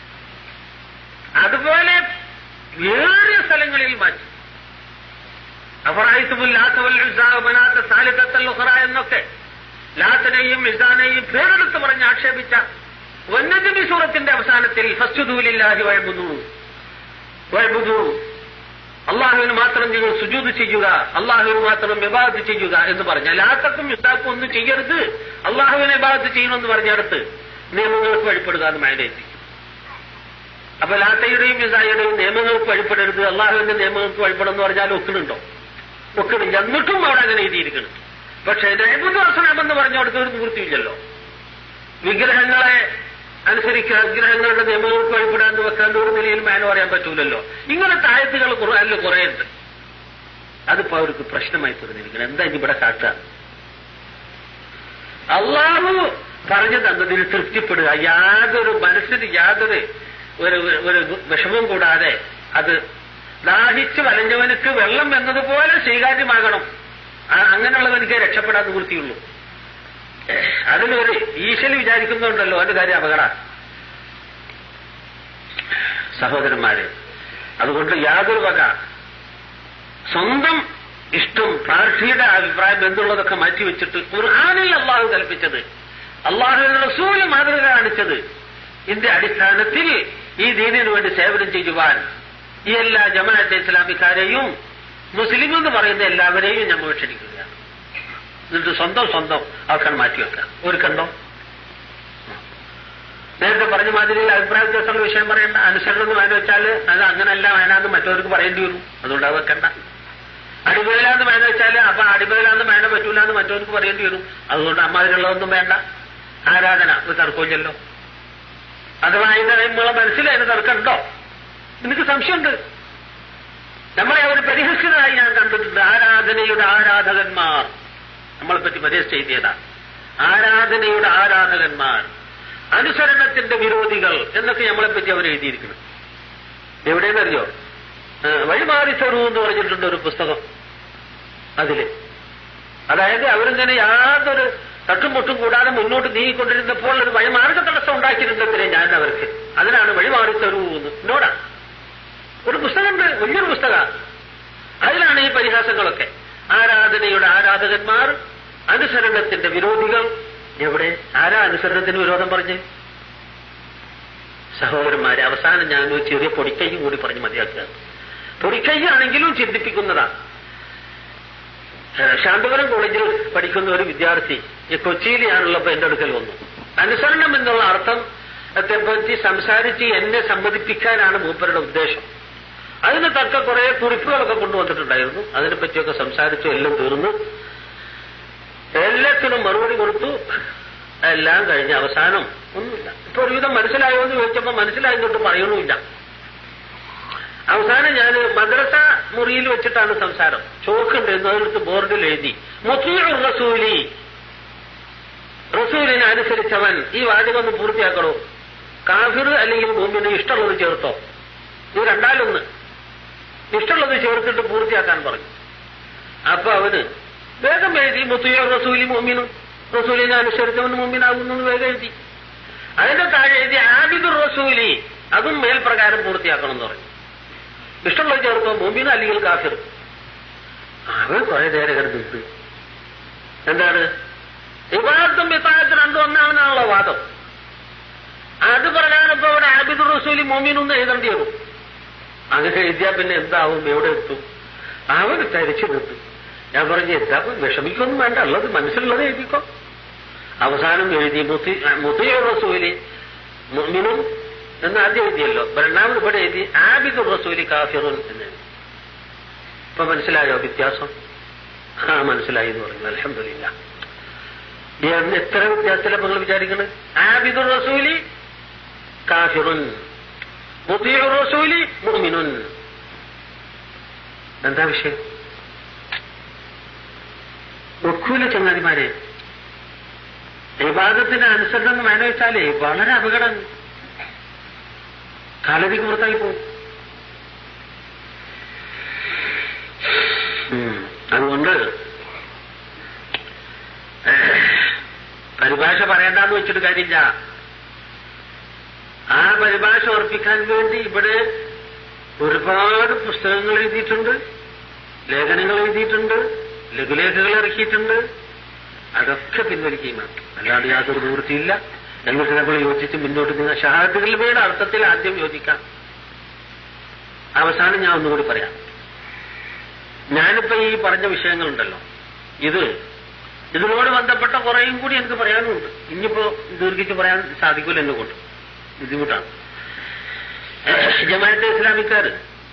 അതുപോലെ ഏറിയ സ്ഥലങ്ങളിൽ മാറ്റി അഫറായിത്തുമുൽ ലാത്തവൽ മനാത്ത സാലിത്തൽ ഉഖറ എന്നൊക്കെ ലാത്തനെയും ഇസാനെയും പേരെടുത്ത് പറഞ്ഞ് ആക്ഷേപിച്ച വന്നജബി സൂറത്തിന്റെ അവസാനത്തിൽ ഫസ്റ്റുദൂലില്ലാഹി വയബുദൂ വയബുദൂ അള്ളാഹുവിന് മാത്രം നിങ്ങൾ സുജൂത് ചെയ്യുക അള്ളാഹുവിന് മാത്രം വിവാദത്ത് ചെയ്യുക എന്ന് പറഞ്ഞ ലാത്തക്കും യുദ്ധാക്കും ഒന്നും ചെയ്യരുത് അള്ളാഹുവിനെ വിവാദത്ത് ചെയ്യണമെന്ന് പറഞ്ഞടുത്ത് നിയമങ്ങൾക്ക് വഴിപ്പെടുക എന്ന് മാനേജ് അപ്പൊ ലാത്തയുടെയും ഇസായുടെയും നിയമങ്ങൾക്ക് വഴിപ്പെടരുത് അള്ളാഹുവിന്റെ നിയമങ്ങൾക്ക് വഴിപ്പെടെന്ന് പറഞ്ഞാൽ ഒക്കണുണ്ടോ ഒക്കണില്ല എന്നിട്ടും അവിടെ അങ്ങനെ എഴുതിയിരിക്കണം പക്ഷെ നൈബുദ്ദോസനമെന്ന് പറഞ്ഞോടത്ത് ഒരു നിവൃത്തിയില്ലല്ലോ വിഗ്രഹങ്ങളെ അനുസരിക്കുക വിഗ്രഹങ്ങളുടെ നിയമങ്ങൾക്ക് വഴിപ്പെടാൻ വെക്കാണ്ട് ഒരു നിലയിൽ മേനോ പറയാൻ പറ്റൂലല്ലോ ഇങ്ങനത്തെ ആയത്തുകൾ ഖുർആനിൽ കുറെ ഉണ്ട് അതിപ്പോ അവർക്ക് പ്രശ്നമായി തീർന്നിരിക്കണം എന്താ ഇനി ഇവിടെ കാട്ടുക അള്ളാഹു പറഞ്ഞു തന്നതിൽ തൃപ്തിപ്പെടുക യാതൊരു മനസ്സിന് യാതൊരു ഒരു ഒരു വിഷമവും കൂടാതെ അത് ദാഹിച്ച് വലഞ്ഞവനക്ക് വെള്ളം എന്നതുപോലെ സ്വീകാര്യമാകണം ആ- അങ്ങനെയുള്ളവനക്ക് രക്ഷപ്പെടാൻ നിവൃത്തിയുള്ളൂ അതിലൊരു ഈശ്വരി വിചാരിക്കുന്നുണ്ടല്ലോ അതിന്റെ കാര്യം അപകട സഹോദരന്മാരെ അതുകൊണ്ട് യാതൊരു വക സ്വന്തം ഇഷ്ടം പ്രാർത്ഥിയുടെ അഭിപ്രായം എന്നുള്ളതൊക്കെ മാറ്റിവെച്ചിട്ട് ഖുർആാനിൽ അള്ളാഹു കൽപ്പിച്ചത് അള്ളാഹുവിന്റെ റസൂല് മാതൃക കാണിച്ചത് ഇതിന്റെ അടിസ്ഥാനത്തിൽ ഈ ദീനിനു വേണ്ടി സേവനം ചെയ്യുവാൻ ഈ എല്ലാ ജമാഅത്തെ ഇസ്ലാമിക്കാരെയും മുസ്ലിം എന്ന് പറയുന്ന എല്ലാവരെയും നമ്മൾ ക്ഷണിക്കുകയാണ് എന്നിട്ട് സ്വന്തം സ്വന്തം ആൾക്കാർ മാറ്റിവെക്കാം ഒരു കണ്ടോ നേരത്തെ പറഞ്ഞ മാതിരി അഭിപ്രായ വ്യത്യാസമുള്ള വിഷയം പറയണ്ട അനുസരണം എന്ന് വേണ്ട വെച്ചാൽ അത് അങ്ങനല്ല വേണമെന്ന് മറ്റവർക്ക് പറയേണ്ടി വരും അതുകൊണ്ട് അത് വെക്കണ്ട അടിമയിലാന്ന് വേണ്ട വെച്ചാൽ അപ്പൊ അടിമയിലാന്ന് വേണ്ട പറ്റൂല എന്ന് മറ്റവർക്ക് പറയേണ്ടി വരും അതുകൊണ്ട് അമ്മാതിരുള്ളതൊന്നും വേണ്ട ആരാധന ഒരു തർക്കമില്ലല്ലോ അഥവാ അതിന്റെ നമ്മളെ മനസ്സിൽ അതിന് തർക്കമുണ്ടോ എനിക്ക് സംശയമുണ്ട് നമ്മളെ അവർ പരിഹസിച്ചതായി ഞാൻ കണ്ടിട്ടുണ്ട് ആരാധനയുടെ ആരാധകന്മാർ നമ്മളെ പറ്റി പരിഹസിച്ച് എഴുതിയതാ ആരാധനയുടെ ആരാധകന്മാർ അനുസരണത്തിന്റെ വിരോധികൾ എന്നൊക്കെ നമ്മളെ പറ്റി അവർ എഴുതിയിരിക്കണം എവിടെയെന്നറിയോ ആ, വഴിമാറി തരൂ എന്ന് പറഞ്ഞിട്ടുണ്ട് ഒരു പുസ്തകം അതില് അതായത് അവരിങ്ങനെ യാതൊരു തട്ടുമുട്ടും കൂടാതെ മുന്നോട്ട് നീങ്ങിക്കൊണ്ടിരുന്നപ്പോൾ ഒരു വഴിമാർഗ തടസ്സം ഉണ്ടാക്കിയിരുന്നതിനെ ഞാൻ അവർക്ക് അതിനാണ് വഴിമാറി തരൂ എന്ന് എന്നോടാ ഒരു പുസ്തകമുണ്ട് വലിയൊരു പുസ്തകം അതിലാണ് ഈ പരിഹാസങ്ങളൊക്കെ ആരാധനയുടെ ആരാധകന്മാർ അനുസരണത്തിന്റെ വിരോധികൾ എവിടെ ആരാ അനുസരണത്തിന് വിരോധം പറഞ്ഞ് സഹോദരന്മാരെ അവസാനം ഞാൻ ഒരു ചെറിയ പൊടിക്കൈയും കൂടി പറഞ്ഞ് മതിയാക്കുക പൊടിക്കൈയാണെങ്കിലും ചിന്തിപ്പിക്കുന്നതാണ് ഏഹ് ശാന്തപുരം കോളേജിൽ പഠിക്കുന്ന ഒരു വിദ്യാർത്ഥി ഈ കൊച്ചിയിൽ ഞാനുള്ളപ്പോ എന്റെ അടുക്കൽ വന്നു അനുസരണം എന്നുള്ള അർത്ഥം പറ്റി സംസാരിച്ച് എന്നെ സമ്മതിപ്പിക്കാനാണ് മൂപ്പരുടെ ഉദ്ദേശം അതിന് തക്ക കുറെ കുറിപ്പുകളൊക്കെ കൊണ്ടുവന്നിട്ടുണ്ടായിരുന്നു അതിനെപ്പറ്റിയൊക്കെ സംസാരിച്ചു എല്ലാം തീർന്നു എല്ലാത്തിനും മറുപടി കൊടുത്തു എല്ലാം കഴിഞ്ഞ അവസാനം ഒന്നുമില്ല ഇപ്പൊ ഒരുവിധം മനസ്സിലായോ എന്ന് ചോദിച്ചപ്പോ മനസ്സിലായതുകൊണ്ട് പറയണമില്ല അവസാനം ഞാൻ മദ്രസ മുറിയിൽ വെച്ചിട്ടാണ് സംസാരം ചോക്കുണ്ട് എന്നതെടുത്ത് ബോർഡിൽ എഴുതി മുത്തീർ റസൂലി റസൂലിനെ അനുസരിച്ചവൻ ഈ വാചകം ഒന്ന് പൂർത്തിയാക്കണോ കാഫിർ അല്ലെങ്കിൽ ഭൂമിന് ഇഷ്ടമുള്ളത് ചേർത്തോ ഇത് രണ്ടാലൊന്ന് ഇഷ്ടമുള്ളത് ചേർത്തിട്ട് പൂർത്തിയാക്കാൻ പറഞ്ഞു അപ്പൊ അവന് വേഗം എഴുതി മുത്തീർ റസൂലി മോമിനും റസൂലിനെ അനുസരിച്ചവൻ മോമിനാകുന്നു എന്ന് വേഗം എഴുതി അതിന്റെ താഴെ എഴുതി ആബിദുർ റസൂലി അതും മേൽപ്രകാരം പൂർത്തിയാക്കണം എന്ന് പറഞ്ഞു ഇഷ്ടമുള്ളത് ചേർത്തോ മുമ്പിന് അല്ലെങ്കിൽ കാഫിർ അവൻ കുറെ നേരം കിടന്നിട്ട് എന്താണ് വിവാദത്തും വിത്താഴത്തും രണ്ടും ഒന്നാണെന്നാണല്ലോ വാദം അത് പ്രകാരം ഇപ്പൊ ഇവിടെ ആബിദുർ റസൂലി മോമീനൊന്ന് എഴുതേണ്ടി വരും അങ്ങനെ എഴുതിയാ പിന്നെ എന്താവും എവിടെ എത്തും അവൻ തരിച്ചു നിർത്തും ഞാൻ പറഞ്ഞു എന്താ വിഷമിക്കൊന്നും വേണ്ട ഉള്ളത് മനസ്സിലുള്ളത് എഴുതിക്കോ അവസാനം എഴുതി മുത്തി മുത്തിയോ റസൂലി മുഅ്മിനും എന്ന് ആദ്യം എഴുതിയല്ലോ രണ്ടാമത് ഇവിടെ എഴുതി ആബിദുർ റസൂലി കാഫിറുൻ എന്ന് എഴുതി ഇപ്പൊ മനസ്സിലായോ വ്യത്യാസം ആ മനസ്സിലായി എന്ന് പറഞ്ഞു അലഹമില്ല എന്ന് എത്ര വ്യത്യാസത്തിലാണ് നിങ്ങൾ വിചാരിക്കുന്നത് ആബിദുർ റസൂലി കാഫിറുൻ മുത്തിയുർ റസൂലി മുഅ്മിനുൻ എന്താ വിഷയം ഒക്കൂല ചങ്ങാതിമാരെ വിവാദത്തിന് അനുസരണം വേണം വെച്ചാലേ വളരെ അപകടം കാലടിക്ക് പുറത്തായി പോകും ഉം. അതുകൊണ്ട് പരിഭാഷ പറയണ്ടെന്ന് വെച്ചിട്ട് കാര്യമില്ല ആ പരിഭാഷ ഉറപ്പിക്കാൻ വേണ്ടി ഇവിടെ ഒരുപാട് പുസ്തകങ്ങൾ എഴുതിയിട്ടുണ്ട് ലേഖനങ്ങൾ എഴുതിയിട്ടുണ്ട് ലഘുലേഖകൾ ഇറക്കിയിട്ടുണ്ട് അതൊക്കെ പിൻവലിക്കുകയും വേണം അല്ലാണ്ട് യാതൊരു നിവൃത്തിയില്ല എന്നിട്ട് നമ്മൾ യോജിച്ച് മുന്നോട്ട് നീങ്ങാം ഷഹാദുകളുടെ അർത്ഥത്തിൽ ആദ്യം യോജിക്കാം അവസാനം ഞാൻ ഒന്നുകൂടി പറയാം ഞാനിപ്പോ ഈ പറഞ്ഞ വിഷയങ്ങളുണ്ടല്ലോ ഇത് ഇതിനോട് ബന്ധപ്പെട്ട കുറേയും കൂടി എനിക്ക് പറയാനുമുണ്ട് ഇനിയിപ്പോ ദീർഘിച്ച് പറയാൻ സാധിക്കില്ല എന്നെ കൊണ്ട് ബുദ്ധിമുട്ടാണ് ജമാഅത്തെ ഇസ്ലാമിക്കാർ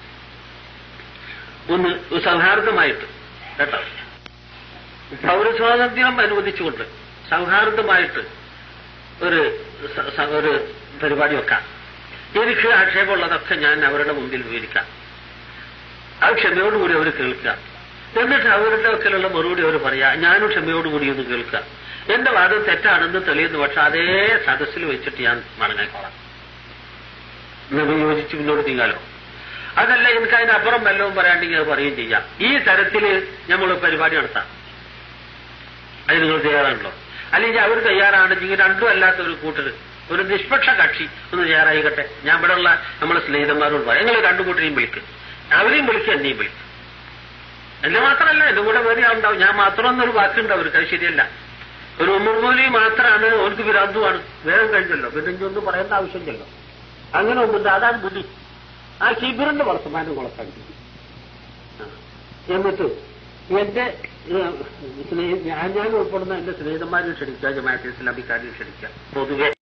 ഒന്ന് സൗഹാർദ്ദമായിട്ട് കേട്ടോ പൗരസ്വാതന്ത്ര്യം അനുവദിച്ചുകൊണ്ട് സൗഹാർദ്ദമായിട്ട് ഒരു സ- സ- ഒരു പരിപാടി വെക്കാം എനിക്ക് ആക്ഷേപമുള്ളതൊക്കെ ഞാൻ അവരുടെ മുമ്പിൽ വിവരിക്കാം അത് ക്ഷമയോടുകൂടി അവർ കേൾക്കുക എന്നിട്ട് അവരുടെ ഒക്കെയുള്ള മറുപടി അവർ പറയാ ഞാനും ക്ഷമയോടുകൂടി ഒന്ന് കേൾക്കുക എന്റെ വാദം തെറ്റാണെന്ന് തെളിയുന്നു പക്ഷെ അതേ സദസ്സിൽ വെച്ചിട്ട് ഞാൻ മടങ്ങിക്കോളാം നമ്മൾ യോജിച്ച് മുന്നോട്ട് നീങ്ങാലോ അതല്ല എനിക്ക് അതിനപ്പുറം വല്ലതും പറയാണ്ടെങ്കിൽ അത് പറയുകയും ചെയ്യാം ഈ തരത്തില് നമ്മൾ പരിപാടി നടത്താം അത് നിങ്ങൾ തയ്യാറാണല്ലോ അല്ലെങ്കിൽ അവർ തയ്യാറാണെങ്കിൽ രണ്ടും അല്ലാത്ത ഒരു കൂട്ടര് ഒരു നിഷ്പക്ഷ കക്ഷി ഒന്ന് തയ്യാറായിക്കട്ടെ ഞാൻ ഇവിടെ ഉള്ള നമ്മളെ സ്നേഹിതന്മാരോട് പറയാം നിങ്ങൾ രണ്ടു കൂട്ടരെയും വിളിക്കും അവരെയും വിളിക്കും എന്നെയും വിളിക്കും എന്നെ മാത്രമല്ല എന്റെ കൂടെ വേറെ ആളുണ്ടാവും ഞാൻ മാത്രം എന്നൊരു വാക്കുണ്ട് അവർക്ക് അത് ശരിയല്ല ഒരു ഉമ്മർമൂലി മാത്രമാണ് ഓർക്ക് വിരാന്തുമാണ് വേഗം കഴിഞ്ഞല്ലോ പിന്നെ ഇനി ഒന്നും പറയേണ്ട ആവശ്യമില്ലല്ലോ അങ്ങനെ ഒന്നുണ്ട് അതാണ് ബുദ്ധി ആ കിബിറിന്റെ വർത്തമാനം കൊളക്കാക്കി എന്നിട്ട് എന്റെ ഏഹ്, സ്നേഹി- ഞാൻ ഞാൻ ഉൾപ്പെടുന്ന എന്റെ സ്നേഹിതന്മാരെ ക്ഷണിക്കുക ജമാഅത്ത് ഇസ്ലാമിക്കാരെ ക്ഷണിക്കുക പൊതുവെ